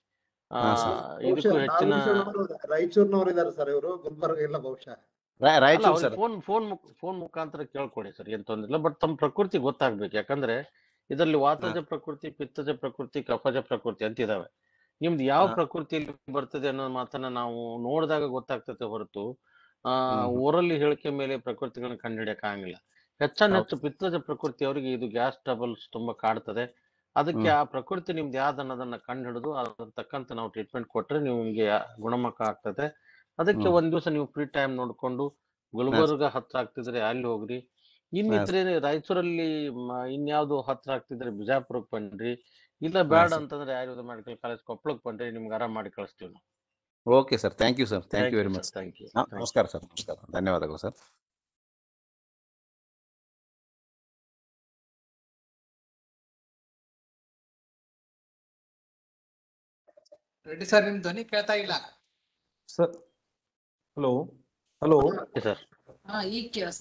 ಆ, ಹಾ, ಸರ್. ಇದಕ್ಕೂ ಬಹುಶಃ ಹೆಚ್ಚಿನ ನಾಗಭೂಷಣವರು ರಾಯಚೂರಿನವರು ಇದ್ದಾರೆ ಸರ್ ಇವರು ಗುಲ್ಬರ್ಗ ಇಲ್ಲ ಬಹುಶಃ ರಾ- ಅಲ್ಲ ರಾಯಚೂರು ಅವ್ರಿಗೆ ಸರ್ ಫೋನ್ ಫೋನ್ ಫೋನ್ ಮುಖಾಂತರ ಕೇಳ್ಕೊಡಿ ಸರ್ ಏನ್ ತೊಂದ್ರೆ ಇಲ್ಲ ಬಟ್ ತಮ್ಮ ಪ್ರಕೃತಿ ಗೊತ್ತಾಗ್ಬೇಕು ಯಾಕಂದ್ರೆ ಇದರಲ್ಲಿ ವಾತಜ ಪ್ರಕೃತಿ ಪಿತ್ತಜ ಪ್ರಕೃತಿ ಕಫಜ ಪ್ರಕೃತಿ ಅಂತ ಇದಾವೆ ನಿಮ್ದು ಯಾವ ಹಾ. ಪ್ರಕೃತಿಯಲ್ಲಿ ಬರ್ತದೆ ಅನ್ನೋ ಮಾತನ್ನ ನಾವು ನೋಡಿದಾಗ ಗೊತ್ತಾಗ್ತದೆ ಹೊರತು ಆ ಹ್ಮ್. ಊರಲ್ಲಿ ಹೇಳಿಕೆ ಮೇಲೆ ಪ್ರಕೃತಿಗಳನ್ನ ಕಂಡುಹಿಡಿಯಕ್ ಆಗಂಗಿಲ್ಲ ಹೆಚ್ಚಾನ್ ಹೌದು. ಹೆಚ್ಚು ಪಿತ್ತಜ ಪ್ರಕೃತಿ ಅವರಿಗೆ ಇದು ಗ್ಯಾಸ್ ಟ್ರಬಲ್ಸ್ ತುಂಬಾ ಕಾಡ್ತದೆ ಅದಕ್ಕೆ ಹ್ಮ್. ಆ ಪ್ರಕೃತಿ ನಿಮ್ದು ಯಾವ್ದು ಅನ್ನೋದನ್ನ ಕಂಡು ಹಿಡಿದು ಅದ್ರ ತಕ್ಕಂತ ನಾವು ಟ್ರೀಟ್ಮೆಂಟ್ ಕೊಟ್ರೆ ನಿಮ್ಗೆ ಗುಣಮುಖ ಆಗ್ತದೆ ಅದಕ್ಕೆ ಹ್ಮ್. ಒಂದ್ ದಿವಸ ನೀವು ಫ್ರೀ ಟೈಮ್ ನೋಡ್ಕೊಂಡು ಗುಲ್ಬರ್ಗ ಹತ್ರ ಆಗ್ತಿದ್ರೆ ಅಲ್ಲಿ ಹೋಗ್ರಿ ಇನ್ನಿತ್ರೆ ರಾಯಚೂರಲ್ಲಿ ಮ- ಇನ್ಯಾವ್ದು ಹತ್ರ ಆಗ್ತಿದ್ರೆ ಬಿಜಾಪುರಕ್ಕೆ ಬನ್ರಿ ಇಲ್ಲ ಬೇಡ ಸರ್. ಅಂತಂದ್ರೆ ಆಯುರ್ವೇದ ಮೆಡಿಕಲ್ ಕಾಲೇಜ್ ಕೊಪ್ಪಳಕ್ಕೆ ಬನ್ರಿ ನಿಮ್ಗೆ ಆರಾಮ್ ಮಾಡಿ ಕಳಿಸ್ತೀವಿ ನಾವು okay sir thank you sir thank you very much thank you ನಮಸ್ಕಾರ ಸರ್ ನಮಸ್ಕಾರ ಧನ್ಯವಾದಗಳು ಸರ್ ರೆಡ್ಡಿ ಸರ್ ನಿಮ್ ಧ್ವನಿ ಕೇಳ್ತಾ ಇಲ್ಲ ಸರ್ ಹಲೋ ಹಲೋ ಸರ್ ಹಾ ಈಗ ಕೇಳಿಸ್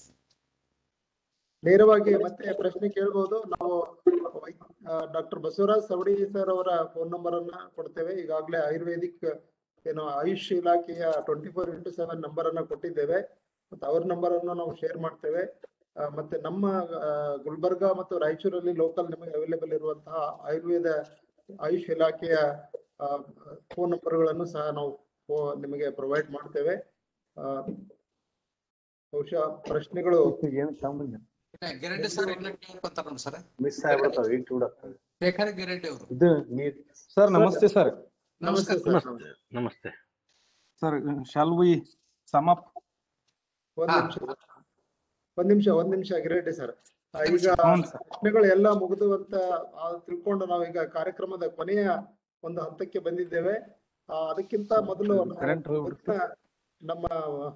ನೇರವಾಗಿ ಮತ್ತೆ ಪ್ರಶ್ನೆ ಕೇಳ್ಬೋದು ನಾವು ಡಾಕ್ಟರ್ ಬಸವರಾಜ್ ಸವಡಿ ಸರ್ ಅವರ ಫೋನ್ ನಂಬರ್ ಅನ್ನ ಕೊಡ್ತೇವೆ ಈಗಾಗಲೇ ಆಯುರ್ವೇದಿಕ್ ಏನು ಆಯುಷ್ ಇಲಾಖೆಯ twenty four into seven number ಅನ್ನ ಕೊಟ್ಟಿದ್ದೇವೆ ಮತ್ತೆ ಅವ್ರ ನಂಬರ್ ಅನ್ನು ನಾವು ಶೇರ್ ಮಾಡ್ತೇವೆ ಆ, ಮತ್ತೆ ನಮ್ಮ ಆ, ಗುಲ್ಬರ್ಗ ಮತ್ತು ರಾಯಚೂರಲ್ಲಿ ಲೋಕಲ್ ನಿಮಗೆ ಅವೈಲೇಬಲ್ ಇರುವಂತಹ ಆಯುರ್ವೇದ ಆಯುಷ್ ಇಲಾಖೆಯ ಫೋನ್ ನಂಬರ್ಗಳನ್ನು ಸಹ ನಾವು ಫೋ- ನಿಮಗೆ ಪ್ರೊವೈಡ್ ಮಾಡ್ತೇವೆ ಆ, ಬಹುಶಃ ಪ್ರಶ್ನೆಗಳು ಇಲ್ಲ, ಗಿರೆಡ್ಡಿ ಸರ್ ಇಲ್ಲ ಕೇಳ್ಕೊತಾರ ನೋಡಿ ಸರ್ ಮಿಸ್ ಆಗ್ಬಿಡ್ತಾವ ಈಗ ಕೂಡ ಶೇಖರ್ ಗಿರೆಡ್ಡಿ ಅವರು ಇದು ನೀರ್ ಸರ್ ನಮಸ್ತೆ ಸರ್ ನಮಸ್ತೆ ಸರ್ ನಮಸ್ತೆ ನಮಸ್ತೆ sir shall we sum up ಒಂದ್ ಹಾ. ನಿಮಿಷ ಒಂದ್ ನಿಮಿಷ ಒಂದ್ ನಿಮಿಷ ಗಿರೆಡ್ಡಿ ಸರ್ ಆ, ಈಗ ಹ್ಞೂ ಸರ್ ಪ್ರಶ್ನೆಗಳು ಎಲ್ಲ ಮುಗಿದು ಅಂತ ಆ, ತಿಳ್ಕೊಂಡು ನಾವೀಗ ಕಾರ್ಯಕ್ರಮದ ಕೊನೆಯ ಒಂದು ಹಂತಕ್ಕೆ ಬಂದಿದ್ದೇವೆ ಆ, ಅದಕ್ಕಿಂತ ಮೊದಲು ನಾವು ಕರೆಂಟ್ ಹೋಗ್ಬಿಡ್ತು ಮುಂದಿನ ನಮ್ಮ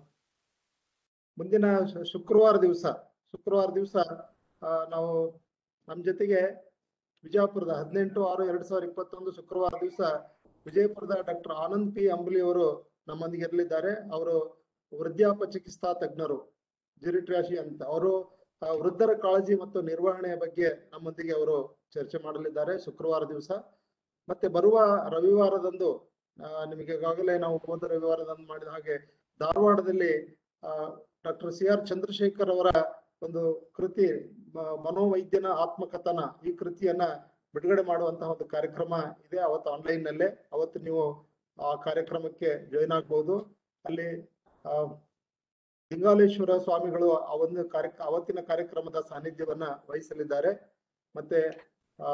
ಮುಂದಿನ ಶು- ಶುಕ್ರವಾರ ದಿವಸ ಶುಕ್ರವಾರ ದಿವಸ ನಾವು ನಮ್ಮ ಜೊತೆಗೆ ವಿಜಯಪುರದ ಹದಿನೆಂಟು ಆರು ಎರಡ್ ಸಾವಿರದ ಇಪ್ಪತ್ತೊಂದು ಶುಕ್ರವಾರ ದಿವಸ ವಿಜಯಪುರದ ಡಾಕ್ಟರ್ ಆನಂದ್ ಪಿ ಅಂಬ್ಲಿ ಅವರು ನಮ್ಮೊಂದಿಗೆ ಇರಲಿದ್ದಾರೆ ಅವರು ವೃದ್ಧಾಪ ಚಿಕಿತ್ಸಾ ತಜ್ಞರು ಜಿರಿಟ್ರಾಶಿ ಅಂತ ಅವರು ಆ, ವೃದ್ಧರ ಕಾಳಜಿ ಮತ್ತು ನಿರ್ವಹಣೆಯ ಬಗ್ಗೆ ನಮ್ಮೊಂದಿಗೆ ಅವರು ಚರ್ಚೆ ಮಾಡಲಿದ್ದಾರೆ ಶುಕ್ರವಾರ ದಿವಸ ಮತ್ತೆ ಬರುವ ರವಿವಾರದಂದು ಆ, ನಿಮಗೆ ಈಗಾಗಲೇ ನಾವು ಹೋದ ರವಿವಾರದಂದು ಮಾಡಿದ ಹಾಗೆ ಧಾರವಾಡದಲ್ಲಿ ಡಾಕ್ಟರ್ ಸಿ ಆರ್ ಚಂದ್ರಶೇಖರ್ ಅವರ ಒಂದು ಕೃತಿ ಮ- ಮನೋವೈದ್ಯನ ಆತ್ಮಕಥನ ಈ ಕೃತಿಯನ್ನ ಬಿಡುಗಡೆ ಮಾಡುವಂತಹ ಒಂದು ಕಾರ್ಯಕ್ರಮ ಇದೆ ಅವತ್ತು ಆನ್ಲೈನ್ ನಲ್ಲೇ ಅವತ್ತು ನೀವು ಆ ಕಾರ್ಯಕ್ರಮಕ್ಕೆ ಜಾಯಿನ್ ಆಗ್ಬಹುದು ಅಲ್ಲಿ ಆ ಲಿಂಗಾಲೇಶ್ವರ ಸ್ವಾಮಿಗಳು ಆ ಒಂದು ಕಾರ್ಯ ಅವತ್ತಿನ ಕಾರ್ಯಕ್ರಮದ ಸಾನ್ನಿಧ್ಯವನ್ನ ವಹಿಸಲಿದ್ದಾರೆ ಮತ್ತೆ ಆ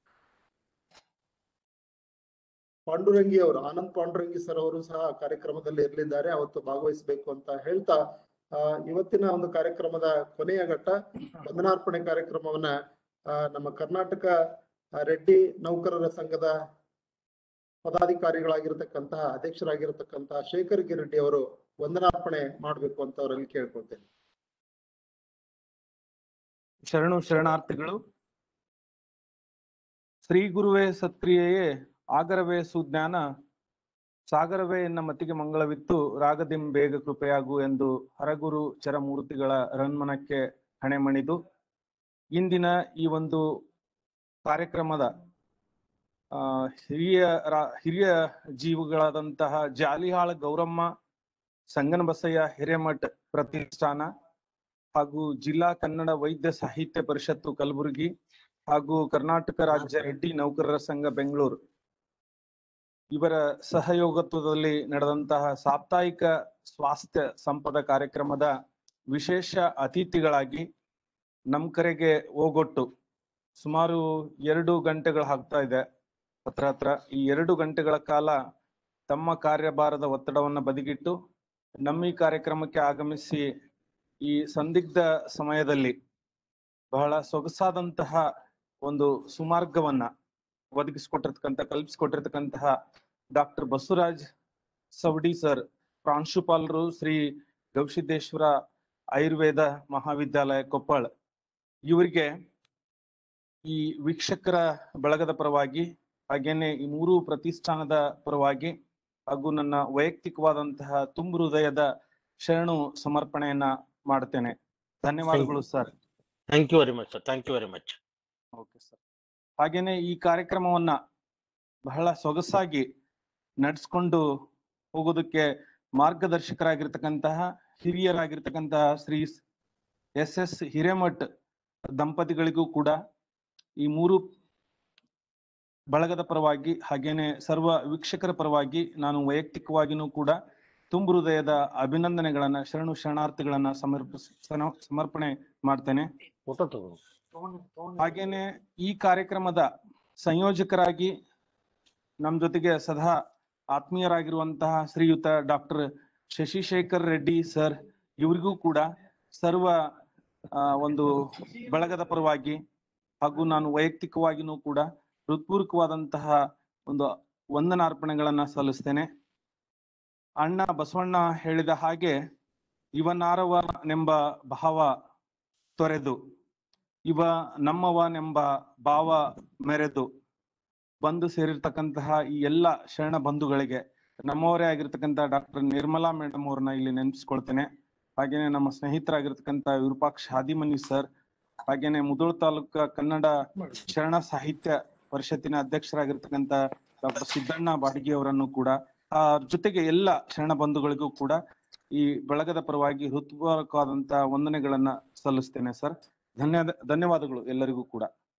ಪಾಂಡುರಂಗಿ ಅವರು ಆನಂದ್ ಪಾಂಡುರಂಗಿ ಸರ್ ಅವರು ಸಹ ಕಾರ್ಯಕ್ರಮದಲ್ಲಿ ಇರಲಿದ್ದಾರೆ ಅವತ್ತು ಭಾಗವಹಿಸಬೇಕು ಅಂತ ಹೇಳ್ತಾ ಆ ಇವತ್ತಿನ ಒಂದು ಕಾರ್ಯಕ್ರಮದ ಕೊನೆಯ ಘಟ್ಟ ವಂದನಾರ್ಪಣೆ ಕಾರ್ಯಕ್ರಮವನ್ನ ಆ, ನಮ್ಮ ಕರ್ನಾಟಕ ಆ, ರೆಡ್ಡಿ ನೌಕರರ ಸಂಘದ ಪದಾಧಿಕಾರಿಗಳಾಗಿರ್ತಕ್ಕಂತಹ ಅಧ್ಯಕ್ಷರಾಗಿರ್ತಕ್ಕಂತಹ ಶೇಖರ್ ಗಿರೆಡ್ಡಿ ಅವರು ವಂದನಾರ್ಪಣೆ ಮಾಡ್ಬೇಕು ಅಂತ ಅವರಲ್ಲಿ ಕೇಳ್ಕೊಳ್ತೇನೆ ಶರಣು ಶರಣಾರ್ಥಿಗಳು ಶ್ರೀ ಗುರುವೇ ಸತ್ಕ್ರಿಯೆಯೇ ಆಗರವೇ ಸುಜ್ಞಾನ ಸಾಗರವೇ ಎನ್ನ ಮತಿಗೆ ಮಂಗಳವಿತ್ತು ರಾಗದಿಂ ಬೇಗ ಕೃಪೆಯಾಗು ಎಂದು ಹರಗುರು ಚರಮೂರ್ತಿಗಳ ರನ್ಮನಕ್ಕೆ ಹಣೆಮಣಿದು ಇಂದಿನ ಈ ಒಂದು ಕಾರ್ಯಕ್ರಮದ ಆ ಹಿರಿಯ ರಾ- ಹಿರಿಯ ಜೀವಿಗಳಾದಂತಹ ಜಾಲಿಹಾಳ ಗೌರಮ್ಮ ಸಂಗನಬಸಯ್ಯ ಹಿರೇಮಠ್ ಪ್ರತಿಷ್ಠಾನ ಹಾಗೂ ಜಿಲ್ಲಾ ಕನ್ನಡ ವೈದ್ಯ ಸಾಹಿತ್ಯ ಪರಿಷತ್ತು ಕಲಬುರಗಿ ಹಾಗೂ ಕರ್ನಾಟಕ ರಾಜ್ಯ ರೆಡ್ಡಿ ನೌಕರರ ಸಂಘ ಬೆಂಗಳೂರು ಇವರ ಸಹಯೋಗತ್ವದಲ್ಲಿ ನಡೆದಂತಹ ಸಾಪ್ತಾಹಿಕ ಸ್ವಾಸ್ಥ್ಯ ಸಂಪದ ಕಾರ್ಯಕ್ರಮದ ವಿಶೇಷ ಅತಿಥಿಗಳಾಗಿ ನಮ್ ಕರೆಗೆ ಓಗೊಟ್ಟು ಸುಮಾರು ಎರಡು ಗಂಟೆಗಳು ಆಗ್ತಾ ಇದೆ ಹತ್ರ ಹತ್ರ ಈ ಎರಡು ಗಂಟೆಗಳ ಕಾಲ ತಮ್ಮ ಕಾರ್ಯಭಾರದ ಒತ್ತಡವನ್ನ ಬದಿಗಿಟ್ಟು ನಮ್ಮ ಈ ಕಾರ್ಯಕ್ರಮಕ್ಕೆ ಆಗಮಿಸಿ ಈ ಸಂದಿಗ್ಧ ಸಮಯದಲ್ಲಿ ಬಹಳ ಸೊಗಸಾದಂತಹ ಒಂದು ಸುಮಾರ್ಗವನ್ನ ಒದಗಿಸಿಕೊಟ್ಟಿರ್ತಕ್ಕಂಥ ಕಲ್ಪಿಸಿಕೊಟ್ಟಿರ್ತಕ್ಕಂತಹ ಡಾಕ್ಟರ್ ಬಸವರಾಜ್ ಸವಡಿ ಸರ್ ಪ್ರಾಂಶುಪಾಲರು ಶ್ರೀ ಗವಿಸಿದ್ದೇಶ್ವರ ಆಯುರ್ವೇದ ಮಹಾವಿದ್ಯಾಲಯ ಕೊಪ್ಪಳ ಇವರಿಗೆ ಈ ವೀಕ್ಷಕರ ಬಳಗದ ಪರವಾಗಿ ಹಾಗೇನೆ ಈ ಮೂರು ಪ್ರತಿಷ್ಠಾನದ ಪರವಾಗಿ ಹಾಗೂ ನನ್ನ ವೈಯಕ್ತಿಕವಾದಂತಹ ತುಂಬು ಹೃದಯದ ಶರಣು ಸಮರ್ಪಣೆಯನ್ನ ಮಾಡ್ತೇನೆ ಧನ್ಯವಾದಗಳು sir thank you very much sir thank you very much okay sir ಹಾಗೇನೆ ಈ ಕಾರ್ಯಕ್ರಮವನ್ನ ಬಹಳ ಸೊಗಸಾಗಿ ನಡ್ಸ್ಕೊಂಡು ಹೋಗೋದಕ್ಕೆ ಮಾರ್ಗದರ್ಶಕರಾಗಿರ್ತಕ್ಕಂತಹ ಹಿರಿಯರಾಗಿರ್ತಕ್ಕಂತಹ ಶ್ರೀ ಎಸ್ ಎಸ್ ಹಿರೇಮಠ್ ದಂಪತಿಗಳಿಗೂ ಕೂಡ ಈ ಮೂರು ಬಳಗದ ಪರವಾಗಿ ಹಾಗೇನೆ ಸರ್ವ ವೀಕ್ಷಕರ ಪರವಾಗಿ ನಾನು ವೈಯಕ್ತಿಕವಾಗಿನೂ ಕೂಡ ತುಂಬು ಹೃದಯದ ಅಭಿನಂದನೆಗಳನ್ನ ಶರಣು ಶರಣಾರ್ಥಿಗಳನ್ನ ಸಮರ್ಪಿಸ್ ಸನ- ಸಮರ್ಪಣೆ ಮಾಡ್ತೇನೆ ಫೋಟೋ ತಗೋ ಹಾಗೇನೆ ಈ ಕಾರ್ಯಕ್ರಮದ ಸಂಯೋಜಕರಾಗಿ ನಮ್ ಜೊತೆಗೆ ಸದಾ ಆತ್ಮೀಯರಾಗಿರುವಂತಹ ಶ್ರೀಯುತ ಡಾಕ್ಟರ್ ಶಶಿಶೇಖರ್ ರೆಡ್ಡಿ ಸರ್ ಇವರಿಗೂ ಕೂಡ ಸರ್ವ ಆ, ಒಂದು ಬಳಗದ ಪರವಾಗಿ ಹಾಗೂ ನಾನು ವೈಯಕ್ತಿಕವಾಗಿನೂ ಕೂಡ ಹೃತ್ಪೂರ್ವಕವಾದಂತಹ ಒಂದು ವಂದನಾರ್ಪಣೆಗಳನ್ನ ಸಲ್ಲಿಸ್ತೇನೆ ಅಣ್ಣ ಬಸವಣ್ಣ ಹೇಳಿದ ಹಾಗೆ ಇವನಾರವನೆಂಬ ಭಾವ ತೊರೆದು ಇವ ನಮ್ಮವನೆಂಬ ಭಾವ ಮೆರೆದು ಬಂದು ಸೇರಿರ್ತಕ್ಕಂತಹ ಈ ಎಲ್ಲ ಶರಣ ಬಂಧುಗಳಿಗೆ ನಮ್ಮವರೇ ಆಗಿರ್ತಕ್ಕಂಥ ಡಾಕ್ಟರ್ ನಿರ್ಮಲಾ ಮೇಡಮ್ ಅವ್ರನ್ನ ಇಲ್ಲಿ ನೆನಪಿಸ್ಕೊಳ್ತೇನೆ ಹಾಗೇನೆ ನಮ್ಮ ಸ್ನೇಹಿತರಾಗಿರ್ತಕ್ಕಂಥ ವಿರೂಪಾಕ್ಷ ಹಾದಿಮನಿ ಸರ್ ಹಾಗೇನೆ ಮುದೋಳ ತಾಲೂಕ ಕನ್ನಡ ಶರಣ ಸಾಹಿತ್ಯ ಪರಿಷತ್ತಿನ ಅಧ್ಯಕ್ಷರಾಗಿರ್ತಕ್ಕಂಥ ಡಾಕ್ಟರ್ ಸಿದ್ದಣ್ಣ ಬಾಡಿಗೆ ಅವರನ್ನು ಕೂಡ ಆ ಜೊತೆಗೆ ಎಲ್ಲ ಶರಣ ಬಂಧುಗಳಿಗೂ ಕೂಡ ಈ ಬಳಗದ ಪರವಾಗಿ ಹೃತ್ಪೂರ್ವಕವಾದಂತಹ ವಂದನೆಗಳನ್ನ ಸಲ್ಲಿಸ್ತೇನೆ ಸರ್ ಧನ್ಯವಾದ ಧನ್ಯವಾದಗಳು ಎಲ್ಲರಿಗೂ ಕೂಡ